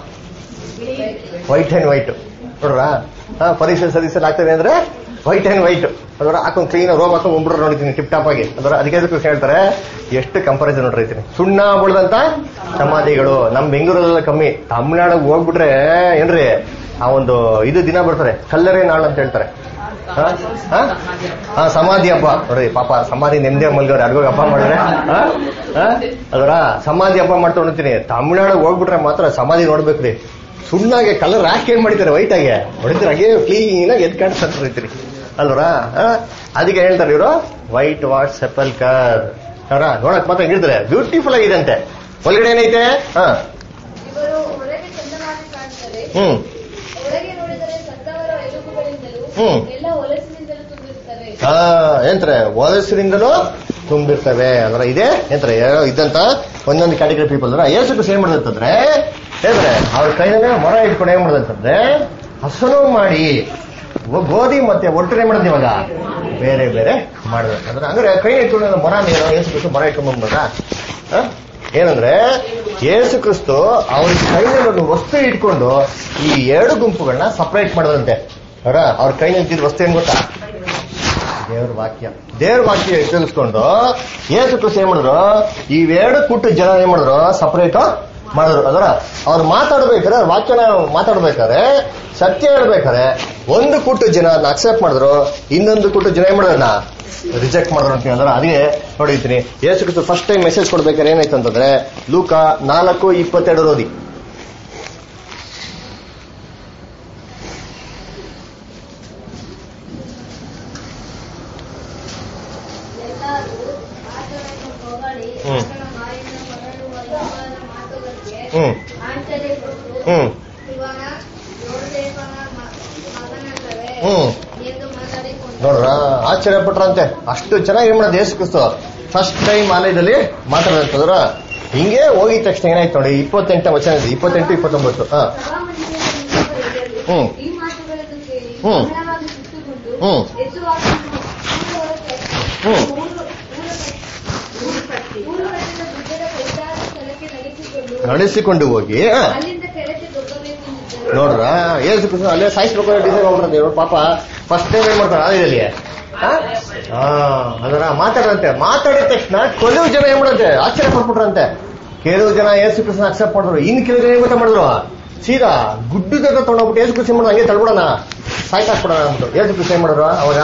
ವೈಟ್ ಅಂಡ್ ವೈಟ್ ನೋಡ್ರ ಹಾ ಪರೀಕ್ಷೆ ಸದಸ್ಯರು ಆಗ್ತದೆ ಅಂದ್ರೆ ವೈಟ್ ಅಂಡ್ ವೈಟ್ ಅದರ ಹಾಕೊಂಡು ಕ್ಲೀನ್ ರೋಮ್ ಹಾಕೊಂಡು ಉಂಬ್ರು ನೋಡಿದ್ದೀನಿ ಟಿಪ್ ಟಾಪ್ ಆಗಿ ಅದರ ಅದಕ್ಕೆ ಅದಕ್ಕೂ ಹೇಳ್ತಾರೆ ಎಷ್ಟು ಕಂಪಾರಿಸನ್ ನೋಡ್ರಿ ಇದನ್ನ. ಸುಣ್ಣ ಬಳದಂತ ಸಮಾಧಿಗಳು ನಮ್ ಬೆಂಗಳೂರಲ್ಲ ಕಮ್ಮಿ ತಮಿಳ್ನಾಡಿಗೆ ಹೋಗ್ಬಿಟ್ರೆ ಏನ್ರಿ ಆ ಒಂದು ಇದು ದಿನ ಬರ್ತಾರೆ ಕಲ್ಲರೇ ನಾಳು ಅಂತ ಹೇಳ್ತಾರೆ ಹಾ? ಹಾ? ಹಾ ಸಮಾಧಿ ಹಬ್ಬ ನೋಡ್ರಿ ಪಾಪ ಸಮಾಧಿ ನೆಮ್ಮದಿ ಮಲ್ಗವ್ರೆ ಅಡ್ಗೋಗಿ ಹಬ್ಬ ಮಾಡಿದ್ರೆ ಹಾ? ಹಾ? ಅದರ ಸಮಾಧಿ ಹಬ್ಬ ಮಾಡ್ತಾ ನೋಡ್ತೀನಿ ತಮಿಳ್ನಾಡಿಗೆ ಹೋಗ್ಬಿಟ್ರೆ ಮಾತ್ರ ಸಮಾಧಿ ನೋಡ್ಬೇಕ್ರಿ ಸುಣ್ಣಾಗೆ ಕಲರ್ ಹಾಕಿ ಏನ್ ಮಾಡಿದ್ದಾರೆ ವೈಟ್ ಆಗಿ ಹೊಡಿತಾರೆ ಹಾಗೆ ಕ್ಲೀನ್ ಆಗಿ ಎದ್ ಕಾಣಿಸ್ತಾರೆ ಅಲ್ವರ ಅದಕ್ಕೆ ಹೇಳ್ತಾರೆ ಇವರು ವೈಟ್ ವಾಟ್ ಸೆಪಲ್ಕರ್ ಅವರ ನೋಡಕ್ ಮಾತ್ರ ಹೆಂಗಿರ್ತಾರೆ ಬ್ಯೂಟಿಫುಲ್ ಆಗಿದೆ ಅಂತೆ ಒಳಗಡೆ ಏನೈತೆ ಹಾ ಇವರು ಹೊರಗೆ ಚಂದವಾಗಿ ಕಾಣುತ್ತಾರೆ ಹ್ಮ್ ಒಳಗೆ ನೋಡಿದರೆ ಸತ್ತವರ ಎಲುಬುಗಳಿಂದಲೂ ಹ್ಮ್. ಎಲ್ಲ ಹೊಲಸಿನಿಂದಲೂ ತುಂಬಿರುತ್ತವೆ ಹಾ ಏನ್ತಾರೆ ವಯಸ್ಸಿನಿಂದಲೂ ತುಂಬಿರ್ತವೆ ಅಂದ್ರೆ ಇದೆ ಏನ್ತಾರೆ ಯಾರೋ ಇದ್ದಂತ ಒಂದೊಂದು ಕ್ಯಾಟಗರಿ ಪೀಪಲ್ ಅಂದ್ರೆ ಏಸು ಕೃಷಿ ಏನ್ ಮಾಡಿದಂತಂದ್ರೆ ಏನ್ರೆ ಅವ್ರ ಕೈಯಲ್ಲೇ ಮೊರ ಇಟ್ಕೊಂಡು ಏನ್ ಮಾಡೋದಂತಂದ್ರೆ ಹಸನು ಮಾಡಿ ಗೋ- ಗೋಧಿ ಮತ್ತೆ ಒಟ್ಟು ಏನ್ ಮಾಡೋದು ಇವಾಗ ಬೇರೆ ಬೇರೆ ಮಾಡಿದ್ರೆ ಅಂದ್ರೆ ಅಂದ್ರೆ ಕೈ ಇಟ್ಕೊಂಡು ಮೊರ ನೀರು ಏಸು ಕ್ರಿಸ್ತು ಮೊರ ಇಟ್ಕೊಂಡ್ ಬಂದ್ಬಿಟ್ರ ಏನಂದ್ರೆ ಯೇಸು ಕ್ರಿಸ್ತು ಅವ್ರ ಕೈನಲ್ಲಿ ಒಂದು ವಸ್ತು ಇಟ್ಕೊಂಡು ಈ ಎರಡು ಗುಂಪುಗಳನ್ನ ಸಪರೇಟ್ ಮಾಡೋದಂತೆ ಅವರ ಅವ್ರ ಕೈ ನಿಂತಿದ್ ವಸ್ತು ಏನ್ ಗೊತ್ತಾ ದೇವ್ರ ವಾಕ್ಯ ದೇವ್ರ ವಾಕ್ಯ ತಿಳಿಸ್ಕೊಂಡು ಏಸು ಕ್ರಿಸ್ತು ಏನ್ ಮಾಡಿದ್ರು ಇವೆರಡು ಕುಟ್ಟು ಜನ ಏನ್ ಮಾಡಿದ್ರು ಸಪರೇಟ್ ಮಾಡಿದ್ರು ಅದರ ಅವ್ರು ಮಾತಾಡ್ಬೇಕಾದ್ರೆ ಅವ್ರ ವಾಕ್ಯನ ಮಾತಾಡ್ಬೇಕಾದ್ರೆ ಸತ್ಯ ಹೇಳ್ಬೇಕಾದ್ರೆ ಒಂದು ಕುಟ್ಟು ಜನ ಅದನ್ನ ಅಕ್ಸೆಪ್ಟ್ ಮಾಡಿದ್ರು ಇನ್ನೊಂದು ಕುಟ್ಟು ಜನ ಏನ್ ಮಾಡಿದ್ರನ್ನ ರಿಜೆಕ್ಟ್ ಮಾಡಿದ್ರು ಅಂತ ಅಂದ್ರೆ ಅದೇ ನೋಡಿರ್ತೀನಿ Yesu Kristu first time message ಕೊಡ್ಬೇಕಾದ್ರೆ ಏನಾಯ್ತು ಅಂತಂದ್ರೆ ಲೂಕ ನಾಲ್ಕು ಇಪ್ಪತ್ತೆರಡು ಓದಿ ಎಲ್ಲರೂ ಆತನನ್ನು ಹೊಗಳಿ ಹ್ಮ್. ಆತನ ಬಾಯಿಂದ ಹೊರಡುವ ಯೆಹೋವನ ಮಾತುಗಳಿಗೆ ಹ್ಮ್ ಆಶ್ಚರ್ಯಪಟ್ಟು ಹ್ಮ್ ಇವನ ಯೋಸೇಫನ ಮ- ಮಗನಲ್ಲವೇ ಹ್ಮ್ ಎಂದು ಮಾತಾಡಿಕೊಂಡು ನೋಡ್ರ ಆಶ್ಚರ್ಯ ಪಟ್ರಂತೆ ಅಷ್ಟು ಚೆನ್ನಾಗಿ ಏನ್ ಮಾಡೋದು ಯೇಸು ಕ್ರಿಸ್ತು ಫಸ್ಟ್ ಟೈಮ್ ಆಲಯದಲ್ಲಿ ಮಾತಾಡಂತಂದ್ರ ಹಿಂಗೆ ಹೋಗಿದ ತಕ್ಷಣ ಏನಾಯ್ತು ನೋಡಿ ಇಪ್ಪತ್ತೆಂಟನೇ ವಚನ ಇದೆ ಇಪ್ಪತ್ತೆಂಟು ಇಪ್ಪತ್ತೊಂಬತ್ತು ಹಾ ಸಭಾಮಂದಿರದಲ್ಲಿದ್ದವರೆಲ್ಲರೂ ಹ್ಮ್. ಈ ಮಾತುಗಳನ್ನು ಕೇಳಿ ಹ್ಮ್. ಬಹಳವಾಗಿ ಸುತ್ತುಕೊಂಡು ಹ್ಮ್. ಯೇಸುವಾತನು ಊರೊಳಗೆ ಹ್ಮ್. ಊರು- ಊರು- ಊರು ಕಟ್ಟಿದ ಬುದ್ಧರ ಕೈದಾದ ಸ್ಥಳಕ್ಕೆ ನಡೆಸಿಕೊಂಡು ನಡೆಸಿಕೊಂಡು ಹೋಗಿ ಹಾ, ಅಲ್ಲಿಂದ ಕೆಳಕ್ಕೆ ದೊಬ್ಬಬೇಕೆಂದಿದ್ದರು ನೋಡ್ರ ಯೇಸು ಕ್ರಿಸ್ತು ಅಲ್ಲೇ ಸಾಯಿಸ್ಬೇಕು ಡಿಸೈಡ್ ಮಾಡ್ಬಿಡ್ತಾರೆ ಇವ್ರು ಪಾಪ ಫಸ್ಟ್ ಟೈಮ್ ಏನ್ ಮಾಡ್ತಾರೆ ಆಲಯದಲ್ಲಿ ಹಾ? ಹಾ ಅದರ ಮಾತಾಡ್ರಂತೆ ಮಾತಾಡಿದ ತಕ್ಷಣ ಕೆಲವು ಜನ ಏನ್ ಮಾಡಂತೆ ಆಶ್ಚರ್ಯ ಪಡ್ಬಿಟ್ರಂತೆ ಕೆಲವು ಜನ ಯೇಸು ಕೃಷ್ಣ ಅಕ್ಸೆಪ್ಟ್ ಮಾಡಿದ್ರು ಇನ್ ಕೆಲವು ಜನ ಏನ್ ಗೊತ್ತಾ ಮಾಡಿದ್ರು ಸೀದಾ ಗುಡ್ಡದ ತೊಗೊಂಡೋಗ್ಬಿಟ್ಟು ಯೇಸು ಕೃಷ್ಣ ಮಾಡೋದು ಹಂಗೆ ತಳ್ಬಿಡೋಣ ಸಾಯ್ತಾಕ್ಬಿಡೋಣ ಅಂದ್ಬಿಟ್ಟು ಯೇಸು ಕೃಷ್ಣ ಏನ್ ಮಾಡಿದ್ರು ಅವಾಗ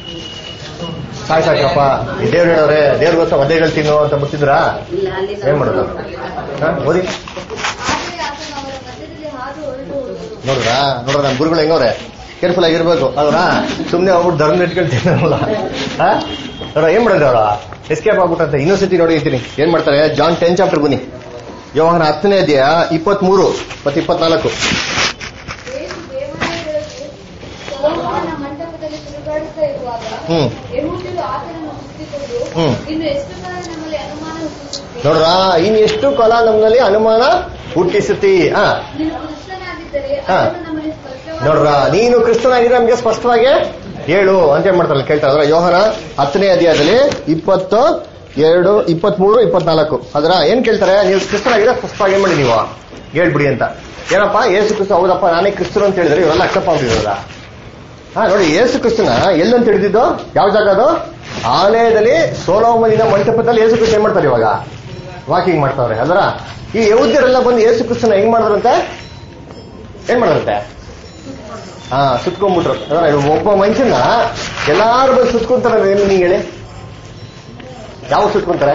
ಸಾಯ್ಸಾಕಪ್ಪ ದೇವ್ರು ಹೇಳೋರೆ ದೇವ್ರಿಗೋಸ್ಕರ ಒದ್ದೆಗಳು ತಿನ್ನು ಅಂತ ಮುಚ್ಚಿದ್ರ ಏನ್ ಮಾಡೋದು ಹಾ, ಓದಿ ಆದರೆ ಆತನು ಅವರ ಮಧ್ಯದಲ್ಲಿ ಹಾದು ಹೊರಟು ಹೋದನು ನೋಡ್ರಾ ನೋಡ್ರ ನಮ್ಮ ಗುರುಗಳು ಹೆಂಗವ್ರೆ ಕೇರ್ಫುಲ್ ಆಗಿರ್ಬೇಕು ಅವ್ರ ಸುಮ್ನೆ ಹೋಗ್ಬಿಟ್ಟು ಧರ್ಮ ಇಟ್ಕೊಳ್ತೀನಲ್ಲ ನೋಡ ಏನ್ ಮಾಡಿದ್ರು ಅವ್ರ ಎಸ್ಕೇಪ್ ಆಗ್ಬಿಟ್ಟಂತೆ ಇನ್ನೊಂದ್ಸತಿ ನೋಡಿ ಇರ್ತೀನಿ ಏನ್ ಮಾಡ್ತಾರೆ ಜಾನ್ ಟೆನ್ ಚಾಪ್ಟರ್ ಬನ್ನಿ ಯೋಹನ ಹತ್ತನೇ ಅಧ್ಯಾಯ ಇಪ್ಪತ್ಮೂರು ಮತ್ತೆ ಇಪ್ಪತ್ನಾಲ್ಕು ಯೇಸು ದೇವಾಲಯದೊಳಗೆ ಸೊಲೊಮೋನನ ಮಂಟಪದಲ್ಲಿ ತಿರುಗಾಡುತ್ತಾ ಇರುವಾಗ ಹ್ಮ್. ಯಹೂದ್ಯರು ಆತನನ್ನು ಸುತ್ತಿಕೊಂಡು ಹ್ಮ್. ಇನ್ನು ಎಷ್ಟು ಕಾಲ ನಮ್ಮಲ್ಲಿ ಅನುಮಾನ ಹುಟ್ಟಿಸುತ್ತೀರಿ ನೋಡ್ರ ಇನ್ ಎಷ್ಟು ಕಾಲ ನಮ್ಮಲ್ಲಿ ಅನುಮಾನ ಹುಟ್ಟಿಸುತ್ತಿ ಹಾ ನೀನು ಕ್ರಿಸ್ತನಾಗಿದ್ದರೆ ಹಾ. ಅದನ್ನು ನಮಗೆ ಸ್ಪಷ್ಟವಾಗಿ ನೋಡ್ರ ನೀನು ಕ್ರಿಸ್ತನಾಗಿದ್ರೆ ನಮ್ಗೆ ಸ್ಪಷ್ಟವಾಗಿ ಹೇಳು ಅಂತ ಏನ್ ಮಾಡ್ತಾರಲ್ಲ ಕೇಳ್ತಾ ಇದ್ರ ಯೋಹನ ಹತ್ತನೇ ಅಧ್ಯಾಯದಲ್ಲಿ ಇಪ್ಪತ್ತು ಎರಡು ಇಪ್ಪತ್ಮೂರು ಇಪ್ಪತ್ನಾಲ್ಕು ಅದರ ಏನ್ ಕೇಳ್ತಾರೆ ನೀವು ಕ್ರಿಸ್ತನಾಗಿದ್ರೆ ಸ್ಪಷ್ಟವಾಗಿ ಏನ್ ಮಾಡಿ ನೀವು ಹೇಳ್ಬಿಡಿ ಅಂತ ಏನಪ್ಪ ಏಸು ಕ್ರಿಸ್ತ ಹೌದಪ್ಪ ನಾನೇ ಕ್ರಿಸ್ತರು ಅಂತ ಹೇಳಿದ್ರೆ ಇವೆಲ್ಲ ಅಕ್ಸಪ್ಪ ಆಗಿರೋದ ಹಾ ನೋಡಿ ಏಸು ಕ್ರಿಸ್ತನ ಎಲ್ಲಂತ ಹಿಡಿದಿದ್ದು ಯಾವ ಜಾಗ ಅದು ಆಲಯದಲ್ಲಿ ಸೋಲೋಮನಿನ ಮಂಟಪದಲ್ಲಿ ಏಸು ಕ್ರಿಸ್ತ ಏನ್ ಮಾಡ್ತಾರೆ ಇವಾಗ ವಾಕಿಂಗ್ ಮಾಡ್ತಾವ್ರೆ ಅದರ ಈ ಯಹೂದ್ಯರೆಲ್ಲ ಬಂದು ಏಸು ಕ್ರಿಸ್ತನ ಹೆಂಗ್ ಮಾಡಿದ್ರಂತೆ ಏನ್ ಮಾಡಿದ್ರಂತೆ ಹಾ ಸುತ್ಕೊಂಡ್ಬಿಟ್ರು ಅದರ ಒಬ್ಬ ಮನುಷ್ಯನ ಎಲ್ಲಾರು ಬಂದು ಸುತ್ಕೊಂತಾರೆ ಏನು ನೀ ಹೇಳಿ ಯಾವ ಸುತ್ಕೊಂತಾರೆ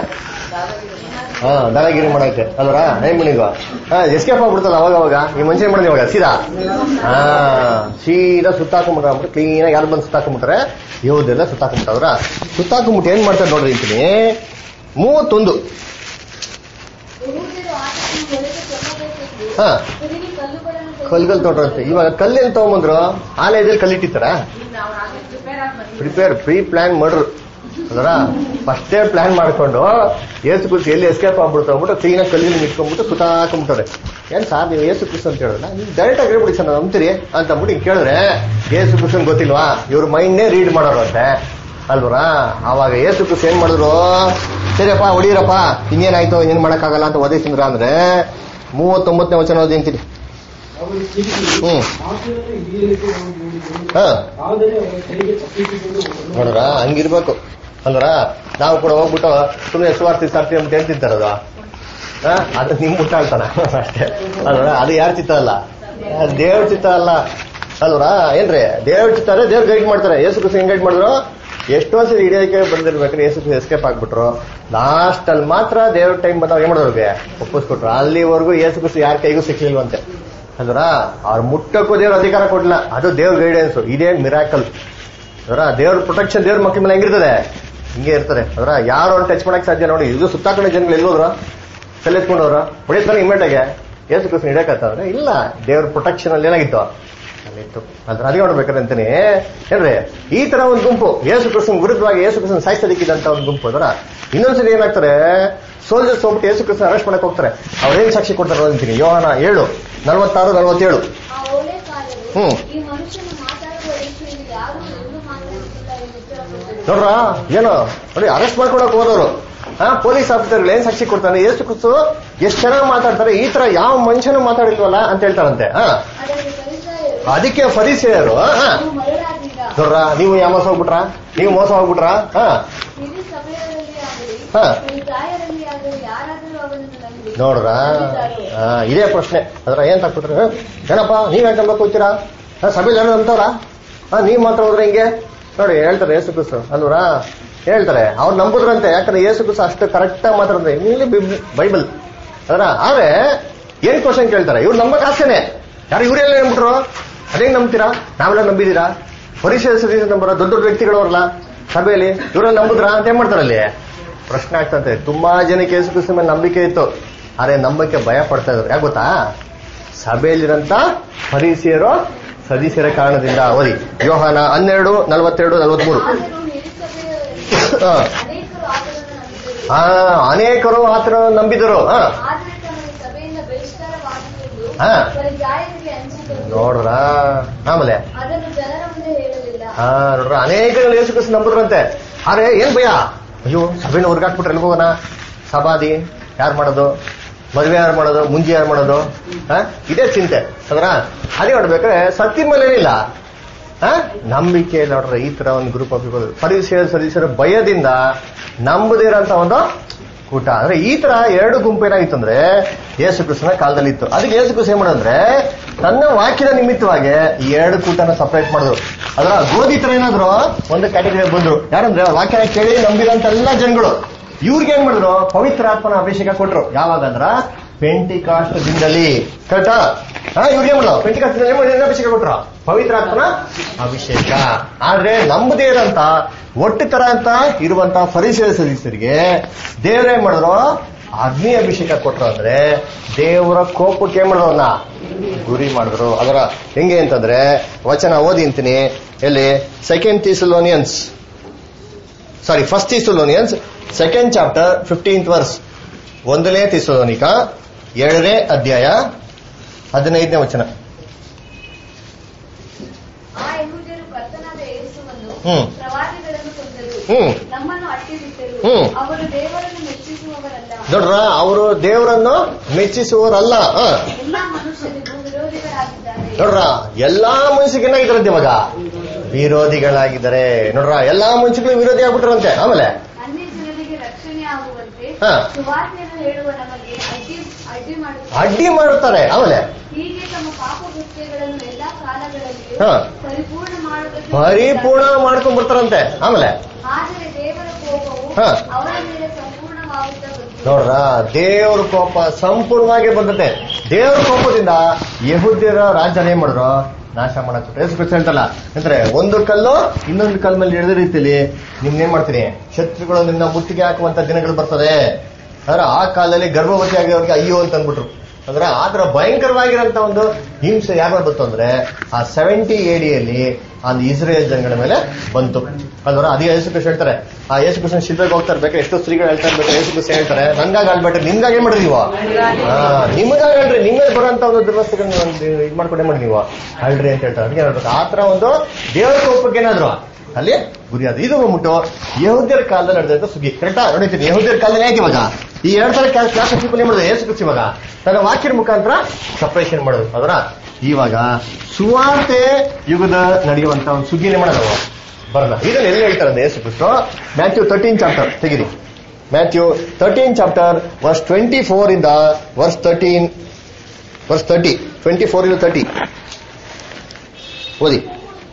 ಹಾ ದಾದಾಗಿರಿ ಮಾಡೈತೆ ಅಲ್ವರ ಏನ್ ಮಣಿಗ ಹಾ ಎಸ್ಕೇಪ್ ಆಗ್ಬಿಡ್ತಲ್ಲ ಅವಾಗ ಅವಾಗ ಈ ಮನುಷ್ಯ ಮಾಡಿದ ಇವಾಗ ಸೀದಾ ಹಾ ಸೀದಾ ಸುತ್ತಾಕೊಂಡ್ಬಿಟ್ರೆ ಅಂದ್ಬಿಟ್ಟು ಕ್ಲೀನ್ ಆಗಿ ಯಾರು ಬಂದು ಸುತ್ತಾಕೊಂಡ್ಬಿಟ್ರೆ ಯೋಧೆಲ್ಲ ಸುತ್ತಾಕೊಂಡ್ಬಿಟ್ಟವ್ರ ಸುತ್ತಾಕೊಂಡ್ಬಿಟ್ಟು ಏನ್ ಮಾಡ್ತಾರೆ ನೋಡ್ರಿ ಅಂತೀನಿ ಮೂವತ್ತೊಂದು ಯಹೂದ್ಯರು ಆತನನ್ನು ಹೊರಗೆ ಕೊಂಡೊಯ್ಯಬೇಕೆಂದು ಹಾ ಕುದಿಗೆ ಕಲ್ಲುಗಳನ್ನು ತೆಗೆದು ಕಲ್ಗಲ್ ತೊಗೊಂಡ್ರಂತೆ ಇವಾಗ ಕಲ್ಲೇನ್ ತಗೊಂಬಂದ್ರು ಆಲಯದಲ್ಲಿ ಕಲ್ಲಿಟ್ಟಿತ್ತಾರ ಪ್ರಿಪೇರ್ ಪ್ರೀ ಪ್ಲಾನ್ ಮಾಡ್ರು ಅದರ ಫಸ್ಟೇ ಪ್ಲಾನ್ ಮಾಡ್ಕೊಂಡು ಏಸು ಕುರಿತು ಎಲ್ಲಿ ಎಸ್ಕೇಪ್ ಆಗ್ಬಿಡ್ತು ಅಂದ್ಬಿಟ್ಟು ಕ್ಲೀನಾಗಿ ಕಲ್ಲಿನ ಇಟ್ಕೊಂಡ್ಬಿಟ್ಟು ಸುತ್ತಾಕೊಂಡ್ಬಿಟ್ಟವ್ರೆ ಏನ್ ಸಾರ್ ನೀವು ಏಸು ಕ್ರಿಸ್ತ ಅಂತ ಹೇಳಿದ್ರೆ ನೀವು ಡೈರೆಕ್ಟ್ ಆಗಿ ಹೇಳ್ಬಿಡಿ ಸರ್ ನಂಬ್ತೀರಿ ಅಂತ ಅಂದ್ಬಿಟ್ಟು ಹಿಂಗ್ ಕೇಳಿದ್ರೆ ಏಸು ಕ್ರಿಸ್ತನ್ ಗೊತ್ತಿಲ್ವಾ ಇವ್ರ ಮೈಂಡ್ನೇ ರೀಡ್ ಮಾಡೋರು ಅಂತೆ ಅಲ್ವರಾ ಆವಾಗ ಏಸು ಕ್ರಿಸ್ತ ಏನ್ ಮಾಡಿದ್ರು ಸರಿಯಪ್ಪ ಹೊಡೀರಪ್ಪ ಇನ್ನೇನಾಯ್ತು ಏನ್ ಮಾಡಕ್ಕಾಗಲ್ಲ ಅಂತ ಓದಿಸಿದ್ರ ಅಂದ್ರೆ ಮೂವತ್ತೊಂಬತ್ತನೇ ವಚನ ಓದಿ ಅಂತೀನಿ ಅವರು ತಿರುಗಿ ಹ್ಮ್ ಆತನನ್ನು ಹಿಡಿಯಲಿಕ್ಕೆ ನಾವು ನೋಡಿದೆವು ಹಾ ಆದರೆ ಅವರ ಕೈಗೆ ತಪ್ಪಿಸಿಕೊಂಡು ಹೋದನು. ನೋಡ್ರ ಹಂಗಿರ್ಬೇಕು ಅಲ್ವರ ನಾವು ಕೂಡ ಹೋಗ್ಬಿಟ್ಟು ಸುಮ್ಮನೆ ಸುವಾರ್ತಿ ಸಾರ್ತಿ ಅಂತ ಹೇಳ್ತಿರ್ತಾರದು ಅದು ನಿಮ್ ಮುಟ್ಟಾಳ್ತಾನ ಅಷ್ಟೇ ಅಲ್ವರ ಅದು ಯಾರ ಚಿತ್ತ ಅಲ್ಲ ಅದು ದೇವ್ರ ಚಿತ್ತ ಅಲ್ಲ ಅಲ್ವರ ಏನ್ರಿ ದೇವ್ರ ಚಿತ್ತ ಅಂದ್ರೆ ದೇವ್ರ ಗೈಡ್ ಮಾಡ್ತಾರೆ ಯೇಸು ಕೃಷ್ಣ ಹೆಂಗ್ ಗೈಡ್ ಮಾಡಿದ್ರು ಎಷ್ಟೊಂದ್ ಸರಿ ಹಿಡಿಯೋಕೆ ಬಂದಿರ್ಬೇಕಾದ್ರೆ ಯೇಸು ಕೃಷ್ಣ ಎಸ್ಕೇಪ್ ಆಗ್ಬಿಟ್ರು ಲಾಸ್ಟ್ ಅಲ್ಲಿ ಮಾತ್ರ ದೇವ್ರ ಟೈಮ್ ಬಂದಾಗ ಏನ್ ಮಾಡೋರ್ಗೆ ಒಪ್ಪಿಸ್ಕೊಟ್ರು ಅಲ್ಲಿವರೆಗೂ ಯೇಸು ಕೃಷ್ಣ ಯಾರ ಕೈಗೂ ಸಿಕ್ಲಿಲ್ವಂತೆ ಅಲ್ವರ ಅವ್ರು ಮುಟ್ಟಕ್ಕೂ ದೇವ್ರ ಅಧಿಕಾರ ಕೊಡ್ಲಿಲ್ಲ ಅದು ದೇವ್ರ ಗೈಡೆನ್ಸ್ ಇದೇ ಮಿರಾಕಲ್ ಅದರ ದೇವ್ರ ಪ್ರೊಟೆಕ್ಷನ್ ದೇವ್ರ ಮಕ್ಕಳ ಮೇಲೆ ಹೆಂಗಿರ್ತದೆ ಹಿಂಗೆ ಇರ್ತದೆ ಅದರ ಯಾರು ಅವ್ರು ಟಚ್ ಮಾಡಕ್ ಸಾಧ್ಯ ನೋಡಿ ಇದು ಸುತ್ತಾಕಡೆ ಜನಗಳು ಎಲ್ಲೋದ್ರು ತಲೆತ್ಕೊಂಡವ್ರು ಹೊಡಿತಾನೆ ಇಮ್ಮಿಡಿಯಾಗೆ ಏಸು ಕೃಷ್ಣ ಹಿಡಕತ್ತಂದ್ರೆ ಇಲ್ಲ ದೇವ್ರ ಪ್ರೊಟೆಕ್ಷನ್ ಅಲ್ಲಿ ಏನಾಗಿತ್ತು ಅಲ್ಲಿತ್ತು ಅದ್ರ ಅದೇ ನೋಡ್ಬೇಕಾದ್ರೆ ಅಂತಾನೆ ಏನ್ರಿ ಈ ತರ ಒಂದು ಗುಂಪು ಯೇಸು ಕೃಷ್ಣ ವಿರುದ್ಧವಾಗಿ ಯೇಸು ಕೃಷ್ಣ ಸಾಯಿಸೋದಕ್ಕಿದಂತ ಒಂದು ಗುಂಪು ಅದರ ಇನ್ನೊಂದ್ಸರಿ ಏನಾಗ್ತಾರೆ ಸೋಲ್ಜರ್ಸ್ ಹೋಗ್ಬಿಟ್ಟು ಯೇಸು ಕೃಷ್ಣ ಅರೆಸ್ಟ್ ಮಾಡಕ್ ಹೋಗ್ತಾರೆ ಅವ್ರೇನ್ ಸಾಕ್ಷಿ ಕೊಡ್ತಾರೆ ಅಂತೀನಿ ಯೋಹನ ಏಳು ನಲವತ್ತಾರು ನಲವತ್ತೇಳು ಆ ಓಲೆಕಾರರು ಹ್ಮ್. ಈ ಮನುಷ್ಯನು ಮಾತಾಡುವ ರೀತಿಯಲ್ಲಿ ಯಾರೂ ಎಲ್ಲೂ ಮಾತಾಡುತ್ತಿಲ್ಲ ಎಂದು ಉತ್ತರ ಕೊಟ್ಟರು ನೋಡ್ರ ಏನು ನೋಡಿ ಅರೆಸ್ಟ್ ಮಾಡ್ಕೊಳಕ್ ಹೋದವರು ಹಾ ಪೊಲೀಸ್ ಆಫೀಸರ್ಗಳು ಏನ್ ಸಾಕ್ಷಿ ಕೊಡ್ತಾರೆ ಎಷ್ಟು ಕುಸು ಎಷ್ಟು ಚೆನ್ನಾಗಿ ಮಾತಾಡ್ತಾರೆ ಈ ತರ ಯಾವ ಮನುಷ್ಯನು ಮಾತಾಡಿಲ್ವಲ್ಲ ಅಂತ ಹೇಳ್ತಾರಂತೆ ಹಾ ಅದಕ್ಕೆ ಫರಿಸಾಯರು ಅದಕ್ಕೆ ಫರಿಸೇಯರು ಹಾ ನೀವು ಮರುಳಾದೀರ ನೋಡ್ರ ನೀವು ಯಾವ ಮೋಸ ಹೋಗ್ಬಿಟ್ರಾ ನೀವು ಮೋಸ ಹೋಗ್ಬಿಟ್ರಾ ಹಾ ಹಿರಿ ಸಮಯದಲ್ಲಿ ಆಗಲಿ ಹಾ. ಉಳಿತಾಯದಲ್ಲಿ ಆಗಲಿ ಯಾರಾದರೂ ಅವನನ್ನು ನಂಬಿ ನೋಡ್ರ ನಂಬಿದ್ದಾರೋ? ಹಾ, ಇದೇ ಪ್ರಶ್ನೆ ಅದ್ರ ಏನ್ ತಕ್ಬಿಟ್ರೆ ಏನಪ್ಪ ನೀವ್ ಯಾಕೆ ನಂಬಕ್ ಹೋಗ್ತೀರಾ ಹಾ, ಸಭೆಯಲ್ಲಿ ಏನೋ ನಂಬ್ತಾರ ಹಾ ನೀವ್ ಮಾತ್ರ ಹೋದ್ರೆ ಹಿಂಗೆ ನೋಡಿ ಹೇಳ್ತಾರೆ ಯೇಸು ಕ್ರಿಸ್ತು ಅಲ್ವರಾ ಹೇಳ್ತಾರೆ ಅವ್ರು ನಂಬುದ್ರಂತೆ ಯಾಕಂದ್ರೆ ಯೇಸು ಕ್ರಿಸ್ತು ಅಷ್ಟು ಕರೆಕ್ಟ್ ಆಗಿ ಮಾತಾಡಿದ್ರೆ ಇಲ್ಲಿ ಬೈಬಲ್ ಅದರ ಆದ್ರೆ ಏನ್ ಕ್ವಶನ್ ಕೇಳ್ತಾರೆ ಇವ್ರು ನಂಬಕ್ ಆಸೆನೆ ಯಾರು ಇವರೆಲ್ಲ ನಂಬಿಟ್ರು ಅದೇಂಗ್ ನಂಬ್ತೀರಾ ನಾವೆಲ್ಲ ನಂಬಿದೀರಾ ಪರಿಚಯ ಸದಸ್ಯ ನಂಬರ ದೊಡ್ಡ ದೊಡ್ಡ ವ್ಯಕ್ತಿಗಳವ್ರಲ್ಲ ಸಭೆಯಲ್ಲಿ ಇವರೆಲ್ಲ ನಂಬುದ್ರಾ ಅಂತ ಏನ್ ಮಾಡ್ತಾರೆ ಅಲ್ಲಿ ಪ್ರಶ್ನೆ ಆಗ್ತಂತೆ ತುಂಬಾ ಜನಕ್ಕೆ ಯೇಸು ಕ್ರಿಸ್ತ ಮೇಲೆ ನಂಬಿಕೆ ಇತ್ತು ಆದ್ರೆ ನಂಬಕ್ಕೆ ಭಯ ಪಡ್ತಾ ಇದ್ರು ಯಾಕೆ ಗೊತ್ತಾ ಸಭೆಯಲ್ಲಿರಂತ ಫರೀಸಿಯರು ಸದಸ್ಯರ ಕಾರಣದಿಂದ ಓದಿ ಯೋಹಾನ ಹನ್ನೆರಡು ನಲವತ್ತೆರಡು ನಲವತ್ಮೂರು ಆದರೂ ಹಿರಿ ಸಭೆಯವರಲ್ಲಿ ಹಾ. ಅನೇಕರು ಆತನನ್ನು ನಂಬಿದರು ಆ ಅನೇಕರು ಆತರ ನಂಬಿದರು ಹಾ ಆದರೆ ತಮಗೆ ಸಭೆಯಿಂದ ಬಹಿಷ್ಕಾರವಾಗುವುದು ಹಾ. ಪರ್ಯಾಯಗಳಿಗೆ ಹಂಚಿಕೊಂಡು ನೋಡ್ರ ಆಮೇಲೆ ಅದನ್ನು ಜನರ ಮುಂದೆ ಹೇಳಲಿಲ್ಲ ಹಾ ನೋಡ್ರ ಅನೇಕ ಜನ ಯೇಸು ಕ್ರಿಸ್ತ ನಂಬಿದ್ರಂತೆ ಆದ್ರೆ ಏನ್ ಭಯ ಅಯ್ಯೋ ಸಭೆನ ಹೊರಗಾಕ್ಬಿಟ್ರೆ ಎಲ್ಲಿ ಹೋಗೋಣ ಸಮಾಧಿ ಯಾರು ಮಾಡೋದು ಮದುವೆ ಯಾರು ಮಾಡೋದು ಮುಂಜಿ ಯಾರು ಮಾಡೋದು ಹಾ? ಇದೇ ಚಿಂತೆ ಅದರ ಅದೇ ನೋಡ್ಬೇಕಾದ್ರೆ ಸತ್ಯ ಮೇಲೆ ಏನಿಲ್ಲ ಆ? ನಂಬಿಕೆ ನೋಡ್ರೆ ಈ ತರ ಒಂದು ಗ್ರೂಪ್ ಆಫ್ ಪೀಪಲ್ ಪರಿಸರ ಸದಸ್ಯರ ಭಯದಿಂದ ನಂಬದಿರೋಂತ ಒಂದು ಕೂಟ ಅಂದ್ರೆ ಈ ತರ ಎರಡು ಗುಂಪು ಏನಾಗಿತ್ತು ಅಂದ್ರೆ ಯೇಸು ಕ್ರಿಸ್ತನ ಕಾಲದಲ್ಲಿ ಇತ್ತು ಅದಕ್ಕೆ ಯೇಸು ಕ್ರಿಸ್ತ ಏನ್ ಮಾಡೋದಂದ್ರೆ ತನ್ನ ವಾಕ್ಯದ ನಿಮಿತ್ತವಾಗಿ ಈ ಎರಡು ಕೂಟನ ಸಪರೇಟ್ ಮಾಡಿದ್ರು ಅದರ ಗೋಧಿ ತರ ಏನಾದ್ರು ಒಂದು ಕ್ಯಾಟಗರಿ ಬಂದ್ರು ಯಾರಂದ್ರೆ ಅವ್ರ ವಾಕ್ಯನ ಕೇಳಿ ನಂಬಿದಂತ ಎಲ್ಲ ಜನಗಳು ಇವ್ರಿಗೆ ಏನ್ ಮಾಡಿದ್ರು ಪವಿತ್ರಾತ್ಮನ ಅಭಿಷೇಕ ಕೊಟ್ರು ಯಾವಾಗ ಅಂದ್ರ ಪೆಂಟಿಕಾಸ್ಟ್ ದಿನದಲ್ಲಿ ಕರೆಕ್ಟಾ ಹಾ ಇವ್ರಿಗೆ ಏನ್ ಮಾಡಿದ್ರು ಪೆಂಟಿಕಾಸ್ಟ್ ದಿನದಲ್ಲಿ ಏನ್ ಮಾಡಿದ್ರು? ಅಭಿಷೇಕ ಕೊಟ್ರು ಪವಿತ್ರಾತ್ಮನ ಅಭಿಷೇಕ ಆದ್ರೆ ನಂಬದೇ ಇರೋಂತ ಒಟ್ಟು ತರ ಅಂತ ಇರುವಂತ ಪರಿಸರ ಸದಸ್ಯರಿಗೆ ದೇವ್ರೇನ್ ಮಾಡಿದ್ರು ಅಗ್ನಿ ಅಭಿಷೇಕ ಕೊಟ್ರು ಅಂದ್ರೆ ದೇವರ ಕೋಪಕ್ಕೆ ಏನ್ ಮಾಡಿದ್ರು ಅವ್ನ ಗುರಿ ಮಾಡಿದ್ರು ಅದರ ಹೆಂಗೆ ಅಂತಂದ್ರೆ ವಚನ ಓದಿ ಅಂತೀನಿ ಎಲ್ಲಿ second Thessalonians sorry first Thessalonians second chapter fifteenth verse ಒಂದನೇ ಥಿಸಲೋನಿಕ ಏಳನೇ ಅಧ್ಯಾಯ ಹದಿನೈದನೇ ವಚನ ಆ ಯಹೂದ್ಯರು ಕರ್ತನಾದ ಯೇಸುವನ್ನು ಹ್ಮ್. ಪ್ರವಾದಿಗಳನ್ನು ಕೊಂದರು ಹ್ಮ್. ನಮ್ಮನ್ನು ಅಟ್ಟಿಬಿಟ್ಟರು ಹ್ಮ್. ಅವರು ದೇವರನ್ನು ಮೆಚ್ಚಿಸುವವರಲ್ಲ ನೋಡ್ರ ಅವರು ದೇವರನ್ನು ಮೆಚ್ಚಿಸುವವರಲ್ಲ ಹ. ಎಲ್ಲಾ ಮನುಷ್ಯರಿಗೂ ವಿರೋಧಿಗಳಾಗಿದ್ದಾರೆ ನೋಡ್ರ ಎಲ್ಲಾ ಮನುಷ್ಯರಿಗೆ ಏನಾಗಿದ್ದಾರಂತೆ ಇವಾಗ ವಿರೋಧಿಗಳಾಗಿದ್ದಾರೆ ನೋಡ್ರ ಎಲ್ಲಾ ಮನುಷ್ಯಗಳು ವಿರೋಧಿ ಆಗ್ಬಿಟ್ರಂತೆ ಆಮೇಲೆ ಅನ್ಯ ಜನರಿಗೆ ರಕ್ಷಣೆ ಆಗುವಂತೆ ಹಾ. ಸುವಾರ್ತೆಯನ್ನು ಹೇಳುವ ನಮಗೆ ಅಡ್ಡಿ ಅಡ್ಡಿ ಮಾಡುತ್ತಾರೆ ಅಡ್ಡಿ ಮಾಡುತ್ತಾರೆ ಆಮೇಲೆ ಹೀಗೆ ತಮ್ಮ ಪಾಪ ಕೃತ್ಯಗಳನ್ನು ಎಲ್ಲಾ ಕಾಲಗಳಲ್ಲಿಯೂ ಹಾ. ಪರಿಪೂರ್ಣ ಮಾಡುವುದಕ್ಕೆ ಪರಿಪೂರ್ಣ ಮಾಡ್ಕೊಂಡ್ ಬರ್ತಾರಂತೆ ಆಮೇಲೆ ಆದರೆ ದೇವರ ಕೋಪವು ಹಾ. ಅವರ ಮೇಲೆ ಸಂಪೂರ್ಣವಾಗುತ್ತಾ ಬಂತು ನೋಡ್ರ ದೇವ್ರ ಕೋಪ ಸಂಪೂರ್ಣವಾಗಿ ಬಂದತೆ ದೇವ್ರ ಕೋಪದಿಂದ ಯಹುದ್ಯರ ರಾಜ್ಯನ ಏನ್ ಮಾಡಿದ್ರು ನಾಶ ಮಾಡಕ್ ಯೇಸು ಕ್ರಿಸ್ತ ಹೇಳ್ತಲ್ಲ ಅಂದ್ರೆ ಒಂದು ಕಲ್ಲು ಇನ್ನೊಂದು ಕಲ್ ಮೇಲೆ ಹಿಡಿದ ರೀತಿಲಿ ನಿಮ್ನೇನ್ ಮಾಡ್ತೀನಿ ಶತ್ರುಗಳು ನಿನ್ನ ಮುತ್ತಿಗೆ ಹಾಕುವಂತ ದಿನಗಳು ಬರ್ತದೆ ಅಂದ್ರೆ ಆ ಕಾಲದಲ್ಲಿ ಗರ್ಭವತಿ ಆಗಿರೋರಿಗೆ ಅಯ್ಯೋ ಅಂತ ಅಂದ್ಬಿಟ್ರು ಅಂದ್ರೆ ಆದ್ರ ಭಯಂಕರವಾಗಿರೋಂತ ಒಂದು ಹಿಂಸೆ ಯಾವಾಗ ಬಂತು ಅಂದ್ರೆ ಆ ಸೆವೆಂಟಿ ಎಡಿಯಲ್ಲಿ ಒಂದು ಇಸ್ರೇಲ್ ಜನಗಳ ಮೇಲೆ ಬಂತು ಅಲ್ವರ ಅದೇ ಯೇಸು ಕೃಷ್ಣ ಹೇಳ್ತಾರೆ ಆ ಯೇಸು ಕೃಷ್ಣ ಶಿಲ್ಪಕ್ಕೆ ಹೋಗ್ತಾ ಇರ್ಬೇಕು ಎಷ್ಟೋ ಸ್ತ್ರೀಗಳು ಹೇಳ್ತಾ ಇರ್ಬೇಕು ಯೇಸು ಕೃಷ್ಣ ಹೇಳ್ತಾರೆ ನಂಗಾಗಿ ಆಡ್ಬೇಡ್ರಿ ನಿಮ್ಗಾಗಿ ಏನ್ ಮಾಡ್ರಿ ನೀವು ಹಾ ನಿಮ್ಗಾಗಿ ಹೇಳ್ರಿ ನಿಮ್ಮೇ ಬರೋಂತ ಒಂದು ದುರ್ವಸ್ತಗಳನ್ನ ಒಂದು ಇದ್ ಮಾಡ್ಕೊಂಡೇ ಮಾಡಿ ನೀವು ಅಳ್ರಿ ಅಂತ ಹೇಳ್ತಾರೆ ಅದಕ್ಕೆ ಹೇಳ್ಬೇಕು ಆ ತರ ಒಂದು ದೇವರ ಕೋಪಕ್ಕೆ ಏನಾದ್ರು ಅಲ್ಲಿ ಗುರಿ ಅದು ಇದು ಬಂದ್ಬಿಟ್ಟು ಯಹೂದ್ಯರ ಕಾಲದಲ್ಲಿ ನಡೆದಂತ ಸುಗ್ಗಿ ಕರೆಕ್ಟಾ ನೋಡಿತೀನಿ ಯಹೂದ್ಯರ ಕಾಲದಲ್ಲಿ ಯಾಕೆ ಇವಾಗ ಈ ಎರಡ್ ತರ ಕ್ಲಾಸ್ ಪೀಪಲ್ ಏನ್ ಮಾಡೋದು ಯೇಸು ಕ್ರಿಸ್ತ ಇವಾಗ ತನ್ನ ವಾಕ್ಯದ ಮುಖಾಂತರ ಸಪರೇಷನ್ ಮಾಡೋದು ಅದರ ಇವಾಗ ಸುವಾರ್ತೆ ಯುಗದ ನಡೆಯುವಂತ ಒಂದು ಸುಗ್ಗಿನೇ ಮಾಡೋದು ಬರಲ್ಲ ಇದನ್ನ ಎಲ್ಲಿ ಹೇಳ್ತಾರೆ ಅಂದ್ರೆ Yesu Krista Matthew thirteen chapter ತೆಗಿರಿ Matthew thirteen chapter verse twenty four ಇಂದ verse thirteen verse thirty twenty four ಇಂದ ತರ್ಟಿ ಓದಿ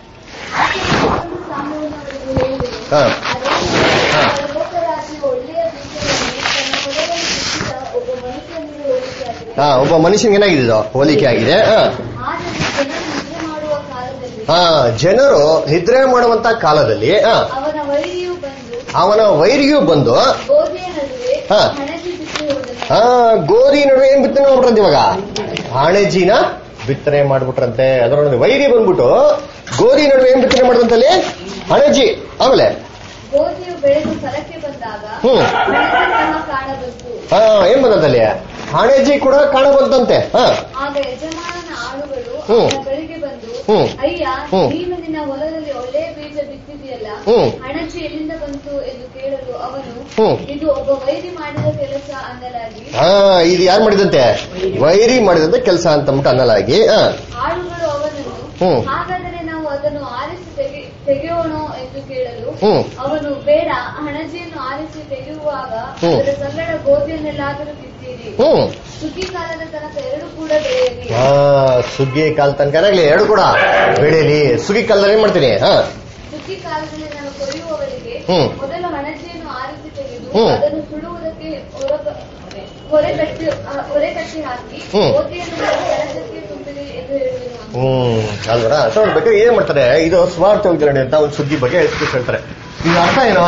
ಆಕೆಯು ಸಾಂಬವನ್ನು ಅವರಿಗೆ ಹೇಳಿದಳು. ಹಾ. ಅದೇ ಹಾ. ಲೋಕರಾಶಿ ಒಳ್ಳೆಯ ಬೀಜವನ್ನು ತನ್ನ ಹೊಲದಲ್ಲಿ ಬಿತ್ತಿದ ಒಬ್ಬ ಮನುಷ್ಯನಿಗೆ ಹೋಲಿಕೆಯಾಗಿದೆ. ಹಾ ಒಬ್ಬ ಮನುಷ್ಯನಿಗೆ ಏನಾಗಿದೆ ಇದು? ಹೋಲಿಕೆ ಆಗಿದೆ ಹಾ ಆದರೆ ಜನರು ನಿದ್ರೆ ಮಾಡುವ ಕಾಲದಲ್ಲಿ ಹಾ ಜನರು ನಿದ್ರೆ ಮಾಡುವಂತ ಕಾಲದಲ್ಲಿ ಹಾ, ಅವನ ವೈರಿಯು ಬಂದು ಅವನ ವೈರಿಯು ಬಂದು ಗೋಧಿಯ ನಡುವೆ ಹಾ. ಹಣಜಿ ಬಿಟ್ಟು ಹೋದನು ಹಾ ಗೋಧಿ ನಡುವೆ ಏನ್ ಬಿತ್ತನೆ ಮಾಡ್ಬಿಟ್ರಂತೆ ಇವಾಗ ಆಣೆಜಿನ ಬಿತ್ತನೆ ಮಾಡ್ಬಿಟ್ರಂತೆ ಅದರೊಳಗೆ ವೈರಿ ಬಂದ್ಬಿಟ್ಟು ಗೋಧಿ ನಡುವೆ ಏನ್ ಬಿತ್ತನೆ ಮಾಡಿದಂತಲ್ಲಿ ಹಣೆಜಿ ಆಮೇಲೆ ಗೋಧಿಯು ಬೆಳೆದು ಫಲಕ್ಕೆ ಬಂದಾಗ ಹ್ಮ್. ಹಣಜಿ ಸಹ ಕಾಣಬಂತು ಹಾ ಏನ್ ಬಂದಂತಲ್ಲಿ ಹಣೆಜಿ ಕೂಡ ಕಾಣಬಂತಂತೆ ಹಾ ಆಗ ಯಜಮಾನನ ಆಳುಗಳು ಹ್ಮ್. ಅವನ ಬಳಿಗೆ ಬಂದು ಹ್ಮ್. ಅಯ್ಯ ಹ್ಮ್. ನೀನು ನಿನ್ನ ಹೊಲದಲ್ಲಿ ಒಳ್ಳೆಯ ಬೀಜ ಬಿತ್ತಿದೆಯಲ್ಲ ಹ್ಮ್. ಹಣಜಿ ಎಲ್ಲಿಂದ ಬಂತು ಎಂದು ಕೇಳಲು ಅವನು ಹ್ಮ್. ಇದು ಒಬ್ಬ ವೈರಿ ಮಾಡಿದ ಕೆಲಸ ಅನ್ನಲಾಗಿ ಹಾ ಇದು ಯಾರು ಮಾಡಿದಂತೆ ವೈರಿ ಮಾಡಿದಂತೆ ಕೆಲಸ ಅಂತ ಅಂದ್ಬಿಟ್ಟು ಅನ್ನಲಾಗಿ ಹಾ ಆಳುಗಳು ಅವನನ್ನು ಹ್ಮ್. ಹಾಗಾದರೆ ನಾವು ಅದನ್ನು ಆರಿಸಿ ತೆಗೆ ತೆಗೆಯೋಣ ಎಂದು ಕೇಳಲು ಹ್ಮ್. ಅವನು ಬೇಡ ಹಣಜಿಯನ್ನು ಆರಿಸಿ ತೆಗೆಯುವಾಗ ಹ್ಮ್. ಅದರ ಸಲ್ಲಡ ಗೋಧಿಯನ್ನೆಲ್ಲಾದರೂ ಬಿತ್ತೀರಿ ಹ್ಮ್ ಸುಗ್ಗಿ ಕಾಲದ ತನಕ ಎರಡು ಕೂಡ ಬೆಳೆಯಲಿ ಹಾ ಸುಗ್ಗಿ ಕಾಲ ತನಕ ಆಗ್ಲಿ ಎರಡು ಕೂಡ ಬೆಳೀಲಿ ಸುಗ್ಗಿ ಕಾಲದಲ್ಲಿ ಏನ್ ಮಾಡ್ತೀನಿ ಹಾ ಸುಗ್ಗಿ ಕಾಲದಲ್ಲಿ ನಾನು ಕೊಯ್ಯುವವರಿಗೆ ಹ್ಮ್. ಮೊದಲು ಹಣಜಿಯನ್ನು ಆರಿಸಿ ತೆಗೆದು ಹ್ಮ್. ಅದನ್ನು ಸುಡುವುದಕ್ಕೆ ಹೊರಗ- ಹೊರೆಗಟ್ಟಿ ಆ, ಹೊರೆಗಟ್ಟಿ ಹಾಕಿ ಹ್ಮ್. ಗೋಧಿಯನ್ನು ನನ್ನ ಕೆಲಸಕ್ಕೆ ತುಂಬಿರಿ ಎಂದು ಹೇಳಿದನು ಹ್ಮ್ ಅಲ್ವರ ಸೊ ನೋಡ್ಬೇಕು ಏನ್ ಮಾಡ್ತಾರೆ ಇದು ಸ್ವಾರ್ಥ ವಿತರಣೆ ಅಂತ ಒಂದು ಸುದ್ದಿ ಬಗ್ಗೆ ಎಷ್ಟು ಹೇಳ್ತಾರೆ ಇದು ಅರ್ಥ ಏನು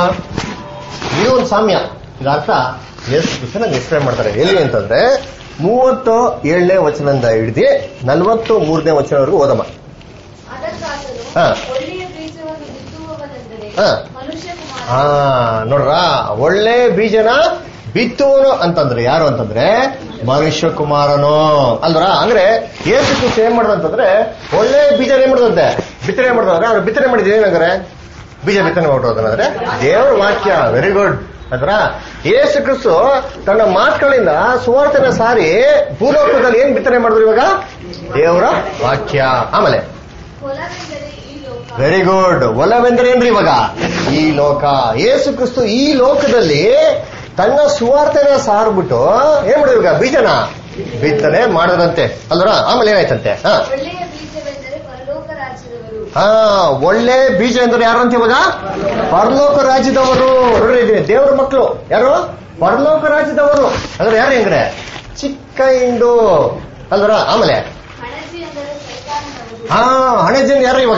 ಇದು ಒಂದು ಸಾಮ್ಯ ಇದು ಅರ್ಥ ಎಷ್ಟು ನಂಗೆ ಎಕ್ಸ್ಪ್ಲೈನ್ ಮಾಡ್ತಾರೆ ಎಲ್ಲಿ ಅಂತಂದ್ರೆ ಮೂವತ್ತು ಏಳನೇ ವಚನದಿಂದ ಹಿಡಿದು ನಲ್ವತ್ತು ಮೂರನೇ ವಚನವರೆಗೂ ಓದಮ್ಮ ಅದಕ್ಕಾದರೂ ಹಾ. ಒಳ್ಳೆಯ ಬೀಜವನ್ನು ಬಿತ್ತುವವನೆಂದರೆ ಹಾ. ಮನುಷ್ಯ ಕುಮಾರ ಹಾ ನೋಡ್ರ ಒಳ್ಳೆ ಬೀಜನ ಬಿತ್ತುವನು ಅಂತಂದ್ರೆ ಯಾರು ಅಂತಂದ್ರೆ ಮನುಷ್ಯ ಕುಮಾರನು ಅಲ್ವರ ಅಂದ್ರೆ ಏಸು ಕ್ರಿಸ್ತ ಏನ್ ಮಾಡೋದಂತಂದ್ರೆ ಒಳ್ಳೆ ಬೀಜ ಏನ್ ಮಾಡೋದಂತೆ ಬಿತ್ತನೆ ಮಾಡೋದಂದ್ರೆ ಅವ್ರು ಬಿತ್ತನೆ ಮಾಡಿದ್ರೆ ಏನಂದ್ರೆ ಬೀಜ ಬಿತ್ತನೆ ಮಾಡೋದಂದ್ರೆ ದೇವರ ವಾಕ್ಯ ವೆರಿ ಗುಡ್ ಅಂದ್ರ ಏಸು ಕ್ರಿಸ್ತು ತನ್ನ ಮಾತುಗಳಿಂದ ಸುವಾರ್ತನ ಸಾರಿ ಭೂಲೋಕದಲ್ಲಿ ಏನ್ ಬಿತ್ತನೆ ಮಾಡಿದ್ರು ಇವಾಗ ದೇವರ ವಾಕ್ಯ ಆಮೇಲೆ ಹೊಲವೆಂದರೆ ಈ ಲೋಕ ವೆರಿ ಗುಡ್ ಒಲವೆಂದ್ರೆ ಏನ್ರಿ ಇವಾಗ ಈ ಲೋಕ ಯೇಸು ಕ್ರಿಸ್ತು ಈ ಲೋಕದಲ್ಲಿ ತನ್ನ ಸುವಾರ್ತೆನ ಸಾರ್ಬಿಟ್ಟು ಏನ್ ಮಾಡಿದ್ರು ಇವಾಗ ಬೀಜನ ಬಿತ್ತನೆ ಮಾಡದಂತೆ ಅಲ್ವರ ಆಮೇಲೆ ಏನಾಯ್ತಂತೆ ಹಾ ಒಳ್ಳೆಯ ಬೀಜವೆಂದರೆ ಪರಲೋಕ ರಾಜ್ಯದವರು ಹಾ ಒಳ್ಳೆ ಬೀಜ ಅಂದ್ರೆ ಯಾರು ಅಂತ ಇವಾಗ ಪರಲೋಕ ರಾಜ್ಯದವರು ನೋಡ್ರಿ ಇದು ದೇವ್ರ ಮಕ್ಕಳು ಯಾರು ಪರಲೋಕ ರಾಜ್ಯದವರು ಅಂದ್ರೆ ಯಾರು ಹೆಂಗ್ರೆ ಚಿಕ್ಕ ಇಂಡು ಅಲ್ವರ ಆಮೇಲೆ ಹಣಜಿ ಅಂದರೆ ಸೈತಾನನವರು ಹಾ ಹಣೆಜಿನ ಯಾರು ಇವಾಗ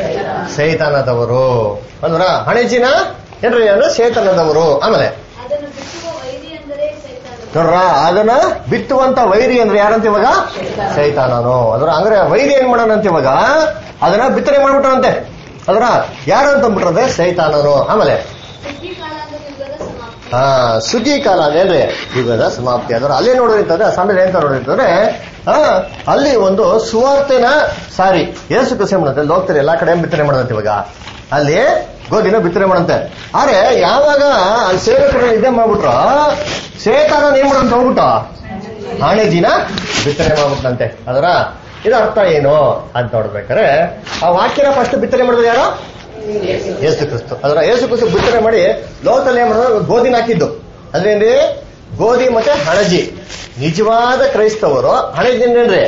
ಸೈತಾನದವರು ಅಂದ್ರ ಹಣೆಜಿನ ಏನ್ರಿ ಅಂದ್ರೆ ಸೇತನದವರು ಆಮೇಲೆ ಅದನ್ನು ಬಿತ್ತುವ ವೈರಿ ಅಂದರೆ ಸೈತಾನನು ನೋಡ್ರ ಅದನ್ನ ಬಿತ್ತುವಂತ ವೈರಿ ಅಂದ್ರೆ ಯಾರಂತ ಇವಾಗ ಸೈತಾನನು ಅದ್ರ ಅಂದ್ರೆ ವೈರಿ ಏನ್ ಮಾಡೋಣಂತ ಇವಾಗ ಅದನ್ನ ಬಿತ್ತನೆ ಮಾಡ್ಬಿಟ್ರಂತೆ ಅದ್ರ ಯಾರು ಅಂತ ಅಂದ್ಬಿಟ್ರಂತೆ ಸೈತಾನನು ಆಮೇಲೆ ಸುಗ್ಗಿ ಕಾಲ ಅಂದರೆ ಯುಗದ ಸಮಾಪ್ತಿ ಹಾ ಸುಗ್ಗಿ ಕಾಲ ಅದೇನ್ರಿ ಯುಗದ ಸಮಾಪ್ತಿ ಅದ್ರ ಅಲ್ಲೇ ನೋಡಿರ್ತದೆ ಸಮಯ ಎಂತ ನೋಡಿರ್ತಂದ್ರೆ ಆ ಅಲ್ಲಿ ಒಂದು ಸುವಾರ್ತೆನ ಸಾರಿ ಏಸು ಕೃಷಿ ಮಾಡಂತೆ ಲೋಕದಲ್ಲಿ ಎಲ್ಲಾ ಕಡೆ ಬಿತ್ತನೆ ಮಾಡದಂತೆ ಇವಾಗ ಅಲ್ಲಿ ಗೋಧಿನ ಬಿತ್ತನೆ ಮಾಡಂತೆ ಆದ್ರೆ ಯಾವಾಗ ಅಲ್ಲಿ ಸೇವಕರು ಇದೇ ಮಾಡ್ಬಿಟ್ರ ಸೇತಾನ ಏನ್ ಮಾಡಂತ ಹೋಗ್ಬಿಟ್ಟು ಹಣೆಜಿನ ಬಿತ್ತನೆ ಮಾಡ್ಬಿಟ್ಟಂತೆ ಅದರ ಇದು ಅರ್ಥ ಏನು ಅಂತ ನೋಡ್ಬೇಕಾರೆ ಆ ವಾಕ್ಯನ ಫಸ್ಟ್ ಬಿತ್ತನೆ ಮಾಡಿದ್ರು ಯಾರು ಯೇಸು ಕ್ರಿಸ್ತು ಅದರ ಯೇಸು ಕ್ರಿಸ್ತು ಬಿತ್ತನೆ ಮಾಡಿ ಲೋಕದಲ್ಲಿ ಏನ್ ಮಾಡಿದ್ರು ಗೋಧಿನ ಹಾಕಿದ್ದು ಅದ್ರೇನ್ರಿ ಗೋಧಿ ಮತ್ತೆ ಹಣಜಿ ನಿಜವಾದ ಕ್ರೈಸ್ತವರು ಹಣಜಿ ಅಂದ್ರೇನ್ರಿ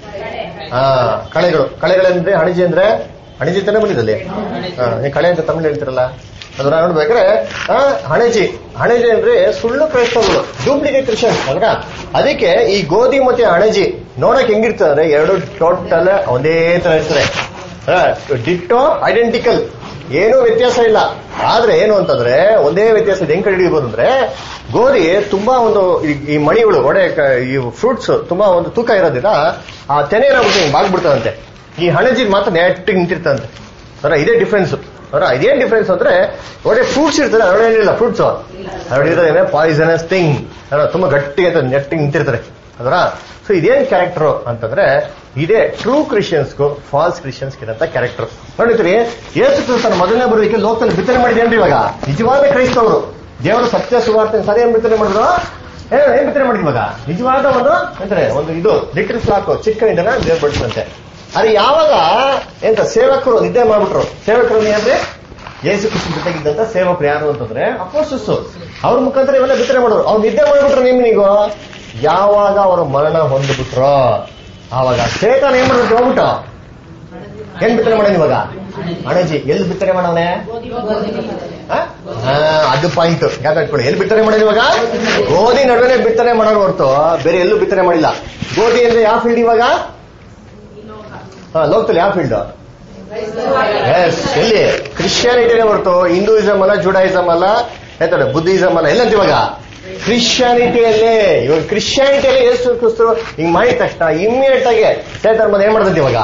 ಹಾ ಕಳೆಗಳು ಕಳೆಗಳಂದ್ರೆ ಹಣಜಿ ಅಂದ್ರೆ ಹಣಜಿ ತಾನೇ ಬಂದಿದ್ದಲ್ಲಿ ಹಾ ನೀವು ಕಳೆ ಅಂತ ತಮಿಳು ಹೇಳ್ತಿರಲ್ಲ ಅದನ್ನ ನೋಡ್ಬೇಕಾದ್ರೆ ಆ, ಹಣಜಿ ಹಣಜಿ ಅಂದ್ರೆ ಸುಳ್ಳು ಕ್ರೈಸ್ತವರು ಡೂಪ್ಲಿಕೇಟ್ ಕ್ರಿಶ್ಚಿಯನ್ ಅಲ್ರ ಅದಕ್ಕೆ ಈ ಗೋಧಿ ಮತ್ತೆ ಹಣಜಿ ನೋಡಕ್ ಹೆಂಗಿರ್ತದೆ ಅಂದ್ರೆ ಎರಡು ಟೋಟಲ್ ಒಂದೇ ತರ ಇರ್ತದೆ ಡಿಟ್ಟೋ ಐಡೆಂಟಿಕಲ್ ಏನೂ ವ್ಯತ್ಯಾಸ ಇಲ್ಲ ಆದ್ರೆ ಏನು ಅಂತಂದ್ರೆ ಒಂದೇ ವ್ಯತ್ಯಾಸ ಇದೆ ಹೆಂಗ್ ಕಂಡು ಹಿಡಿಬಹುದು ಅಂದ್ರೆ ಗೋಧಿ ತುಂಬಾ ಒಂದು ಈ- ಈ ಮಣಿಗಳು ಒಡೆ ಕ- ಈ ಫ್ರೂಟ್ಸ್ ತುಂಬಾ ಒಂದು ತೂಕ ಇರೋದ್ರಿಂದ ಆ ತೆನೆ ಏನಾಗ್ಬಿಟ್ಟು ಹಿಂಗ್ ಬಾಗ್ಬಿಡ್ತದಂತೆ ಈ ಹಣಜಿ ಮಾತ್ರ ನೆಟ್ಟಿಗೆ ನಿಂತಿರ್ತಂತೆ ಅದರ ಇದೇ ಡಿಫ್ರೆನ್ಸ್ ಅದರ ಇದೇನ್ ಡಿಫ್ರೆನ್ಸ್ ಅಂದ್ರೆ ಒಳ್ಳೆ ಫ್ರೂಟ್ಸ್ ಇರ್ತದೆ ಅದೇನಿಲ್ಲ ಫ್ರೂಟ್ಸ್ ಅದ್ರೊಳಗಿರೋದೇನೆ ಪಾಯ್ಸನಸ್ ಥಿಂಗ್ ಅದರ ತುಂಬಾ ಗಟ್ಟಿಗೆ ಅಂತ ನೆಟ್ಟಿಗೆ ನಿಂತಿರ್ತಾರೆ ಅದರ ಸೊ ಇದೇನ್ ಕ್ಯಾರೆಕ್ಟರ್ ಅಂತಂದ್ರೆ ಇದೇ ಟ್ರೂ ಕ್ರಿಶ್ಚಿಯನ್ಸ್ಗೂ ಫಾಲ್ಸ್ ಕ್ರಿಶ್ಚಿಯನ್ಸ್ ಇರಂತ ಕ್ಯಾರೆಕ್ಟರ್ ನೋಡಿದ್ರಿ ಯೇಸು ಕ್ರಿಸ್ತನ ಮೊದಲನೇ ಬರುವಿಕೆ ಲೋಕದಲ್ಲಿ ಬಿತ್ತನೆ ಮಾಡಿದೇನ್ರಿ ಇವಾಗ ನಿಜವಾದ ಕ್ರೈಸ್ತವರು ದೇವರ ಸತ್ಯ ಸುವಾರ್ತೆ ಸರಿ ಏನ್ ಬಿತ್ತನೆ ಮಾಡಿದ್ರು ಏನ್ ಏನ್ ಬಿತ್ತನೆ ಮಾಡಿದ್ವಿ ಇವಾಗ ನಿಜವಾದ ಒಂದು ಅಂದ್ರೆ ಒಂದು ಇದು ಲಿಟಲ್ ಫ್ಲಾಕ್ ಚಿಕ್ಕ ಇಂಡನ ದೇವ್ರು ಬಡಿಸಂತೆ ಅದು ಯಾವಾಗ ಎಂತ ಸೇವಕರು ನಿದ್ದೆ ಮಾಡ್ಬಿಟ್ರು ಸೇವಕರು ಏನ್ರಿ ಯೇಸು ಕ್ರಿಸ್ತು ಜೊತೆಗಿದ್ದಂತ ಸೇವಕರು ಯಾರು ಅಂತಂದ್ರೆ ಅಪೋಸ್ಟಸ್ ಅವ್ರ ಮುಖಾಂತರ ಇವೆಲ್ಲ ಬಿತ್ತನೆ ಮಾಡೋರು ಅವ್ರು ನಿದ್ದೆ ಮಾಡ್ಬಿಟ್ರು ನಿಮ್ನಿಗೂ ಯಾವಾಗ ಅವರು ಮರಣ ಹೊಂದ್ಬಿಟ್ರೋ ಆವಾಗ ಸೇತಾನ ಏನ್ ಮಾಡ್ಬಿಟ್ಟು ಹೋಗ್ಬಿಟ್ಟು ಏನ್ ಬಿತ್ತನೆ ಮಾಡೋಣ ಇವಾಗ ಅಣಜಿ ಎಲ್ಲಿ ಬಿತ್ತನೆ ಮಾಡವನೆ ಆ? ಆ, ಅದು ಪಾಯಿಂಟ್ ಯಾಕೆ ಇಟ್ಕೊಳ್ಳಿ ಎಲ್ಲಿ ಬಿತ್ತನೆ ಮಾಡೋದು ಇವಾಗ ಗೋಧಿ ನಡುವೆ ಬಿತ್ತನೆ ಮಾಡೋರು ಹೊರತು ಬೇರೆ ಎಲ್ಲೂ ಬಿತ್ತನೆ ಮಾಡಿಲ್ಲ ಗೋಧಿ ಅಂದ್ರೆ ಯಾವ ಫೀಲ್ಡ್ ಇವಾಗ ಹಾ ಲೋಕದಲ್ಲಿ ಯಾವ ಫೀಲ್ಡ್ ಎಸ್ ಎಲ್ಲಿ ಕ್ರಿಶ್ಚಿಯಾನಿಟಿನೇ ಹೊರತು ಹಿಂದೂಯಿಸಮ್ ಅಲ್ಲ ಜುಡಾಯಿಸಮ್ ಅಲ್ಲ ಹೇಳ್ತಾರೆ ಬುದ್ಧಿಸಮ್ ಅಲ್ಲ ಎಲ್ಲಂತ ಇವಾಗ ಕ್ರಿಶ್ಚಿಯಾನಿಟಿಯಲ್ಲೇ ಇವಾಗ ಕ್ರಿಶ್ಚಿಯಾನಿಟಿಯಲ್ಲಿ ಎಷ್ಟು ಕ್ರಿಸ್ತು ಹಿಂಗ್ ಮಾಡಿದ ತಕ್ಷಣ ಇಮ್ಮಿಡಿಯೇಟ್ ಆಗಿ ಧರ್ಮದ ಏನ್ ಮಾಡ್ತೈತಿ ಇವಾಗ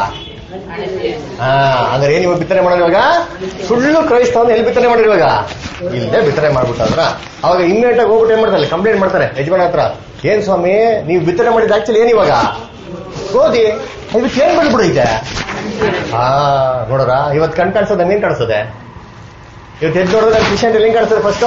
ಹಾ ಅಂದ್ರೆ ಏನ್ ಇವಾಗ ಬಿತ್ತನೆ ಮಾಡೋದು ಇವಾಗ ಸುಳ್ಳು ಕ್ರೈಸ್ತವನ್ನ ಎಲ್ಲಿ ಬಿತ್ತನೆ ಮಾಡಿದ್ರು ಇವಾಗ ಇಲ್ಲೇ ಬಿತ್ತನೆ ಮಾಡ್ಬಿಟ್ಟಾದ್ರ ಅವಾಗ ಇಮ್ಮಿಡಿಯೇಟ್ ಆಗಿ ಹೋಗ್ಬಿಟ್ಟು ಏನ್ ಮಾಡ್ತಾರೆ ಕಂಪ್ಲೇಂಟ್ ಮಾಡ್ತಾರೆ ಯಜಮಾನ ಹತ್ರ ಏನ್ ಸ್ವಾಮಿ ನೀವು ಬಿತ್ತನೆ ಮಾಡಿದ ಆಕ್ಚುಲಿ ಏನ್ ಇವಾಗ ಗೋಧಿ ಇದಕ್ಕೆ ಏನ್ ಬಂದ್ಬಿಡೈತೆ ಹಾ ನೋಡ್ರ ಇವತ್ ಕಣ್ ಕಾಣಿಸೋದ ಏನ್ ಕಾಣಿಸ್ತದೆ ಇವತ್ತು ಎದ್ದು ನೋಡಿದ್ರೆ ಕ್ರಿಶ್ಚಿಯನ್ ಹೆಂಗ್ ಕಾಣಿಸ್ತದೆ ಫಸ್ಟ್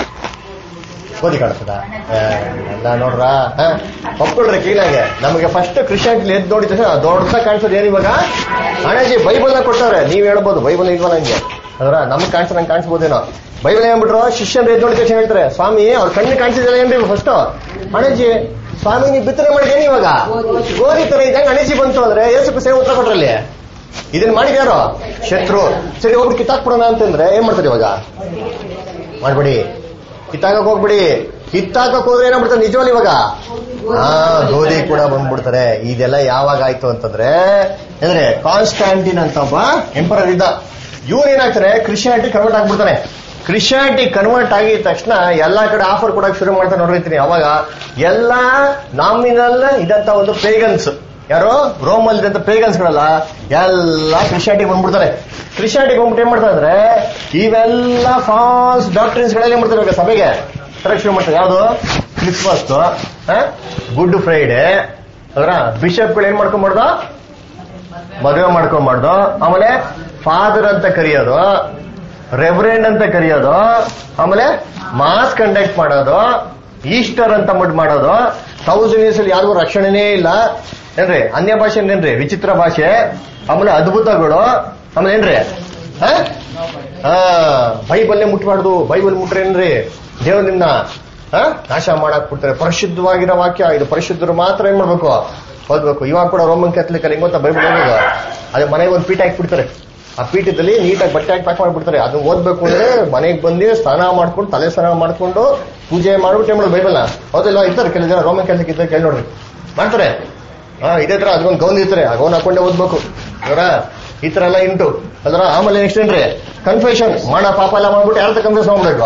ಗೋಧಿ ಕಾಣಿಸ್ತದ ಎಲ್ಲ ನೋಡ್ರ ಒಪ್ಕೊಳ್ರಿ ಕ್ಲೀನಾಗೆ ನಮಗೆ ಫಸ್ಟ್ ಕ್ರಿಶ್ಚಿಯಾನಿಟಿ ಎದ್ದು ನೋಡಿದ ತಕ್ಷಣ ದೊಡ್ಡ ಕಾಣಿಸೋದು ಏನ್ ಇವಾಗ ಅಣ್ಣಾಜಿ ಬೈಬಲ್ ನ ಕೊಟ್ಟವ್ರೆ ನೀವ್ ಹೇಳ್ಬೋದು ಬೈಬಲ್ ಇಲ್ವಾ ನಂಗೆ ಅದರ ನಮ್ಗೆ ಕಾಣಿಸ್ ನಂಗೆ ಕಾಣಿಸ್ಬೋದೇನೋ ಬೈಬಲ್ ಏನ್ಬಿಟ್ರು ಶಿಷ್ಯನ್ ಎದ್ದು ನೋಡಿದ ತಕ್ಷಣ ಹೇಳ್ತಾರೆ ಸ್ವಾಮಿ ಅವ್ರ ಕಣ್ಣು ಕಾಣಿಸಿದ್ರೆ ಏನ್ರಿ ಫಸ್ಟ್ ಅಣ್ಣಜಿ ಸ್ವಾಮಿ ನೀವು ಬಿತ್ತನೆ ಮಾಡಿದೇನು ಇವಾಗ ಗೋಧಿ ತರ ಇದ್ದಂಗೆ ಅಣಜಿ ಬಂತು ಅಂದ್ರೆ ಏಸು ಸೇವೆ ಉತ್ತರ ಕೊಟ್ರಲ್ಲಿ ಇದನ್ನ ಮಾಡಿದ್ಯಾರೋ ಶತ್ರು ಸರಿ ಹೋಗ್ಬಿಟ್ಟು ಕಿತ್ತಾಕ್ಬಿಡೋಣ ಅಂತಂದ್ರೆ ಏನ್ ಮಾಡ್ತಾರೆ ಇವಾಗ ಮಾಡ್ಬಿಡಿ ಕಿತ್ತಾಕಕ್ ಹೋಗ್ಬಿಡಿ ಕಿತ್ತಾಕಕ್ ಹೋದ್ರೆ ಏನಾಗ್ಬಿಡ್ತಾರೆ ನಿಜವಲ್ಲ ಇವಾಗ ಹಾ ಗೋಧಿ ಕೂಡ ಬಂದ್ಬಿಡ್ತಾರೆ ಇದೆಲ್ಲ ಯಾವಾಗ ಆಯ್ತು ಅಂತಂದ್ರೆ ಅಂದ್ರೆ ಕಾನ್ಸ್ಟಾಂಟಿನ್ ಅಂತ ಒಬ್ಬ ಎಂಪರರ್ ಇದ್ದ ಇವ್ರು ಏನಾಗ್ತಾರೆ ಕ್ರಿಶ್ಚಿಯಾನಿಟಿ ಕನ್ವರ್ಟ್ ಆಗ್ಬಿಡ್ತಾನೆ ಕ್ರಿಶ್ಚಿಯಾನಿಟಿ ಕನ್ವರ್ಟ್ ಆಗಿದ ತಕ್ಷಣ ಎಲ್ಲಾ ಕಡೆ ಆಫರ್ ಕೊಡಕ್ ಶುರು ಮಾಡ್ತಾ ನೋಡಿರ್ತೀನಿ ಅವಾಗ ಎಲ್ಲಾ ನಾಮಿನಲ್ ಇದಂತ ಒಂದು ಪೇಗನ್ಸ್ ಯಾರು ರೋಮಲ್ ಇದ್ದಂತ ಪೇಗನ್ಸ್ಗಳಲ್ಲ ಎಲ್ಲ ಕ್ರಿಶ್ಚಿಯಾನಿಟಿ ಬಂದ್ಬಿಡ್ತಾರೆ ಕ್ರಿಶ್ಚಿಯಾನಿಟಿ ಬಂದ್ಬಿಟ್ಟು ಏನ್ ಮಾಡ್ತಾರೆ ಅಂದ್ರೆ ಇವೆಲ್ಲ ಫಾಲ್ಸ್ ಡಾಕ್ಟ್ರಿನ್ಸ್ ಗಳೆಲ್ಲ ಏನ್ ಮಾಡ್ತಾರೆ ಇವಾಗ ಸಭೆಗೆ ತರಕ್ ಶುರು ಮಾಡ್ತಾರೆ ಯಾವುದು ಕ್ರಿಸ್ಮಸ್ ಗುಡ್ ಫ್ರೈಡೆ ಅದರ ಬಿಷಪ್ಗಳು ಏನ್ ಮಾಡ್ಕೊಂಡ್ಬಾರ್ದು ಮದುವೆ ಮಾಡ್ಕೊಂಬಾರ್ದು ಆಮೇಲೆ ಫಾದರ್ ಅಂತ ಕರೆಯೋದು ರೆವರೆಂಡ್ ಅಂತ ಕರೆಯೋದು ಆಮೇಲೆ ಮಾಸ್ ಕಂಡಕ್ಟ್ ಮಾಡೋದು ಈಸ್ಟರ್ ಅಂತ ಮಡ್ ಮಾಡೋದು ತೌಸಂಡ್ ಇಯರ್ಸ್ ಅಲ್ಲಿ ಯಾರಿಗೂ ರಕ್ಷಣೆನೇ ಇಲ್ಲ ಏನ್ರಿ ಅನ್ಯ ಭಾಷೆ ಏನ್ರಿ ವಿಚಿತ್ರ ಭಾಷೆ ಆಮೇಲೆ ಅದ್ಭುತಗಳು ಆಮೇಲೆ ಏನ್ರಿ ಹಾ? ಹಾ ಬೈಬಲ್ನೇ ಮುಟ್ಬಾರ್ದು ಬೈಬಲ್ ಮುಟ್ರೇನ್ರಿ ದೇವ್ರು ನಿಮ್ನ ಹಾ? ನಾಶ ಮಾಡಕ್ ಬಿಡ್ತಾರೆ ಪರಿಶುದ್ಧವಾಗಿರೋ ವಾಕ್ಯ ಇದು ಪರಿಶುದ್ಧರು ಮಾತ್ರ ಏನ್ ಮಾಡ್ಬೇಕು ಓದ್ಬೇಕು ಇವಾಗ ಕೂಡ ರೋಮನ್ ಕ್ಯಾಥಲಿಕ್ ಅಲ್ಲಿ ಹೆಂಗ್ ಗೊತ್ತಾ ಬೈಬಲ್ ಓದೋದು ಅದೇ ಮನೆಗೆ ಒಂದು ಪೀಠ ಹಾಕ್ಬಿಡ್ತಾರೆ ಆ ಪೀಠದಲ್ಲಿ ನೀಟಾಗಿ ಬಟ್ಟೆ ಹಾಕಿ ಪ್ಯಾಕ್ ಮಾಡ್ಬಿಡ್ತಾರೆ ಅದನ್ನ ಓದ್ಬೇಕು ಅಂದ್ರೆ ಮನೆಗೆ ಬಂದು ಸ್ನಾನ ಮಾಡ್ಕೊಂಡು ತಲೆ ಸ್ನಾನ ಮಾಡ್ಕೊಂಡು ಪೂಜೆ ಮಾಡ್ಬಿಟ್ಟು ಏನ್ ಮಾಡೋದು ಬೈಬಲ್ ಹೌದಿಲ್ಲ ಇರ್ತಾರೆ ಕೆಲವು ಜನ ರೋಮನ್ ಕ್ಯಾಥಲಿಕ್ ಇದ್ದಾರೆ ಕೇಳಿ ನೋಡ್ರಿ ಮಾಡ್ತಾರೆ ಹಾ ಇದೇ ತರ ಅದೊಂದು ಗೌನ್ ಇರ್ತಾರೆ ಆ ಗೌನ್ ಹಾಕೊಂಡೇ ಓದ್ಬೇಕು ಅವರ ಈ ತರ ಎಲ್ಲ ಇಂಟು ಅದರ ಆಮೇಲೆ ನೆಕ್ಸ್ಟ್ ಏನ್ರಿ ಕನ್ಫೆಷನ್ ಮಾಡ ಪಾಪ ಎಲ್ಲ ಮಾಡ್ಬಿಟ್ಟು ಯಾರ ಕನ್ಫ್ಯೂಸ್ ಮಾಡ್ಬೇಕು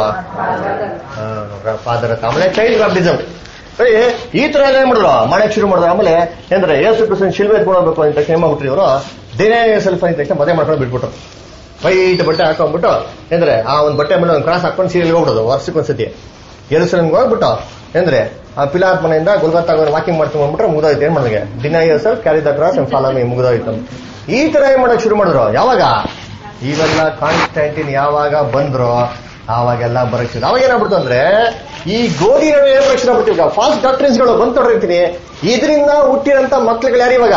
ಫಾದರ್ ಆಮೇಲೆ ಚೈಲ್ಡ್ ಬ್ಯಾಪ್ಟಿಸಮ್ ಈ ತರ ಎಲ್ಲ ಏನ್ ಮಾಡಿದ್ರು ಮಾಡಕ್ ಶುರು ಮಾಡಿದ್ರು ಆಮೇಲೆ ಏನ್ರೆ ಏಸು ಕೃಷ್ಣ ಶಿಲ್ವೆ ಎತ್ಕೊಳ್ಬೇಕು ಅಂತ ತಕ್ಷಣ ಏನ್ ಮಾಡ್ಬಿಟ್ರಿ ಇವರು ದಿನೇ ಸೆಲ್ಫ್ ಅಂತ ತಕ್ಷಣ ಮದುವೆ ಮಾಡ್ಕೊಂಡು ಬಿಟ್ಬಿಟ್ರು ವೈಟ್ ಬಟ್ಟೆ ಹಾಕೊಂಡ್ಬಿಟ್ಟು ಅಂದ್ರೆ ಆ ಒಂದು ಬಟ್ಟೆ ಮೇಲೆ ಒಂದು ಕ್ರಾಸ್ ಹಾಕೊಂಡು ಸೀರಿಯಲ್ ಹೋಗ್ಬಿಡೋದು ವರ್ಷಕ್ಕೆ ಒಂದ್ಸತಿ ಎರಸಲಂಗೆ ಹೋಗ್ಬಿಟ್ಟು ಅಂದ್ರೆ ಆ ಪಿಲಾತ್ ಮನೆಯಿಂದ ಗುಲ್ಗತ್ತ ವಾಕಿಂಗ್ ಮಾಡ್ಕೊಂಡು ಬಂದ್ಬಿಟ್ರೆ ಮುಗ್ದೋಯ್ತು ಏನ್ ಮಾಡಿದ್ರೆ ದಿನ sir carry the cross follow me ಮುಗ್ದೋಯ್ತು ಈ ತರ ಏನ್ ಮಾಡಕ್ ಶುರು ಮಾಡಿದ್ರು ಯಾವಾಗ ಇವೆಲ್ಲ ಕಾನ್ಸ್ಟ್ಯಾಂಟಿನ್ ಯಾವಾಗ ಬಂದ್ರು ಆವಾಗೆಲ್ಲ ಬರಕ್ ಶುರು ಅವಾಗ ಏನಾಗ್ಬಿಡ್ತು ಅಂದ್ರೆ ಈ ಗೋಧಿ ನಡುವೆ ಏನ್ ಬರಕ್ ಶುರು ಆಗ್ಬಿಡ್ತೀವಿ ಫಾಸ್ಟ್ ಡಾಕ್ಟ್ರಿನ್ಸ್ ಗಳು ಬಂದ್ ತೊಡಗಿರ್ತೀನಿ ಇದರಿಂದ ಹುಟ್ಟಿರಂತ ಮಕ್ಳುಗಳು ಯಾರು ಇವಾಗ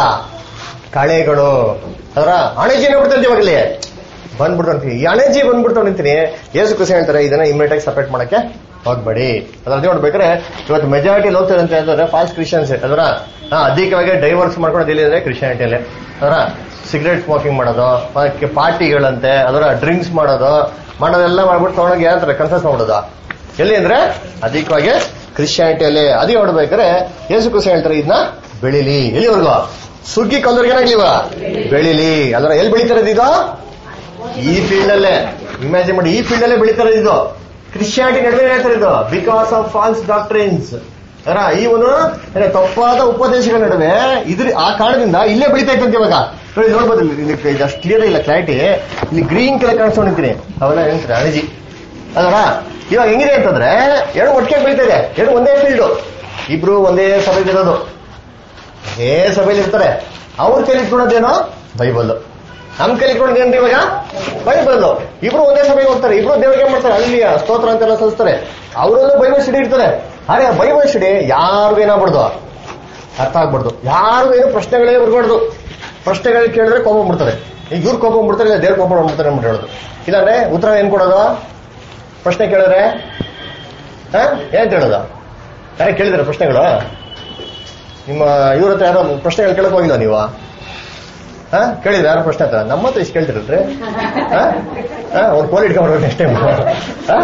ಕಳೆಗಳು ಅದರ ಅಣಜಿ ಬಿಡ್ತಂತ ಇವಾಗಲೇ ಬಂದ್ಬಿಡ್ತು ಈ ಅಣಜಿ ಬಂದ್ಬಿಡ್ತಾವ ನಿಂತೀನಿ ಏಸು ಕೃಷಿ ಹೇಳ್ತಾರೆ ಇದನ್ನ ಇಮಿಡಿಯೇಟ್ ಆಗಿ ಸಪರೇಟ್ ಮಾಡಕ್ಕೆ ಹೋಗ್ಬೇಡಿ ಅದ್ರ ನೋಡ್ಬೇಕಾದ್ರೆ ಇವತ್ತು ಮೆಜಾರಿಟಿ ಹೋಗ್ತಾರೆ ಅಂತ ಹೇಳಿದ್ರೆ ಫಾಸ್ಟ್ ಕ್ರಿಶ್ಚಿಯನ್ಸ್ ಅದರ ಅಧಿಕವಾಗಿ ಡೈವರ್ಸ್ ಮಾಡ್ಕೊಳೋದು ಎಲ್ಲಿದೆ ಕ್ರಿಶ್ಚಿಯಾನಿಟಿಯಲ್ಲಿ ಅದರ ಸಿಗರೇಟ್ ಸ್ಮೋಕಿಂಗ್ ಮಾಡೋದು ಮತ್ತೆ ಪಾರ್ಟಿಗಳಂತೆ ಅದರ ಡ್ರಿಂಕ್ಸ್ ಮಾಡೋದು ಮಾಡೋದೆಲ್ಲ ಮಾಡ್ಬಿಟ್ಟು ತಗೊಂಡೋಗಿ ಏನಂತಾರೆ ಕನ್ಫ್ಯೂಸ್ ಮಾಡೋದು ಎಲ್ಲಿ ಅಂದ್ರೆ ಅಧಿಕವಾಗಿ ಕ್ರಿಶ್ಚಿಯಾನಿಟಿಯಲ್ಲಿ ಅದೇ ನೋಡ್ಬೇಕಾದ್ರೆ ಯೇಸು ಕೃಷ್ಣ ಹೇಳ್ತಾರೆ ಇದನ್ನ ಬೆಳಿಲಿ ಎಲ್ಲಿವರೆಗೂ ಸುಗ್ಗಿ ಕಲ್ಲೂರಿಗೆ ಏನಾಗ್ಲಿವ ಬೆಳಿಲಿ ಅದರ ಎಲ್ಲಿ ಬೆಳಿತಾರೆ ಇದು ಈ ಫೀಲ್ಡ್ ಅಲ್ಲೇ ಇಮ್ಯಾಜಿನ್ ಮಾಡಿ ಈ ಫೀಲ್ಡ್ ಅಲ್ಲೇ ಬೆಳಿತಾರೆ ಇದು ಕ್ರಿಶ್ಚಿಯಾನಿಟಿ ನಡುವೆ ಹೇಳ್ತಾರೆ ಇದು ಬಿಕಾಸ್ ಆಫ್ ಫಾಲ್ಸ್ ಡಾಕ್ಟ್ರಿನ್ಸ್ ಅರ ಈ ಒಂದು ಏನೇ ತಪ್ಪಾದ ಉಪದೇಶಗಳ ನಡುವೆ ಇದ್ರ ಆ ಕಾರಣದಿಂದ ಇಲ್ಲೇ ಬೆಳಿತಾ ಇತ್ತಂತೆ ಇವಾಗ ನೋಡಿ ನೋಡ್ಬೋದು ಇಲ್ಲಿ ಅಷ್ಟು ಕ್ಲಿಯರ್ ಇಲ್ಲ ಕ್ಲಾರಿಟಿ ಇಲ್ಲಿ ಗ್ರೀನ್ ಕಲರ್ ಕಾಣಿಸ್ಕೊಂಡಿರ್ತೀನಿ ಅವೆಲ್ಲ ಹೇಳ್ತಾರೆ ಅಣಜಿ ಅದರ ಇವಾಗ ಹೆಂಗಿದೆ ಅಂತಂದ್ರೆ ಎರಡು ಒಟ್ಟಿಗೆ ಬೆಳಿತಾ ಇದೆ ಎರಡು ಒಂದೇ ಫೀಲ್ಡ್ ಇಬ್ರು ಒಂದೇ ಸಭೆಗೆ ಇರೋದು ಒಂದೇ ಸಭೆಯಲ್ಲಿ ಇರ್ತಾರೆ ಅವ್ರ ಕೈಲಿ ಇಟ್ಕೊಳೋದೇನೋ ಬೈಬಲ್ ನಮ್ ಕೈಲಿ ಇಟ್ಕೊಂಡೇನ್ರಿ ಇವಾಗ ಬೈಬಲ್ ಇಬ್ರು ಒಂದೇ ಸಭೆಗೆ ಹೋಗ್ತಾರೆ ಇಬ್ರು ದೇವರಿಗೆ ಏನ್ ಮಾಡ್ತಾರೆ ಅಲ್ಲಿ ಸ್ತೋತ್ರ ಅಂತೆಲ್ಲ ಸಲ್ಲಿಸ್ತಾರೆ ಅವರಲ್ಲೂ ಬೈಬಲ್ ಸ್ಟಡಿ ಇರ್ತಾರೆ ಅರೆ ಬೈಬಲ್ ಸ್ಟಡಿ ಯಾರಿಗೂ ಏನಾಗ್ಬಿಡ್ದು ಅರ್ಥ ಆಗ್ಬಿಡ್ದು ಯಾರಿಗೂ ಏನು ಪ್ರಶ್ನೆಗಳೇ ಬರ್ಬಾರ್ದು ಪ್ರಶ್ನೆಗಳು ಕೇಳಿದ್ರೆ ಕೋಪ ಬಿಡ್ತಾರೆ ಈಗ ಇವ್ರು ಕೋಪ ಬಿಡ್ತಾರೆ ಇಲ್ಲ ದೇವ್ರ ಕೋಪ ಮಾಡ್ಬಿಡ್ತಾರೆ ಅಂದ್ಬಿಟ್ಟು ಹೇಳೋದು ಇಲ್ಲಾಂದ್ರೆ ಉತ್ತರ ಏನ್ ಕೊಡೋದು ಪ್ರಶ್ನೆ ಕೇಳಿದ್ರೆ ಹಾ ಏನ್ ಹೇಳೋದು ಯಾರೇ ಕೇಳಿದ್ರೆ ಪ್ರಶ್ನೆಗಳು ನಿಮ್ಮ ಇವ್ರ ಹತ್ರ ಯಾರೋ ಪ್ರಶ್ನೆಗಳು ಕೇಳಕ್ ಹೋಗಿಲ್ಲ ನೀವು ಹಾ ಕೇಳಿದ್ರೆ ಯಾರು ಪ್ರಶ್ನೆ ಹತ್ರ ನಮ್ಮ ಹತ್ರ ಇಷ್ಟು ಕೇಳ್ತಿರಲ್ರಿ ಹಾ ಹಾ ಒಂದು ಕೋಲ್ ಇಟ್ಕೊಂಡ್ಬಿಡ್ಬೇಕು ನೆಕ್ಸ್ಟ್ ಟೈಮ್ ಹಾ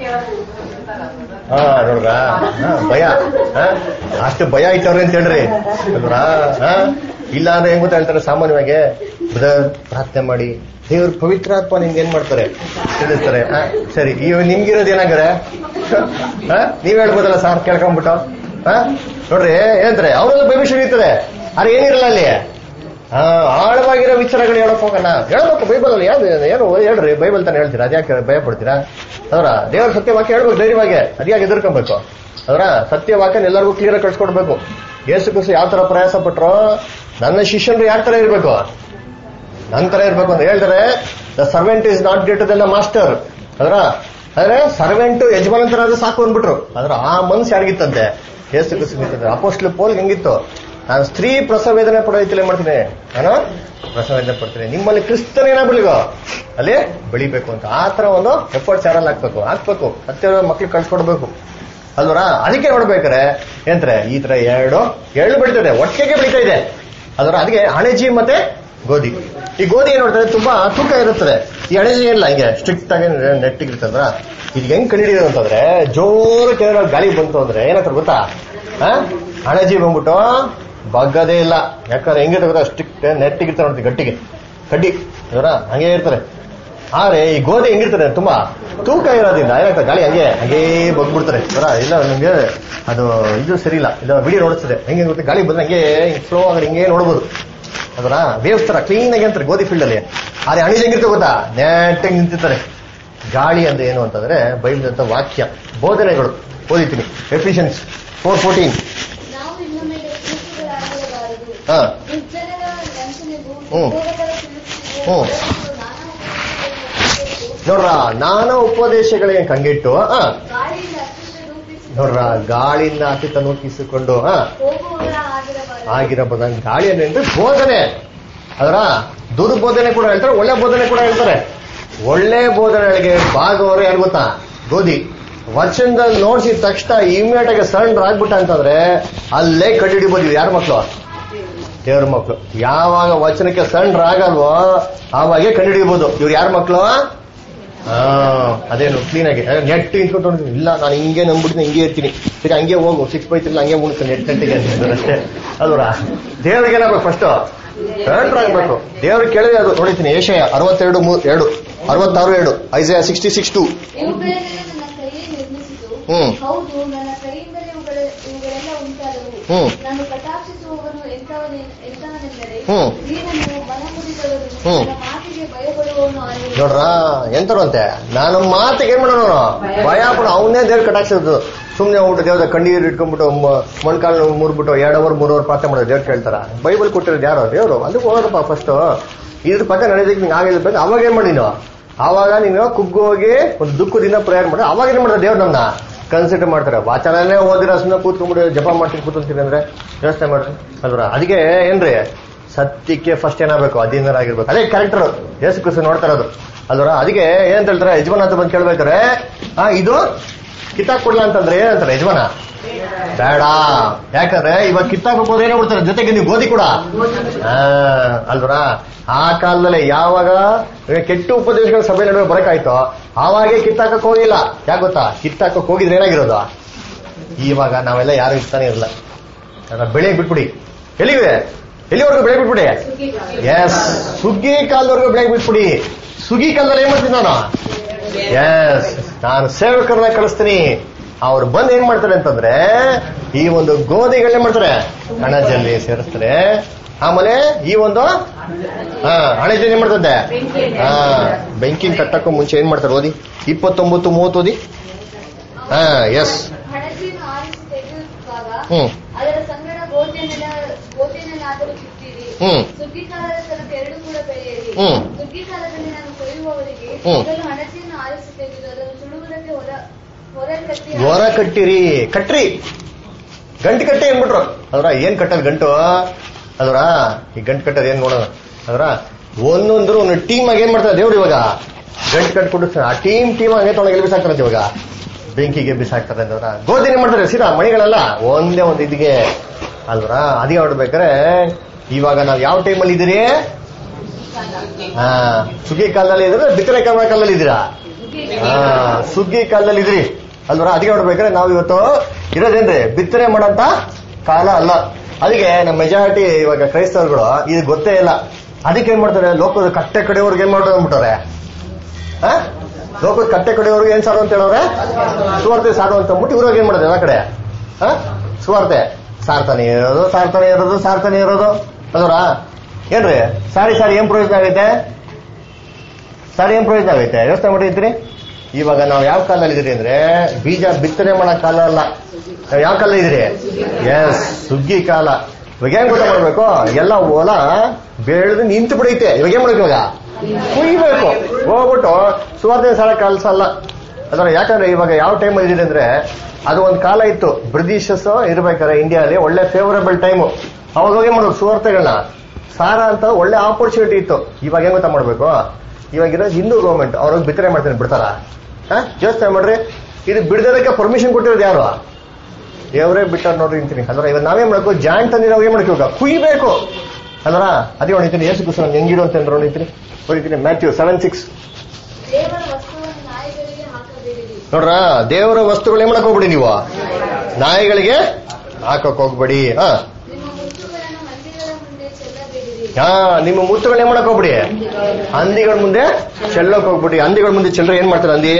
ಹಾ ನೋಡ್ರ ಹಾ, ಭಯ ಹಾ? ಅಷ್ಟು ಭಯ ಇಟ್ಟವ್ರೆ ಅಂತ ಹೇಳ್ರಿ ಅಲ್ವಾ ಹಾ ಇಲ್ಲ ಅಂದ್ರೆ ಹೆಂಗ್ ಗೊತ್ತಾ ಹೇಳ್ತಾರೆ ಸಾಮಾನ್ಯವಾಗಿ ಬ್ರದರ್ ಪ್ರಾರ್ಥನೆ ಮಾಡಿ ದೇವ್ರ ಪವಿತ್ರಾತ್ಮ ನಿಮ್ಗೆ ಏನ್ ಮಾಡ್ತಾರೆ ತಿಳಿಸ್ತಾರೆ ಹಾ ಸರಿ ಇವ್ ನಿಮ್ಗಿರೋದು ಏನಾಗ್ರೆ ಹಾ ನೀವ್ ಹೇಳ್ಬೋದಲ್ಲ ಸಾರ್ ಕೇಳ್ಕೊಂಡ್ಬಿಟ್ಟು ಹಾ ನೋಡ್ರಿ ಏನಂತಾರೆ ಅವ್ರದ್ದು ಭವಿಷ್ಯ ಇರ್ತದೆ ಆದ್ರೆ ಏನಿರಲ್ಲ ಅಲ್ಲಿ ಹಾ ಆಳವಾಗಿರೋ ವಿಚಾರಗಳು ಹೇಳಕ್ ಹೋಗೋಣ ಹೇಳ್ಬೇಕು ಬೈಬಲ್ ಅಲ್ಲಿ ಯಾವ್ದು ಏನು ಹೇಳ್ರಿ ಬೈಬಲ್ ತಾನೆ ಹೇಳ್ತೀರಾ ಅದ್ಯಾಕೆ ಭಯ ಪಡ್ತೀರಾ ಅದರ ದೇವರ ಸತ್ಯವಾಕ್ಯ ಹೇಳ್ಬೇಕು ಧೈರ್ಯವಾಗಿ ಅದ್ಯಾಕೆ ಎದುರ್ಕೊಬೇಕು ಅದರ ಸತ್ಯವಾಕ್ಯ ಎಲ್ಲರಿಗೂ ಕ್ಲಿಯರ್ ಕಳ್ಸ್ಕೊಡ್ಬೇಕು ಯೇಸು ಕ್ರಿಸ್ತು ಯಾವ ತರ ಪ್ರಯಾಸ ಪಟ್ರು ನನ್ನ ಶಿಷ್ಯರು ಯಾವ ತರ ಇರ್ಬೇಕು ನನ್ನ ತರ ಇರ್ಬೇಕು ಅಂತ ಹೇಳ್ತಾರೆ the servant is not greater than the master ಅದರ ಆದ್ರೆ ಸರ್ವೆಂಟ್ ಯಜಮಾನಂತರ ಆದ್ರೆ ಸಾಕು ಅಂದ್ಬಿಟ್ರು ಅದ್ರ ಆ ಮನ್ಸು ಯಾರಿಗಿತ್ತಂತೆ ಯೇಸು ಕ್ರಿಸ್ತು ಅಪೋಸ್ಟ್ಲು ಪೋಲ್ ಹೆಂಗಿತ್ತು ನಾನು ಸ್ತ್ರೀ ಪ್ರಸವ ವೇದನೆ ಪಡೋದಿಲ್ಲ ಮಾಡ್ತೀನಿ ನಾನು ಪ್ರಸವ ವೇದನೆ ಪಡ್ತೀನಿ ನಿಮ್ಮಲ್ಲಿ ಕ್ರಿಸ್ತನ ಏನಾಗ್ಬಿಡ್ಲಿಗೋ ಅಲ್ಲಿ ಬೆಳಿಬೇಕು ಅಂತ ಆ ತರ ಒಂದು ಎಫರ್ಟ್ಸ್ ಯಾರಲ್ಲಿ ಹಾಕ್ಬೇಕು ಹಾಕ್ಬೇಕು ಹತ್ತಿರ ಮಕ್ಳು ಕಳ್ಸ್ಕೊಡ್ಬೇಕು ಅಲ್ವರ ಅದಕ್ಕೆ ನೋಡ್ಬೇಕಾರೆ ಏನ್ತಾರೆ ಈ ತರ ಎರಡು ಎಳ್ಳು ಬೆಳಿತದೆ ಒಟ್ಟಿಗೆ ಬೆಳಿತಾ ಇದೆ ಅದರ ಅದಕ್ಕೆ ಅಣಜಿ ಮತ್ತೆ ಗೋಧಿ ಈ ಗೋಧಿ ಏನ್ ನೋಡ್ತಾರೆ ತುಂಬಾ ತೂಕ ಇರುತ್ತದೆ ಈ ಅಣಜಿ ಏನಿಲ್ಲ ಹಿಂಗೆ ಸ್ಟ್ರಿಕ್ಟ್ ಆಗಿ ನೆಟ್ಟಿಗೆ ಇರ್ತದ್ರ ಇದು ಹೆಂಗ್ ಕಂಡಿಡಿಯೋದು ಅಂತಂದ್ರೆ ಜೋರು ಕೇರಳ ಗಾಳಿ ಬಂತು ಅಂದ್ರೆ ಏನಾಗ್ತಾರೆ ಗೊತ್ತಾ ಆ? ಅಣಜಿ ಬಂದ್ಬಿಟ್ಟು ಬಗ್ಗದೇ ಇಲ್ಲ ಯಾಕಂದ್ರೆ ಹೆಂಗಿರ್ತಾರೆ ಗೊತ್ತಾ ಸ್ಟ್ರಿಕ್ಟ್ ನೆಟ್ಟಿಗೆ ಇರ್ತಾರೆ ನೋಡ್ತೀವಿ ಗಟ್ಟಿಗೆ ಕಡ್ಡಿ ಇವರ ಹಂಗೆ ಇರ್ತಾರೆ ಆದ್ರೆ ಈ ಗೋಧಿ ಹೆಂಗಿರ್ತಾರೆ ತುಂಬಾ ತೂಕ ಇರೋದ್ರಿಂದ ಏನಾಗ್ತದೆ ಗಾಳಿ ಹಂಗೆ ಹಂಗೇ ಬಗ್ಬಿಡ್ತಾರೆ ಇವರ ಇಲ್ಲ ನಿಮ್ಗೆ ಅದು ಇದು ಸರಿ ಇಲ್ಲ ಇಲ್ಲ ವಿಡಿಯೋ ನೋಡಿಸ್ತದೆ ಹೆಂಗೆ ಗೊತ್ತೆ ಗಾಳಿ ಬಂದ್ರೆ ಹಂಗೆ ಫ್ಲೋ ಆಗಿ ಹಿಂಗೆ ನೋಡ್ಬೋದು ಅದರ ವೇವ್ಸ್ ತರ ಕ್ಲೀನ್ ಆಗಿ ಅಂತಾರೆ ಗೋಧಿ ಫೀಲ್ಡ್ ಅಲ್ಲಿ ಆದ್ರೆ ಅಣಿಜ್ ಹೆಂಗಿರ್ತದೆ ಗೊತ್ತಾ ನೆಟ್ಟಾಗಿ ನಿಂತಿರ್ತಾರೆ ಗಾಳಿ ಅಂದ್ರೆ ಏನು ಅಂತಂದ್ರೆ ಬೈಬಲ್ ಅಂತ ವಾಕ್ಯ ಬೋಧನೆಗಳು ಓದಿತೀನಿ ಎಫಿಷಿಯನ್ಸ್ ಫೋರ್ ಫೋರ್ಟೀನ್ ನಾವು ಇನ್ನು ಮೇಲೆ ಕ್ರಿಸ್ತರಾಗಿರಬಾರದು. ಹಾ ದುರ್ಜನರ ವಂಚನೆಗೂ, ಹ್ಮ್. ದುರ್ಬೋಧಕರ ಸುಳ್ಳಿಗೂ, ಹ್ಮ್. ನಾನಾ ಉಪದೇಶಗಳಿಗೂ ನೋಡ್ರ ನಾನಾ ಉಪದೇಶಗಳಿಗೆ ಕಂಗಿಟ್ಟು ಆ ಗಾಳಿಯಿಂದ ಅತ್ಯುತ್ತ ರೂಪಿಸಿ ನೋಡ್ರ ಗಾಳಿಯಿಂದ ಅತಿತ ನೂಕಿಸಿಕೊಂಡು ಆ ಹೋಗುವವರ ಆಗಿರಬಾರದು. ಆಗಿರಬಹುದು ಗಾಳಿ ಅಂದ್ರೆ ಬೋಧನೆ ಅದರ ದುರ್ಬೋಧನೆ ಕೂಡ ಹೇಳ್ತಾರೆ ಒಳ್ಳೆ ಬೋಧನೆ ಕೂಡ ಹೇಳ್ತಾರೆ ಒಳ್ಳೆ ಬೋಧನೆಗಳಿಗೆ ಭಾಗವರು ಯಾರು ಗೊತ್ತಾ ಗೋಧಿ ವಚನದಲ್ಲಿ ನೋಡ್ಸಿದ ತಕ್ಷಣ ಇಮಿಡಿಯೇಟ್ ಆಗಿ ಸಣ್ಣ ಆಗ್ಬಿಟ್ಟ ಅಂತಂದ್ರೆ ಅಲ್ಲೇ ಕಂಡುಹಿಡಿಬೋದು ಯಾರ ಮಕ್ಕಳು ದೇವ್ರ ಮಕ್ಕಳು ಯಾವಾಗ ವಚನಕ್ಕೆ ಸಣ್ಣ ಆಗಲ್ವೋ ಆವಾಗೆ ಕಂಡುಹಿಡಿಬಹುದು ಇವ್ರು ಯಾರ ಮಕ್ಕಳು ಹಾ ಅದೇನು ಕ್ಲೀನ್ ಆಗಿ ನೆಟ್ ಇಟ್ಕೊಂಡು ನೋಡಿದ್ವಿ. ಇಲ್ಲ ನಾನು ಹಿಂಗೆ ನಂಬಿಡ್ತೀನಿ ಹಿಂಗೆ ಇರ್ತೀನಿ ಸರಿ ಹಂಗೆ ಹೋಗು ಸಿಕ್ಸ್ ಬೈ ತ್ರೀ ಹಂಗೆ ಮುಗಿಸ್ತೀನಿ ನೆಟ್ ನೆಟ್ಟಿಗೆ ಅಂತ ಅಷ್ಟೇ ಅಲ್ವರ ದೇವ್ರಿಗೆ ಏನಾಗ್ಬೇಕು ಫಸ್ಟ್ ಆಗ್ಬೇಕು ದೇವ್ರಿಗೆ ಕೇಳಿದ್ರೆ ಅದು ನೋಡಿತೀನಿ ಏಷಯ ಅರವತ್ತೆರಡು ಮೂ- ಎರಡು ಅರವತ್ತಾರು ಎರಡು ಐಸಯ ಸಿಕ್ಸ್ಟಿ ಸಿಕ್ಸ್ ಟು ಇವುಗಳನ್ನೆಲ್ಲ ನನ್ನ ಕೈಯೇ ನಿರ್ಮಿಸಿತು ಹ್ಮ್. ಹೌದು ನನ್ನ ಕೈಯಿಂದಲೇ ಇವುಗಳ ಇವುಗಳೆಲ್ಲ ಉಂಟಾದವು ಹ್ಮ್. ನಾನು ಕಟಾಕ್ಷಿಸುವವನು ಎಂತವನೆ- ಎಂತವನೆಂದರೆ ಹ್ಮ್. ನೀನನ್ನು ಮನಮುರಿದವನು ಹ್ಮ್. ನನ್ನ ಮಾತಿಗೆ ಭಯಪಡುವವನು ಆಗಿರುವನು. ನೋಡ್ರ ಎಂತರಂತೆ ನಾನು ಮಾತಿಗೆ ಏನ್ ಮಾಡೋಣ ಭಯ ಪಡ ಅವನೇ ದೇವ್ರ ಕಟಾಕ್ಷಿದ್ದು ಸುಮ್ನೆ ಹೋಗ್ಬಿಟ್ಟು ದೇವ್ರ ಕಣ್ಣೀರು ಇಟ್ಕೊಂಡ್ಬಿಟ್ಟು ಮೊಣ್ಕಾಲು ಮುರ್ಬಿಟ್ಟು ಎರಡು ಅವರ್ ಮೂರು ಅವರ್ ಪ್ರಾರ್ಥನೆ ಮಾಡೋದು ದೇವ್ರು ಕೇಳ್ತಾರ ಬೈಬಲ್ ಕೊಟ್ಟಿರೋದು ಯಾರು ದೇವ್ರು ಅದಕ್ಕೆ ಹೋಗೋದಪ್ಪ ಫಸ್ಟ್ ಇದ್ರ ಪಕ್ಕ ನಡೆಯೋದಕ್ಕೆ ನಿಂಗೆ ಆಗಿಲ್ಲ ಬೇಕು ಅವಾಗ ಏನ್ ಮಾಡಿ ನೀನು ಆವಾಗ ನೀನು ಕುಗ್ಗೋಗಿ ಒಂದು ದುಃಖದಿಂದ ಪ್ರೇಯರ್ ಮಾಡಿ ಅವಾಗ ಏನ್ ಮಾಡ್ತಾರೆ ದೇವ್ರು ನಮ್ಮನ್ನ ಕನ್ಸಿಡರ್ ಮಾಡ್ತಾರೆ ವಾಚನನೇ ಓದಿರೋ ಸುಮ್ಮನೆ ಕೂತ್ಕೊಂಡ್ಬಿಟ್ಟು ಜಪ ಮಾಡ್ತೀನಿ ಕೂತ್ಕೊಂತೀನಿ ಅಂದ್ರೆ ಯೋಚನೆ ಮಾಡ್ರಿ ಅಲ್ರ ಅದಕ್ಕೆ ಏನ್ರಿ ಸತ್ಯಕ್ಕೆ ಫಸ್ಟ್ ಏನಾಗಬೇಕು ಅಧೀನರಾಗಿರ್ಬೇಕು ಅದೇ ಕ್ಯಾರೆಕ್ಟರ್ ಯೇಸು ಕ್ರಿಸ್ತು ನೋಡ್ತಾ ಇರೋದು ಅಲ್ವರ ಅದಕ್ಕೆ ಏನಂತ ಹೇಳ್ತಾರೆ ಯಜಮಾನ ಅಂತ ಬಂದು ಕೇಳ್ಬೇಕಾರೆ ಆ ಇದು ಕಿತ್ತಾಕ್ ಕೊಡ್ಲಾ ಅಂತಂದ್ರೆ ಏನಂತಾರೆ ಯಜಮಾನ ಬೇಡ ಯಾಕಂದ್ರೆ ಇವಾಗ ಕಿತ್ತಾಕ್ ಹೋಗೋದು ಏನೋ ಬಿಡ್ತಾರೆ ಜೊತೆಗೆ ನೀವು ಗೋಧಿ ಕೂಡ ಆ, ಅಲ್ವರ ಆ ಕಾಲದಲ್ಲಿ ಯಾವಾಗ ಕೆಟ್ಟ ಉಪದೇಶಗಳ ಸಭೆ ನಡುವೆ ಬರಕಾಯ್ತೋ ಆವಾಗೆ ಕಿತ್ತಾಕಕ್ ಹೋಗಿಲ್ಲ ಯಾಕೆ ಗೊತ್ತಾ ಕಿತ್ತಾಕಕ್ ಹೋಗಿದ್ರೆ ಏನಾಗಿರೋದು ಇವಾಗ ನಾವೆಲ್ಲ ಯಾರು ಇರ್ತಾನೆ ಇರಲ್ಲ ಅದನ್ನ ಬೆಳೆ ಬಿಟ್ಬಿಡಿ ಎಲ್ಲಿವೆ ಎಲ್ಲಿವರೆಗೂ ಬೆಳೆ ಬಿಟ್ಬಿಡಿ ಎಸ್ ಸುಗ್ಗಿ ಕಾಲದವರೆಗೂ ಬೆಳೆ ಬಿಟ್ಬಿಡಿ ಸುಗ್ಗಿ ಕಾಲದಲ್ಲಿ ಏನ್ ಮಾಡ್ತೀನಿ ನಾನು ಎಸ್ ನಾನು ಸೇವಕರನ್ನ ಕಳಿಸ್ತೀನಿ ಅವ್ರು ಬಂದು ಏನ್ ಮಾಡ್ತಾರೆ ಅಂತಂದ್ರೆ ಈ ಒಂದು ಗೋಧಿಗಳನ್ನೇ ಮಾಡ್ತಾರೆ ಹಣಜಲ್ಲಿ ಸೇರಿಸ್ತಾರೆ ಆಮೇಲೆ ಈ ಒಂದು ಹಾ ಹಣಜಲ್ಲಿ ಏನ್ ಮಾಡ್ತದೆ ಹಾ ಬೆಂಕಿನ ಕಟ್ಟಕ್ಕೂ ಮುಂಚೆ ಏನ್ ಮಾಡ್ತಾರೆ ಓದಿ ಇಪ್ಪತ್ತೊಂಬತ್ತು ಮೂವತ್ತು ಓದಿ ಹಾ ಎಸ್ ಹಣತೆಯನ್ನು ಆರಿಸಿ ತೆಗೆಯುವಾಗ ಹ್ಮ್ ಅದರ ಸಂಗಡ ಗೋಧಿಯನ್ನೆಲ್ಲ ಗೋಧಿಯನ್ನೆಲ್ಲಾದರೂ ಕಿತ್ತೀರಿ ಹ್ಮ್. ಸುಗ್ಗಿ ಕಾಲದ ತನಕ ಎರಡು ಕೂಡ ಬೆಳೆಯಿರಿ ಹ್ಮ್. ಸುಗ್ಗಿ ಕಾಲದಲ್ಲಿ ನಾನು ಕೊಯ್ಯುವವರಿಗೆ ಹ್ಮ್. ಮೊದಲು ಹಣತೆಯನ್ನು ಆರಿಸಿ ತೆಗೆದು ಅದನ್ನು ಸುಡುವುದಕ್ಕೆ ಹೊರ ಹೊರ ಕಟ್ಟಿ ಹೊರ ಕಟ್ಟಿರಿ ಕಟ್ರಿ ಗಂಟು ಕಟ್ಟೆ ಏನ್ಬಿಟ್ರು ಅದ್ರ ಏನ್ ಕಟ್ಟದ್ ಗಂಟು ಅದ್ರ ಈ ಗಂಟು ಕಟ್ಟೋದು ಏನ್ ನೋಡೋಣ ಅದ್ರ ಒಂದೊಂದ್ರು ಒಂದು ಟೀಮ್ ಆಗಿ ಏನ್ ಮಾಡ್ತಾರೆ ದೇವ್ರು ಇವಾಗ ಗಂಟು ಕಟ್ಬಿಟ್ಟು ಆ ಟೀಮ್ ಟೀಮ್ ಹಂಗೆ ತೊಳಗೆ ಬಿಸಾಕ್ತಾರೆ ಇವಾಗ ಬೆಂಕಿಗೆ ಬಿಸಾಕ್ತಾರೆ ಅಂತಂದ್ರ ಗೋಧಿ ಏನ್ ಮಾಡ್ತಾರೆ ಸೀದಾ ಮಣಿಗಳೆಲ್ಲ ಒಂದೇ ಒಂದು ಇದಿಗೆ ಅಲ್ವರ ಅದೇ ಹೊಡ್ಬೇಕಾರೆ ಇವಾಗ ನಾವ್ ಯಾವ ಟೈಮಲ್ಲಿ ಇದೀರಿ ಹಾ ಸುಗ್ಗಿ ಕಾಲದಲ್ಲಿ ಇದ್ರೆ ಬಿತ್ತನೆ ಕಾಲ ಕಾಲದಲ್ಲಿ ಇದ್ದೀರಾ ಹಾ ಸುಗ್ಗಿ ಕಾಲದಲ್ಲಿ ಇದ್ರಿ ಅಲ್ವರ ಅದಕ್ಕೆ ನೋಡ್ಬೇಕಾದ್ರೆ ನಾವು ಇವತ್ತು ಇರೋದೇನ್ರಿ ಬಿತ್ತನೆ ಮಾಡಂತ ಕಾಲ ಅಲ್ಲ ಅದಕ್ಕೆ ನಮ್ಮ ಮೆಜಾರಿಟಿ ಇವಾಗ ಕ್ರೈಸ್ತವರುಗಳು ಇದು ಗೊತ್ತೇ ಇಲ್ಲ ಅದಕ್ಕೆ ಏನ್ ಮಾಡ್ತಾರೆ ಲೋಕದ ಕಟ್ಟೆ ಕಡೆಯವ್ರಿಗೆ ಏನ್ ಮಾಡೋದು ಅಂದ್ಬಿಟ್ಟವ್ರೆ ಆ? ಲೋಕದ ಕಟ್ಟೆ ಕಡೆಯವ್ರಿಗೆ ಏನ್ ಸಾರು ಅಂತ ಹೇಳೋರೆ ಸುವಾರ್ತೆ ಸಾರು ಅಂತ ಅಂದ್ಬಿಟ್ಟು ಇವ್ರಾಗ ಏನ್ ಮಾಡೋದು ಎಲ್ಲ ಕಡೆ ಆ? ಸುವಾರ್ತೆ ಸಾರ್ತಾನೆ ಇರೋದು ಸಾರ್ತಾನೆ ಇರೋದು ಸಾರ್ತಾನೆ ಇರೋದು ಅದರ ಏನ್ರಿ ಸಾರಿ ಸಾರಿ ಏನ್ ಪ್ರಯೋಜನ ಆಗೈತೆ ಸರ್ ಏನ್ ಪ್ರಯೋಜನ ಆಗೈತೆ ಯೋಚನೆ ಮಾಡಿದ್ರಿ ಇವಾಗ ನಾವು ಯಾವ ಕಾಲದಲ್ಲಿ ಇದೀರಿ ಅಂದ್ರೆ ಬೀಜ ಬಿತ್ತನೆ ಮಾಡೋ ಕಾಲ ಅಲ್ಲ ನಾವು ಯಾವ ಕಾಲ ಇದ್ರಿ ಎಸ್ ಸುಗ್ಗಿ ಕಾಲ ಇವಾಗ ಏನ್ ಗೊತ್ತ ಮಾಡ್ಬೇಕು ಎಲ್ಲ ಹೊಲ ಬೆಳೆದು ನಿಂತು ಬಿಡೈತೆ ಇವಾಗ ಏನ್ ಮಾಡ್ಬೇಕು ಇವಾಗ ಕುಯ್ಬೇಕು ಹೋಗ್ಬಿಟ್ಟು ಸುವಾರ್ತೆ ಸಾಲ ಕಾಲ್ಸ ಅಲ್ಲ ಅದರ ಯಾಕಂದ್ರೆ ಇವಾಗ ಯಾವ ಟೈಮ್ ಇದಿದೆ ಅಂದ್ರೆ ಅದು ಒಂದು ಕಾಲ ಇತ್ತು ಬ್ರಿಟಿಷಸ್ ಇರ್ಬೇಕಾದ್ರೆ ಇಂಡಿಯಾದಲ್ಲಿ ಒಳ್ಳೆ ಫೇವರಬಲ್ ಟೈಮು ಅವಾಗ ಹೋಗಿ ಮಾಡೋದು ಸುವಾರ್ತೆಗಳನ್ನ ಸಾರ ಅಂತ ಒಳ್ಳೆ ಆಪರ್ಚುನಿಟಿ ಇತ್ತು ಇವಾಗ ಏನ್ ಗೊತ್ತಾ ಮಾಡ್ಬೇಕು ಇವಾಗ ಇರೋ ಹಿಂದೂ ಗೌರ್ಮೆಂಟ್ ಅವ್ರಿಗೆ ಬಿತ್ತನೆ ಮಾಡ್ತಾರೆ ಬಿಡ್ತಾರ ಯೋಚನೆ ಮಾಡ್ರಿ ಇದು ಬಿಡದಕ್ಕೆ ಪರ್ಮಿಷನ್ ಕೊಟ್ಟಿರೋದು ಯಾರು ದೇವರೇ ಬಿಟ್ಟಾರ ನೋಡ್ರಿ ಅಂತೀನಿ ಅಲ್ರ ಇವಾಗ ನಾವೇ ಮಾಡ್ಬೇಕು ಜಾಯಿಂಟ್ ತಂದಿರೋ ಏನ್ ಮಾಡ್ಬೇಕು ಇವಾಗ ಕುಯ್ಬೇಕು ಅಲ್ರ ಅದೇ ಹೊಡಿತೀನಿ ಏಸು ಕುಸ ಹೆಂಗಿರು ಅಂತ ಅಂದ್ರೆ ಹೊಡಿತೀನಿ ಹೊಡಿತೀನಿ ಮ್ಯಾಥ್ಯೂ ಸೆವೆನ್ ಸಿಕ್ಸ್ ದೇವರ ವಸ್ತುವನ್ನು ನಾಯಿಗಳಿಗೆ ಹಾಕಬೇಡಿರಿ ನೋಡ್ರ ದೇವರ ವಸ್ತುಗಳು ಏನ್ ಮಾಡಕ್ ಹೋಗ್ಬಿಡಿ ನೀವು ನಾಯಿಗಳಿಗೆ ಹಾಕಕ್ ಹೋಗ್ಬೇಡಿ ಹಾ ನಿಮ್ಮ ಮುತ್ತುಗಳನ್ನು ಮಂದಿಗಳ ಮುಂದೆ ಚೆಲ್ಲಬೇಡಿರಿ ಹಾ ನಿಮ್ಮ ಮುತ್ತುಗಳು ಏನ್ ಮಾಡಕ್ ಹೋಗ್ಬಿಡಿ ಹಂದಿಗಳ ಮುಂದೆ ಚೆಲ್ಲಕ್ ಹೋಗ್ಬಿಡಿ ಹಂದಿಗಳ ಮುಂದೆ ಚೆಲ್ಲರೆ ಏನ್ ಮಾಡ್ತಾರೆ ಹಂದಿ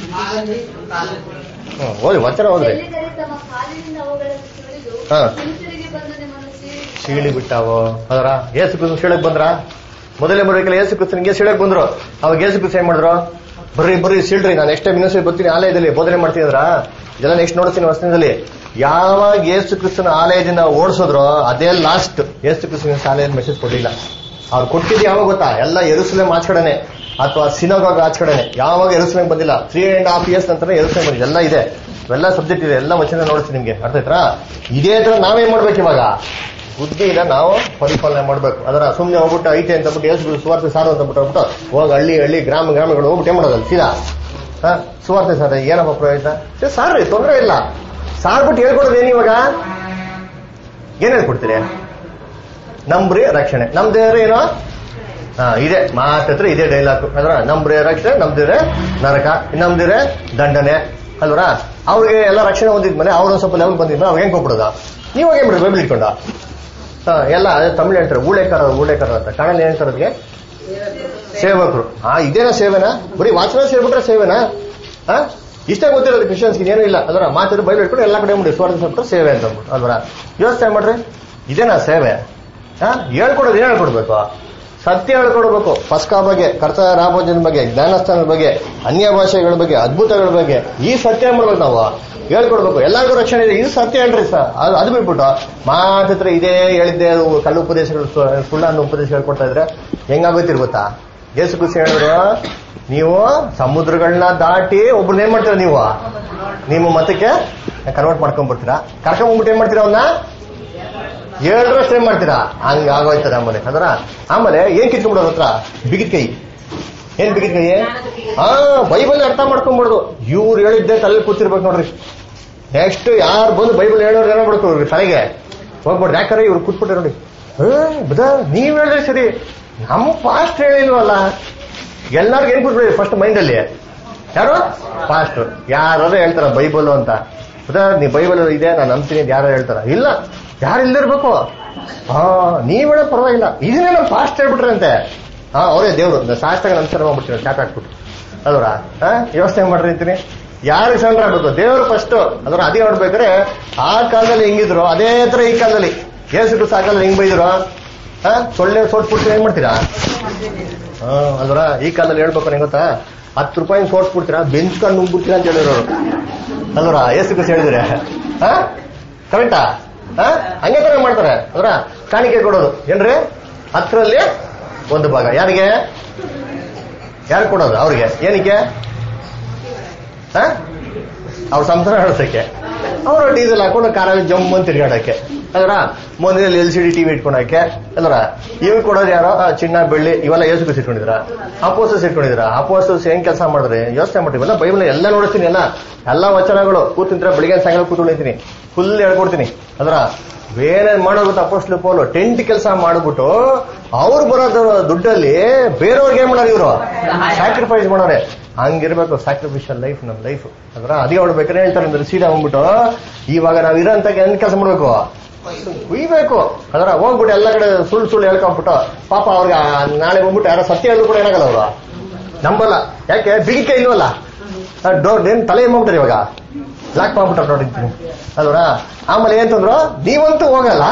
ಹ್ಮ್, ಓದಿ ವಚನ ಹೋದ್ರಿ ಚೆಲ್ಲಿದರೆ ತಮ್ಮ ಕಾಲಿನಿಂದ ಅವುಗಳನ್ನು ತುಳಿದು ಹಾ. ಹಿಂತಿರುಗಿ ಬಂದು ನಿಮ್ಮನ್ನು ಸೀಳಿ ಸೀಳಿ ಬಿಟ್ಟಾವು ಅದರ ಏಸು ಕ್ರಿಸ್ತನ್ ಸೀಳಕ್ ಬಂದ್ರ ಮೊದಲೇ ಬರೋಕೆಲ್ಲ ಏಸು ಕ್ರಿಸ್ತನ್ಗೆ ಸೀಳಕ್ ಬಂದ್ರು ಅವಾಗ ಏಸು ಕ್ರಿಸ್ತ ಏನ್ ಮಾಡಿದ್ರು ಬರ್ರಿ ಬರ್ರಿ ಸೀಳ್ರಿ ನಾನು ನೆಕ್ಸ್ಟ್ ಟೈಮ್ ಇನ್ನೊಂದ್ಸರಿ ಬರ್ತೀನಿ ಆಲಯದಲ್ಲಿ ಬೋಧನೆ ಮಾಡ್ತೀನಿ ಅಂದ್ರ ಇದೆಲ್ಲ ನೆಕ್ಸ್ಟ್ ನೋಡ್ತೀನಿ ವಸನದಲ್ಲಿ ಯಾವಾಗ ಏಸು ಕ್ರಿಸ್ತನ ಆಲಯದಿಂದ ಓಡಿಸಿದ್ರು ಅದೇ ಲಾಸ್ಟ್ ಏಸು ಕ್ರಿಸ್ತನ ಆಲಯದ ಮೆಸೇಜ್ ಕೊಡ್ಲಿಲ್ಲ ಅವ್ರು ಕೊಟ್ಟಿದ್ದು ಯಾವಾಗ ಗೊತ್ತಾ ಎಲ್ಲ ಎರುಸಲೇಮ್ ಆಚ ಕಡೆನೆ ಅಥವಾ ಸಿನೋಗಾಗ್ ಆಚ ಕಡೆನೆ ಯಾವಾಗ ಎರುಸಲೇಮ್ ಬಂದಿಲ್ಲ ತ್ರೀ ಅಂಡ್ ಹಾಫ್ ಇಯರ್ಸ್ ನಂತರ ಎರುಸಲೇಮ್ ಬಂದಿದೆ ಎಲ್ಲ ಇದೆ ಎಲ್ಲ ಸಬ್ಜೆಕ್ಟ್ ಇದೆ ಎಲ್ಲ ವಚನ ನೋಡ್ತೀನಿ ನಿಮ್ಗೆ ಅರ್ಥ ಆಯ್ತಾ ಇದೇ ತರ ನಾವೇನ್ ಮಾಡ್ಬೇಕು ಇವಾಗ ಬುದ್ಧಿನ ನಾವು ಪರಿಪಾಲನೆ ಮಾಡ್ಬೇಕು ಅದರ ಸುಮ್ಮನೆ ಹೋಗ್ಬಿಟ್ಟು ಐತೆ ಅಂತ ಬಿಟ್ಟು ಯೇಸು ಸುವಾರ್ತೆ ಸಾರು ಅಂತ ಬಿಟ್ಟು ಹೋಗ್ಬಿಟ್ಟು ಹೋಗಿ ಹಳ್ಳಿ ಹಳ್ಳಿ ಗ್ರಾಮ ಗ್ರಾಮಗಳು ಹೋಗ್ಬಿಟ್ಟು ಏನ್ ಮಾಡೋದಲ್ಲ ಸೀದಾ ಹಾ ಸುವಾರ್ತೆ ಸಾರ ಏನಪ್ಪ ಪ್ರಯೋಜನ ಏ, ಸಾರ್ರಿ ತೊಂದರೆ ಇಲ್ಲ ಸಾರ್ಬಿಟ್ಟು ಹೇಳ್ಕೊಡೋದು ಏನು ಇವಾಗ ಏನ್ ಹೇಳ್ಕೊಡ್ತೀರಿ ನಂಬ್ರಿ ರಕ್ಷಣೆ ನಮ್ದೇವ್ರೆ ಏನೋ ಹಾ ಇದೆ ಮಾತತ್ರ ಇದೇ ಡೈಲಾಗ್ ಅಲ್ರ ನಂಬ್ರೆ ರಕ್ಷಣೆ ನಮ್ದಿರೆ ನರಕ ನಮ್ದಿರೆ ದಂಡನೆ ಅಲ್ವರ ಅವ್ರಿಗೆ ಎಲ್ಲ ರಕ್ಷಣೆ ಹೊಂದಿದ್ಮೇಲೆ ಅವ್ರೊಂದ್ ಸ್ವಲ್ಪ ಲೆವೆಲ್ ಬಂದಿದ್ಮೇಲೆ ಅವ್ರಿಗೆ ಹೆಂಗ್ ಕೊಟ್ಬಿಡೋದ ನೀವ್ ಹೇಗೆ ಬಿಡ್ರಿ ಬೈಬಲ್ ಇಟ್ಕೊಂಡ ಹಾ ಎಲ್ಲ ಅದೇ ತಮಿಳು ಹೇಳ್ತಾರೆ ಊಳೆಕಾರ ಊಳೆಕಾರ ಅಂತ ಕನ್ನಡ ಏನ್ ಹೇಳ್ತಾರೆ ಅದಕ್ಕೆ ಸೇವಕರು ಹಾ ಇದೇನಾ ಸೇವೆನಾ ಬರೀ ವಾಚನ ಸೇರ್ಬಿಟ್ರೆ ಸೇವೆನಾ ಹಾ ಇಷ್ಟೇ ಗೊತ್ತಿರೋದು ಕ್ರಿಶ್ಚಿಯನ್ಸ್ಗೆ ಏನೂ ಇಲ್ಲ ಅದರ ಮಾತಾಡಿ ಬೈಬಲ್ ಇಟ್ಕೊಂಡು ಎಲ್ಲ ಕಡೆ ಮಾಡಿ ಸ್ವಾರ್ಥ ಸೇರ್ಬಿಟ್ರೆ ಸೇವೆ ಅಂತ ಅಂದ್ಬಿಟ್ಟು ಅಲ್ವರ ಯೋಚನೆ ಮಾಡ್ರಿ ಇದೇನಾ ಸೇವೆ ಹಾ ಹೇಳ್ಕೊಡೋದು ಏನ್ ಹೇಳ್ಕೊಡ್ಬೇಕು ಸತ್ಯ ಹೇಳ್ಕೊಡ್ಬೇಕು ಪಸ್ಕಾ ಬಗ್ಗೆ ಕರ್ತ ರಾಮೋಜನ ಬಗ್ಗೆ ಜ್ಞಾನಸ್ಥಾನದ ಬಗ್ಗೆ ಅನ್ಯ ಭಾಷೆಗಳ ಬಗ್ಗೆ ಅದ್ಭುತಗಳ ಬಗ್ಗೆ ಈ ಸತ್ಯ ಮಾಡ್ಬೇಕು ನಾವು ಹೇಳ್ಕೊಡ್ಬೇಕು ಎಲ್ಲರಿಗೂ ರಕ್ಷಣೆ ಇದೆ ಇದು ಸತ್ಯ ಹೇಳ್ರಿ ಸರ್ ಅದು ಅದು ಬಿಟ್ಬಿಟ್ಟು ಮಾತತ್ರ ಇದೇ ಹೇಳಿದ್ದೆ ಅದು ಕಲ್ಲು ಉಪದೇಶಗಳು ಸು- ಸುಳ್ಳನ್ನು ಉಪದೇಶ ಹೇಳ್ಕೊಡ್ತಾ ಇದ್ರೆ ಹೆಂಗಾಗೋಯ್ತಿರ್ ಗೊತ್ತಾ ಯೇಸು ಖುಷಿ ಹೇಳಿದ್ರು ನೀವು ಸಮುದ್ರಗಳನ್ನ ದಾಟಿ ಒಬ್ರನ್ನ ಏನ್ ಮಾಡ್ತೀರಾ ನೀವು ನಿಮ್ಮ ಮತಕ್ಕೆ ಕನ್ವರ್ಟ್ ಮಾಡ್ಕೊಂಡ್ ಬರ್ತೀರಾ ಕರ್ಕೊಂಡ್ ಬಂದ್ಬಿಟ್ಟು ಏನ್ ಮಾಡ್ತೀರಾ ಅವನ್ನ ಏಳರಷ್ಟು ಏನ್ ಮಾಡ್ತೀರಾ ಹಂಗ ಆಗೋಯ್ತದೆ ಆಮೇಲೆ ಅದರ ಆಮೇಲೆ ಏನ್ ಕಿತ್ಕೊಂಡ್ಬಿಡೋದು ಹತ್ರ ಬಿಗಿದ ಕೈ ಏನ್ ಬಿಗಿದ ಕೈ ಹಾ ಬೈಬಲ್ ಅರ್ಥ ಮಾಡ್ಕೊಂಡ್ಬಿಡೋದು ಇವ್ರು ಹೇಳಿದ್ದೆ ತಲೆ ಕೂತಿರ್ಬೇಕು ನೋಡ್ರಿ ನೆಕ್ಸ್ಟ್ ಯಾರು ಬಂದು ಬೈಬಲ್ ಹೇಳೋರು ಏನೋ ಬಿಡ್ಕೊ ಇವ್ರಿಗೆ ತಲೆಗೆ ಹೋಗ್ಬಿಡ್ರಿ ಯಾಕಂದ್ರೆ ಇವ್ರು ಕೂತ್ಬಿಟ್ರೆ ನೋಡಿ ಏ ಬದ ನೀವ್ ಹೇಳಿದ್ರೆ ಸರಿ ನಮ್ಮ ಪಾಸ್ಟ್ ಹೇಳಿಲ್ವಲ್ಲ ಎಲ್ಲರಿಗೂ ಏನ್ ಕೂತ್ಬಿಡಿ ಫಸ್ಟ್ ಮೈಂಡಲ್ಲಿ ಯಾರು ಪಾಸ್ಟ್ ಯಾರು ಹೇಳ್ತಾರ ಬೈಬಲ್ ಅಂತ ಬದ ನೀ ಬೈಬಲ್ ಇದೆ ನಾನು ನಂಬ್ತೀನಿ ಅಂತ ಯಾರು ಹೇಳ್ತಾರ ಇಲ್ಲ ಯಾರು ಇಲ್ದಿರ್ಬೇಕು ಹಾ ನೀವ್ ಹೇಳೋದ್ ಪರವಾಗಿಲ್ಲ ಇದನ್ನೇ ನಾವು ಫಾಸ್ಟ್ ಹೇಳ್ಬಿಟ್ರೆ ಅಂತೆ ಹಾ ಅವರೇ ದೇವ್ರು ಶಾಸ್ತ್ರ ನಮಸ್ಕಾರ ಮಾಡ್ಬಿಡ್ತೀನಿ ಚಾಪ್ ಹಾಕ್ಬಿಟ್ಟು ಅಲ್ವರ ಹಾ ಯೋಚನೆ ಮಾಡ್ರಿ ಅಂತೀನಿ ಯಾರಿಗೆ ಸಣ್ಣ ಆಗ್ಬೇಕು ದೇವರು ಫಸ್ಟ್ ಅದರ ಅದೇ ನೋಡ್ಬೇಕಾದ್ರೆ ಆ ಕಾಲದಲ್ಲಿ ಹೆಂಗಿದ್ರು ಅದೇ ತರ ಈ ಕಾಲದಲ್ಲಿ ಏಸು ಸಾಕಾಲದಲ್ಲಿ ಹೆಂಗ್ ಬೈದ್ರು ಹಾ ಸೊಳ್ಳೆ ಸೋಟ್ಬಿಟ್ಟು ಏನ್ ಮಾಡ್ತೀರಾ ಹಾ ಅಲ್ವರ ಈ ಕಾಲದಲ್ಲಿ ಹೇಳ್ಬೇಕು ನಿಂಗೆ ಗೊತ್ತಾ ಹತ್ತು ರೂಪಾಯಿ ಸೋಟ್ಬಿಡ್ತೀರಾ ಬೆಂಚ್ ಕಂಡು ನುಗ್ಬಿಡ್ತೀರಾ ಅಂತ ಹೇಳಿದ್ರು ಅವ್ರು. ಅಲ್ವರ ಏಸು ಖುಷಿ ಹೇಳಿದ್ರೆ ಹಾ ಕರೆಕ್ಟಾ ಹಾ ಹಂಗೆ ತರ ಮಾಡ್ತಾರೆ ಅದರ ಕಾಣಿಕೆ ಕೊಡೋದು ಏನ್ರಿ ಹತ್ತರಲ್ಲಿ ಒಂದು ಭಾಗ ಯಾರಿಗೆ ಯಾರು ಕೊಡೋದು ಅವ್ರಿಗೆ ಏನಕ್ಕೆ ಹಾ ಅವ್ರ ಸಂಸಾರ ನಡೆಸಕ್ಕೆ ಅವರು ಡೀಸೆಲ್ ಹಾಕೊಂಡು ಕಾರಲ್ಲಿ ಜಮ್ ಅಂತ ತಿರ್ಗಾಡಕ್ಕೆ ಅಲ್ರ ಮುಂದಿನಲ್ಲಿ ಎಲ್ ಸಿ ಡಿ ಟಿವಿ ಇಟ್ಕೊಳಕ್ಕೆ ಅಲ್ರ ಇವ್ ಕೊಡೋದು ಯಾರೋ ಆ, ಚಿನ್ನ ಬೆಳ್ಳಿ ಇವೆಲ್ಲ ಏಸು ಇಟ್ಕೊಂಡಿದ್ರ ಅಪೋಸಸ್ ಇಟ್ಕೊಂಡಿದ್ರ ಅಪೋಸಸ್ ಹೆಂಗ್ ಕೆಲಸ ಮಾಡಿದ್ರಿ ಯೋಚನೆ ಮಾಡ್ತೀವಿ ಎಲ್ಲ ಬೈಬಲ್ ಎಲ್ಲ ನೋಡ್ತೀನಿ ಎಲ್ಲ ಎಲ್ಲಾ ವಚನಗಳು ಕೂತಿಂತ್ರ ಬೆಳಿಗ್ಗೆ ಸಾಯಂಕಾಲ ಕೂತ್ಕೊಂಡಿದ್ದೀನಿ ಫುಲ್ ಹೇಳ್ಕೊಡ್ತೀನಿ ಅದ್ರ ಏನೇನ್ ಮಾಡೋದು ಗೊತ್ತಾ ಅಪೋಸ್ಟ್ಲು ಪೋಲು ಟೆಂಟ್ ಕೆಲಸ ಮಾಡ್ಬಿಟ್ಟು ಅವ್ರು ಬರೋದು ದುಡ್ಡಲ್ಲಿ ಬೇರೆಯವ್ರಿಗೆ ಏನ್ ಮಾಡೋರು ಇವರು ಸ್ಯಾಕ್ರಿಫೈಸ್ ಮಾಡೋರೆ ಹಂಗಿರ್ಬೇಕು ಸ್ಯಾಕ್ರಿಫಿಷಿಯಲ್ ಲೈಫ್ ನಮ್ ಲೈಫ್ ಅದ್ರ ಅದೇ ಹೊಡ್ಬೇಕಾದ್ರೆ ಹೇಳ್ತಾರೆ ಅಂದ್ರೆ ಸೀದಾ ಹೋಗ್ಬಿಟ್ಟು ಇವಾಗ ನಾವ್ ಇರೋಂತ ಏನ್ ಕೆಲಸ ಮಾಡ್ಬೇಕು ಕುಯ್ಬೇಕು ಅದರ ಹೋಗ್ಬಿಟ್ಟು ಎಲ್ಲ ಕಡೆ ಸುಳ್ಳು ಸುಳ್ಳು ಹೇಳ್ಕೊಂಡ್ಬಿಟ್ಟು ಪಾಪ ಅವ್ರಿಗೆ ಆ ನಾಳೆ ಹೋಗ್ಬಿಟ್ಟು ಯಾರೋ ಸತ್ಯ ಹೇಳಿದ್ರು ಕೂಡ ಏನಾಗಲ್ಲ ಅವರು ನಂಬಲ್ಲ ಯಾಕೆ ಬಿಗಿಕೆ ಇಲ್ವಲ್ಲ ಡೋರ್ ಏನ್ ತಲೆ ಮಾಡ್ಬಿಟ್ರೆ ಇವಾಗ ಲಾಕ್ ಮಾಡ್ಬಿಟ್ರೆ ನೋಡಿದ್ದೀನಿ ಅಲ್ವರ ಆಮೇಲೆ ಏನ್ತಂದ್ರು ನೀವಂತೂ ಹೋಗಲ್ಲ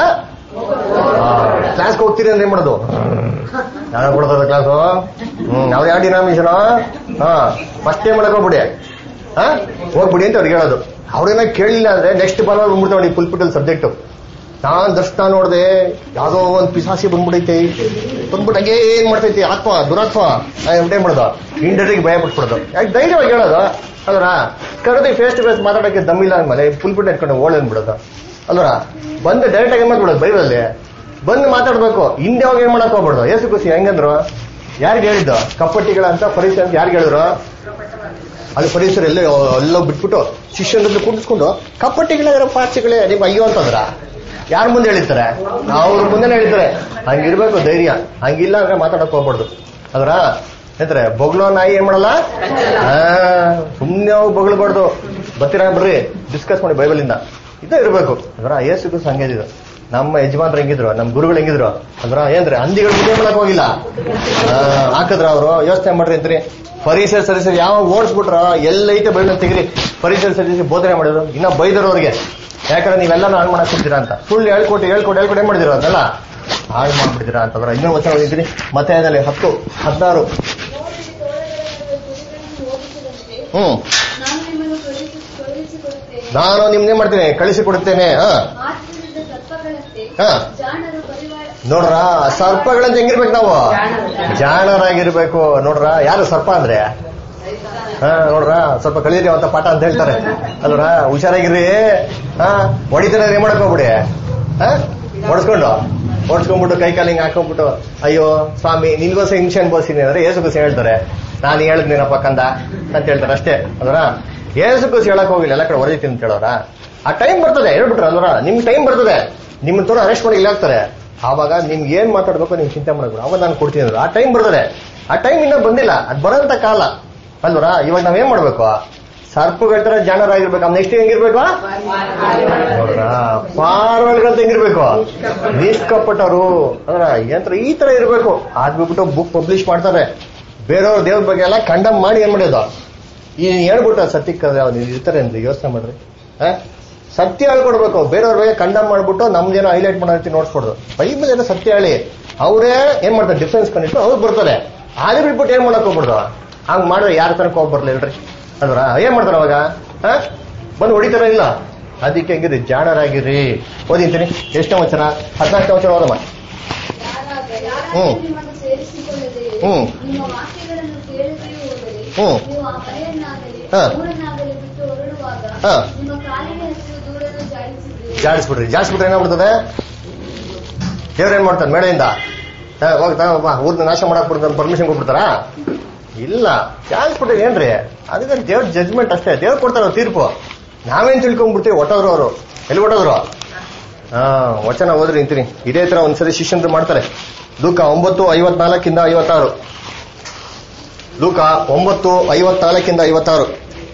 ಕ್ಲಾಸ್ಗೆ ಹೋಗ್ತೀರಿ ಅಂದ್ರೆ ಏನ್ ಮಾಡೋದು ಯಾರು ಕೊಡ್ತದ ಕ್ಲಾಸು ಹ್ಮ್ ಅವ್ರು ಯಾವ ಡಿನಾಮಿನೇಷನ್ ಹಾ ಫಸ್ಟ್ ಏನ್ ಮಾಡಕ್ ಹೋಗ್ಬಿಡಿ ಹಾ ಹೋಗ್ಬಿಡಿ ಅಂತ ಅವ್ರಿಗೆ ಹೇಳೋದು ಅವ್ರೇನ ಕೇಳಿಲ್ಲ ಅಂದ್ರೆ ನೆಕ್ಸ್ಟ್ ಬರೋದು ಬಂದ್ಬಿಡ್ತಾವೆ ನೋಡಿ ಪುಲ್ಪಿಟಲ್ ಸಬ್ಜೆಕ್ಟ್ ನಾನ್ ದರ್ಶನ ನೋಡ್ದೆ ಯಾವ್ದೋ ಒಂದ್ ಪಿಸಾಸಿ ಬಂದ್ಬಿಡೈತಿ ಬಂದ್ಬಿಟ್ಟು ಹಂಗೆ ಏನ್ ಮಾಡ್ತೈತಿ ಆತ್ಮ ದುರಾತ್ಮ ಏನ್ ಮಾಡೋದು ಇಂಡರಿಗೆ ಭಯ ಪಟ್ಬಿಡೋದು ಯಾಕೆ ಧೈರ್ಯವಾಗಿ ಹೇಳೋದು ಅಲ್ವರ ಕರೆದು ಫೇಸ್ ಟು ಫೇಸ್ ಮಾತಾಡೋಕೆ ದಮ್ಮಿಲ್ಲ ಅಂದ್ಮೇಲೆ ಪುಲ್ಪಿಟ್ ಇಟ್ಕೊಂಡು ಓಡ್ ಅಂದ್ಬಿಡೋದು ಅಲ್ವರ ಬಂದು ಡೈರೆಕ್ಟ್ ಆಗಿ ಏನ್ ಮಾಡ್ಬಿಡೋದು ಬೈಬಲಲ್ಲಿ ಬಂದು ಮಾತಾಡ್ಬೇಕು ಹಿಂದೆ ಹೋಗಿ ಏನ್ ಮಾಡಕ್ ಹೋಗ್ಬಾರ್ದು ಏಸು ಖುಷಿ ಹೆಂಗಂದ್ರು ಯಾರಿಗೆ ಹೇಳಿದ್ದು ಕಪ್ಪಟ್ಟಿಗಳ ಅಂತ ಪರಿಚಯ ಅಂತ ಯಾರಿಗೆ ಹೇಳಿದ್ರು ಅಲ್ಲಿ ಪರಿಸರ ಎಲ್ಲ ಎಲ್ಲ ಬಿಟ್ಬಿಟ್ಟು ಶಿಷ್ಯನನ್ನು ಕುಂಡಿಸ್ಕೊಂಡು ಕಪ್ಪಟ್ಟಿಗಳ ಪಾಚಿಗಳೇ ನಿಮ್ ಅಯ್ಯೋ ಅಂತಂದ್ರ ಯಾರ ಮುಂದೆ ಹೇಳಿರ್ತಾರೆ ಅವ್ರ ಮುಂದೆ ಹೇಳಿರ್ತಾರೆ ಹಂಗಿರ್ಬೇಕು ಧೈರ್ಯ ಹಂಗಿಲ್ಲ ಅಂದ್ರೆ ಮಾತಾಡಕ್ ಹೋಗ್ಬಾರ್ದು ಅದ್ರ ಹೇಳ್ತಾರೆ ಬೊಗ್ಲೋ ನಾಯಿ ಏನ್ ಮಾಡಲ್ಲ ಆ, ಸುಮ್ನೆ ಹೋಗಿ ಬೊಗಳ್ಬಾರ್ದು ಬರ್ತೀರಾ ಬರ್ರಿ ಡಿಸ್ಕಸ್ ಮಾಡಿ ಬೈಬಲ್ ಇಂದ ಇದೇ ಇರ್ಬೇಕು ಅದ್ರ ಏಸುಗೂ ಹಂಗೇದಿದ್ರು ನಮ್ಮ ಯಜಮಾನ್ರು ಹೆಂಗಿದ್ರು ನಮ್ಮ ಗುರುಗಳು ಹೆಂಗಿದ್ರು ಅಂದ್ರ ಏನ್ರಿ ಹಂದಿಗಳು ಮುಂದೆ ಮಾಡಕ್ ಹೋಗಿಲ್ಲ ಆ, ಹಾಕಿದ್ರ ಅವರು ಯೋಚನೆ ಮಾಡ್ರಿ ಅಂತ್ರಿ ಪರಿಸರ ಸರಿಸರಿ ಯಾವ ಓಡಿಸ್ಬಿಟ್ರ ಎಲ್ಲೈತೆ ಬೈಬಲ್ ತೆಗಿರಿ ಪರಿಸರ ಸರಿಸಿ ಬೋಧನೆ ಮಾಡಿದ್ರು ಇನ್ನ ಬೈದರು ಅವ್ರಿಗೆ ಯಾಕಂದ್ರೆ ನೀವೆಲ್ಲ ಹಾಳು ಮಾಡಕ್ ಹೋಗ್ತೀರಾ ಅಂತ ಸುಳ್ಳು ಹೇಳ್ಕೊಟ್ಟು ಹೇಳ್ಕೊಟ್ಟು ಹೇಳ್ಕೊಟ್ಟು ಏನ್ ಮಾಡಿದಿರ ಅದೆಲ್ಲ ಹಾಳು ಮಾಡ್ಬಿಡ್ತೀರಾ ಅಂತಂದ್ರೆ ಇನ್ನೊಂದು ವಚನ ಓದಿದ್ದೀನಿ ಮತ್ತೆ ಅದ್ರಲ್ಲಿ ಹತ್ತು ಹದಿನಾರು ನೋಡಿರಿ ತೋಳಗಳ ಕುರಿಗಳನ್ನು ಓಡಿಸಿದಂತೆ ಹ್ಮ್ ನಾನು ನಿಮ್ಮನ್ನು ಕಳುಹಿಸಿ ಕಳುಹಿಸಿಕೊಡುತ್ತೇನೆ ನಾನು ನಿಮ್ಗೆ ಮಾಡ್ತೀನಿ ಕಳಿಸಿಕೊಡುತ್ತೇನೆ ಹಾ ಆತ್ಮದಿಂದ ಸರ್ಪಗಳಂತೆ ಹಾ. ಜಾಣರು ಪರಿವಾರ ನೋಡ್ರ ಸರ್ಪಗಳಂತ ಹೆಂಗಿರ್ಬೇಕು ನಾವು ಜಾಣರಾಗಿರ್ಬೇಕು ನೋಡ್ರ ಯಾರು ಸರ್ಪ ಅಂದ್ರೆ ಹಾ ನೋಡ್ರ ಸ್ವಲ್ಪ ಕಳೀರಿ ಅಂತ ಪಾಠ ಅಂತ ಹೇಳ್ತಾರೆ ಅಲ್ರ ಹುಷಾರಾಗಿರ್ರಿ ಹಾ ಹೊಡಿತಾರೆ ಏನ್ ಮಾಡಕ್ ಹೋಗ್ಬಿಡಿ ಹಾ ಹೊಡ್ಸ್ಕೊಂಡು ಹೊಡ್ಸ್ಕೊಂಡ್ಬಿಟ್ಟು ಕೈ ಕಾಲಿಂಗ್ ಹಾಕೊಂಡ್ಬಿಟ್ಟು ಅಯ್ಯೋ ಸ್ವಾಮಿ ನಿನ್ಗೋಸ್ಕರ ಹಿಂಸೆ ಅನ್ಬೋಸಿನಿ ಅಂದ್ರೆ ಏಸು ಕುಸಿ ಹೇಳ್ತಾರೆ ನಾನು ಹೇಳಿದ್ನೇನಪ್ಪ ಕಂದ ಅಂತ ಹೇಳ್ತಾರೆ ಅಷ್ಟೇ ಅದರ ಏಸು ಕುಸಿ ಹೇಳಕ್ ಹೋಗಿಲ್ಲ ಎಲ್ಲ ಕಡೆ ಹೊರೈತಿ ಅಂತ ಹೇಳೋರ ಆ ಟೈಮ್ ಬರ್ತದೆ ಹೇಳ್ಬಿಟ್ರೆ ಅಲ್ವರ ನಿಮ್ ಟೈಮ್ ಬರ್ತದೆ ನಿಮ್ ತೋರ ಅರೆಸ್ಟ್ ಮಾಡಿ ಇಲ್ಲ ಹಾಕ್ತಾರೆ ಆವಾಗ ನಿಮ್ಗೆ ಏನ್ ಮಾತಾಡ್ಬೇಕು ನೀವು ಚಿಂತೆ ಮಾಡ್ಬೇಡ ಅವಾಗ ನಾನು ಕೊಡ್ತೀನಿ ಅಂದ್ರು. ಆ ಟೈಮ್ ಬರ್ತದೆ ಆ ಟೈಮ್ ಇನ್ನೂ ಬಂದಿಲ್ಲ ಅದ್ ಬರೋಂತ ಕಾಲ ಅಲ್ವರ ಇವಾಗ ನಾವೇನ್ ಮಾಡ್ಬೇಕು ಸರ್ಪುಗಳ ತರ ಜಾಣರಾಗಿರ್ಬೇಕು ಅವ್ನ ನೆಕ್ಸ್ಟ್ ಹೆಂಗಿರ್ಬೇಕು ನೋಡ್ರಾ ಪಾರ್ವಲ್ಗಂತ ಹೆಂಗಿರ್ಬೇಕು ನಿಷ್ಕಪಟ್ಟರು ಅಂದ್ರ ಯಂತ್ರ ಈ ತರ ಇರ್ಬೇಕು ಅದ್ ಬಿಟ್ಬಿಟ್ಟು ಬುಕ್ ಪಬ್ಲಿಷ್ ಮಾಡ್ತಾರೆ ಬೇರೆಯವ್ರ ದೇವ್ರ ಬಗ್ಗೆ ಎಲ್ಲ ಕಂಡಮ್ ಮಾಡಿ ಏನ್ ಮಾಡೋದು ಈ ಹೇಳ್ಬಿಟ್ಟು ಸತ್ಯಕ್ಕೆ ಅವ್ರು ಇರ್ತಾರೆ ಅಂತ ಯೋಚನೆ ಮಾಡ್ರಿ ಆ? ಸತ್ಯ ಹೇಳ್ಕೊಡ್ಬೇಕು ಬೇರೆಯವ್ರ ಬಗ್ಗೆ ಕಂಡಮ್ ಮಾಡ್ಬಿಟ್ಟು ನಮ್ದೇನೋ ಹೈಲೈಟ್ ಮಾಡೋ ರೀತಿ ನೋಡ್ಸ್ಕೊಡ್ದು ಬೈಬಲ್ ಏನೋ ಸತ್ಯ ಹೇಳಿ ಅವರೇ ಏನ್ ಮಾಡ್ತಾರೆ ಡಿಫ್ರೆನ್ಸ್ ಕಂಡಿಟ್ಟು ಅವ್ರು ಬರ್ತಾರೆ ಅದೇ ಬಿಟ್ಬಿಟ್ಟು ಏನ್ ಮಾಡಕ್ ಹೋಗ್ಬಿಡ್ದು ಹಂಗ್ ಮಾಡಿದ್ರೆ ಯಾರ ತನಕ ಹೋಗಿ ಬರ್ಲಿ ಹೇಳ್ರಿ ಅಲ್ವರ ಏನ್ ಮಾಡ್ತಾರ ಅವಾಗ ಆ? ಬಂದು ಹೊಡಿತಾರ ಇಲ್ಲ ಅದಕ್ಕೆ ಹೆಂಗಿರಿ ಜಾಣರಾಗಿರಿ ಓದಿಂತೀನಿ ಎಷ್ಟನೇ ವಚನ ಹದಿನಾಲ್ಕನೇ ವಚನ ಓದಮ್ಮ ಹ್ಮ್. ನಿಮ್ಮನ್ನು ಸೇರಿಸಿಕೊಳ್ಳದೆ ಹ್ಮ್. ನಿಮ್ಮ ವಾಕ್ಯಗಳನ್ನು ಕೇಳದೇ ಹೋದರೆ ಹ್ಮ್. ನೀವು ಆ ಮನೆಯನ್ನಾಗಲಿ ಹಾ. ಊರನ್ನಾಗಲಿ ಬಿಟ್ಟು ಹೊರಡುವಾಗ ಹಾ. ನಿಮ್ಮ ಕಾಲಿಗೆ ಹಚ್ಚು ದೂರನ್ನು ಜಾಡಿಸಿದ್ರಿ ಜಾಡಿಸ್ಬಿಡ್ರಿ ಜಾಡಿಸ್ಬಿಟ್ರೆ ಏನಾಗ್ಬಿಡ್ತದೆ ದೇವ್ರ ಏನ್ ಮಾಡ್ತಾನೆ ಮೇಳೆಯಿಂದ ಏ, ಹೋಗ್ ತಗೋ ಬಾ ಊರ್ನ ನಾಶ ಮಾಡಕ್ ಬಿಡ್ತಾನೆ ಪರ್ಮಿಷನ್ ಕೊಟ್ಬಿಡ್ತಾರ ಇಲ್ಲ ಜಾಡಿಸ್ಬಿಟ್ರೆ ಏನ್ರಿ ಅದಕ್ಕೆ ದೇವ್ರ ಜಜ್ಮೆಂಟ್ ಅಷ್ಟೇ ದೇವ್ರು ಕೊಡ್ತಾರ ತೀರ್ಪು ನಾವೇನ್ ತಿಳ್ಕೊಂಡ್ಬಿಡ್ತೀವಿ ಒಟ್ಟೋದ್ರು ಅವರು ಎಲ್ಲಿ ಒಟ್ಟೋದ್ರು ಹಾ ವಚನ ಓದ್ರಿ ನಿಂತೀನಿ ಇದೇ ತರ ಒಂದ್ಸರಿ ಶಿಷ್ಯಂದ್ರು ಮಾಡ್ತಾರೆ ಲೂಕ ಒಂಬತ್ತು ಐವತ್ನಾಲ್ಕಿಂದ ಐವತ್ತಾರು ಲೂಕ ಒಂಬತ್ತು ಐವತ್ನಾಲ್ಕಿಂದ ಐವತ್ತಾರು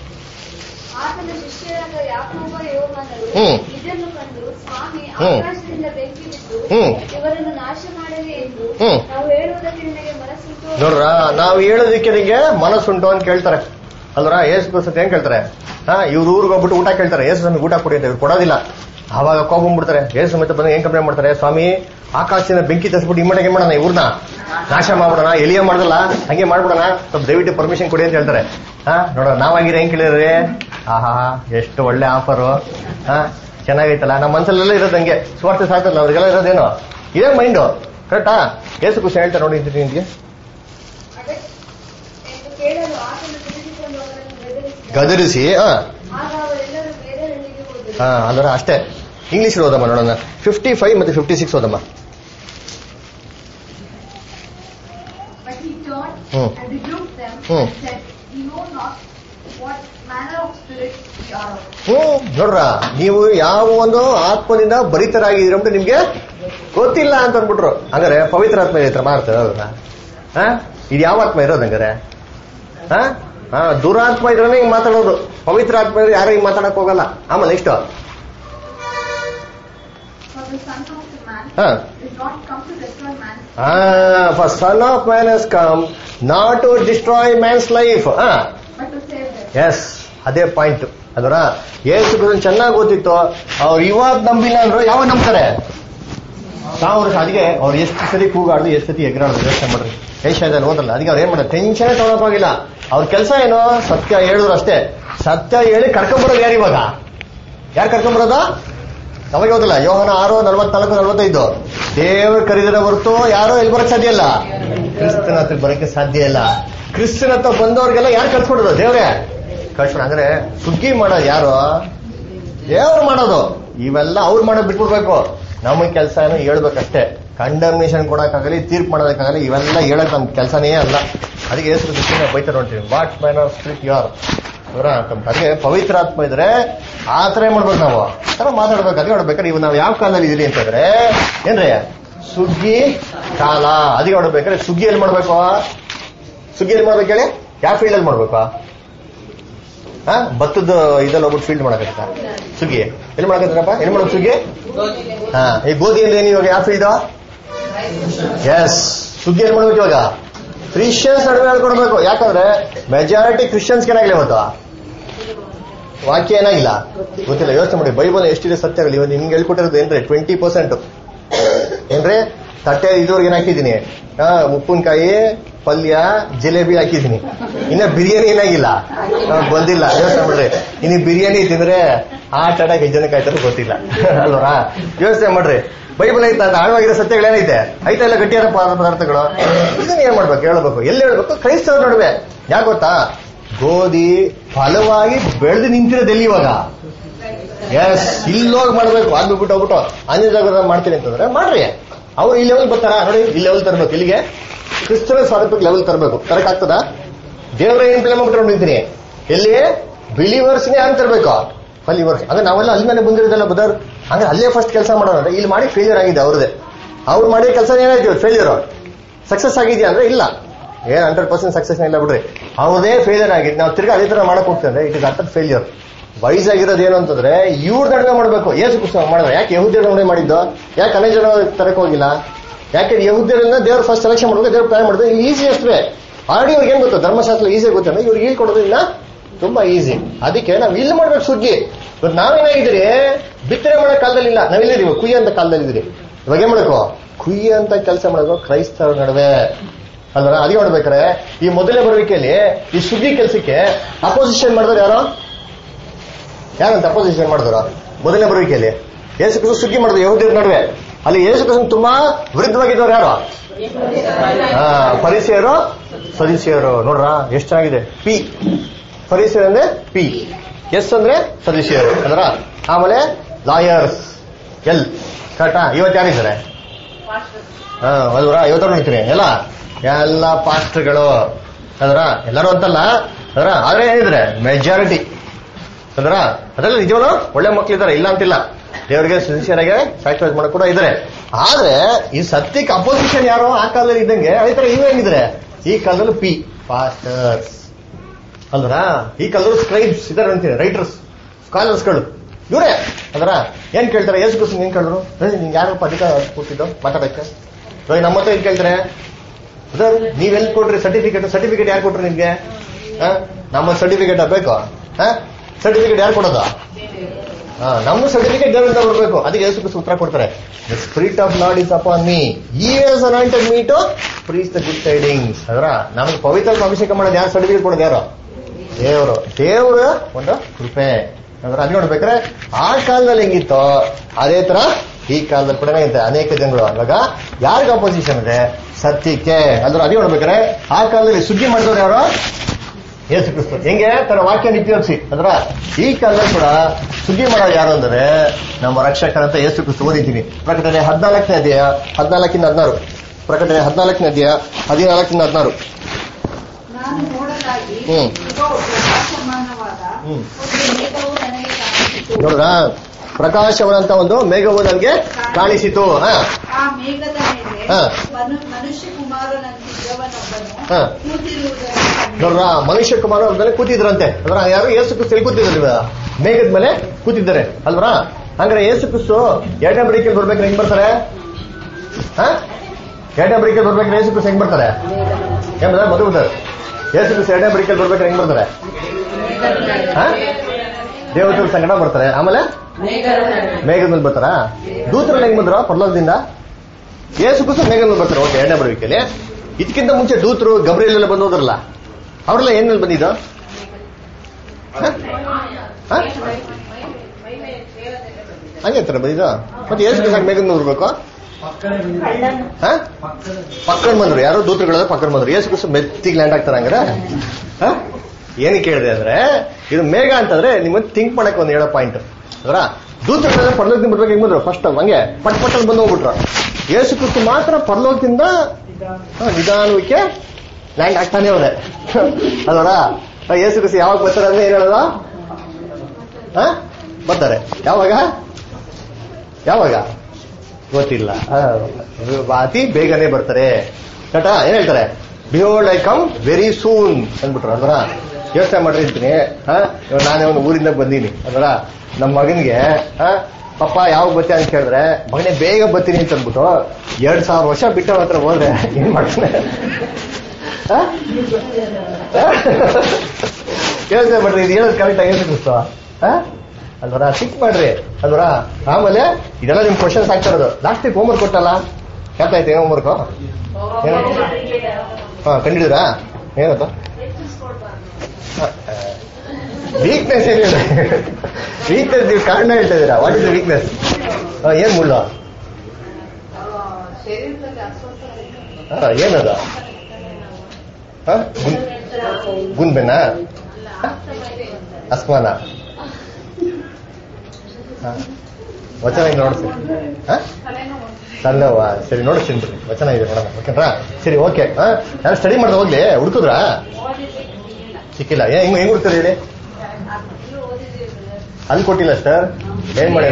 ಆತನ ಶಿಷ್ಯರಾದ ಯಾಕೋಬ ಯೋಹಾನರು ಹ್ಮ್. ಇದನ್ನು ಕಂಡು ಸ್ವಾಮಿ ಹ್ಮ್. ಆಕಾಶದಿಂದ ಬೆಂಕಿ ಬಿದ್ದು ಹ್ಮ್. ಇವರನ್ನು ನಾಶ ಮಾಡಲಿ ಎಂದು ಹ್ಮ್. ನಾವು ಹೇಳುವುದಕ್ಕೆ ನಿನಗೆ ಮನಸ್ಸುಂಟು ನೋಡ್ರ ನಾವು ಹೇಳೋದಕ್ಕೆ ನಿಮಗೆ ಮನಸ್ಸುಂಟು ಅಂತ ಕೇಳ್ತಾರೆ ಅಲ್ರ ಏಸು ಕ್ರಿಸ್ತ ಏನ್ ಕೇಳ್ತಾರೆ ಹಾ ಇವ್ರ ಊರಿಗೆ ಹೋಗ್ಬಿಟ್ಟು ಊಟ ಕೇಳ್ತಾರೆ ಏಸು ನಮಗೆ ಊಟ ಕೊಡಿ ಅಂತ ಇವ್ರು ಕೊಡೋದಿಲ್ಲ ಆವಾಗ ಕೋಪಂಬಿಡ್ತಾರೆ ಏಸು ಸಮೇತ ಬಂದು ಏನ್ ಕಂಪ್ಲೇಂಟ್ ಮಾಡ್ತಾರೆ ಸ್ವಾಮಿ ಆಕಾಶದಿಂದ ಬೆಂಕಿ ತರಿಸ್ಬಿಟ್ಟು ಇಮ್ಮಡಿಗೆ ಏನ್ ಮಾಡೋಣ ಇವ್ರನ್ನ ನಾಶ ಮಾಡ್ಬಿಡೋಣ ಎಲಿಯ ಮಾಡ್ದಲ್ಲ ಹಂಗೆ ಮಾಡ್ಬಿಡೋಣ ಸ್ವಲ್ಪ ದಯವಿಟ್ಟು ಪರ್ಮಿಷನ್ ಕೊಡಿ ಅಂತ ಹೇಳ್ತಾರೆ ಹಾ ನೋಡ್ರ ನಾವಾಗಿರ ಹೆಂಗ್ ಕೇಳಿದ್ರಿ ಆಹಾ ಎಷ್ಟು ಒಳ್ಳೆ ಆಫರು ಹಾ ಚೆನ್ನಾಗೈತಲ್ಲ ನಮ್ಮ ಮನ್ಸಲ್ಲೆಲ್ಲ ಇರೋದು ಹಂಗೆ ಸ್ವಾರ್ಥ ಸಾಕಲ್ಲ ಅವ್ರಿಗೆಲ್ಲ ಇರೋದೇನು ಇದೇ ಮೈಂಡು ಕರೆಕ್ಟಾ ಏಸು ಖುಷಿ ಹೇಳ್ತಾರೆ ನೋಡಿ ನಿಮ್ಗೆ ಅದಕ್ಕೆ ಎಂದು ಕೇಳಲು ಆತನು ತಿಳಿದುಕೊಂಡು ಅವರನ್ನು ಬೆದರಿಸಿದ ಗದರಿಸಿ ಹಾ ಆಗ ಅವರೆಲ್ಲರೂ ಬೇರೆ ಹಳ್ಳಿಗೆ ಹೋದರು ಹಾ ಅಲ್ಲರ ಅಷ್ಟೇ ಇಂಗ್ಲಿಷ್ ಓದಮ್ಮ ನೋಡೋಣ ಫಿಫ್ಟಿ ಫೈವ್ ಮತ್ತೆ ಫಿಫ್ಟಿ ಸಿಕ್ಸ್ ಓದಮ್ಮ But he turned Hmm. and rebuked them Hmm. and said, Ye know not what manner of spirit ye are of. ಹ್ಮ್ ನೋಡ್ರ ನೀವು ಯಾವ ಒಂದು ಆತ್ಮದಿಂದ ಭರಿತರಾಗಿದ್ದೀರ ಅಂತ ನಿಮ್ಗೆ ಗೊತ್ತಿಲ್ಲ ಅಂತ ಅಂದ್ಬಿಟ್ರು ಹಂಗಾರೆ ಪವಿತ್ರ ಆತ್ಮ ಹತ್ರ ಮಾಡ್ತಾರೆ ಅವ್ರನ್ನ ಹಾ ಇದು ಯಾವ ಆತ್ಮ ಇರೋದು ಹಂಗಾರೆ ಹಾ ಹಾ ದುರಾತ್ಮ ಇದ್ರೆ ಹಿಂಗ್ ಮಾತಾಡೋದು ಪವಿತ್ರ ಆತ್ಮ ಇದ್ರೆ ಯಾರು ಹಿಂಗ್ ಮಾತಾಡಕ್ ಹೋಗಲ್ಲ ಆಮೇಲೆ next For the Son of the Man ಹಾ is not come to destroy man, for son of man has come not to destroy man's life ಹಾ but to save them. Yes ಅದೇ ಪಾಯಿಂಟ್ ಅದರ ಏಸು ಕ್ರಿಸ್ತನ್ ಚೆನ್ನಾಗಿ ಗೊತ್ತಿತ್ತು ಅವ್ರು ಇವಾಗ ನಂಬಿಲ್ಲ ಅಂದ್ರು ಯಾವಾಗ ನಂಬ್ತಾರೆ ಸಾವಿರ ಅದಕ್ಕೆ ಅವ್ರು ಎಷ್ಟು ಸತಿ ಕೂಗಾಡ್ದು ಎಷ್ಟು ಸತಿ ಎಗರಾಡ್ದು ಯೋಚನೆ ಮಾಡ್ರಿ ಏಷ್ಯಾದಲ್ಲಿ ಹೋದ್ರಲ್ಲ ಅದಕ್ಕೆ ಅವ್ರು ಏನ್ ಮಾಡ್ತಾರೆ ಟೆನ್ಷನ್ ತಗೊಳಕ್ಕಾಗಿಲ್ಲ ಅವ್ರ ಕೆಲಸ ಏನು ಸತ್ಯ ಹೇಳಿದ್ರು ಅಷ್ಟೇ ಸತ್ಯ ಹೇಳಿ ಕರ್ಕೊಂಬರೋದು ಯಾರು ಇವಾಗ ಯಾರು ಕರ್ಕೊಂಬರೋದ ನಮಗೆ ಹೋದಲ್ಲ ಯೋಹನ ಆರು ನಲವತ್ನಾಲ್ಕು ನಲವತ್ತೈದು ದೇವರು ಕರೀದಿರ ಹೊರತು ಯಾರು ಎಲ್ಲಿ ಬರಕ್ ಸಾಧ್ಯ ಇಲ್ಲ ಕ್ರಿಸ್ತನ ಹತ್ರ ಬರಕ್ಕೆ ಸಾಧ್ಯ ಇಲ್ಲ ಕ್ರಿಸ್ತನ ಹತ್ರ ಬಂದವ್ರಿಗೆಲ್ಲ ಯಾರು ಕಳ್ಸ್ಕೊಡೋದು ದೇವ್ರೆ ಕಳ್ಸ್ಕೊಡ ಅಂದ್ರೆ ಸುಗ್ಗಿ ಮಾಡೋದು ಯಾರು ದೇವ್ರು ಮಾಡೋದು ಇವೆಲ್ಲ ಅವ್ರು ಮಾಡೋದು ಬಿಟ್ಬಿಡ್ಬೇಕು ನಮ್ಮ ಕೆಲಸ ಏನೋ ಹೇಳ್ಬೇಕಷ್ಟೇ ಕಂಡಮಿನೇಷನ್ ಕೊಡಕ್ಕಾಗಲಿ ತೀರ್ಪು ಮಾಡೋದಕ್ಕಾಗಲಿ ಇವೆಲ್ಲ ಹೇಳಕ್ ನಮ್ ಕೆಲಸನೇ ಅಲ್ಲ ಅದಕ್ಕೆ ಹೆಸರು ದೃಷ್ಟಿನ ಬೈತಾರೆ ನೋಡ್ತೀವಿ ವಾಟ್ ಮ್ಯಾನ್ ಆಫ್ ಸ್ಪಿರಿಟ್ ಯಾರ್ ಅವರ ಅದಕ್ಕೆ ಪವಿತ್ರ ಆತ್ಮ ಇದ್ರೆ ಆ ತರ ಏನ್ ಮಾಡ್ಬೇಕು ನಾವು ಆ ತರ ಮಾತಾಡ್ಬೇಕು ಅದಕ್ಕೆ ನೋಡ್ಬೇಕಾದ್ರೆ ಇವ್ ನಾವು ಯಾವ ಕಾಲದಲ್ಲಿ ಇದೀವಿ ಅಂತಂದ್ರೆ ಏನ್ರಿ ಸುಗ್ಗಿ ಕಾಲ ಅದಕ್ಕೆ ನೋಡ್ಬೇಕಾದ್ರೆ ಸುಗ್ಗಿ ಎಲ್ಲಿ ಮಾಡ್ಬೇಕು ಸುಗ್ಗಿ ಎಲ್ಲಿ ಮಾಡ್ಬೇಕು ಹೇಳಿ ಯಾವ ಫೀಲ್ಡ್ ಅಲ್ಲಿ ಮಾಡ್ಬೇಕು ಹಾ ಭತ್ತದ ಇದಲ್ಲಿ ಹೋಗ್ಬಿಟ್ಟು ಫೀಲ್ಡ್ ಮಾಡಕತ್ತ ಸುಗ್ಗಿ ಎಲ್ಲಿ ಮಾಡಕತ್ತಾರಪ್ಪ ಎಲ್ಲಿ ಮಾಡೋದು ಸುಗ್ಗಿ ಹಾ ಈ ಗೋಧಿ ಅಂದ್ರೆ ಏನು ಇವಾಗ ಯಾವ ಫೀಲ್ಡ್ ಎಸ್ ಸುಗ್ಗಿ ಎಲ್ಲಿ ಮಾಡ್ಬೇಕು ಇವಾಗ ಕ್ರಿಶ್ಚಿಯನ್ಸ್ ನಡುವೆ ಹೇಳ್ಕೊಡ್ಬೇಕು ಯಾಕಂದ್ರೆ ಮೆಜಾರಿಟಿ ಕ್ರಿಶ್ಚಿಯನ್ಸ್ ಏನಾಗಿಲ್ಲ ಇವತ್ತು ವಾಕ್ಯ ಏನಾಗಿಲ್ಲ ಗೊತ್ತಿಲ್ಲ ಯೋಚನೆ ಮಾಡಿ ಬೈಬಲ್ ಎಷ್ಟಿದೆ ಸತ್ಯಗಳು ಇವತ್ತು ನಿಮ್ಗೆ ಹೇಳ್ಕೊಟ್ಟಿರೋದು ಏನ್ರಿ ಟ್ವೆಂಟಿ ಪರ್ಸೆಂಟ್ ಏನ್ರಿ ತಟ್ಟೆ ಇದುವರೆಗೆ ಏನ್ ಹಾಕಿದ್ದೀನಿ ಹಾ ಉಪ್ಪಿನಕಾಯಿ ಪಲ್ಯ ಜಿಲೇಬಿ ಹಾಕಿದ್ದೀನಿ ಇನ್ನ ಬಿರಿಯಾನಿ ಏನಾಗಿಲ್ಲ ಹಾ, ಬಂದಿಲ್ಲ ಯೋಚನೆ ಮಾಡ್ರಿ ಇನ್ನು ಬಿರಿಯಾನಿ ತಿಂದ್ರೆ ಆ ಟಡ ಹೆಜ್ಜೆನ ಕಾಯ್ತಾರೆ ಗೊತ್ತಿಲ್ಲ ಅಲ್ವರಾ ಯೋಚನೆ ಮಾಡ್ರಿ ಬೈಬಲ್ ಐತ ಅಂತ ಆಳವಾಗಿರೋ ಸತ್ಯಗಳು ಏನೈತೆ ಐತ ಎಲ್ಲ ಗಟ್ಟಿಯಾದ ಪ- ಪದಾರ್ಥಗಳು ಇದನ್ನ ಏನ್ ಮಾಡ್ಬೇಕು ಹೇಳ್ಬೇಕು ಎಲ್ಲಿ ಹೇಳ್ಬೇಕು ಕ್ರೈಸ್ತವ್ರ ನಡುವೆ ಯಾಕೆ ಗೊತ್ತಾ ಗೋಧಿ ಫಲವಾಗಿ ಬೆಳೆದು ನಿಂತಿರೋದು ಎಲ್ಲಿ ಇವಾಗ ಎಸ್ ಇಲ್ಲೋಗಿ ಮಾಡ್ಬೇಕು ಅದು ಬಿಟ್ಟು ಹೋಗ್ಬಿಟ್ಟು ಆಂಜನೇಯ ಜಾಗೃತ ಮಾಡ್ತೀನಿ ಅಂತಂದ್ರೆ ಮಾಡ್ರಿ ಅವ್ರು ಈ ಲೆವೆಲ್ ಬರ್ತಾರ ನೋಡಿ ಈ ಲೆವೆಲ್ ತರಬೇಕು ಇಲ್ಲಿಗೆ ಕ್ರಿಸ್ತನ ಸ್ವರೂಪಕ್ಕೆ ಲೆವೆಲ್ ತರಬೇಕು ತರಕ್ ಆಗ್ತದ ದೇವರ ಏನ್ ಪ್ಲಾನ್ ಮಾಡ್ಕೊಂಡು ನಿಂತೀನಿ ಎಲ್ಲಿ ಬಿಲೀವರ್ಸ್ನೇ ಅಂತ ತರಬೇಕು ಫಲಿವರ್ಸ್ ಅಂದ್ರೆ ನಾವೆಲ್ಲ ಅಲ್ಲಿಂದಾನೆ ಬಂದಿರೋದಲ್ಲ ಬದರ್ ಅಂದ್ರೆ ಅಲ್ಲೇ ಫಸ್ಟ್ ಕೆಲಸ ಮಾಡೋಣ ಅಂದ್ರೆ ಇಲ್ಲಿ ಮಾಡಿ ಫೇಲಿಯರ್ ಆಗಿದೆ ಅವ್ರದೇ ಅವ್ರು ಮಾಡಿದ ಕೆಲಸ ಏನಾಯ್ತು ಫೇಲಿಯರ್ ಸಕ್ಸಸ್ ಆಗಿದೆಯಾ ಅಂದ್ರೆ ಇಲ್ಲ ಏನ್ ಹಂಡ್ರೆಡ್ ಪರ್ಸೆಂಟ್ ಸಕ್ಸಸ್ ಇಲ್ಲ ಬಿಡ್ರಿ ಅವ್ರದೇ ಫೇಲಿಯರ್ ಆಗಿದೆ ನಾವು ತಿರ್ಗಿ ಅದೇ ತರ ಮಾಡಕ್ ಹೋಗ್ತಂದ್ರೆ ಇಟ್ ಇಸ್ ಅಟರ್ ಫೇಲಿಯರ್ ವೈಸ್ ಆಗಿರೋದು ಏನು ಅಂತಂದ್ರೆ ಇವ್ರ ನಡುವೆ ಮಾಡ್ಬೇಕು ಏಸು ಪುಸ್ತಕ ಮಾಡಿದ್ರೆ ಯಾಕೆ ಯಹುದ್ಯರ ನಡುವೆ ಮಾಡಿದ್ದು ಯಾಕೆ ಅನೇಕ ಜನ ತರಕ್ ಹೋಗಿಲ್ಲ ಯಾಕೆ ಯಹುದ್ಯರನ್ನ ದೇವ್ರ ಫಸ್ಟ್ ಸೆಲೆಕ್ಷನ್ ಮಾಡ್ಬೇಕು ದೇವ್ರ ಪ್ಲಾನ್ ಮಾಡಿದ್ರೆ ಈಸಿ ಅಷ್ಟೇ ಆಲ್ರೆಡಿ ಇವ್ರಿಗೆ ಏನ್ ಗೊತ್ತು ಧರ್ಮಶಾಸ್ತ್ರ ಈಸಿ ಗೊತ್ತಂದ್ರೆ ಇವ್ರಿಗೆ ಇಲ್ಲಿ ಕೊಡೋದು ಇನ್ನ ತುಂಬಾ ಈಸಿ ಅದಕ್ಕೆ ನಾವು ಇಲ್ಲಿ ಮಾಡ್ಬೇಕು ಸುಗ್ಗಿ ಇವತ್ತು ನಾವೇನಾಗಿದ್ದೀರಿ ಬಿತ್ತನೆ ಮಾಡೋ ಕಾಲದಲ್ಲಿ ಇಲ್ಲ ನಾವಿಲ್ಲಿದ್ದೀವಿ ಕುಯ್ಯ ಅಂತ ಕಾಲದಲ್ಲಿ ಇದ್ದೀರಿ ಇವಾಗ ಏನ್ ಮಾಡ್ಬೇಕು ಕುಯ್ಯ ಅಂತ ಕೆಲಸ ಮಾಡಬೇಕು ಕ್ರೈಸ್ತರ ನಡುವೆ ಅಲ್ವಾ ಅದಕ್ಕೆ ನೋಡ್ಬೇಕಾರೆ ಈ ಮೊದಲನೇ ಬರುವಿಕೆಯಲ್ಲಿ ಈ ಸುಗ್ಗಿ ಕೆಲಸಕ್ಕೆ ಅಪೋಸಿಷನ್ ಮಾಡಿದವ್ರು ಯಾರು ಯಾರಂತ ಅಪೋಸಿಷನ್ ಮಾಡಿದ್ರು ಮೊದಲನೇ ಬರುವಿಕೆಯಲ್ಲಿ ಯೇಸು ಕ್ರಿಸ್ತ ಸುಗ್ಗಿ ಮಾಡಿದ್ರು ಯಹೂದ್ಯರ ನಡುವೆ ಅಲ್ಲಿ ಯೇಸು ಕ್ರಿಸ್ತನ್ ತುಂಬಾ ವಿರುದ್ಧವಾಗಿದ್ದವ್ರು ಯಾರು ಹಾ ಪರಿಸೆಯರು ಸದಸ್ಯರು ನೋಡ್ರ ಎಷ್ಟಾಗಿದೆ ಪಿ ಪರಿಸೆಯರು ಅಂದ್ರೆ ಪಿ ಎಸ್ ಅಂದ್ರೆ ಸದಸ್ಯರು ಅಂದ್ರ ಆಮೇಲೆ ಲಾಯರ್ಸ್ ಎಲ್ ಕರೆಕ್ಟಾ ಇವತ್ತು ಯಾರಿದ್ದಾರೆ ಹಾ ಅಲ್ವರ ಇವತ್ತು ನಿಂತೀನಿ ಎಲ್ಲ ಎಲ್ಲ ಪಾಸ್ಟರ್ಗಳು ಅದರ ಎಲ್ಲರೂ ಅಂತಲ್ಲ ಅದರ ಆದ್ರೆ ಏನಿದ್ರೆ ಮೆಜಾರಿಟಿ ಅಂದ್ರ ಅದೆಲ್ಲ ನಿಜವನು ಒಳ್ಳೆ ಮಕ್ಳಿದ್ದಾರೆ ಇಲ್ಲ ಅಂತಿಲ್ಲ ದೇವರಿಗೆ ಸಿನ್ಸಿಯರಾಗಿ ಸ್ಯಾಕ್ರಿಫೈಸ್ ಮಾಡಕ್ ಕೂಡ ಇದ್ದಾರೆ ಆದ್ರೆ ಈ ಸತ್ಯಕ್ಕೆ ಅಪೋಸಿಷನ್ ಯಾರು ಆ ಕಾಲದಲ್ಲಿ ಇದ್ದಂಗೆ ಅದೇ ತರ ಇವ್ ಹೆಂಗಿದ್ರೆ ಈ ಕಾಲದಲ್ಲಿ ಪಿ ಪಾಸ್ಟರ್ಸ್ ಅಲ್ದ್ರ ಈ ಕಾಲದಲ್ಲಿ ಸ್ಕ್ರೈಬ್ಸ್ ಇದಾರೆ ಅಂತೀನಿ ರೈಟರ್ಸ್ ಸ್ಕಾಲರ್ಸ್ಗಳು ಇವರೇ ಅದರ ಏನ್ ಕೇಳ್ತಾರೆ ಯೇಸು ಕ್ರಿಸ್ತನ್ ಏನ್ ಕೇಳಿದ್ರು ನಿಂಗೆ ಯಾರಪ್ಪ ಅಧಿಕಾರ ಕೂತಿದ್ದು ಮಾತಾಡಕ್ಕೆ ಇವಾಗ ನಮ್ಮ ಹತ್ರ ಏನ್ ಕೇಳ್ತಾರೆ ಬ್ರದರ್ ನೀವೆಲ್ಲಿ ಕೊಟ್ರಿ ಸರ್ಟಿಫಿಕೇಟ್ ಸರ್ಟಿಫಿಕೇಟ್ ಯಾರು ಕೊಟ್ರಿ ನಿಮ್ಗೆ ಆ? ನಮ್ಮ ಸರ್ಟಿಫಿಕೇಟ್ ಬೇಕು ಸರ್ಟಿಫಿಕೇಟ್ ಯಾರು ಕೊಡೋದು ಆ, ನಮ್ಮ ಸರ್ಟಿಫಿಕೇಟ್ ದೇವರಿಂದ ಬರಬೇಕು ಅದಕ್ಕೆ ಯೇಸು ಕ್ರಿಸ್ತ ಉತ್ತರ ಕೊಡ್ತಾರೆ the spirit of Lord is upon me he is anointed me to preach the good tidings ಅದರ ನಮಗೆ ಪವಿತ್ರ ಅಭಿಷೇಕ ಮಾಡೋದು ಯಾರು ಸರ್ಟಿಫಿಕೇಟ್ ಕೊಡೋದು ಯಾರು ದೇವರು ದೇವರ ಒಂದು ಕೃಪೆ ಅಂದ್ರೆ ಅದು ನೋಡ್ಬೇಕಾದ್ರೆ ಆ ಕಾಲದಲ್ಲಿ ಹೆಂಗಿತ್ತೋ ಅದೇ ತರ ಈ ಕಾಲದಲ್ಲಿ ಕೂಡ ಇದೆ ಅನೇಕ ಜನಗಳು ಇವಾಗ ಯಾರಿಗ ಅಪೋಸಿಷನ್ ಇದೆ ಸತ್ಯಕ್ಕೆ ಅಂದ್ರೆ ಅದೇ ನೋಡ್ಬೇಕಾದ್ರೆ ಆ ಕಾಲದಲ್ಲಿ ಸುದ್ದಿ ಮಾಡಿದವರು ಯಾರು ಯೇಸು ಕ್ರಿಸ್ತ ಹೆಂಗೆ ತನ್ನ ವಾಕ್ಯ ಉಪಯೋಗಿಸಿ ಅಂದ್ರ ಈ ಕಾಲದಲ್ಲಿ ಕೂಡ ಸುದ್ದಿ ಮಾಡೋದು ಯಾರು ಅಂದ್ರೆ ನಮ್ಮ ರಕ್ಷಕರಂತ ಯೇಸು ಕ್ರಿಸ್ತ ಓದಿದ್ದೀನಿ ಪ್ರಕಟಣೆ ಹದಿನಾಲ್ಕನೇ ಅಧ್ಯಾಯ ಹದಿನಾಲ್ಕಿಂದ ಹದಿನಾರು ಪ್ರಕಟಣೆ ಹದಿನಾಲ್ಕನೇ ಅಧ್ಯಾಯ ಹದಿನಾಲ್ಕಿಂದ ಹದಿನಾರು ನಾನು ನೋಡಲಾಗಿ ಹ್ಮ್. ಇಗೋ, ಪ್ರಕಾಶಮಾನವಾದ ಹ್ಮ್. ಒಂದು ಮೇಘವು ನನಗೆ ಕಾಣಿಸಿತು ನೋಡ್ರ ಪ್ರಕಾಶವನಂತ ಒಂದು ಮೇಘವು ನನಗೆ ಕಾಣಿಸಿತು ಹಾ ಆ ಮೇಘದ ಮೇಲೆ ಹಾ. ಮನು- ಮನುಷ್ಯ ಕುಮಾರನಂತಿದ್ದವನೊಬ್ಬನು ಹಾ. ಕೂತಿರುವುದನ್ನು ಕಂಡೆನು. ನೋಡ್ರ ಮನುಷ್ಯ ಕುಮಾರ ಅವ್ರ ಮೇಲೆ ಕೂತಿದ್ರಂತೆ ಅದ್ರ ಯಾರು ಯೇಸು ಕ್ರಿಸ್ತು ಎಲ್ಲಿ ಕೂತಿದ್ರು ಇವಾಗ ಮೇಘದ ಮೇಲೆ ಕೂತಿದ್ದಾರೆ ಅಲ್ವರ ಹಂಗಾರೆ ಯೇಸು ಕ್ರಿಸ್ತು ಎರಡನೇ ಬರೀಕೆ ಬರ್ಬೇಕಾದ್ರೆ ಹೆಂಗ್ ಬರ್ತಾರೆ ಹಾ ಎರಡನೇ ಬರೀಕೆ ಬರ್ಬೇಕಾದ್ರೆ ಯೇಸು ಕ್ರಿಸ್ತು ಹೆಂಗ್ ಬರ್ತಾರೆ ಏನ್ ಬರ್ತಾರೆ ಮದುವೆ ಬರ್ತಾರೆ ಯೇಸು ಕ್ರಿಸ್ತು ಎರಡನೇ ಬರೀಕೆ ಬರ್ಬೇಕಾದ್ರೆ ಹೆಂಗ್ ಬರ್ತಾರೆ ಹಾ ದೇವತರ ಸಂಗಡ ಬರ್ತಾರೆ ಆಮೇಲೆ ಮೇಘದ ಮೇಲೆ ಬರ್ತಾರಾ ದೂತರಲ್ಲಿ ಹೆಂಗ್ ಬಂದ್ರ ಪರ್ಲೋಕದಿಂದ ಯೇಸು ಕ್ರಿಸ್ತು ಮೇಘದ ಮೇಲೆ ಬರ್ತಾರೆ ಓಕೆ ಎರಡನೇ ಬರುವಿಕೆಯಲ್ಲಿ ಇದಕ್ಕಿಂತ ಮುಂಚೆ ದೂತರು ಗಬ್ರಿಯಲ್ಲೆಲ್ಲ ಬಂದು ಹೋದ್ರಲ್ಲ ಅವರೆಲ್ಲ ಏನ್ ಮೇಲೆ ಬಂದಿದ್ದು ಹ? ಹ? ಹಂಗೆ ಅಂತಾರೆ ಬಂದಿದ್ದು ಮತ್ತೆ ಯೇಸು ಕ್ರಿಸ್ತು ಮೇಘದ ಮೇಲೆ ಬರ್ಬೇಕು ಹ? ಪಕ್ಕದ ಬಂದ್ರು ಯಾರೋ ದೂತರುಗಳ ಪಕ್ಕದ ಬಂದ್ರು ಯೇಸು ಕ್ರಿಸ್ತು ಮೆತ್ತಿಗೆ ಲ್ಯಾಂಡ್ ಆಗ್ತಾರೆ ಹಂಗಾರೆ ಹ? ಏನಕ್ಕೆ ಕೇಳಿದೆ ಅಂದ್ರೆ ಇದು ಮೇಘ ಅಂತಂದ್ರೆ ನಿಮ್ಮನ್ನ ಥಿಂಕ್ ಮಾಡಕ್ ಒಂದು ಹೇಳೋ ಪಾಯಿಂಟ್ ಅದರ ದೂತರುಗಳ ಪರಲೋಕದಿಂದ ಬರ್ಬೇಕು ಹೆಂಗ್ ಬಂದ್ರು ಫಸ್ಟ್ ಹಂಗೆ ಪಟ್ ಪಟ್ಟಲ್ಲಿ ಬಂದು ಹೋಗ್ಬಿಟ್ರು ಯೇಸು ಕ್ರಿಸ್ತು ಮಾತ್ರ ಪರಲೋಕದಿಂದ ಹ, ನಿಧಾನಕ್ಕೆ ಲ್ಯಾಂಡ್ ಆಗ್ತಾನೆ ಅವ್ರೆ ಅದರ ಯೇಸು ಕ್ರಿಸ್ತು ಯಾವಾಗ ಬರ್ತಾರೆ ಅಂದ್ರೆ ಏನ್ ಹೇಳೋದು ಹ? ಬರ್ತಾರೆ ಯಾವಾಗ ಯಾವಾಗ ಗೊತ್ತಿಲ್ಲ ಆ, ಅತಿ ಬೇಗನೆ ಬರ್ತಾರೆ ಕಟ ಏನ್ ಹೇಳ್ತಾರೆ behold I come very soon ಅಂದ್ಬಿಟ್ರು ಅಂದ್ರ ಯೋಚನೆ ಮಾಡ್ರಿ ಇರ್ತೀನಿ ಇವಾಗ ನಾನೇ ಒಂದು ಊರಿಂದ ಬಂದೀನಿ ಅಂದ್ರ ನಮ್ಮ ಮಗನಿಗೆ ಹ, ಪಪ್ಪ ಯಾವಾಗ ಬರ್ತೀಯ ಅಂತ ಕೇಳಿದ್ರೆ ಮಗನೇ ಬೇಗ ಬರ್ತೀನಿ ಅಂತ ಅಂದ್ಬಿಟ್ಟು ಎರಡ್ ಸಾವಿರ ವರ್ಷ ಬಿಟ್ಟು ಅವ್ರ ಹತ್ರ ಹೋದ್ರೆ ಏನ್ ಮಾಡ್ತಾನೆ ಹ? ಯೋಚನೆ ಮಾಡ್ರಿ ಇದು ಹೇಳೋದು ಕರೆಕ್ಟ್ ಆಗಿ ಕ್ರಿಸ್ತ ಅಲ್ವರ ಸಿಕ್ ಮಾಡ್ರಿ ಅಲ್ವರ ಆಮೇಲೆ ಇದೆಲ್ಲ ನಿಮ್ ಕ್ವಶನ್ಸ್ ಆಗ್ತಾ ಇರೋದು ಲಾಸ್ಟ್ ವೀಕ್ ಹೋಮ್ವರ್ಕ್ ಕೊಟ್ಟಲ್ಲ ಹೇಳ್ತಾ ಐತೆ ಹೋಮ್ವರ್ಕ್ ಹಾ ಕಂಡಿದ್ದೀರಾ ಏನದು ವೀಕ್ನೆಸ್ ಏನಿಲ್ಲ ವೀಕ್ನೆಸ್ ನೀವು ಕಾರಣ ಹೇಳ್ತಾ ಇದೀರಾ ವಾಟ್ ಇಸ್ ವೀಕ್ನೆಸ್ ಏನ್ ಮುಳ್ಳು ಶರೀರದಲ್ಲಿ ಅಸ್ವಸ್ಥ ಹಾ, ಏನದು ಹ? ಗುನ್- ಗುಂಡ್ಬೆನ್ನ ಅಸ್ಮಾನ ಹಾ. ವಚನ ಹಿಂಗ್ ನೋಡ್ತೀನಿ ಹಾ? ತಲೆನೋವಾ ಸರಿ ನೋಡಿಸ್ತೀನಿ ಬಿಡಿ ವಚನ ಇದೆ ನೋಡೋಣ ಓಕೆನಾ ಸರಿ ಓಕೆ ಯಾರು ಸ್ಟಡಿ ಮಾಡ್ದೆ ಹೋಗ್ಲಿ ಹುಡುಕಿದ್ರಾ ಸಿಕ್ಕಿಲ್ಲ ಏ ಹೆಂಗ್ ಹೆಂಗ್ ಹುಡ್ತಾರೆ ಹೇಳಿ ಅಲ್ಲಿ ಕೊಟ್ಟಿಲ್ಲ ಸರ್ ಏನ್ ಮಾಡಿ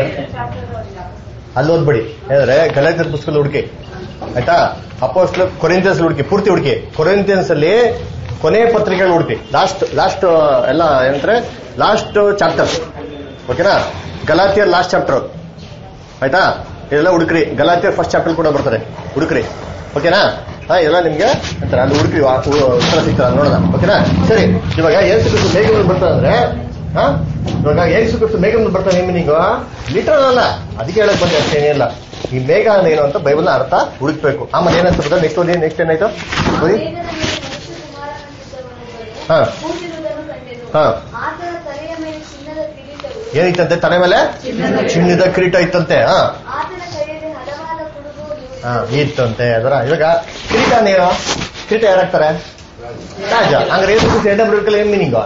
ಅಲ್ಲಿ ಓದ್ಬೇಡಿ ಹೇಳಿದ್ರೆ ಗಲಾಟರ್ ಪುಸ್ತಕ ಹುಡುಕಿ ಆಯ್ತಾ ಅಪೋಸ್ಟ್ಲ ಕೊರಿಂತಿಯನ್ಸ್ ಹುಡುಕಿ ಪೂರ್ತಿ ಹುಡುಕಿ ಕೊರಿಂತಿಯನ್ಸ್ ಅಲ್ಲಿ ಕೊನೆ ಪತ್ರಿಕೆಗಳು ಹುಡುಕಿ ಲಾಸ್ಟ್ ಲಾಸ್ಟ್ ಎಲ್ಲ ಏನಂದ್ರೆ ಲಾಸ್ಟ್ ಚಾಪ್ಟರ್ ಓಕೆನಾ ಗಲಾತಿಯರ್ ಲಾಸ್ಟ್ ಚಾಪ್ಟರ್ ಆಯ್ತಾ ಇದೆಲ್ಲ ಹುಡುಕ್ರಿ ಗಲಾತಿಯರ್ ಫಸ್ಟ್ ಚಾಪ್ಟರ್ ಕೂಡ ಬರ್ತಾರೆ ಹುಡುಕ್ರಿ ಓಕೆನಾ ಹಾ ಎಲ್ಲ ನಿಮ್ಗೆ ಅಂತಾರೆ ಅಲ್ಲಿ ಹುಡುಕ್ರಿ ವಾ- ಉ- ಉತ್ತರ ಸಿಗ್ತದೆ ನೋಡೋಣ ಓಕೆನಾ ಸರಿ ಇವಾಗ ಏಸು ಕ್ರಿಸ್ತು ಮೇಘ ಬರ್ತಾರೆ ಅಂದ್ರೆ ಹಾ ಇವಾಗ ಏಸು ಕ್ರಿಸ್ತು ಮೇಘ ಬರ್ತಾನೆ ನಿಮ್ಮ ಮೀನಿಂಗ್ ಲಿಟರಲ್ ಅಲ್ಲ ಅದಕ್ಕೆ ಹೇಳಕ್ ಬಂದೆ ಅಷ್ಟೇ ಏನಿಲ್ಲ ಈ ಮೇಘ ಅಂದ್ರೆ ಏನು ಅಂತ ಬೈಬಲ್ನ ಅರ್ಥ ಹುಡುಕ್ಬೇಕು ಆಮೇಲೆ ಏನಂತ ಗೊತ್ತಾ ನೆಕ್ಸ್ಟ್ ಓದಿ ನೆಕ್ಸ್ಟ್ ಏನಾಯ್ತು ಓದಿ ವೇದದಲ್ಲಿ ಮನುಷ್ಯ ಕುಮಾರನಂತಿದ್ದವನೊಬ್ಬನು ಹಾ. ಕೂತಿರುವುದನ್ನು ಕಂಡೆನು. ಹಾ. ಆತನ ತಲೆಯ ಮೇಲೆ ಚಿನ್ನದ ಕಿರೀಟವು ಏನಿತ್ತಂತೆ ತಲೆ ಮೇಲೆ ಚಿನ್ನದ ಕಿರೀಟ ಇತ್ತಂತೆ ಹಾ ಆತನ ಕೈಯಲ್ಲಿ ಹಲವಾದ ಕುಡುಗೋಲು ಹಾ ಇತ್ತಂತೆ ಅದರ ಇವಾಗ ಕಿರೀಟ ಏನು ಕಿರೀಟ ಯಾರಾಗ್ತಾರೆ ರಾಜ ಹಂಗಾರೆ ಏಸು ಕ್ರಿಸ್ತು ಎರಡನೇ ಬರೋಕಲ್ಲ ಏನ್ ಮೀನಿಂಗು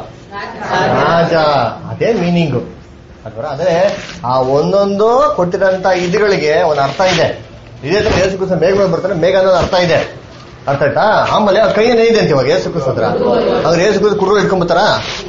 ರಾಜ ಅದೇ ಮೀನಿಂಗು ಅಲ್ವರ ಅಂದ್ರೆ ಆ ಒಂದೊಂದು ಕೊಟ್ಟಿರೋಂತ ಇದುಗಳಿಗೆ ಒಂದು ಅರ್ಥ ಇದೆ ಇದೇ ತರ ಏಸು ಕ್ರಿಸ್ತು ಮೇಘ ಮೇಲೆ ಬರ್ತಾನೆ ಮೇಘ ಅನ್ನೋದು ಅರ್ಥ ಇದೆ ಅರ್ಥ ಆಯ್ತಾ ಆಮೇಲೆ ಆ ಕೈ ಏನಿದೆ ಅಂತ ಇವಾಗ ಏಸು ಕ್ರಿಸ್ತು ಹತ್ರ ಅವ್ರು ಏಸು ಕ್ರಿಸ್ತು ಕುರುಗಳು ಇಟ್ಕೊಂಡ್ಬತ್ತಾರ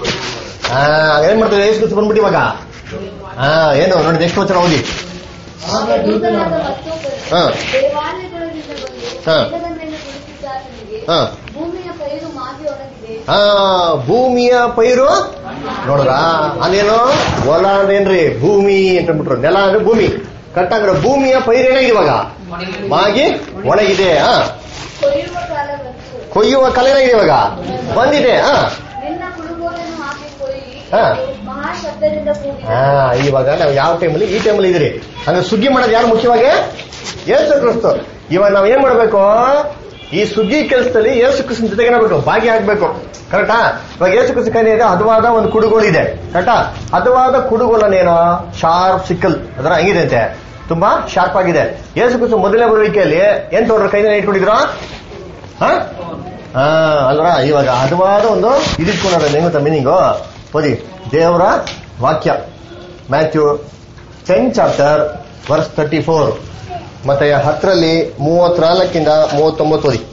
ಹಾ ಏನ್ ಮಾಡ್ತಾರೆ ಏಸು ಕ್ರಿಸ್ತು ಬಂದ್ಬಿಟ್ಟು ಇವಾಗ ಹಾ ಏನು ನೋಡಿ ನೆಕ್ಸ್ಟ್ ವಚನ ಓದಿ ಆಗ ದೂತನಾದ ದೂತನಾದ ಮತ್ತೊಬ್ಬನು ಹಾ. ದೇವಾಲಯದೊಳಗಿಂದ ಬಂದು ಹಾ. ಮೇಘದ ಮೇಲೆ ಕುಳಿತಿದ್ದಾತನಿಗೆ ಹಾ ಭೂಮಿಯ ಪೈರು ಮಾಗಿ ಒಣಗಿದೆ ಆ ಭೂಮಿಯ ಪೈರು ನೋಡ್ರ ಅದೇನು ಹೊಲ ಅಂದ್ರೇನ್ರಿ ಭೂಮಿ ಅಂತ ಅಂದ್ಬಿಟ್ರು ನೆಲ ಅಂದ್ರೆ ಭೂಮಿ ಕಟ್ಟಂಗ್ರೆ ಭೂಮಿಯ ಪೈರು ಏನಾಗಿದೆ ಇವಾಗ ಮಾಗಿ ಒಣಗಿದೆ ಆ ಕೊಯ್ಯುವ ಕಾಲ ಬಂತು ಕೊಯ್ಯುವ ಕಲೆ ಏನಾಗಿದೆ ಇವಾಗ ಬಂದಿದೆ ಆ ನಿನ್ನ ಕುಡುಗೋಲನ್ನು ಹಾಕಿ ಕೊಯ್ಯಿ ಹಾ. ಮಹಾ ಶಬ್ದದಿಂದ ಕೂಗಿದೆ ಆ, ಇವಾಗ ನಾವು ಯಾವ ಟೈಮಲ್ಲಿ ಈ ಟೈಮಲ್ಲಿ ಇದೀರಿ ಹಂಗ ಸುಗ್ಗಿ ಮಾಡೋದು ಯಾರು ಮುಖ್ಯವಾಗಿ ಏಸು ಕ್ರಿಸ್ತು ಇವಾಗ ನಾವ್ ಏನ್ ಮಾಡ್ಬೇಕು ಈ ಸುಗ್ಗಿ ಕೆಲಸದಲ್ಲಿ ಏಸು ಕ್ರಿಸ್ತನ ಜೊತೆಗೆ ಏನಾಗಬೇಕು ಭಾಗಿಯಾಗಬೇಕು ಕರೆಕ್ಟಾ ಇವಾಗ ಏಸು ಕ್ರಿಸ್ತ ಕೈ ಇದೆ ಹದವಾದ ಒಂದು ಕುಡುಗೋಲು ಇದೆ ಕರೆಕ್ಟಾ ಹದವಾದ ಕುಡುಗೋಲನ್ನೇನು ಶಾರ್ಪ್ ಸಿಕ್ಕಲ್ ಅದರ ಹೆಂಗಿದೆ ಅಂತೆ ತುಂಬಾ ಶಾರ್ಪ್ ಆಗಿದೆ ಏಸು ಕ್ರಿಸ್ತ ಮೊದಲನೇ ಬರುವಿಕೆಯಲ್ಲಿ ಏನ್ ತೋಡ್ರ ಕೈನ ಇಟ್ಕೊಂಡಿದ್ರು ಹಾ ಹಾ ಅಲ್ವರ ಇವಾಗ ಹದವಾದ ಒಂದು ಇದಿಟ್ಕೊಂಡ್ರೆ ಹೆಂಗುತ್ತ ಮೀನಿಂಗು ಓದಿ ದೇವರ ವಾಕ್ಯ Matthew ten chapter verse thirty four ಮತ್ತೆ ಹತ್ತರಲ್ಲಿ ಮೂವತ್ನಾಲ್ಕಿಂದ ಮೂವತ್ತೊಂಬತ್ತು ಓದಿ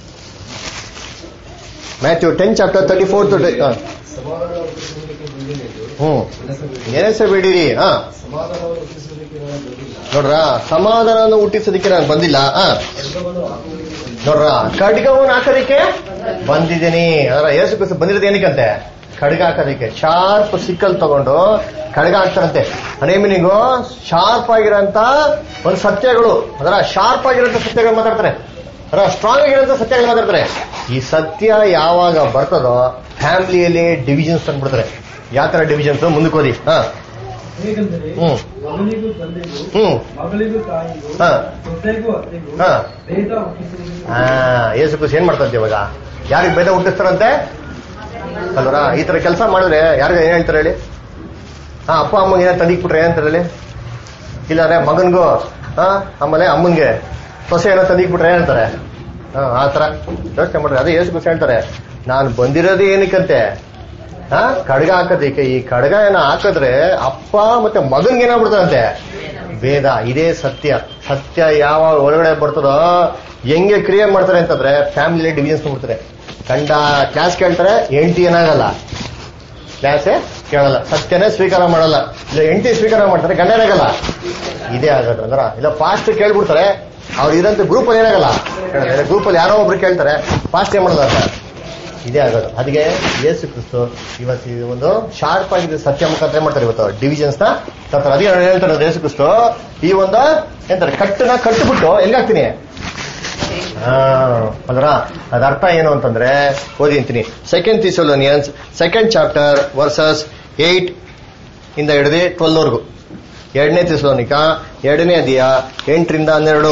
Matthew ten chapter thirty four ಸಮಾಧಾನ ಹುಟ್ಟಿಸುವುದಕ್ಕೆ ಬಂದಿದ್ದು ಹ್ಮ್ ನೆನೆಸಬೇಡಿರಿ ಹಾ ಸಮಾಧಾನವನ್ನು ಹುಟ್ಟಿಸುವುದಕ್ಕೆ ನಾನು ಬಂದಿಲ್ಲ ನೋಡ್ರ ಸಮಾಧಾನ ಹುಟ್ಟಿಸೋದಕ್ಕೆ ನಾನು ಬಂದಿಲ್ಲ ಹಾ ಸ್ವರ್ಗವನ್ನು ಹಾಕುವುದಕ್ಕೆ ಬಂದಿಲ್ಲ ನೋಡ್ರ ಖಡ್ಗವನ್ನು ಹಾಕೋದಕ್ಕೆ ಬಂದಿದ್ದೀನಿ ಅದರ ಯೇಸು ಕ್ರಿಸ್ತು ಬಂದಿರೋದು ಏನಕ್ಕಂತೆ ಖಡ್ಗ ಹಾಕೋದಕ್ಕೆ ಶಾರ್ಪ್ ಸಿಕ್ಕಲ್ ತಗೊಂಡು ಖಡ್ಗ ಹಾಕ್ತಾರಂತೆ ಅದೇ ಮೀನಿಂಗು ಶಾರ್ಪ್ ಆಗಿರೋಂತ ಒಂದು ಸತ್ಯಗಳು ಅದರ ಶಾರ್ಪ್ ಆಗಿರೋಂಥ ಸತ್ಯಗಳು ಮಾತಾಡ್ತಾರೆ ಅದರ ಸ್ಟ್ರಾಂಗ್ ಆಗಿರೋಂಥ ಸತ್ಯಗಳು ಮಾತಾಡ್ತಾರೆ ಈ ಸತ್ಯ ಯಾವಾಗ ಬರ್ತದೋ ಫ್ಯಾಮಿಲಿಯಲ್ಲಿ ಡಿವಿಷನ್ಸ್ ತಂದ್ಬಿಡ್ತಾರೆ ಯಾವ ತರ ಡಿವಿಷನ್ಸ್ ಮುಂದಕ್ಕೆ ಓದಿ ಹಾ ಹೇಗೆಂದರೆ ಹ್ಮ್. ಮಗನಿಗೂ ತಂದೆಗೂ ಹ್ಮ್ ಮಗಳಿಗೂ ತಾಯಿಗೂ ಹಾ. ಸೊಸೆಗೂ ಅತ್ತೆಗೂ ಹಾ. ಭೇದ ಹುಟ್ಟಿಸುವುದಕ್ಕೆ ಆ, ಯೇಸು ಕ್ರಿಸ್ತು ಏನ್ ಮಾಡ್ತಂತೆ ಇವಾಗ ಯಾರಿಗೆ ಭೇದ ಹುಟ್ಟಿಸ್ತಾರಂತೆ ಅಲ್ವರ ಈ ತರ ಕೆಲಸ ಮಾಡಿದ್ರೆ ಯಾರಿಗೆ ಏನ್ ಹೇಳ್ತಾರೆ ಹೇಳಿ ಹಾ ಅಪ್ಪ ಅಮ್ಮಂಗೆ ಏನೋ ತಂದಿಕ್ಬಿಟ್ರೆ ಏನಂತಾರೆ ಹೇಳಿ ಇಲ್ಲಾಂದ್ರೆ ಮಗನ್ಗೂ ಹಾ ಆಮೇಲೆ ಅಮ್ಮನ್ಗೆ ಸೊಸೆ ಏನೋ ತಂದಿಕ್ಬಿಟ್ರೆ ಏನಂತಾರೆ ಹಾ ಆ ತರ ಯೋಚನೆ ಮಾಡ್ರಿ ಅದೇ ಯೇಸು ಕ್ರಿಸ್ತು ಹೇಳ್ತಾರೆ ನಾನು ಬಂದಿರೋದೇ ಏನಕ್ಕಂತೆ ಹಾ ಖಡ್ಗ ಹಾಕೋದಕ್ಕೆ ಈ ಖಡ್ಗ ಏನೋ ಹಾಕಿದ್ರೆ ಅಪ್ಪ ಮತ್ತೆ ಮಗನ್ಗೆ ಏನಾಗ್ಬಿಡ್ತಾರಂತೆ ಭೇದ ಇದೇ ಸತ್ಯ ಸತ್ಯ ಯಾವಾಗ ಒಳಗಡೆ ಬರ್ತದೋ ಹೆಂಗೆ ಕ್ರಿಯೆ ಮಾಡ್ತಾರೆ ಅಂತಂದ್ರೆ ಫ್ಯಾಮಿಲಿ ಡಿವಿಷನ್ಸ್ ಮಾಡ್ತಾರೆ ಗಂಡ ಕ್ಲಾಸ್ ಕೇಳ್ತಾರೆ ಹೆಂಡತಿ ಏನಾಗಲ್ಲ ಕ್ಲಾಸೇ ಕೇಳಲ್ಲ ಸತ್ಯನೇ ಸ್ವೀಕಾರ ಮಾಡಲ್ಲ ಇಲ್ಲ ಹೆಂಡತಿ ಸ್ವೀಕಾರ ಮಾಡ್ತಾರೆ ಗಂಡ ಏನಾಗಲ್ಲ ಇದೇ ಆಗೋದು ಅಂದ್ರ ಇಲ್ಲ ಪಾಸ್ಟ್ ಕೇಳ್ಬಿಡ್ತಾರೆ ಅವ್ರು ಇರೋಂಥ ಗ್ರೂಪ್ ಅಲ್ಲಿ ಏನಾಗಲ್ಲ ಗ್ರೂಪ್ ಅಲ್ಲಿ ಯಾರೋ ಒಬ್ರು ಕೇಳ್ತಾರೆ ಪಾಸ್ಟ್ ಏನ್ ಮಾಡೋದು ಅಂತ ಇದೇ ಆಗೋದು ಅದಕ್ಕೆ ಯೇಸು ಕ್ರಿಸ್ತು ಇವತ್ತು ಇದು ಒಂದು ಶಾರ್ಪ್ ಆಗಿದೆ ಸತ್ಯ ಮುಖಾಂತರ ಏನ್ ಮಾಡ್ತಾರೆ ಇವತ್ತು ಡಿವಿಷನ್ಸ್ ನ ತರ್ತಾರೆ ಅದಕ್ಕೆ ನಾನು ಹೇಳ್ತಾರೆ ಅದು ಯೇಸು ಕ್ರಿಸ್ತು ಈ ಒಂದು ಎಂತಾರೆ ಕಟ್ಟನ್ನ ಕಟ್ಟಿಬಿಟ್ಟು ಎಲ್ಲಿಗಾಗ್ತೀನಿ ಹಾ ಅಂದ್ರ ಅದ ಅರ್ಥ ಏನು ಅಂತಂದ್ರೆ ಓದಿ ಅಂತೀನಿ second Thessalonians second chapter verses eight ಇಂದ ಹಿಡಿದು ಟ್ವೆಲ್ ವರ್ಗು ಎರಡನೇ ಥಿಸೋನಿಕ ಎರಡನೇ ಅಧ್ಯಾಯ ಎಂಟರಿಂದ ಹನ್ನೆರಡು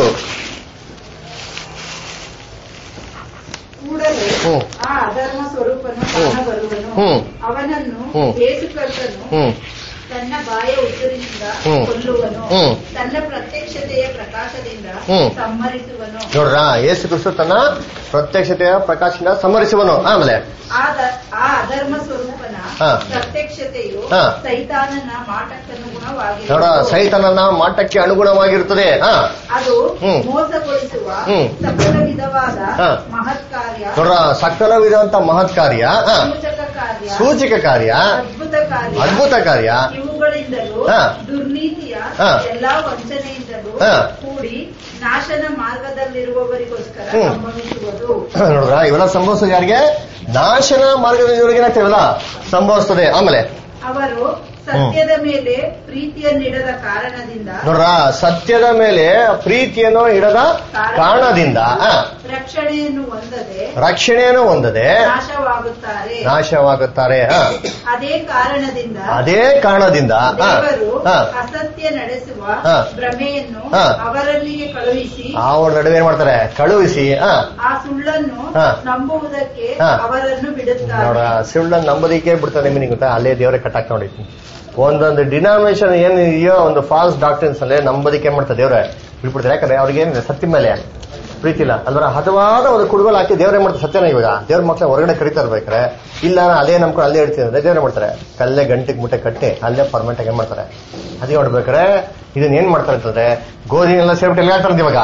ಕೂಡಲೇ ಹ್ಮ್. ಆ ಅಧರ್ಮ ಸ್ವರೂಪನು ಹ್ಮ್. ಕಾಣ ಬರುವನು ಹ್ಮ್. ಅವನನ್ನು ಹ್ಮ್. ಯೇಸು ಕರ್ತನು ಹ್ಮ್ ತನ್ನ ಬಾಯ ಉತ್ತರದಿಂದ ಹ್ಮ್. ಕೊಲ್ಲುವನು ಹ್ಮ್. ತನ್ನ ಪ್ರತ್ಯಕ್ಷತೆಯ ಪ್ರಕಾಶದಿಂದ ಹ್ಮ್. ಸಂಹರಿಸುವನು ನೋಡ್ರ ಯೇಸು ಕ್ರಿಸ್ತು ತನ್ನ ಪ್ರತ್ಯಕ್ಷತೆಯ ಪ್ರಕಾಶದಿಂದ ಸಮರಿಸುವನು ಆಮೇಲೆ ಆ ದ- ಆ ಅಧರ್ಮ ಸ್ವರೂಪನ ಹಾ. ಪ್ರತ್ಯಕ್ಷತೆಯು ಹಾ. ಸೈತಾನನ ನೋಡ ಮಾಟಕ್ಕನುಗುಣವಾಗಿರುವುದು ಸೈತನನ ಮಾಟಕ್ಕೆ ಅನುಗುಣವಾಗಿರುತ್ತದೆ ಹಾ ಅದು ಹ್ಮ್. ಮೋಸಗೊಳಿಸುವ ಹ್ಮ್. ಸಕಲ ವಿಧವಾದ ಹಾ. ಮಹತ್ ಕಾರ್ಯ ನೋಡ್ರ ಸಕಲವಿರುವಂತ ಮಹತ್ ಕಾರ್ಯ ಹಾ. ಸೂಚಕ ಕಾರ್ಯ ಸೂಚಕ ಕಾರ್ಯ ಅದ್ಭುತ ಕಾರ್ಯ ಅದ್ಭುತ ಕಾರ್ಯ ಇವುಗಳಿಂದಲೂ ಹಾ. ದುರ್ನೀತಿಯ ಹಾ. ಎಲ್ಲಾ ವಂಚನೆಯಿಂದಲೂ ಹಾ. ಕೂಡಿ ನಾಶನ ಮಾರ್ಗದಲ್ಲಿರುವವರಿಗೋಸ್ಕರ ಹ್ಮ್. ಸಂಭವಿಸುವುದು ನೋಡ್ರ ಇವೆಲ್ಲ ಸಂಭವಿಸೋದು ಯಾರಿಗೆ ನಾಶನ ಮಾರ್ಗದಲ್ಲಿ ಏನಾಗ್ತೇವಲ್ಲ ಸಂಭವಿಸ್ತದೆ ಆಮೇಲೆ ಅವರು ಸತ್ಯದ ಮೇಲೆ ಪ್ರೀತಿಯನ್ನಿಡದ ಕಾರಣದಿಂದ ನೋಡ್ರ ಸತ್ಯದ ಮೇಲೆ ಪ್ರೀತಿಯನ್ನು ಇಡದ ಕಾರಣದಿಂದ ಆ, ರಕ್ಷಣೆಯನ್ನು ಹೊಂದದೆ ರಕ್ಷಣೆಯನ್ನು ಹೊಂದದೆ ನಾಶವಾಗುತ್ತಾರೆ ನಾಶವಾಗುತ್ತಾರೆ ಆ, ಅದೇ ಕಾರಣದಿಂದ ಅದೇ ಕಾರಣದಿಂದ ಆ, ದೇವರು ಆ, ಅಸತ್ಯ ನಡೆಸುವ ಹಾ. ಭ್ರಮೆಯನ್ನು ಹಾ. ಅವರಲ್ಲಿಯೇ ಕಳುಹಿಸಿ ಅವ್ರ ನಡುವೆ ಏನ್ ಮಾಡ್ತಾರೆ ಕಳುಹಿಸಿ ಆ, ಆ ಸುಳ್ಳನ್ನು ಹಾ. ನಂಬುವುದಕ್ಕೆ ಹಾ. ನೋಡ್ರ ಅವರನ್ನು ಬಿಡುತ್ತಾರೆ ಸುಳ್ಳನ್ನು ನಂಬೋದಿಕ್ಕೆ ಬಿಡ್ತಾರೆ ನಿಮಗೆ ಗೊತ್ತಾ ಅಲ್ಲೇ ದೇವರೇ ಕಟ್ಟಾಕ್ ನೋಡಿದ್ವಿ ಒಂದೊಂದು ಡಿನಾಮಿನೇಷನ್ ಏನು ಇದೆಯೋ ಒಂದು ಫಾಲ್ಸ್ ಡಾಕ್ಟರ್ಸ್ ಅಲ್ಲೇ ನಂಬೋದಿಕ್ಕೆ ಏನ್ ಮಾಡ್ತಾರೆ ದೇವ್ರೆ ಬಿಟ್ಬಿಡ್ತಾರೆ ಯಾಕಂದ್ರೆ ಅವ್ರಿಗೆ ಏನಿದೆ ಸತ್ಯ ಮೇಲೆ ಪ್ರೀತಿ ಇಲ್ಲ ಅಲ್ವರ ಹದವಾದ ಒಂದು ಕುಡುಗೋಲು ಹಾಕಿ ದೇವ್ರೇ ಮಾಡ್ತಾರೆ ಸತ್ಯನ ಇವಾಗ ದೇವ್ರ ಮಕ್ಳ ಹೊರಗಡೆ ಕರಿತಾ ಇರ್ಬೇಕಾರೆ ಇಲ್ಲ ನಾನು ಅದೇ ನಂಬ್ಕೊಂಡು ಅಲ್ಲೇ ಇರ್ತೀನಿ ಅಂದ್ರೆ ದೇವ್ರೇ ಮಾಡ್ತಾರೆ ಕಲ್ಲೇ ಗಂಟೆಗೆ ಮುಟ್ಟೆ ಕಟ್ಟಿ ಅಲ್ಲೇ ಪರ್ಮನೆಂಟ್ ಆಗಿ ಏನ್ ಮಾಡ್ತಾರೆ ಅದೇ ನೋಡ್ಬೇಕಾರೆ ಇದನ್ನ ಏನ್ ಮಾಡ್ತಾರೆ ಅಂತಂದ್ರೆ ಗೋಧಿನೆಲ್ಲ ಸೇರ್ಬಿಟ್ಟು ಎಲ್ಲಿ ಹಾಕ್ತಾರೆ ಇವಾಗ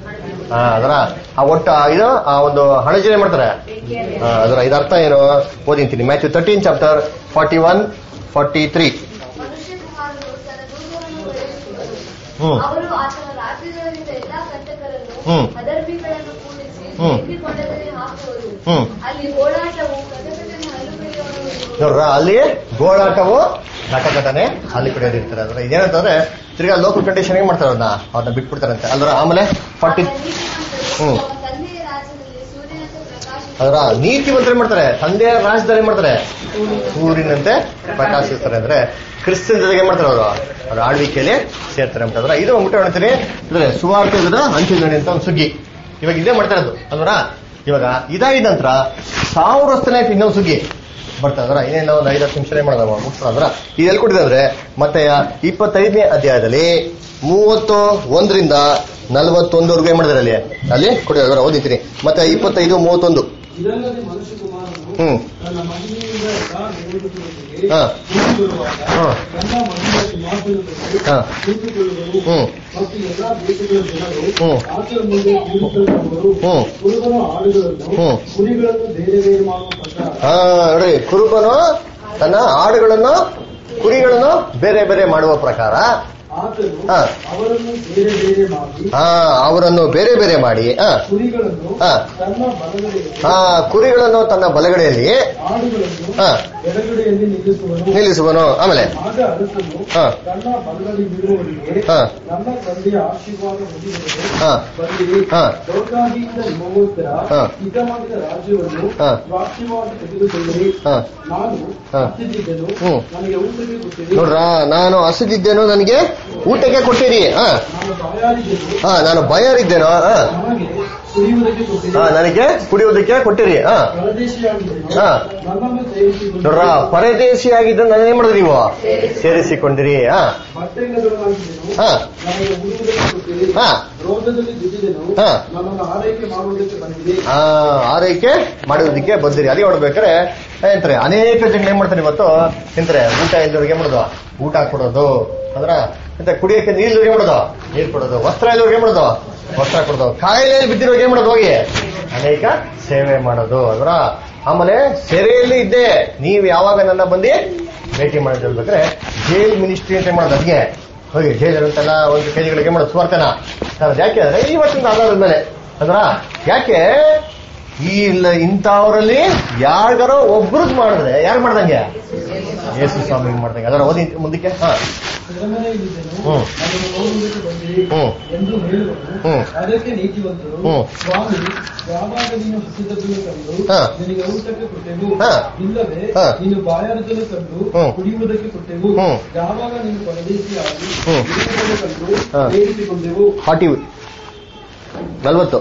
ಆ, ಅದರ ಆ ಒಟ್ಟ ಇದು ಆ ಒಂದು ಹಣಜನೆ ಮಾಡ್ತಾರೆ ಆ, ಅದರ ಇದರ ಅರ್ಥ ಏನು ಓದಿಂತೀನಿ Matthew thirteen chapter forty one forty three ಮನುಷ್ಯ ಕುಮಾರನು ತನ್ನ ದೂತರನ್ನು ಕಳುಹಿಸುವನು. ಹ್ಮ್. ಅವರು ಆತನ ರಾಜ್ಯದಲ್ಲಿದ್ದ ಎಲ್ಲಾ ಕಂಟಕರನ್ನು ಹ್ಮ್. ಅಧರ್ಮಿಗಳನ್ನು ಕೂಡಿಸಿ ಹ್ಮ್. ಬೆಂಕಿಕೊಂಡದಲ್ಲಿ ಹಾಕುವರು ಹ್ಮ್ ಅಲ್ಲಿ ಓಡಾಟವು ಕಟಕಟನೆ ಹಲ್ಲುಗಳಿರುವವು ನೋಡ್ರ ಅಲ್ಲಿ ಗೋಳಾಟವು ಘಟಘಟನೆ ಅಲ್ಲಿ ಕುಡಿಯೋದಿರ್ತಾರೆ ಅಂದ್ರೆ ಇದೇನಂತಂದ್ರೆ ತಿರ್ಗಾ ಲೋಕಲ್ ಕಂಡೀಷನ್ ಏನ್ ಮಾಡ್ತಾರೆ ಅವ್ರನ್ನ ಅವ್ರನ್ನ ಬಿಟ್ಬಿಡ್ತಾರಂತೆ ಅಲ್ದ್ರ ಆಮೇಲೆ ಫಾರ್ಟಿ ಆತನ ನೀತಿವಂತರು ಹ್ಮ್. ತಮ್ಮ ತಂದೆಯ ರಾಜ್ಯದಲ್ಲಿ ಸೂರ್ಯನಂತೆ ಪ್ರಕಾಶಿಸುವರು. ಅದರ ನೀತಿವಂತರು ಏನ್ ಮಾಡ್ತಾರೆ ತಂದೆಯ ರಾಜ್ಯದಲ್ಲಿ ಏನ್ ಮಾಡ್ತಾರೆ ಸೂರ್ಯನಂತೆ ಪ್ರಕಾಶಿಸ್ತಾರೆ ಅಂದ್ರೆ ಕ್ರಿಸ್ತನ್ ಜೊತೆಗೆ ಏನ್ ಮಾಡ್ತಾರೆ ಅವರು ಅವ್ರ ಆಳ್ವಿಕೆಯಲ್ಲಿ ಸೇರ್ತಾರೆ ಅಂತಂದ್ರೆ ಇದು ಮುಟ್ಟೆ ಹೇಳ್ತೀನಿ ಅಂದ್ರೆ ಸುವಾರ್ತೆ ಇದರ ಅಂಚಿನಲ್ಲಿ ಅಂತ ಒಂದು ಸುಗ್ಗಿ ಇವಾಗ ಇದೇ ಮಾಡ್ತಾ ಇರೋದು ಅಲ್ವರ ಇವಾಗ ಇದಾಗಿದ ನಂತರ ಸಾವಿರ ವರ್ಷನೇ ಇನ್ನೊಂದು ಸುಗ್ಗಿ ಬರ್ತಾ ಇದ್ರ ಇನ್ನೇನೋ ಒಂದು ಐದು ಹತ್ತು ನಿಮಿಷ ಮಾಡೋಣ ಮುಗಿಸ್ತಾರ ಇದು ಎಲ್ಲಿ ಕೊಟ್ಟಿದೆ ಅಂದ್ರೆ ಮತ್ತೆ ಇಪ್ಪತ್ತೈದನೇ ಅಧ್ಯಾಯದಲ್ಲಿ ಮೂವತ್ತು ಒಂದರಿಂದ ನಲವತ್ತೊಂದವರೆಗೂ ಏನ್ ಮಾಡಿದಾರೆ ಅಲ್ಲಿ ಅಲ್ಲಿ ಕೊಟ್ಟಿದ್ದಾರೆ ಓದಿತೀನಿ ಮತ್ತೆ ಇಪ್ಪತ್ತೈದು ಮೂವತ್ತೊಂದು ಇದಲ್ಲದೆ ಮನುಷ್ಯ ಕುಮಾರನು ಹ್ಮ್ ತನ್ನ ಮಹಿಮೆಯಿಂದ ಎಲ್ಲಾ ನೇಮಕರೊಂದಿಗೆ ಹಾ. ಕೂಡಿ ಬರುವಾಗ ಹಾ. ತನ್ನ ಮಹಿಮೆಯ ಸಿಂಹಾಸನದಲ್ಲಿ ಹಾ. ಕೂತುಕೊಳ್ಳುವನು ಹ್ಮ್. ಮತ್ತು ಎಲ್ಲಾ ದೇಶಗಳ ಜನರು ಹ್ಮ್. ಆತನ ಮುಂದೆ ಕೂಡಿಕೊಳ್ಳುವರು ಹ್ಮ್. ಕುರುಬನ ಆಡುಗಳನ್ನು ಹ್ಮ್. ಕುರಿಗಳನ್ನು ಬೇರೆ ಬೇರೆ ಮಾಡುವ ಪ್ರಕಾರ ಹಾ ನೋಡಿ ಕುರುಬನು ತನ್ನ ಆಡುಗಳನ್ನು ಕುರಿಗಳನ್ನು ಬೇರೆ ಬೇರೆ ಮಾಡುವ ಪ್ರಕಾರ ಆತನು ಹಾ. ಅವರನ್ನು ಬೇರೆ ಬೇರೆ ಮಾಡಿ ಹಾ ಅವರನ್ನು ಬೇರೆ ಬೇರೆ ಮಾಡಿ ಹಾ ಕುರಿಗಳನ್ನು ಹಾ. ತನ್ನ ಬಲಗಡೆಯಲ್ಲಿ ಆ ಕುರಿಗಳನ್ನು ತನ್ನ ಬಲಗಡೆಯಲ್ಲಿ ಆಡುಗಳನ್ನು ಹಾ ಎಡಗಡೆಯಲ್ಲಿ ನಿಲ್ಲಿಸುವನು ನಿಲ್ಲಿಸುವನು ಆಮೇಲೆ ಆಗ ಅರಸನು ಹಾ. ತನ್ನ ಬಲಗಡೆಗಿರುವವರಿಗೆ ಹಾ. ನನ್ನ ತಂದೆಯ ಆಶೀರ್ವಾದ ಹೊಂದಿದರೆ ಹಾ. ಬಂದಿರಿ ಹಾ. ಲೋಕಾದೀತ ನಿಮಗೋಸ್ಕರ ಹಾ. ಹಿತಮಾಡಿದ ರಾಜ್ಯವನ್ನು ಹಾ. ಸ್ವಾಸ್ಥ್ಯವಾಗಿ ತೆಗೆದುಕೊಳ್ಳಿರಿ ಹಾ. ನಾನು ಹಾ. ಹತ್ತಿದ್ದೆನು ಹ್ಮ್. ನನಗೆ ಊಟಕ್ಕೆ ಕೊಟ್ಟಿರಿ ನೋಡ್ರ ನಾನು ಹಸಿದಿದ್ದೇನೋ ನನಗೆ ಊಟಕ್ಕೆ ಕೊಟ್ಟಿರಿ ಹಾ ನಾನು ಬಾಯಾರಿದ್ದೆನು ಹಾ ನಾನು ಭಯರಿದ್ದೇನೋ ಹಾ ನನಗೆ ಕುಡಿಯುವುದಕ್ಕೆ ಕೊಟ್ಟಿರಿ ಹಾ ನನಗೆ ಕುಡಿಯೋದಕ್ಕೆ ಕೊಟ್ಟಿರಿ ಹಾ ಪರದೇಶಿಯಾಗಿದ್ದೆನು ಹಾ. ನನ್ನನ್ನು ಸೇರಿಸಿಕೊಂಡು ನೋಡ್ರ ಪರದೇಶಿಯಾಗಿದ್ದ ನನ್ನ ಏನ್ ಮಾಡಿದ್ರಿ ನೀವು ಸೇರಿಸಿಕೊಂಡಿರಿ ಹಾ ಬಟ್ಟೆಂಗದವನಾಗಿದ್ದೆನು ಹಾ ನನಗೆ ಉಡುವುದಕ್ಕೆ ಕೊಟ್ಟಿರಿ ಹಾ. ರೋಗದಲ್ಲಿ ಬಿದ್ದಿದ್ದೆನು ಹಾ. ನನ್ನನ್ನು ಆರೈಕೆ ಮಾಡುವುದಕ್ಕೆ ಬಂದಿರಿ ಆ, ಆರೈಕೆ ಮಾಡುವುದಕ್ಕೆ ಬಂದಿರಿ ಅದೇ ನೋಡ್ಬೇಕಾರೆ ಎಂತಾರೆ ಅನೇಕ ಜನ ಏನ್ ಮಾಡ್ತಾರೆ ಇವತ್ತು ಎಂತಾರೆ ಊಟ ಇಲ್ಲದವ್ರಿಗೆ ಏನ್ ಮಾಡೋದು ಊಟ ಕೊಡೋದು ಅಂದ್ರ ಎಂತ ಕುಡಿಯಕ್ಕೆ ನೀರು ಏನ್ ಮಾಡೋದು ನೀರು ಕೊಡೋದು ವಸ್ತ್ರ ಇಲ್ಲವ್ರಿಗೆ ಏನ್ ಮಾಡೋದು ವಸ್ತ್ರ ಕೊಡೋದು ಕಾಯಿಲೆಯಲ್ಲಿ ಬಿದ್ದಿರೋರಿಗೆ ಏನ್ ಮಾಡೋದು ಹೋಗಿ ಅನೇಕ ಸೇವೆ ಮಾಡೋದು ಅಂದ್ರ ಆಮೇಲೆ ಸೆರೆಯಲ್ಲಿ ಇದ್ದೆ ನೀವು ಯಾವಾಗ ನನ್ನ ಬಂದು ಭೇಟಿ ಮಾಡೋದು ಹೇಳ್ಬೇಕಾದ್ರೆ ಜೈಲ್ ಮಿನಿಸ್ಟ್ರಿ ಅಂತ ಏನ್ ಮಾಡೋದು ಅದಕ್ಕೆ ಹೋಗಿ ಜೈಲರು ಅಂತೆಲ್ಲ ಒಂದು ಕೆಜಿಗಳಿಗೆ ಮಾಡೋದು ಸ್ವಾರ್ಥನ ಅದು ಯಾಕೆ ಅಂದ್ರೆ ಇವತ್ತಿನ ಆಧಾರದ ಮೇಲೆ ಅಂದ್ರ ಯಾಕೆ ಈ ಇಲ್ಲ ಇಂಥವರಲ್ಲಿ ಯಾರಿಗಾರೋ ಒಬ್ರದ್ ಮಾಡಿದ್ರೆ ಯಾರು ಮಾಡ್ದಂಗೆ ಯೇಸು ಸ್ವಾಮಿ ಮಾಡ್ದಂಗೆ ಅದರ ಓದಿ ಮುಂದಕ್ಕೆ ಹಾ ಸೆರೆಮನೆಯಲ್ಲಿದ್ದೆನು ಹ್ಮ್. ನನ್ನನ್ನು ನೋಡುವುದಕ್ಕೆ ಬಂದಿರಿ ಹ್ಮ್. ಎಂದು ಹೇಳುವನು ಹ್ಮ್. ಅದಕ್ಕೆ ನೀತಿವಂತರು ಹ್ಮ್. ಸ್ವಾಮಿ ಯಾವಾಗ ನೀನು ಹಸಿದದ್ದನ್ನು ಕಂಡು ಹಾ. ನಿನಗೆ ಊಟಕ್ಕೆ ಕೊಟ್ಟೆವು ಹಾ. ಇಲ್ಲವೇ ಹಾ. ನೀನು ಬಾಯಾರದನ್ನು ಕಂಡು ಹ್ಮ್. ಕುಡಿಯುವುದಕ್ಕೆ ಕೊಟ್ಟೆವು ಹ್ಮ್. ಯಾವಾಗ ನೀನು ಪರದೇಶಿಯಾಗಿ ಹ್ಮ್. ಇರುವುದನ್ನು ಕಂಡು ಹಾ. ಸೇರಿಸಿಕೊಂಡೆವು ಫಾರ್ಟಿ ನಲ್ವತ್ತು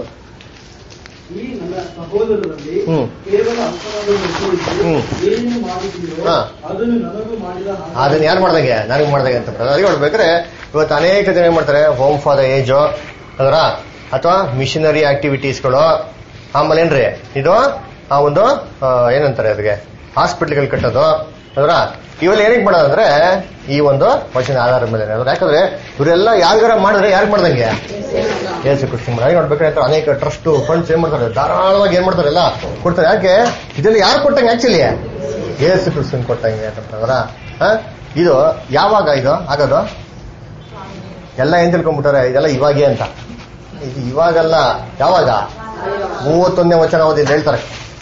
ಈ ನನ್ನ ಸಹೋದರರಲ್ಲಿ ಹ್ಮ್. ಕೇವಲ ಅಲ್ಪರಾದನ್ನು ಉಪಯೋಗಿಸಿ ಹ್ಮ್. ಏನೇನು ಮಾಡುತ್ತೀರೋ ಹಾ. ಅದನ್ನು ನನಗೂ ಮಾಡಿದ ಹಾಗೆ ಅದನ್ನ ಯಾರು ಮಾಡ್ದಂಗೆ ನನಗೆ ಮಾಡ್ದಂಗೆ ಅಂತ ಅದಕ್ಕೆ ನೋಡ್ಬೇಕಾದ್ರೆ ಇವತ್ತು ಅನೇಕ ಜನ ಏನ್ ಮಾಡ್ತಾರೆ ಹೋಮ್ ಫಾರ್ ದ ಏಜ್ ಅದರ ಅಥವಾ ಮಿಷನರಿ ಆಕ್ಟಿವಿಟೀಸ್ಗಳು ಆಮೇಲೆ ಏನ್ರಿ ಇದು ಆ ಒಂದು ಆ, ಏನಂತಾರೆ ಅದಕ್ಕೆ ಹಾಸ್ಪಿಟ್ಲ್ಗಳು ಕಟ್ಟೋದು ಅದರ ಇವೆಲ್ಲ ಏನಕ್ಕೆ ಮಾಡೋದಂದ್ರೆ ಈ ಒಂದು ವಚನ ಆಧಾರದ ಮೇಲೆ ಅದ್ರ ಯಾಕಂದ್ರೆ ಇವರೆಲ್ಲ ಯಾರಿಗಾರ ಮಾಡಿದ್ರೆ ಯಾರು ಮಾಡ್ದಂಗೆ ಯೇಸು ಕೃಷ್ಣ ಮಾಡಿ ನೋಡ್ಬೇಕಾದ್ರೆ ಅನೇಕ ಟ್ರಸ್ಟ್ ಫಂಡ್ಸ್ ಏನ್ ಮಾಡ್ತಾರೆ ಧಾರಾಳವಾಗಿ ಏನ್ ಮಾಡ್ತಾರೆ ಎಲ್ಲ ಕೊಡ್ತಾರೆ ಯಾಕೆ ಇದೆಲ್ಲ ಯಾರು ಕೊಟ್ಟಂಗೆ ಆಕ್ಚುಲಿ ಯೇಸು ಕೃಷ್ಣನ್ ಕೊಟ್ಟಂಗೆ ಅಂತಂದ್ರ ಇದು ಯಾವಾಗ ಇದು ಆಗೋದು ಎಲ್ಲ ಏನ್ ತಿಳ್ಕೊಂಡ್ಬಿಟ್ಟಾರೆ ಇದೆಲ್ಲ ಇವಾಗೆ ಅಂತ ಇದು ಇವಾಗಲ್ಲ ಯಾವಾಗ ಮೂವತ್ತೊಂದನೇ ವಚನ ಓದಿ ಹೇಳ್ತಾರೆ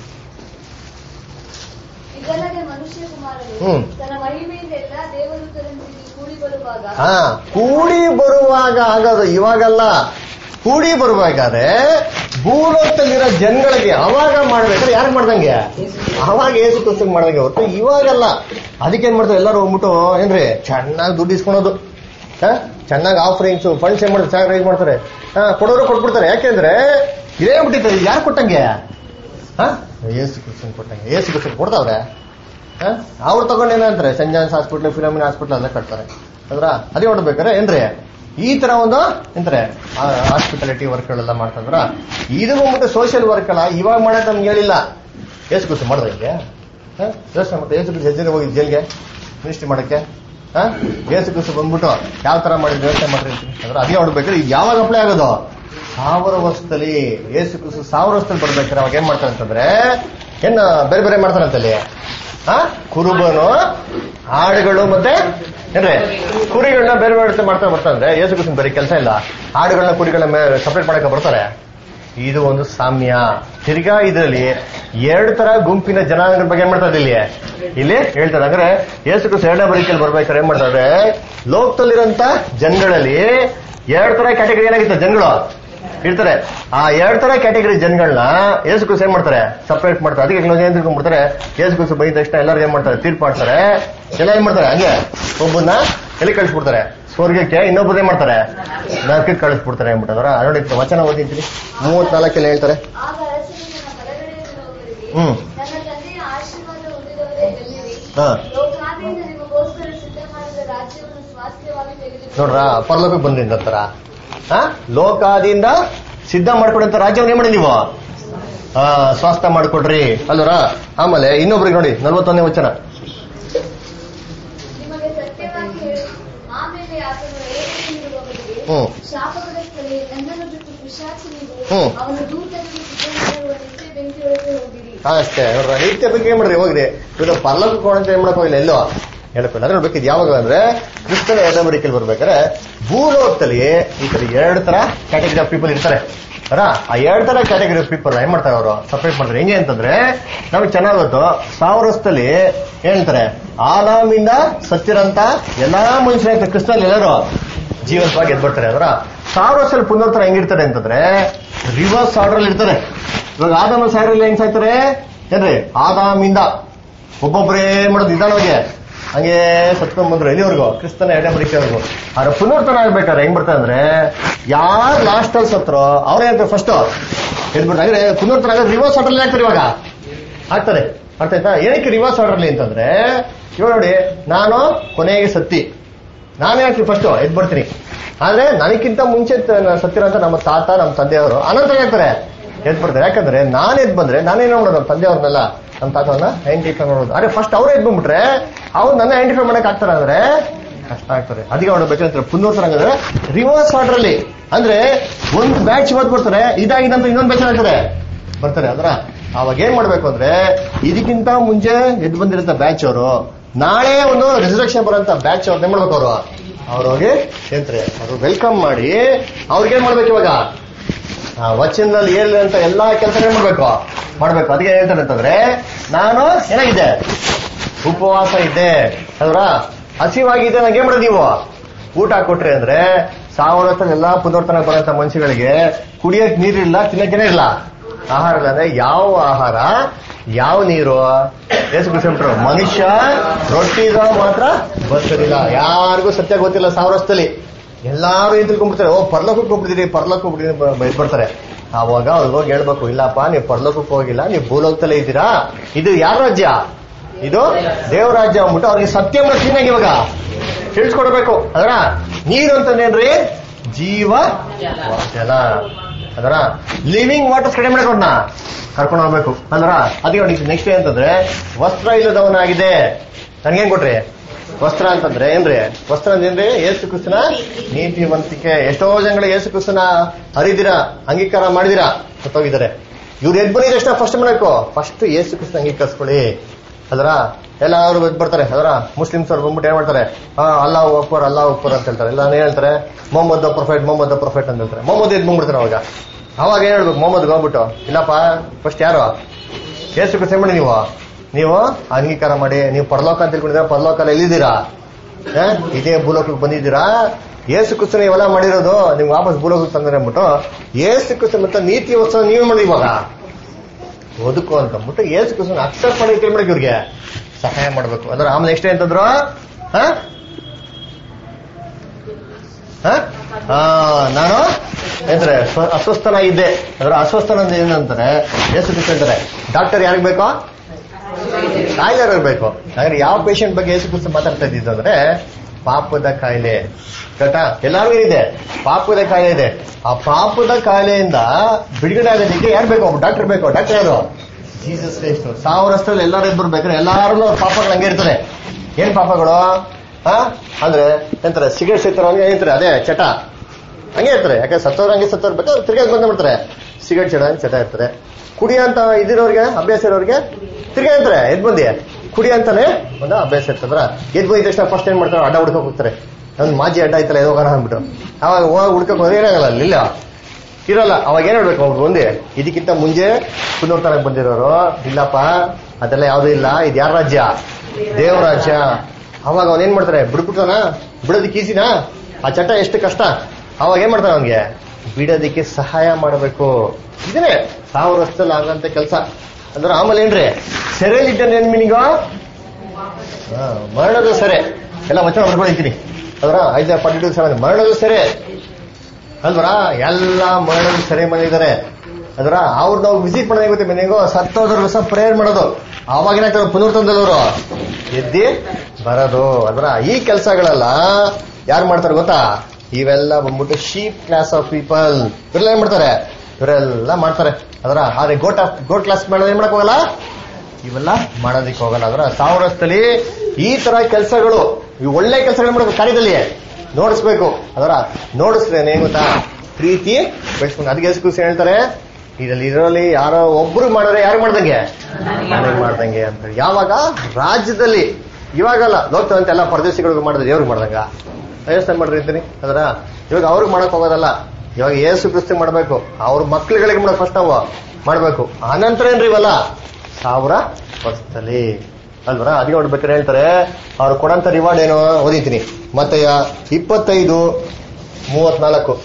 ಇದಲ್ಲದೆ ಮನುಷ್ಯ ಕುಮಾರನು ಹ್ಮ್. ತನ್ನ ಮಹಿಮೆಯಿಂದ ಎಲ್ಲಾ ದೇವದೂತರೊಂದಿಗೆ ಕೂಡಿ ಬರುವಾಗ ಹಾ ಕೂಡಿ ಬರುವಾಗ ಆಗೋದು ಇವಾಗಲ್ಲ ಕೂಡಿ ಬರುವಾಗಾದ್ರೆ ಭೂಲೋಕದಲ್ಲಿರೋ ಜನಗಳಿಗೆ ಅವಾಗ ಮಾಡ್ಬೇಕಾದ್ರೆ ಯಾರು ಮಾಡ್ದಂಗೆ ಅವಾಗ ಏಸು ಕ್ರಿಸ್ತಂಗ್ ಮಾಡ್ದಂಗೆ ಹೊರತು ಇವಾಗಲ್ಲ ಅದಕ್ಕೆ ಏನ್ ಮಾಡ್ತಾರೆ ಎಲ್ಲರೂ ಹೋಗ್ಬಿಟ್ಟು ಏನ್ರಿ ಚೆನ್ನಾಗಿ ದುಡ್ಡು ಇಸ್ಕೊಳೋದು ಚೆನ್ನಾಗಿ ಆಫರಿಂಗ್ಸ್ ಫಂಡ್ಸ್ ಏನ್ ಮಾಡ್ತಾರೆ ಚೆನ್ನಾಗಿ ರೈಸ್ ಮಾಡ್ತಾರೆ ಹಾ ಕೊಡೋರು ಕೊಟ್ಬಿಡ್ತಾರೆ ಯಾಕೆಂದ್ರೆ ಇದೇ ಬಿಟ್ಟಿದ್ದಾರೆ ಯಾರು ಕೊಟ್ಟಂಗೆ ಹಾ ಏಸು ಕ್ರಿಸ್ತನ್ ಕೊಟ್ಟಂಗೆ ಏಸು ಕ್ರಿಸ್ತನ್ ಕೊಡ್ತಾವ್ರೆ ಹ? ಅವ್ರು ತಗೊಂಡೇನಂತಾರೆ Saint John's hospital Philomena hospital ಎಲ್ಲ ಕಟ್ತಾರೆ ಅದ್ರ ಅದೇ ನೋಡ್ಬೇಕಾರೆ ಏನ್ರಿ ಈ ತರ ಒಂದು ಎಂತಾರೆ ಹಾಸ್ಪಿಟಾಲಿಟಿ ವರ್ಕ್ಗಳೆಲ್ಲ ಮಾಡ್ತಂದ್ರ ಇದು ಬಂದ್ಬಿಟ್ಟು ಸೋಷಿಯಲ್ ವರ್ಕ್ ಅಲ್ಲ ಇವಾಗ ಮಾಡೋದು ನಮ್ಗೆ ಹೇಳಿಲ್ಲ ಏಸು ಕೂಸು ಮಾಡಿದ್ರೆ ಹಿಂಗೆ ಹ? ಯೋಚನೆ ಮತ್ತೆ ಏಸು ಕೂಸು ಹೆಜ್ಜೆ ಹೋಗಿ ಜೈಲ್ಗೆ ಮಿನಿಸ್ಟ್ರಿ ಮಾಡಕ್ಕೆ ಹ? ಏಸು ಕೂಸು ಬಂದ್ಬಿಟ್ಟು ಯಾವ ತರ ಮಾಡಿದ್ರೆ ಯೋಚನೆ ಮಾಡ್ರಿ ಅಂತೀನಿ. ಅಂದ್ರೆ ಅದೇ ನೋಡ್ಬೇಕಾದ್ರೆ ಇದು ಯಾವಾಗ ಅಪ್ಲೈ ಆಗೋದು ಸಾವಿರ ವರ್ಷದಲ್ಲಿ ಏಸು ಕೂಸು ಸಾವಿರ ವರ್ಷದಲ್ಲಿ ಬರ್ಬೇಕಾದ್ರೆ ಅವಾಗ ಏನ್ ಮಾಡ್ತಾರೆ ಅಂತಂದ್ರೆ ಏನ್ ಬೇರೆ ಬೇರೆ ಮಾಡ್ತಾರಂತಲ್ಲಿ ಆ ಕುರುಬನು ಹಾಡುಗಳು ಮತ್ತೆ ಏನ್ರಿ ಕುರಿಗಳನ್ನ ಬೇರೆ ಬೇರೆ ಮಾಡ್ತಾ ಬರ್ತಾರೆ ಏಸು ಕೂಸಿನ ಬರೀ ಕೆಲಸ ಇಲ್ಲ ಹಾಡುಗಳನ್ನ ಕುರಿಗಳನ್ನ ಸಪರೇಟ್ ಮಾಡಕ್ಕೆ ಬರ್ತಾರೆ ಇದು ಒಂದು ಸಾಮ್ಯ ತಿರ್ಗಾ ಇದರಲ್ಲಿ ಎರಡು ತರ ಗುಂಪಿನ ಜನಾಂಗದ ಬಗ್ಗೆ ಏನ್ ಮಾಡ್ತಾರೆ ಇಲ್ಲಿ ಇಲ್ಲಿ ಹೇಳ್ತಾರೆ ಅಂದ್ರೆ ಏಸು ಕೂಸು ಎರಡನೇ ಬರೀಕೆಯಲ್ಲಿ ಬರ್ಬೇಕಾದ್ರೆ ಏನ್ ಮಾಡ್ತಾರೆ ಲೋಕದಲ್ಲಿರೋಂತ ಜನಗಳಲ್ಲಿ ಎರಡು ತರ ಕ್ಯಾಟಗರಿ ಏನಾಗಿತ್ತು ಜನಗಳು ಇರ್ತಾರೆ ಆ ಎರಡ್ ತರ ಕ್ಯಾಟಗರಿ ಜನಗಳನ್ನ ಏಸು ಕೂಸು ಏನ್ ಮಾಡ್ತಾರೆ ಸಪರೇಟ್ ಮಾಡ್ತಾರೆ ಅದಕ್ಕೆ ಕೆಲವು ಏನ್ ತಿಳ್ಕೊಂಡ್ಬಿಡ್ತಾರೆ ಏಸು ಕೂಸು ಬೈದ ತಕ್ಷಣ ಎಲ್ಲರೂ ಏನ್ ಮಾಡ್ತಾರೆ ತೀರ್ಪು ಮಾಡ್ತಾರೆ ಎಲ್ಲ ಏನ್ ಮಾಡ್ತಾರೆ ಹಂಗೆ ಒಬ್ಬನ್ನ ಎಲ್ಲಿ ಕಳಿಸ್ಬಿಡ್ತಾರೆ ಸ್ವರ್ಗಕ್ಕೆ ಇನ್ನೊಬ್ಬರು ಏನ್ ಮಾಡ್ತಾರೆ ನರಕಕ್ಕೆ ಕಳಿಸ್ಬಿಡ್ತಾರೆ ಅಂದ್ಬಿಟ್ಟಂದ್ರ ನೋಡಿ ವಚನ ಓದಿದ್ದೀನಿ ಮೂವತ್ನಾಲ್ಕಲ್ಲಿ ಹೇಳ್ತಾರೆ ಆಗ ಅರಸನು ತನ್ನ ಬಲಗಡೆಯಲ್ಲಿರುವವರಿಗೆ ಹ್ಮ್. ನನ್ನ ತಂದೆಯ ಆಶೀರ್ವಾದ ಹೊಂದಿದವರೇ ಗೆಲ್ಲಿರಿ ಹಾ. ಲೋಕಾದಿಯಿಂದ ನಿಮಗೋಸ್ಕರ ಸಿದ್ಧ ಮಾಡಿದ ರಾಜ್ಯವನ್ನು ಸ್ವಾಸ್ಥ್ಯವಾಗಿ ತೆಗೆದುಕೊಳ್ಳಿ ನೋಡ್ರ ಪರಲೋಕಕ್ಕೆ ಬಂದಿಂದಂತರ ಆ ಲೋಕಾದಿಂದ ಸಿದ್ಧ ಮಾಡ್ಕೊಡಿ ಅಂತ ರಾಜ್ಯವನ್ನು ಏನ್ ಮಾಡಿ ನೀವು ಆ ಸ್ವಾಸ್ಥ್ಯ ಮಾಡ್ಕೊಡ್ರಿ ಅಲ್ವರ ಆಮೇಲೆ ಇನ್ನೊಬ್ರಿಗೆ ನೋಡಿ ನಲ್ವತ್ತೊಂದನೇ ವಚನ ನಿಮಗೆ ಸತ್ಯವಾಗಿ ಹೇಳಿ ಆಮೇಲೆ ಆತನು ಏನೇನಿರುವವರಿಗೆ ಹ್ಮ್. ಶಾಪಗ್ರಸ್ತರೇ ನನ್ನನ್ನು ಬಿಟ್ಟು ಪಿಶಾಚಿ ನೀವು ಹ್ಮ್. ಅವನ ದೂತರಿಗೆ ಸಿದ್ಧ ಮಾಡಿರುವ ನಿತ್ಯ ಬೆಂಕಿಯೊಳಗೆ ಹೋಗಿರಿ ಅಷ್ಟೇ ನೋಡ್ರ ನಿತ್ಯ ಬಗ್ಗೆ ಏನ್ ಮಾಡ್ರಿ ಹೋಗ್ರಿ ಇದು ಪರ್ಲೋಕಕ್ಕೆ ಹೋಗೋಣ ಅಂತ ಏನ್ ಮಾಡಕ್ ಹೋಗಿಲ್ಲ ಎಲ್ಲೋ ಹೇಳಕ್ಕಿಲ್ಲ ಅದ್ರ ನೋಡ್ಬೇಕು ಇದು ಯಾವಾಗ ಅಂದ್ರೆ ಕ್ರಿಸ್ತನ ಎರಡನೇ ಬರ್ಬೇಕಾದ್ರೆ ಭೂಲೋಕದಲ್ಲಿ ಈ ತರ ಎರಡು ತರ ಕ್ಯಾಟಗರಿ ಆಫ್ ಪೀಪಲ್ ಇರ್ತಾರೆ ಅರ ಆ ಎರಡ್ ತರ ಕ್ಯಾಟಗರಿ ಆಫ್ ಪೀಪಲ್ ಏನ್ ಮಾಡ್ತಾರೆ ಅವರು ಸಪರೇಟ್ ಮಾಡ್ತಾರೆ ಹೆಂಗೆ ಅಂತಂದ್ರೆ ನಮ್ಗೆ ಚೆನ್ನಾಗ್ ಗೊತ್ತು ಸಾವಿರ ವರ್ಷದಲ್ಲಿ ಹೇಳ್ತಾರೆ ಆಲಾಮಿಂದ ಸತ್ತಿರಂತ ಎಲ್ಲಾ ಮನುಷ್ಯರ ಕ್ರಿಸ್ತನಲ್ಲಿ ಎಲ್ಲರೂ ಜೀವಂತವಾಗಿ ಎದ್ದು ಬರ್ತಾರೆ ಅದರ ಸಾವಿರ ವರ್ಷದಲ್ಲಿ ಪುನರ್ತರ ಹೆಂಗಿರ್ತಾರೆ ಅಂತಂದ್ರೆ ರಿವರ್ಸ್ ಆರ್ಡರ್ ಅಲ್ಲಿ ಇರ್ತಾರೆ ಇವಾಗ ಆದಾಮ ಸಾಯರಲ್ಲಿ ಹೆಂಗ್ ಸಾಯ್ತಾರೆ ಏನ್ರಿ ಆದಾಮಿಂದ ಒಬ್ಬೊಬ್ಬರೇ ಮಾಡೋದು ನಿಧಾನವಾಗಿ ಹಂಗೆ ಸತ್ಕೊಂಡ್ ಬಂದ್ರು ಎಲ್ಲಿವರೆಗೂ ಕ್ರಿಸ್ತನ ಎಡೆ ಬರೀಕೆವರೆಗೂ ಆದ್ರೆ ಪುನರ್ತನ ಆಗ್ಬೇಕಾದ್ರೆ ಹೆಂಗ್ ಬರ್ತಾರೆ ಅಂದ್ರೆ ಯಾರು ಲಾಸ್ಟ್ ಅಲ್ಲಿ ಸತ್ರೋ ಅವರೇ ಅಂತ ಫಸ್ಟ್ ಎದ್ಬಿಡ್ತಾರೆ ಅಂದ್ರೆ ಪುನರ್ತನ ಆಗೋದು ರಿವರ್ಸ್ ಆರ್ಡರ್ ಆಗ್ತಾರೆ ಇವಾಗ ಆಗ್ತದೆ ಅರ್ಥ ಆಯ್ತಾ ಏನಕ್ಕೆ ರಿವರ್ಸ್ ಆರ್ಡರ್ಲಿ ಅಂತಂದ್ರೆ ಇವಾಗ ನೋಡಿ ನಾನು ಕೊನೆಗೆ ಸತ್ತಿ ನಾನೇ ಹಾಕಿ ಫಸ್ಟ್ ಎದ್ ಬರ್ತೀನಿ ಆದ್ರೆ ನನಗಿಂತ ಮುಂಚೆ ತ- ಸತ್ತಿರೋಂತ ನಮ್ಮ ತಾತ ನಮ್ಮ ತಂದೆಯವರು ಅನಂತ ಹೇಳ್ತಾರೆ ಎದ್ ಬರ್ತಾರೆ ಯಾಕಂದ್ರೆ ನಾನು ಎದ್ ಬಂದ್ರೆ ನಾನೇನ್ ಮಾಡೋದು ನಮ್ಮ ತಂದೆಯವ್ರನ್ನೆಲ್ಲ ನಮ್ಮ ತಾತವನ್ನ ಐಡೆಂಟಿಫೈ ಮಾಡೋದು ಅರೆ ಫಸ್ಟ್ ಅವ್ರು ಎದ್ ಬಂದ್ಬಿಟ್ರೆ ಅವ್ರು ನನ್ನ ಐಡೆಂಟಿಫೈ ಮಾಡಕ್ ಆಗ್ತಾರೆ ಅಂದ್ರೆ ಕಷ್ಟ ಆಗ್ತಾರೆ ಅದಕ್ಕೆ ಅವ್ರು ಬೇಕಾದ್ರೆ ಪುನರ್ತರ ಅಂದ್ರೆ ರಿವರ್ಸ್ ಆರ್ಡರ್ ಅಲ್ಲಿ ಅಂದ್ರೆ ಒಂದು ಬ್ಯಾಚ್ ಇವತ್ತು ಬರ್ತಾರೆ ಇದಾಗಿದಂತ ಇನ್ನೊಂದು ಬ್ಯಾಚ್ ಆಗ್ತಾರೆ ಬರ್ತಾರೆ ಅದ್ರ ಅವಾಗ ಏನ್ ಮಾಡ್ಬೇಕು ಅಂದ್ರೆ ಇದಕ್ಕಿಂತ ಮುಂಚೆ ಎದ್ದು ಬಂದಿರಂತ ಬ್ಯಾಚ್ ಅವರು ನಾಳೆ ಒಂದು ರಿಸರ್ವೇಷನ್ ಬರೋಂತ ಬ್ಯಾಚ್ ಅವ್ರನ್ನ ಏನ್ ಮಾಡ್ಬೇಕು ಅವರು ಅವ್ರು ಹೋಗಿ ಹೇಳ್ತಾರೆ ಅವ್ರು ವೆಲ್ಕಮ್ ಮಾಡಿ ಅವ್ರಿಗೆ ಏನ್ ಮಾಡ್ಬೇಕು ಇವಾಗ ಆ ವಚನದಲ್ಲಿ ಏನಿದೆ ಅಂತ ಎಲ್ಲಾ ಕೆಲಸ ಏನ್ ಮಾಡ್ಬೇಕು ಮಾಡ್ಬೇಕು ಅದಕ್ಕೆ ಹೇಳ್ತಾರೆ ಅಂತಂದ್ರೆ ನಾನು ಏನಾಗಿದೆ ಉಪವಾಸ ಇದ್ದೆ ಅದರ ಹಸಿವಾಗಿದೆ ನಂಗೆ ಏನ್ ಮಾಡೋದು ನೀವು ಊಟ ಕೊಟ್ರಿ ಅಂದ್ರೆ ಸಾವಿರ ವರ್ಷದಲ್ಲಿ ಎಲ್ಲಾ ಪುನರ್ತನ ಬರೋಂತ ಮನುಷ್ಯಗಳಿಗೆ ಕುಡಿಯಕ್ ನೀರಿಲ್ಲ ತಿನ್ನಕ್ಕೇನೆ ಇಲ್ಲ ಆಹಾರ ಇಲ್ಲ ಅಂದ್ರೆ ಯಾವ ಆಹಾರ ಯಾವ ನೀರು ಯೇಸು ಕ್ರಿಸ್ತರು ಮನುಷ್ಯ ರೊಟ್ಟಿದ ಮಾತ್ರ ಬದುಕೋದಿಲ್ಲ ಯಾರಿಗೂ ಸತ್ಯ ಗೊತ್ತಿಲ್ಲ ಸಾವಿರ ವರ್ಷದಲ್ಲಿ ಎಲ್ಲಾರು ಏನ್ ತಿಳ್ಕೊಂಡ್ಬಿಡ್ತಾರೆ ಓ ಪರ್ಲೋಕಕ್ಕೆ ಹೋಗ್ಬಿಟ್ಟಿದ್ದೀರಿ ಪರ್ಲೋಕಕ್ಕೆ ಹೋಗ್ಬಿಟ್ಟಿದ್ದೀರಿ ಬೈದ್ ಬರ್ತಾರೆ ಆವಾಗ ಅವ್ರಿಗೆ ಹೋಗಿ ಹೇಳ್ಬೇಕು ಇಲ್ಲಪ್ಪ ನೀವು ಪರ್ಲೋಕಕ್ಕೆ ಹೋಗಿಲ್ಲ ನೀವು ಭೂಲೋಕದಲ್ಲೇ ಇದ್ದೀರಾ ಇದು ಯಾರ ರಾಜ್ಯ ಇದು ದೇವರಾಜ್ಯ ಅಂದ್ಬಿಟ್ಟು ಅವ್ರಿಗೆ ಸತ್ಯ ಕ್ಲೀನಾಗಿ ಇವಾಗ ತಿಳಿಸ್ಕೊಡ್ಬೇಕು ಅದರ ನೀರು ಅಂತಂದೇನ್ರಿ ಜೀವ ಜಲ ಅದರ ಲಿವಿಂಗ್ ವಾಟರ್ಸ್ ಕಡಿಮೆ ಮಾಡ್ಕೊಂಡ ಕರ್ಕೊಂಡು ಹೋಗ್ಬೇಕು ಅಂದ್ರ ಅದಕ್ಕೆ ನೋಡಿ ನೆಕ್ಸ್ಟ್ ಏನಂತಂದ್ರೆ ವಸ್ತ್ರ ಇಲ್ಲದವನಾಗಿದೆ ನನ್ಗೇನ್ ಕೊಟ್ರಿ ವಸ್ತ್ರ ಅಂತಂದ್ರೆ ಏನ್ರಿ ವಸ್ತ್ರ ಅಂದ್ರೆ ಏಸು ಕ್ರಿಸ್ತನ ನೀತಿವಂತಿಕೆ ಎಷ್ಟೋ ಜನಗಳು ಏಸು ಕ್ರಿಸ್ತನ ಹರಿದಿರಾ ಅಂಗೀಕಾರ ಮಾಡಿದಿರಾ ಗೊತ್ತೋಗಿದ್ದಾರೆ ಇವ್ರು ಎದ್ ಬಂದಿದ ತಕ್ಷಣ ಫಸ್ಟ್ ಮಾಡಬೇಕು ಫಸ್ಟ್ ಏಸು ಕ್ರಿಸ್ತನ ಅಂಗೀಕರಿಸ್ಕೊಳ್ಳಿ ಅದರ ಎಲ್ಲಾರು ಎದ್ದು ಬರ್ತಾರೆ ಅದರ ಮುಸ್ಲಿಮ್ಸ್ ಅವ್ರು ಬಂದ್ಬಿಟ್ಟು ಏನ್ ಮಾಡ್ತಾರೆ ಹಾ ಅಲ್ಲಾ ಒಪ್ಪರ್ ಅಲ್ಲಾ ಒಪ್ಪರ್ ಅಂತ ಹೇಳ್ತಾರೆ ಎಲ್ಲ ಏನ್ ಹೇಳ್ತಾರೆ ಮೊಹಮ್ಮದ್ ಪ್ರೊಫೆಟ್ ಮೊಹಮ್ಮದ್ ಪ್ರೊಫೆಟ್ ಅಂತ ಹೇಳ್ತಾರೆ ಮೊಹಮ್ಮದ್ ಎದ್ದು ಬಂದ್ಬಿಡ್ತಾರೆ ಅವಾಗ ಅವಾಗ ಏನ್ ಹೇಳ್ಬೇಕು ಮೊಹಮ್ಮದ್ ಹೋಗ್ಬಿಟ್ಟು ಇಲ್ಲಪ್ಪ ಫಸ್ಟ್ ಯಾರು ಏಸು ಕ್ರಿಸ್ತ ಮಾಡಿ ನೀವು ನೀವು ಅಂಗೀಕಾರ ಮಾಡಿ ನೀವು ಪರಲೋಕ ಅಂತ ತಿಳ್ಕೊಂಡಿದ್ದೀರಾ ಪರಲೋಕ ಎಲ್ಲಿದ್ದೀರಾ ಆ? ಇದೇ ಭೂಲೋಕಕ್ಕೆ ಬಂದಿದ್ದೀರಾ ಏಸು ಕ್ರಿಸ್ತನ ಇವೆಲ್ಲ ಮಾಡಿರೋದು ನೀವು ವಾಪಸ್ ಭೂಲೋಕಕ್ಕೆ ತಂದ್ರೆ ಅಂದ್ಬಿಟ್ಟು ಏಸು ಕ್ರಿಸ್ತ ಮತ್ತೆ ನೀತಿ ವಸ್ತ್ರ ನೀವೇ ಮಾಡಿ ಇವಾಗ ಬದುಕು ಅಂತ ಅಂದ್ಬಿಟ್ಟು ಏಸು ಕ್ರಿಸ್ತನ ಅಕ್ಸೆಪ್ಟ್ ಮಾಡಿ ತಿಳ್ಬಿಡಕ್ಕೆ ಇವ್ರಿಗೆ ಸಹಾಯ ಮಾಡ್ಬೇಕು ಅಂದ್ರೆ ಆಮೇಲೆ ನೆಕ್ಸ್ಟ್ ಅಂತಂದ್ರು ಹಾ ಹ? ಆ, ನಾನು ಏನಂತಾರೆ ಸ್ವ- ಅಸ್ವಸ್ಥನಾಗಿದ್ದೆ ಅಂದ್ರೆ ಅಸ್ವಸ್ಥನ ಅಂದ್ರೆ ಏನಂತಾರೆ ಏಸು ಕ್ರಿಸ್ತ ಅಂತಾರೆ ಡಾಕ್ಟರ್ ಯಾರಿಗ್ ಬೇಕೋ ಕಾಯಿಲೆ ಇರಬೇಕು ಹಾಗಾದ್ರೆ ಯಾವ ಪೇಷಂಟ್ ಬಗ್ಗೆ ಏಸು ಕ್ರಿಸ್ತ ಮಾತಾಡ್ತಾ ಇದ್ದಿದ್ದು ಅಂದ್ರೆ ಪಾಪದ ಕಾಯಿಲೆ ಕರೆಕ್ಟಾ ಎಲ್ಲಾರ್ಗೂ ಇದೆ ಪಾಪದ ಕಾಯಿಲೆ ಇದೆ ಆ ಪಾಪದ ಕಾಯಿಲೆಯಿಂದ ಬಿಡುಗಡೆ ಆಗೋದಕ್ಕೆ ಯಾರು ಬೇಕು ಒಬ್ಬ ಡಾಕ್ಟರ್ ಬೇಕು ಡಾಕ್ಟರ್ ಯಾರು ಜೀಸಸ್ ಕ್ರೈಸ್ಟ್ ಸಾವಿರ ವರ್ಷದಲ್ಲಿ ಎಲ್ಲರೂ ಎದ್ದು ಬರ್ಬೇಕಾದ್ರೆ ಎಲ್ಲಾರು ಪಾಪಗಳು ಹಂಗೆ ಇರ್ತದೆ ಏನ್ ಪಾಪಗಳು ಆ ಅಂದ್ರೆ ಎಂತಾರೆ ಸಿಗರೇಟ್ ಸೇತಾರ ಹಂಗೆ ಇರ್ತಾರೆ ಅದೇ ಚಟ ಹಂಗೆ ಇರ್ತಾರೆ ಯಾಕೆ ಸತ್ತವ್ರು ಹಂಗೆ ಸತ್ತವ್ರು ಬೇಕಾದ್ರೆ ತಿರ್ಗಾ ಬಂದ್ ಬಿಡ್ತಾರೆ ಸಿಗರೇಟ್ ಚಟ ಚಟ ಇರ್ತಾರೆ ಕುಡಿ ಅಂತ ಇದಿರೋರಿಗೆ ಅಭ್ಯಾಸ ಇರೋರಿಗೆ ತಿರ್ಗಾ ಇರ್ತಾರೆ ಎದ್ ಬಂದಿ ಕುಡಿ ಅಂತಾನೆ ಒಂದು ಅಭ್ಯಾಸ ಇರ್ತದ್ರ ಎದ್ ಬಂದಿದ ತಕ್ಷಣ ಫಸ್ಟ್ ಏನ್ ಮಾಡ್ತಾರೆ ಅಡ್ಡ ಹುಡ್ಕೋಕ್ ಹೋಗ್ತಾರೆ ನನ್ ಮಾಜಿ ಅಡ್ಡ ಆಯ್ತಲ್ಲ ಹೋಗೋಣ ಅಂದ್ಬಿಟ್ಟು ಅವಾಗ ಹೋಗಿ ಹುಡ್ಕೋಕ್ ಹೋದ್ರೆ ಏನಾಗಲ್ಲ ಅಲ್ಲಿ ಇಲ್ಲ ಇರಲ್ಲ ಅವಾಗ ಏನ್ ಹೇಳ್ಬೇಕು ಅವ್ರು ಒಂದೇ ಇದಕ್ಕಿಂತ ಮುಂಚೆ ಪುನರ್ತನಕ್ಕೆ ಬಂದಿರೋರು ಇಲ್ಲಪ್ಪ ಅದೆಲ್ಲ ಯಾವ್ದು ಇಲ್ಲ ಇದು ಯಾರ ರಾಜ್ಯ ದೇವ ರಾಜ್ಯ ಅವಾಗ ಅವ್ನ್ ಏನ್ ಮಾಡ್ತಾರೆ ಬಿಡ್ಬಿಟ್ಟಾನ ಬಿಡೋದಕ್ಕೆ ಈಸಿನಾ ಆ ಚಟ ಎಷ್ಟು ಕಷ್ಟ ಅವಾಗ ಏನ್ ಮಾಡ್ತಾನೆ ಅವನ್ಗೆ ಬಿಡೋದಕ್ಕೆ ಸಹಾಯ ಮಾಡಬೇಕು ಇದನ್ನೇ ಸಾವಿರ ವರ್ಷದಲ್ಲಿ ಆಗಂತ ಕೆಲಸ ಅಂದ್ರೆ ಆಮೇಲೆ ಏನ್ರಿ ಸೆರೆಲಿದ್ದ ಏನ್ ಮೀನಿಂಗು ಹಾ, ಮರಣದ ಸೆರೆ ಎಲ್ಲ ವಚನ ಬರ್ಕೊಂಡಿದ್ದೀನಿ ಅದರ ಐದು ಫಾರ್ಟಿ ಟು ಸೆವೆನ್ ಮರಣದ ಸೆರೆ ಅಲ್ವರ ಎಲ್ಲ ಮರಣದ ಸೆರೆ ಮಾಡಿದ್ದಾರೆ ಅದರ ಅವ್ರು ನಾವು ವಿಸಿಟ್ ಮಾಡೋದೇ ಗೊತ್ತೆ ಮನೆಗೂ ಸತ್ತೋದ್ರ ಸಹ ಪ್ರೇಯರ್ ಮಾಡೋದು ಅವಾಗ ಏನಾಗ್ತದೆ ಪುನರ್ತನದಲ್ಲವರು ಎದ್ದಿ ಬರೋದು ಅದರ ಈ ಕೆಲಸಗಳೆಲ್ಲ ಯಾರು ಮಾಡ್ತಾರೆ ಗೊತ್ತಾ ಇವೆಲ್ಲ ಬಂದ್ಬಿಟ್ಟು ಶೀಪ್ ಕ್ಲಾಸ್ ಆಫ್ ಪೀಪಲ್ ಇವರೆಲ್ಲ ಏನ್ ಮಾಡ್ತಾರೆ ಇವರೆಲ್ಲ ಮಾಡ್ತಾರೆ ಅದರ ಆದ್ರೆ ಗೋಟ್ ಆಫ್ ಗೋಟ್ ಕ್ಲಾಸ್ ಮಾಡೋದು ಏನ್ ಮಾಡಕ್ ಹೋಗಲ್ಲ ಇವೆಲ್ಲ ಮಾಡೋದಕ್ಕೆ ಹೋಗಲ್ಲ ಅದರ ಸಾವಿರ ವರ್ಷದಲ್ಲಿ ಈ ತರ ಕೆಲಸಗಳು ಈ ಒಳ್ಳೆ ಕೆಲಸಗಳು ಮಾಡಬೇಕು ಕಾರ್ಯದಲ್ಲಿ ನೋಡಿಸ್ಬೇಕು ಅದರ ನೋಡಿಸ್ರೇನೆ ಏನ್ ಗೊತ್ತಾ ಪ್ರೀತಿ ಬೆಳೆಸ್ಕೊಂಡು ಅದಕ್ಕೆ ಎಷ್ಟು ಖುಷಿ ಹೇಳ್ತಾರೆ ಇದರಲ್ಲಿ ಇದರಲ್ಲಿ ಯಾರೋ ಒಬ್ರು ಮಾಡಿದ್ರೆ ಯಾರು ಮಾಡ್ದಂಗೆ ನನಗೆ ಮಾಡ್ದಂಗೆ ಅಂತ ಹೇಳಿ. ಯಾವಾಗ ರಾಜ್ಯದಲ್ಲಿ ಇವಾಗಲ್ಲ ಲೋಕ ಅಂತ ಎಲ್ಲ ಪರದೇಶಿಗಳಿಗೆ ಮಾಡಿದ್ರೆ ದೇವ್ರಿಗೆ ಮಾಡ್ದಂಗ ಯೋಚನೆ ಮಾಡ್ರಿ ಅಂತೀನಿ ಅದರ ಇವಾಗ ಅವ್ರಿಗೆ ಮಾಡಕ್ ಹೋಗೋದಲ್ಲ ಇವಾಗ ಏಸು ಕ್ರಿಸ್ತಿ ಮಾಡ್ಬೇಕು ಅವ್ರ ಮಕ್ಳುಗಳಿಗೆ ಮಾಡಕ್ ಫಸ್ಟ್ ನಾವು ಮಾಡ್ಬೇಕು ಆನಂತರ ಏನ್ರಿ ಇವಲ್ಲ ಸಾವಿರ ವರ್ಷದಲ್ಲಿ ಅಲ್ವರ ಅದಕ್ಕೆ ನೋಡ್ಬೇಕಾದ್ರೆ ಹೇಳ್ತಾರೆ ಅವ್ರು ಕೊಡಂತ ರಿವಾರ್ಡ್ ಏನು ಓದಿತೀನಿ ಮತ್ತೆ ಇಪ್ಪತ್ತೈದು ಮೂವತ್ನಾಲ್ಕು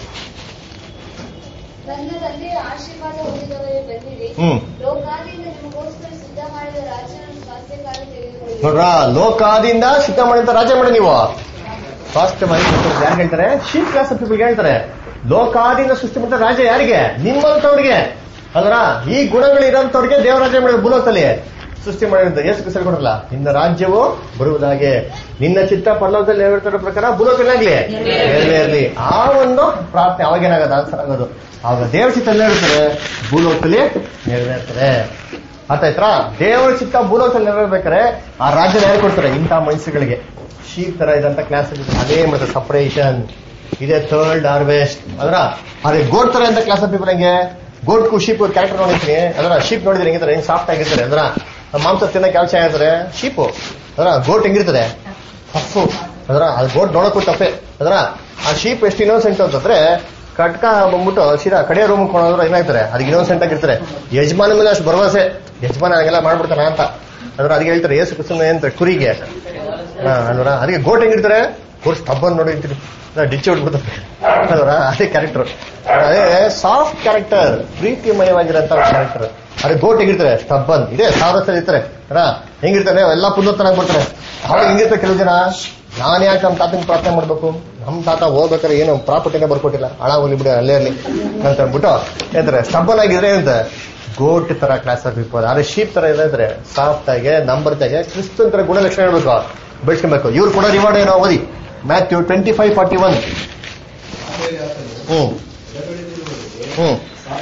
ನನ್ನ ತಂದೆಯ ಆಶೀರ್ವಾದ ಹೊಂದಿದವರೇ ಬಂದಿರಿ ಹ್ಮ್ ಲೋಕಾದಿಯಿಂದ ನಿಮಗೋಸ್ಕರ ಸಿದ್ಧ ಮಾಡಿದ ರಾಜ್ಯವನ್ನು ಸ್ವಾಸ್ಥ್ಯಕ್ಕಾಗಿ ತೆಗೆದುಕೊಳ್ಳಿ ನೋಡ್ರ ಲೋಕಾದಿಂದ ಸಿದ್ಧ ಮಾಡಿದ ರಾಜ್ಯ ಮಾಡಿ ನೀವು ಫಾಸ್ಟ್ ಮಾಡಿ ಯಾರು ಹೇಳ್ತಾರೆ ಶೀಪ್ ಕ್ಲಾಸ್ ಪೀಪಲ್ ಹೇಳ್ತಾರೆ ಲೋಕಾದಿಂದ ಸೃಷ್ಟಿ ಮಾಡಿದ ರಾಜ್ಯ ಯಾರಿಗೆ ನಿಮ್ಮಂತವ್ರಿಗೆ ಅದರ ಈ ಗುಣಗಳು ಇರೋಂಥವ್ರಿಗೆ ದೇವರಾಜ್ಯ ಮಾಡಿದ ಭೂಲೋಕದಲ್ಲಿ ಸೃಷ್ಟಿ ಮಾಡಿದಂತ ಎಷ್ಟು ಹೆಸರು ಕೊಡಲ್ಲ ನಿನ್ನ ರಾಜ್ಯವು ಬರುವುದಾಗೆ ನಿನ್ನ ಚಿತ್ತ ಪರಲೋಕದಲ್ಲಿ ನೆರವೇರ್ತಿರೋ ಪ್ರಕಾರ ಭೂಲೋಕಲ್ಲಾಗ್ಲಿ ನೆರವೇರ್ಲಿ ಆ ಒಂದು ಪ್ರಾರ್ಥನೆ ಅವಾಗೇನಾಗೋದು ಆನ್ಸರ್ ಆಗೋದು ಆವಾಗ ದೇವರ ಚಿತ್ತ ನೆರವೇರ್ತಾರೆ ಭೂಲೋಕದಲ್ಲಿ ನೆರವೇರ್ತಾರೆ ಅರ್ಥ ಆಯ್ತಾ ದೇವರ ಚಿತ್ತ ಭೂಲೋಕದಲ್ಲಿ ನೆರವೇರ್ಬೇಕಾದ್ರೆ ಆ ರಾಜ್ಯದ ಯಾರು ಕೊಡ್ತಾರೆ ಇಂಥ ಮನುಷ್ಯಗಳಿಗೆ ಶೀಪ್ ತರ ಇದಂತ ಕ್ಲಾಸ್ ಅದೇ ಮತ್ತೆ ಸಪರೇಷನ್ ಇದೇ ಥರ್ಡ್ ಹಾರ್ವೆಸ್ಟ್ ಅದರ ಅದೇ ಗೋಡ್ ತರ ಅಂತ ಕ್ಲಾಸ್ ಪೀಪಲ್ ಹಂಗೆ ಗೋಡ್ ಕು ಶೀಪ್ ಕ್ಯಾರೆಕ್ಟರ್ ನೋಡಿರ್ತೀನಿ ಅದರ ಶೀಪ್ ನೋಡಿದ್ರೆ ಹೆಂಗಿರ್ತಾರೆ ಹೆಂಗ್ ಸಾಫ್ಟ್ ಆಗಿರ್ತಾರೆ ಅದರ ಮಾಂಸ ತಿನ್ನಕ್ಕೆ ಯಾವ ಚೆನ್ನಾಗಿ ಇರ್ತಾರೆ ಶೀಪು ಅದರ ಗೋಟ್ ಹೆಂಗಿರ್ತದೆ ಟಫು ಅದರ ಅದು ಗೋಟ್ ನೋಡಕ್ಕೂ ಟಫೆ ಅದರ ಆ ಶೀಪ್ ಎಷ್ಟು ಇನ್ನೋಸೆಂಟ್ ಅಂತಂದ್ರೆ ಕಟ್ಕ ಬಂದ್ಬಿಟ್ಟು ಸೀದಾ ಕಡೆ ರೂಮ್ ಕೊಂಡ್ರೆ ಏನಾಗ್ತಾರೆ ಅದಕ್ಕೆ ಇನ್ನೋಸೆಂಟ್ ಆಗಿರ್ತಾರೆ ಯಜಮಾನ ಮೇಲೆ ಅಷ್ಟು ಭರವಸೆ ಯಜಮಾನ ಹಾಗೆಲ್ಲ ಮಾಡ್ಬಿಡ್ತಾನ ಅಂತ ಅದ್ರ ಅದಕ್ಕೆ ಹೇಳ್ತಾರೆ ಏಸು ಕುಸುಮ ಅಂತ ಕುರಿಗೆ ಹಾ ಅಲ್ವರ ಅದಕ್ಕೆ ಗೋಟ್ ಹೆಂಗಿರ್ತಾರೆ ಗೋಟ್ ಸ್ಟಬ್ಬನ್ ನೋಡಿರ್ತೀರಿ ಡಿಚ್ಚಿ ಹೊಡ್ಬಿಡ್ತಾರೆ ಅಲ್ವರ ಅದೇ ಕ್ಯಾರೆಕ್ಟರ್ ಅದೇ ಸಾಫ್ಟ್ ಕ್ಯಾರೆಕ್ಟರ್ ಪ್ರೀತಿಮಯವಾಗಿರೋಂಥ ಕ್ಯಾರೆಕ್ಟರ್ ಅದೇ ಗೋಟ್ ಹೆಂಗಿರ್ತಾರೆ ಸ್ಟಬ್ಬನ್ ಇದೆ ಸಾವಿರ ಸಲ ಇರ್ತಾರೆ ಅಲ್ಲ ಹೆಂಗಿರ್ತಾರೆ ಎಲ್ಲ ಪುನರ್ತನಾಗಿ ಬರ್ತಾರೆ ಅವಾಗ ಹೆಂಗಿರ್ತಾರೆ ಕೆಲವು ಜನ ನಾನು ಯಾಕೆ ನಮ್ಮ ತಾತನ ಪ್ರಾರ್ಥನೆ ಮಾಡ್ಬೇಕು ನಮ್ಮ ತಾತ ಹೋಗ್ಬೇಕಾದ್ರೆ ಏನು ಪ್ರಾಪರ್ಟಿನೇ ಬರ್ಕೊಟ್ಟಿಲ್ಲ ಹಣ ಹೋಗ್ಲಿ ಬಿಡಿ ಅಲ್ಲೇ ಇರಲಿ ಅಂತ ಅಂದ್ಬಿಟ್ಟು ಹೇಳ್ತಾರೆ ಸ್ಟಬ್ಬನ್ ಆಗಿದ್ರೆ ಏನಂತ ಗೋಟ್ ತರ ಕ್ಲಾಸ್ ಆಫ್ ಪೀಪಲ್ ಆದ್ರೆ ಶೀಪ್ ತರ ಇದ್ರೆ ಸಾಫ್ಟ್ ಆಗಿ ನಂಬರ್ದಾಗೆ ಕ್ರಿಸ್ತನ್ ತರ ಗುಣಲಕ್ಷಣ ಹೇಳ್ಬೇಕು ಬೆಳೆಸ್ಕೊಬೇಕು ಇವ್ರು ಕೊಡೋ ರಿವಾರ್ಡ್ ಏನೋ ಓದಿ Matthew twenty five forty one ಹ್ಮ್ ಹ್ಮ್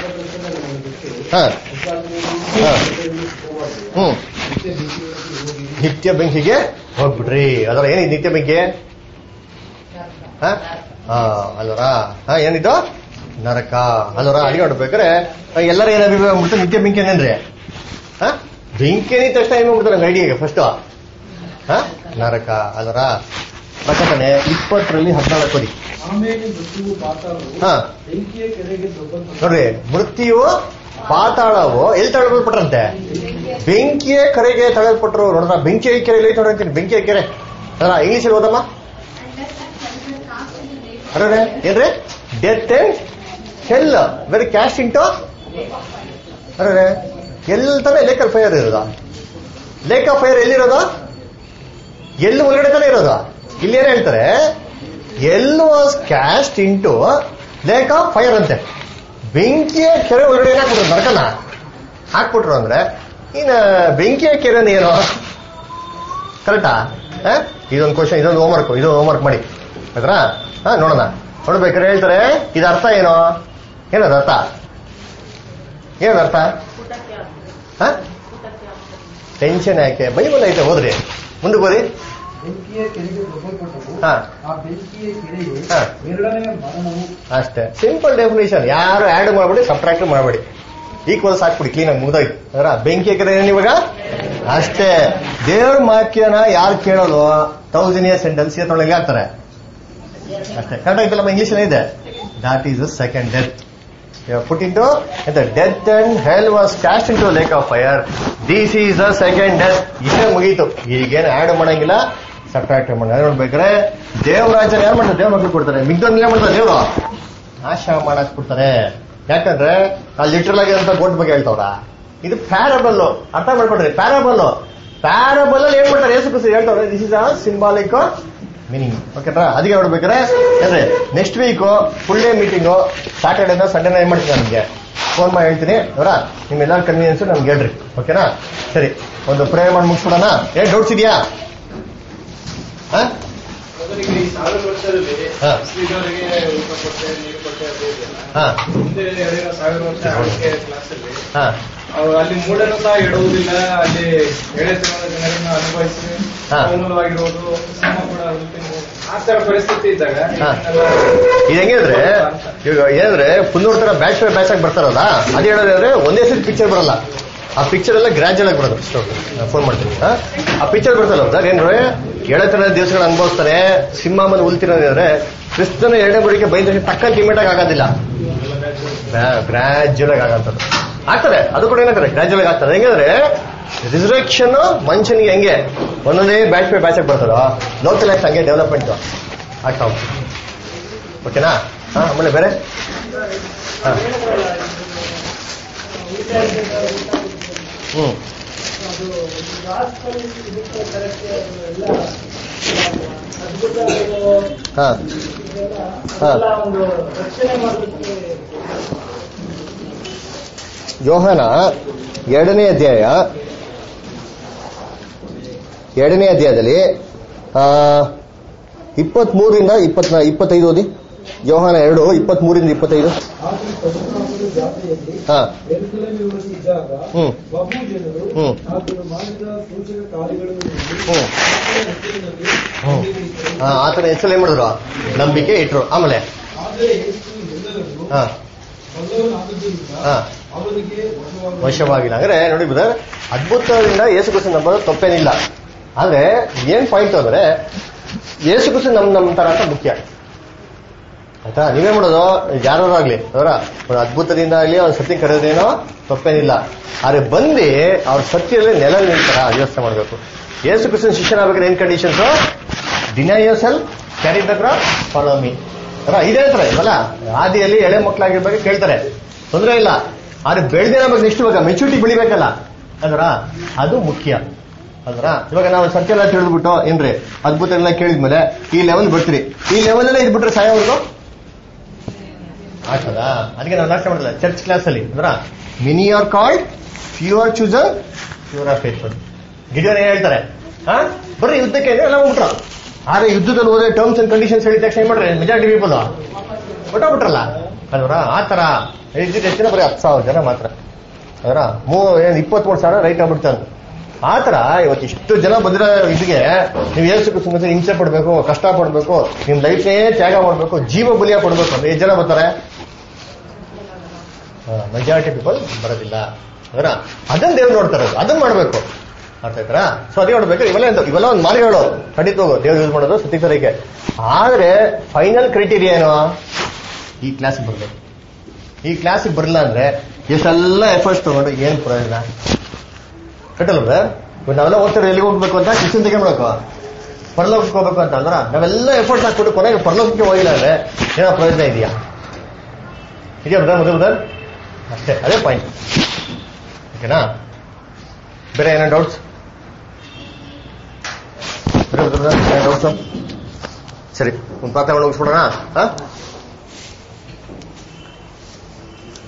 ಹಾ ಹಾ ಹ್ಮ್ ನಿತ್ಯ ಬೆಂಕಿಗೆ ಹೋಗ್ಬಿಡ್ರಿ ಅದರ ಏನಿದ್ ನಿತ್ಯ ಬೆಂಕಿ ಹ? ಹಾ ಅಲ್ವರ ಹಾ ಏನಿದು ನರಕ ಅಲ್ವರ ಅಡಿಗೆ ಮಾಡ್ಬೇಕಾರೆ ಎಲ್ಲರೂ ಏನ್ ಅಭಿಪ್ರಾಯ ಮಾಡ್ಬಿಡ್ತಾರೆ ನಿತ್ಯ ಬೆಂಕಿ ಏನೇನ್ರಿ ಹ ಬೆಂಕಿ ಅಂದಿದ ತಕ್ಷಣ ಏನ್ ಮಾಡ್ಬಿಡ್ತಾರೆ ನಮ್ಗೆ ಐಡಿಯಾಗೆ ಫಸ್ಟ್ ಹ ನರಕ ಅಲ್ವರ ಪ್ರಕಟಣೆ ಇಪ್ಪತ್ತರಲ್ಲಿ ಹದಿನಾಲ್ಕು ಕೊಡಿ ಆಮೇಲೆ ಮೃತ್ಯುವು ಪಾತಾಳವು ಹಾ ಬೆಂಕಿಯ ಕೆರೆಗೆ ದೊಡ್ಡ ನೋಡ್ರಿ ಮೃತ್ಯು ಪಾತಾಳವು ಎಲ್ಲಿ ತಗೊಳ್ಬಿಟ್ರಂತೆ ಬೆಂಕಿಯ ಕರೆಗೆ ತಗೊಳ್ಬಿಟ್ರು ನೋಡ್ರ ಬೆಂಕಿಯ ಕೆರೆ ಐತೆ ನೋಡ್ರಿ ಬೆಂಕಿಯ ಕೆರೆ ಅದರ ಇಂಗ್ಲಿಷಲ್ಲಿ ಓದಮ್ಮ ಅರೆ ಏನ್ರಿ death and hell were cast into ಅರೆ ಎಲ್ಲಿ ತಾನೇ ಲೇಕ್ ಆಫ್ ಫೈರ್ ಇರೋದು ಲೇಕ್ ಆಫ್ ಫೈರ್ ಎಲ್ಲಿರೋದು ಎಲ್ಲಿ ಒಳಗಡೆ ತಾನೇ ಇರೋದು ಇಲ್ಲಿ ಏನ್ ಹೇಳ್ತಾರೆ hell was cast into lake of fire ಅಂತೆ ಬೆಂಕಿಯ ಕೆರೆ ಒಳಗಡೆ ಏನ್ ಹಾಕ್ಬಿಟ್ರು ನರಕನ ಹಾಕ್ಬಿಟ್ರು ಅಂದ್ರೆ ಇನ್ನ ಬೆಂಕಿಯ ಕೆರೆನ ಏನು ಕರೆಕ್ಟಾ ಇದೊಂದು ಕ್ವಶನ್ ಇದೊಂದು ಹೋಮ್ವರ್ಕ್ ಇದು ಹೋಮ್ವರ್ಕ್ ಮಾಡಿ ಆಯ್ತಾ ಹಾ ನೋಡೋಣ ನೋಡ್ಬೇಕಾದ್ರೆ ಹೇಳ್ತಾರೆ ಇದು ಅರ್ಥ ಏನು ಏನದ ಅರ್ಥ ಏನದ ಅರ್ಥ ಹಾ ಟೆನ್ಷನ್ ಯಾಕೆ ಬೈಬಲ್ ಐತೆ ಹೋದ್ರಿ ಮುಂದೆ ಹೋರಿ ಬೆಂಕಿಯ ಕೆರೆಗೆ ದೊಡ್ಡಪಟ್ಟವು ಹಾ ಆ ಬೆಂಕಿಯ ಕೆರೆಗೆ ಹಾ. ಎರಡನೆಯ ಮರಣವು ಅಷ್ಟೇ ಸಿಂಪಲ್ ಡೆಫಿನೇಷನ್ ಯಾರು ಆಡ್ ಮಾಡಬೇಡಿ ಸಬ್ಟ್ರಾಕ್ಟ್ ಮಾಡಬೇಡಿ ಈಕ್ವಲ್ಸ್ ಹಾಕ್ಬಿಡಿ ಕ್ಲೀನಾಗಿ ಮುಗ್ದೋಯ್ತು ಅದರ ಬೆಂಕಿ ಹಾಕಿದ್ರೆ ಏನು ಇವಾಗ ಅಷ್ಟೇ ದೇವ್ರ ವಾಕ್ಯನ ಯಾರು ಕೇಳೋದು ತೌಸಂಡ್ ಇಯರ್ ಸೆಂಟೆನ್ಸ್ ತೊಳಗೆ ಹಾಕ್ತಾರೆ ಅಷ್ಟೇ ಕರೆಕ್ಟ್ ಆಯ್ತಲ್ಲ ಇಂಗ್ಲಿಷ್ ಇದೆ that is the second death put into death and hell was cast into lake of fire this is the second death ಇಷ್ಟೇ ಮುಗೀತು ಈಗೇನು ಆಡ್ ಮಾಡಂಗಿಲ್ಲ ಸಬ್ಟ್ರಾಕ್ಟ್ ಮಾಡಿ ನೋಡ್ಬೇಕಾದ್ರೆ ದೇವರಾಜನ ಯಾರು ಮಾಡ್ತಾರೆ ದೇವ್ರ ಮಕ್ಳು ಕೊಡ್ತಾರೆ ಮಿಗ್ದೊಂದು ಏನ್ ಮಾಡ್ತಾರೆ ದೇವರು ನಾಶ ಮಾಡಕ್ ಕೊಡ್ತಾರೆ ಯಾಕಂದ್ರೆ ಆ ಲಿಟ್ರಲ್ ಆಗಿ ಅಂತ ಗೋಟ್ ಬಗ್ಗೆ ಹೇಳ್ತವ್ರ ಇದು ಪ್ಯಾರಬಲ್ ಅರ್ಥ ಮಾಡ್ಕೊಡ್ರಿ ಪ್ಯಾರಬಲ್ ಪ್ಯಾರಬಲ್ ಅಲ್ಲಿ ಏನ್ ಮಾಡ್ತಾರೆ ಏಸು ಕುಸಿ ಹೇಳ್ತವ್ರೆ this is a symbolic meaning ಓಕೆಟ್ರಾ ಅದಕ್ಕೆ ನೋಡ್ಬೇಕಾದ್ರೆ ಅಂದ್ರೆ next week full day meeting ಸಾಟರ್ಡೇನ ಸಂಡೇನ ಏನ್ ಮಾಡ್ತೀನಿ ನಮಗೆ ಫೋನ್ ಮಾಡಿ ಹೇಳ್ತೀನಿ ಅವರ ನಿಮ್ಮೆಲ್ಲರ ಕನ್ವೀನಿಯನ್ಸ್ ನಮ್ಗೆ ಹೇಳ್ರಿ ಓಕೆನಾ ಸರಿ ಒಂದು ಪ್ರೇಯರ್ ಮಾಡಿ ಮುಗಿಸ್ಬಿಡೋಣ ಏನ್ ಡೌಟ್ಸ್ ಇದೆಯಾ ಹಾ ಮೊದಲಿಗೆ ಈ ಸಾವಿರ ವರ್ಷದಲ್ಲಿ ಹಾ. ಮುಸ್ಲಿಮರಿಗೆ ಊಟ ಕೊಟ್ಟೆ ನೀರು ಕೊಟ್ಟೆ ಅದು ಇದೆಯಲ್ಲ ಹಾ ಮುಂದೆ ಎರಡು ಸಾವಿರ ವರ್ಷ ಆಳ್ವಿಕೆ ಕ್ಲಾಸಲ್ಲಿ ಹಾ ಅವ್ರು ಅಲ್ಲಿ ಮೂಢನು ಸಹ ಇಡುವುದಿಲ್ಲ ಅಲ್ಲಿ ಎಳೆತನದ ಜನರನ್ನು ಅನುಭವಿಸಿ ಹಾ. ಮೌನವಾಗಿರುವುದು ಸಮ ಕೂಡ ಹುಟ್ಟಿನ- ಆ ತರ ಪರಿಸ್ಥಿತಿ ಇದ್ದಾಗ ಹಾ. ಇದನ್ನೆಲ್ಲ- ಇದು ಹೆಂಗಿದ್ರೆ ಈಗ ಏನಂದ್ರೆ ಪುನ್ನೂರ್ ತರ ಬ್ಯಾಚ್ ಬೈ ಬ್ಯಾಚ್ ಆಗಿ ಬರ್ತಾರಲ್ಲ ಅದೇ ಹೇಳೋದಂದ್ರೆ ಒಂದೇ ಸರಿ ಪಿಕ್ಚರ್ ಬರಲ್ಲ ಆ ಪಿಕ್ಚರ್ ಎಲ್ಲ ಗ್ರಾಜುಯಲ್ ಆಗಿ ಬರೋದು ಫೋನ್ ಮಾಡ್ತೀನಿ ಹಾ? ಆ ಪಿಕ್ಚರ್ ಬರ್ತಲ್ಲ ಸರ್ ಏನ್ರೆ ಎಳೆತನ ದಿವಸಗಳು ಅನುಭವಿಸ್ತಾರೆ ಸಿಂಹ ಮೇಲೆ ಉಲ್ತಿರೋದಂದ್ರೆ ಕ್ರಿಸ್ತನ ಎರಡನೇ ಬಳಿಕೆ ಬೈದ ಟಕ್ಕಂತ ಇಮಿಡಿಯೇಟ್ ಆಗಿ ಆಗೋದಿಲ್ಲ ಗ್ರಾಜುಯಲ್ ಆಗಿ ಆಗಂತದ್ದು ಆಗ್ತದೆ ಅದು ಕೂಡ ಏನಾಗ್ತದೆ ಗ್ರಾಜುಯಲ್ ಆಗಿ ಆಗ್ತದೆ ಹೆಂಗಂದ್ರೆ ರಿಸರ್ವೇಕ್ಷನ್ ಮನುಷ್ಯನಿಗೆ ಹೆಂಗೆ ಒಂದೊಂದೇ ಬ್ಯಾಚ್ ಬೈ ಬ್ಯಾಚ್ ಆಗಿ ಬರ್ತದೋ ಲೋಕಲ್ ಲೈಫ್ ಹಂಗೆ ಡೆವಲಪ್ಮೆಂಟ್ ಆಗ್ತಾ ಹೋಗ್ತದೆ ಓಕೆನಾ ಹಾ ಆಮೇಲೆ ಬೇರೆ ಹಾ ಹ್ಮ್ ಅದು ರಾಷ್ಟ್ರದಲ್ಲಿ ಇದಕ್ಕೆ ಕರೆಕ್ಟ್ ಎಲ್ಲ ಅದ್ಭುತ ಹಾ ಹಾ. ಎಲ್ಲ ಒಂದು ರಕ್ಷಣೆ ಮಾಡಲಿಕ್ಕೆ ಯೋಹನ ಎರಡನೇ ಅಧ್ಯಾಯ ಎರಡನೇ ಅಧ್ಯಾಯದಲ್ಲಿ ಇಪ್ಪತ್ಮೂರಿಂದ ಇಪ್ಪತ್ ಇಪ್ಪತ್ತೈದು ಓದಿ ಯೋಹಾನ ಎರಡು ಇಪ್ಪತ್ಮೂರಿಂದ ಇಪ್ಪತ್ತೈದು ಆತನು ಪಶುಪಾಲಕರ ಜಾತ್ರೆಯಲ್ಲಿ ಹಾ ಯೆರೂಸಲೇಮಿನಲ್ಲಿ ಇದ್ದಾಗ ಹ್ಮ್ ಬಹು ಜನರು ಹ್ಮ್. ಆತನು ಮಾಡಿದ ಸೂಚಕ ಕಾರ್ಯಗಳನ್ನು ನೋಡಿ ಹ್ಮ್ ಆತನ ಹೆಸರಿನಲ್ಲಿ ಹ್ಮ್ ನಂಬಿಕೆ ಇಟ್ಟರು. ಹಾ, ಆತನ ಹೆಸರು ಏನ್ ಮಾಡಿದ್ರು ನಂಬಿಕೆ ಇಟ್ರು ಆಮೇಲೆ ಆದರೆ ಯೇಸು ಎಲ್ಲರನ್ನು ಹಾ ಬಲ್ಲವನಾದದ್ದರಿಂದ ಹಾ ಅವರಿಗೆ ವಶವಾಗಿ ವಶವಾಗಿಲ್ಲ ಅಂದ್ರೆ ನೋಡಿ ಬ್ರದರ್ ಅದ್ಭುತದಿಂದ ಯೇಸು ಕ್ರಿಸ್ತ ನಂಬೋದು ತಪ್ಪೇನಿಲ್ಲ ಆದ್ರೆ ಏನ್ ಪಾಯಿಂಟ್ ಅಂದ್ರೆ ಯೇಸು ಕ್ರಿಸ್ತ ನಮ್ ನಮ್ ತರ ಅಂತ ಮುಖ್ಯ ಆಯ್ತಾ ನೀವೇ ಮಾಡೋದು ಯಾರು ಆಗ್ಲಿ ಅವರ ಒಂದು ಅದ್ಭುತದಿಂದ ಆಗ್ಲಿ ಅವ್ನ ಸತ್ಯ ಕರೆಯೋದೇನೋ ತಪ್ಪೇನಿಲ್ಲ ಆದ್ರೆ ಬಂದು ಅವ್ರ ಸತ್ಯದಲ್ಲಿ ನೆಲ ನಿಲ್ತಾರ ಯೋಚನೆ ಮಾಡಬೇಕು ಯೇಸು ಕ್ರಿಸ್ತನ ಶಿಷ್ಯನಾಗಬೇಕಾದ್ರೆ ಏನ್ conditions deny yourself carry the cross follow me ಅಲ್ಲ ಇದೇ ಹೇಳ್ತಾರೆ ಇವಲ್ಲ ಆದಿಯಲ್ಲಿ ಎಳೆ ಮಕ್ಕಳಾಗಿರ್ಬೇಕು ಕೇಳ್ತಾರೆ ತೊಂದರೆ ಇಲ್ಲ ಆದ್ರೆ ಬೆಳೆದೇ ನಮಗೆ ನೆಕ್ಸ್ಟ್ ಇವಾಗ ಮೆಚುರಿಟಿ ಬೆಳಿಬೇಕಲ್ಲ ಅಂದ್ರ ಅದು ಮುಖ್ಯ ಅಂದ್ರ ಇವಾಗ ನಾವು ಸತ್ಯ ಎಲ್ಲ ತಿಳಿದ್ಬಿಟ್ಟು ಏನ್ರಿ ಅದ್ಭುತ ಎಲ್ಲ ಕೇಳಿದ್ಮೇಲೆ ಈ ಲೆವೆಲ್ ಬರ್ತೀರಿ ಈ ಲೆವೆಲ್ ಅಲ್ಲೇ ಇದ್ಬಿಟ್ರೆ ಸಾಯೋವರೆಗೂ ಆಗ್ತದ ಅದಕ್ಕೆ ನಾವು ನಾಶ ಮಾಡಿಲ್ಲ ಚರ್ಚ್ ಕ್ಲಾಸ್ ಅಲ್ಲಿ ಅಂದ್ರ many are called few are chosen few are faithful Gideon ಏನ್ ಹೇಳ್ತಾರೆ ಹಾ ಬರ್ರಿ ಯುದ್ಧಕ್ಕೆ ಅಂದ್ರೆ ಎಲ್ಲ ಹೋಗ್ಬಿಟ್ರು ಆದ್ರೆ ಯುದ್ಧದಲ್ಲಿ ಹೋದ್ರೆ ಟರ್ಮ್ಸ್ ಅಂಡ್ ಕಂಡೀಷನ್ಸ್ ಹೇಳಿದ ತಕ್ಷಣ ಏನ್ ಮಾಡ್ರಿ ಮೆಜಾರಿಟಿ ಪೀಪಲ್ ಹೊಟ್ಟೋಗ್ಬಿಟ್ರಲ್ಲ ಅಲ್ವರ ಆ ತರ ಇದ್ದಿದ್ದು ಹೆಚ್ಚಿನ ಬರೀ ಹತ್ತು ಸಾವಿರ ಜನ ಮಾತ್ರ ಅದರ ಮೂ ಏನ್ ಇಪ್ಪತ್ಮೂರು ಸಾವಿರ ರೈಟ್ ಆಗ್ಬಿಡ್ತಾರೆ ಆ ತರ ಇವತ್ತು ಇಷ್ಟು ಜನ ಬಂದಿರೋ ಇದಕ್ಕೆ ನೀವು ಏಸು ಕ್ರಿಸ್ತನ ಹಿಂಸೆ ಪಡ್ಬೇಕು ಕಷ್ಟ ಪಡ್ಬೇಕು ನಿಮ್ ಲೈಫ್ನೇ ತ್ಯಾಗ ಮಾಡ್ಬೇಕು ಜೀವ ಬಲಿಯ ಕೊಡ್ಬೇಕು ಅಂದ್ರೆ ಎಷ್ಟು ಜನ ಬರ್ತಾರೆ ಮೆಜಾರಿಟಿ ಪೀಪಲ್ ಬರೋದಿಲ್ಲ ಅದರ ಅದನ್ನ ದೇವ್ರು ನೋಡ್ತಾರೆ ಅದನ್ನ ಮಾಡ್ಬೇಕು ಅರ್ಥ ಆಯ್ತಾರ ಸೊ ಅದೇ ನೋಡ್ಬೇಕು ಇವೆಲ್ಲ ಎಂತ- ಇವೆಲ್ಲ ಒಂದು ಮಾರ್ಗಗಳು ಖಂಡಿತ ದೇವ್ರು ಯೂಸ್ ಮಾಡೋದು ಸತ್ಯಕ್ಕೆ ಆದ್ರೆ ಫೈನಲ್ ಕ್ರೈಟೀರಿಯಾ ಏನು ಈ ಕ್ಲಾಸ್ ಬರ್ಬೇಕು ಈ ಕ್ಲಾಸಿಗೆ ಬರಲ್ಲ ಅಂದ್ರೆ ಎಷ್ಟೆಲ್ಲ ಎಫರ್ಟ್ಸ್ ತಗೊಂಡು ಏನ್ ಪ್ರಯೋಜನ ಕಟ್ಟಲ್ಲ ಇವಾಗ ನಾವೆಲ್ಲ ಓದ್ತಾರೆ ಎಲ್ಲಿಗೆ ಹೋಗ್ಬೇಕು ಅಂತ ಕಿಶನ್ ತೆಗೆಬೇಕು ಪರಲೋಕಕ್ಕೆ ಹೋಗ್ಬೇಕು ಅಂತ ಅಂದ್ರ ನಾವೆಲ್ಲ ಎಫರ್ಟ್ ಹಾಕ್ಬಿಟ್ಟು ಕೊನೆಗೆ ಪರಲೋಕಕ್ಕೆ ಹೋಗಿಲ್ಲ ಅಂದ್ರೆ ಏನೋ ಪ್ರಯೋಜನ ಇದೆಯಾ ಇದೆಯಾ ಬ್ರದರ್ ಮೊದಲು ಬ್ರದರ್ ಅಷ್ಟೇ ಅದೇ ಪಾಯಿಂಟ್ ಓಕೆನಾ ಬೇರೆ ಏನೋ ಡೌಟ್ಸ್ ಬೇರೆ ಡೌಟ್ಸ್ ಸರಿ ಒಂದು ಪಾತ್ರ ಮುಗಿಸ್ಬಿಡೋಣ ಹಾ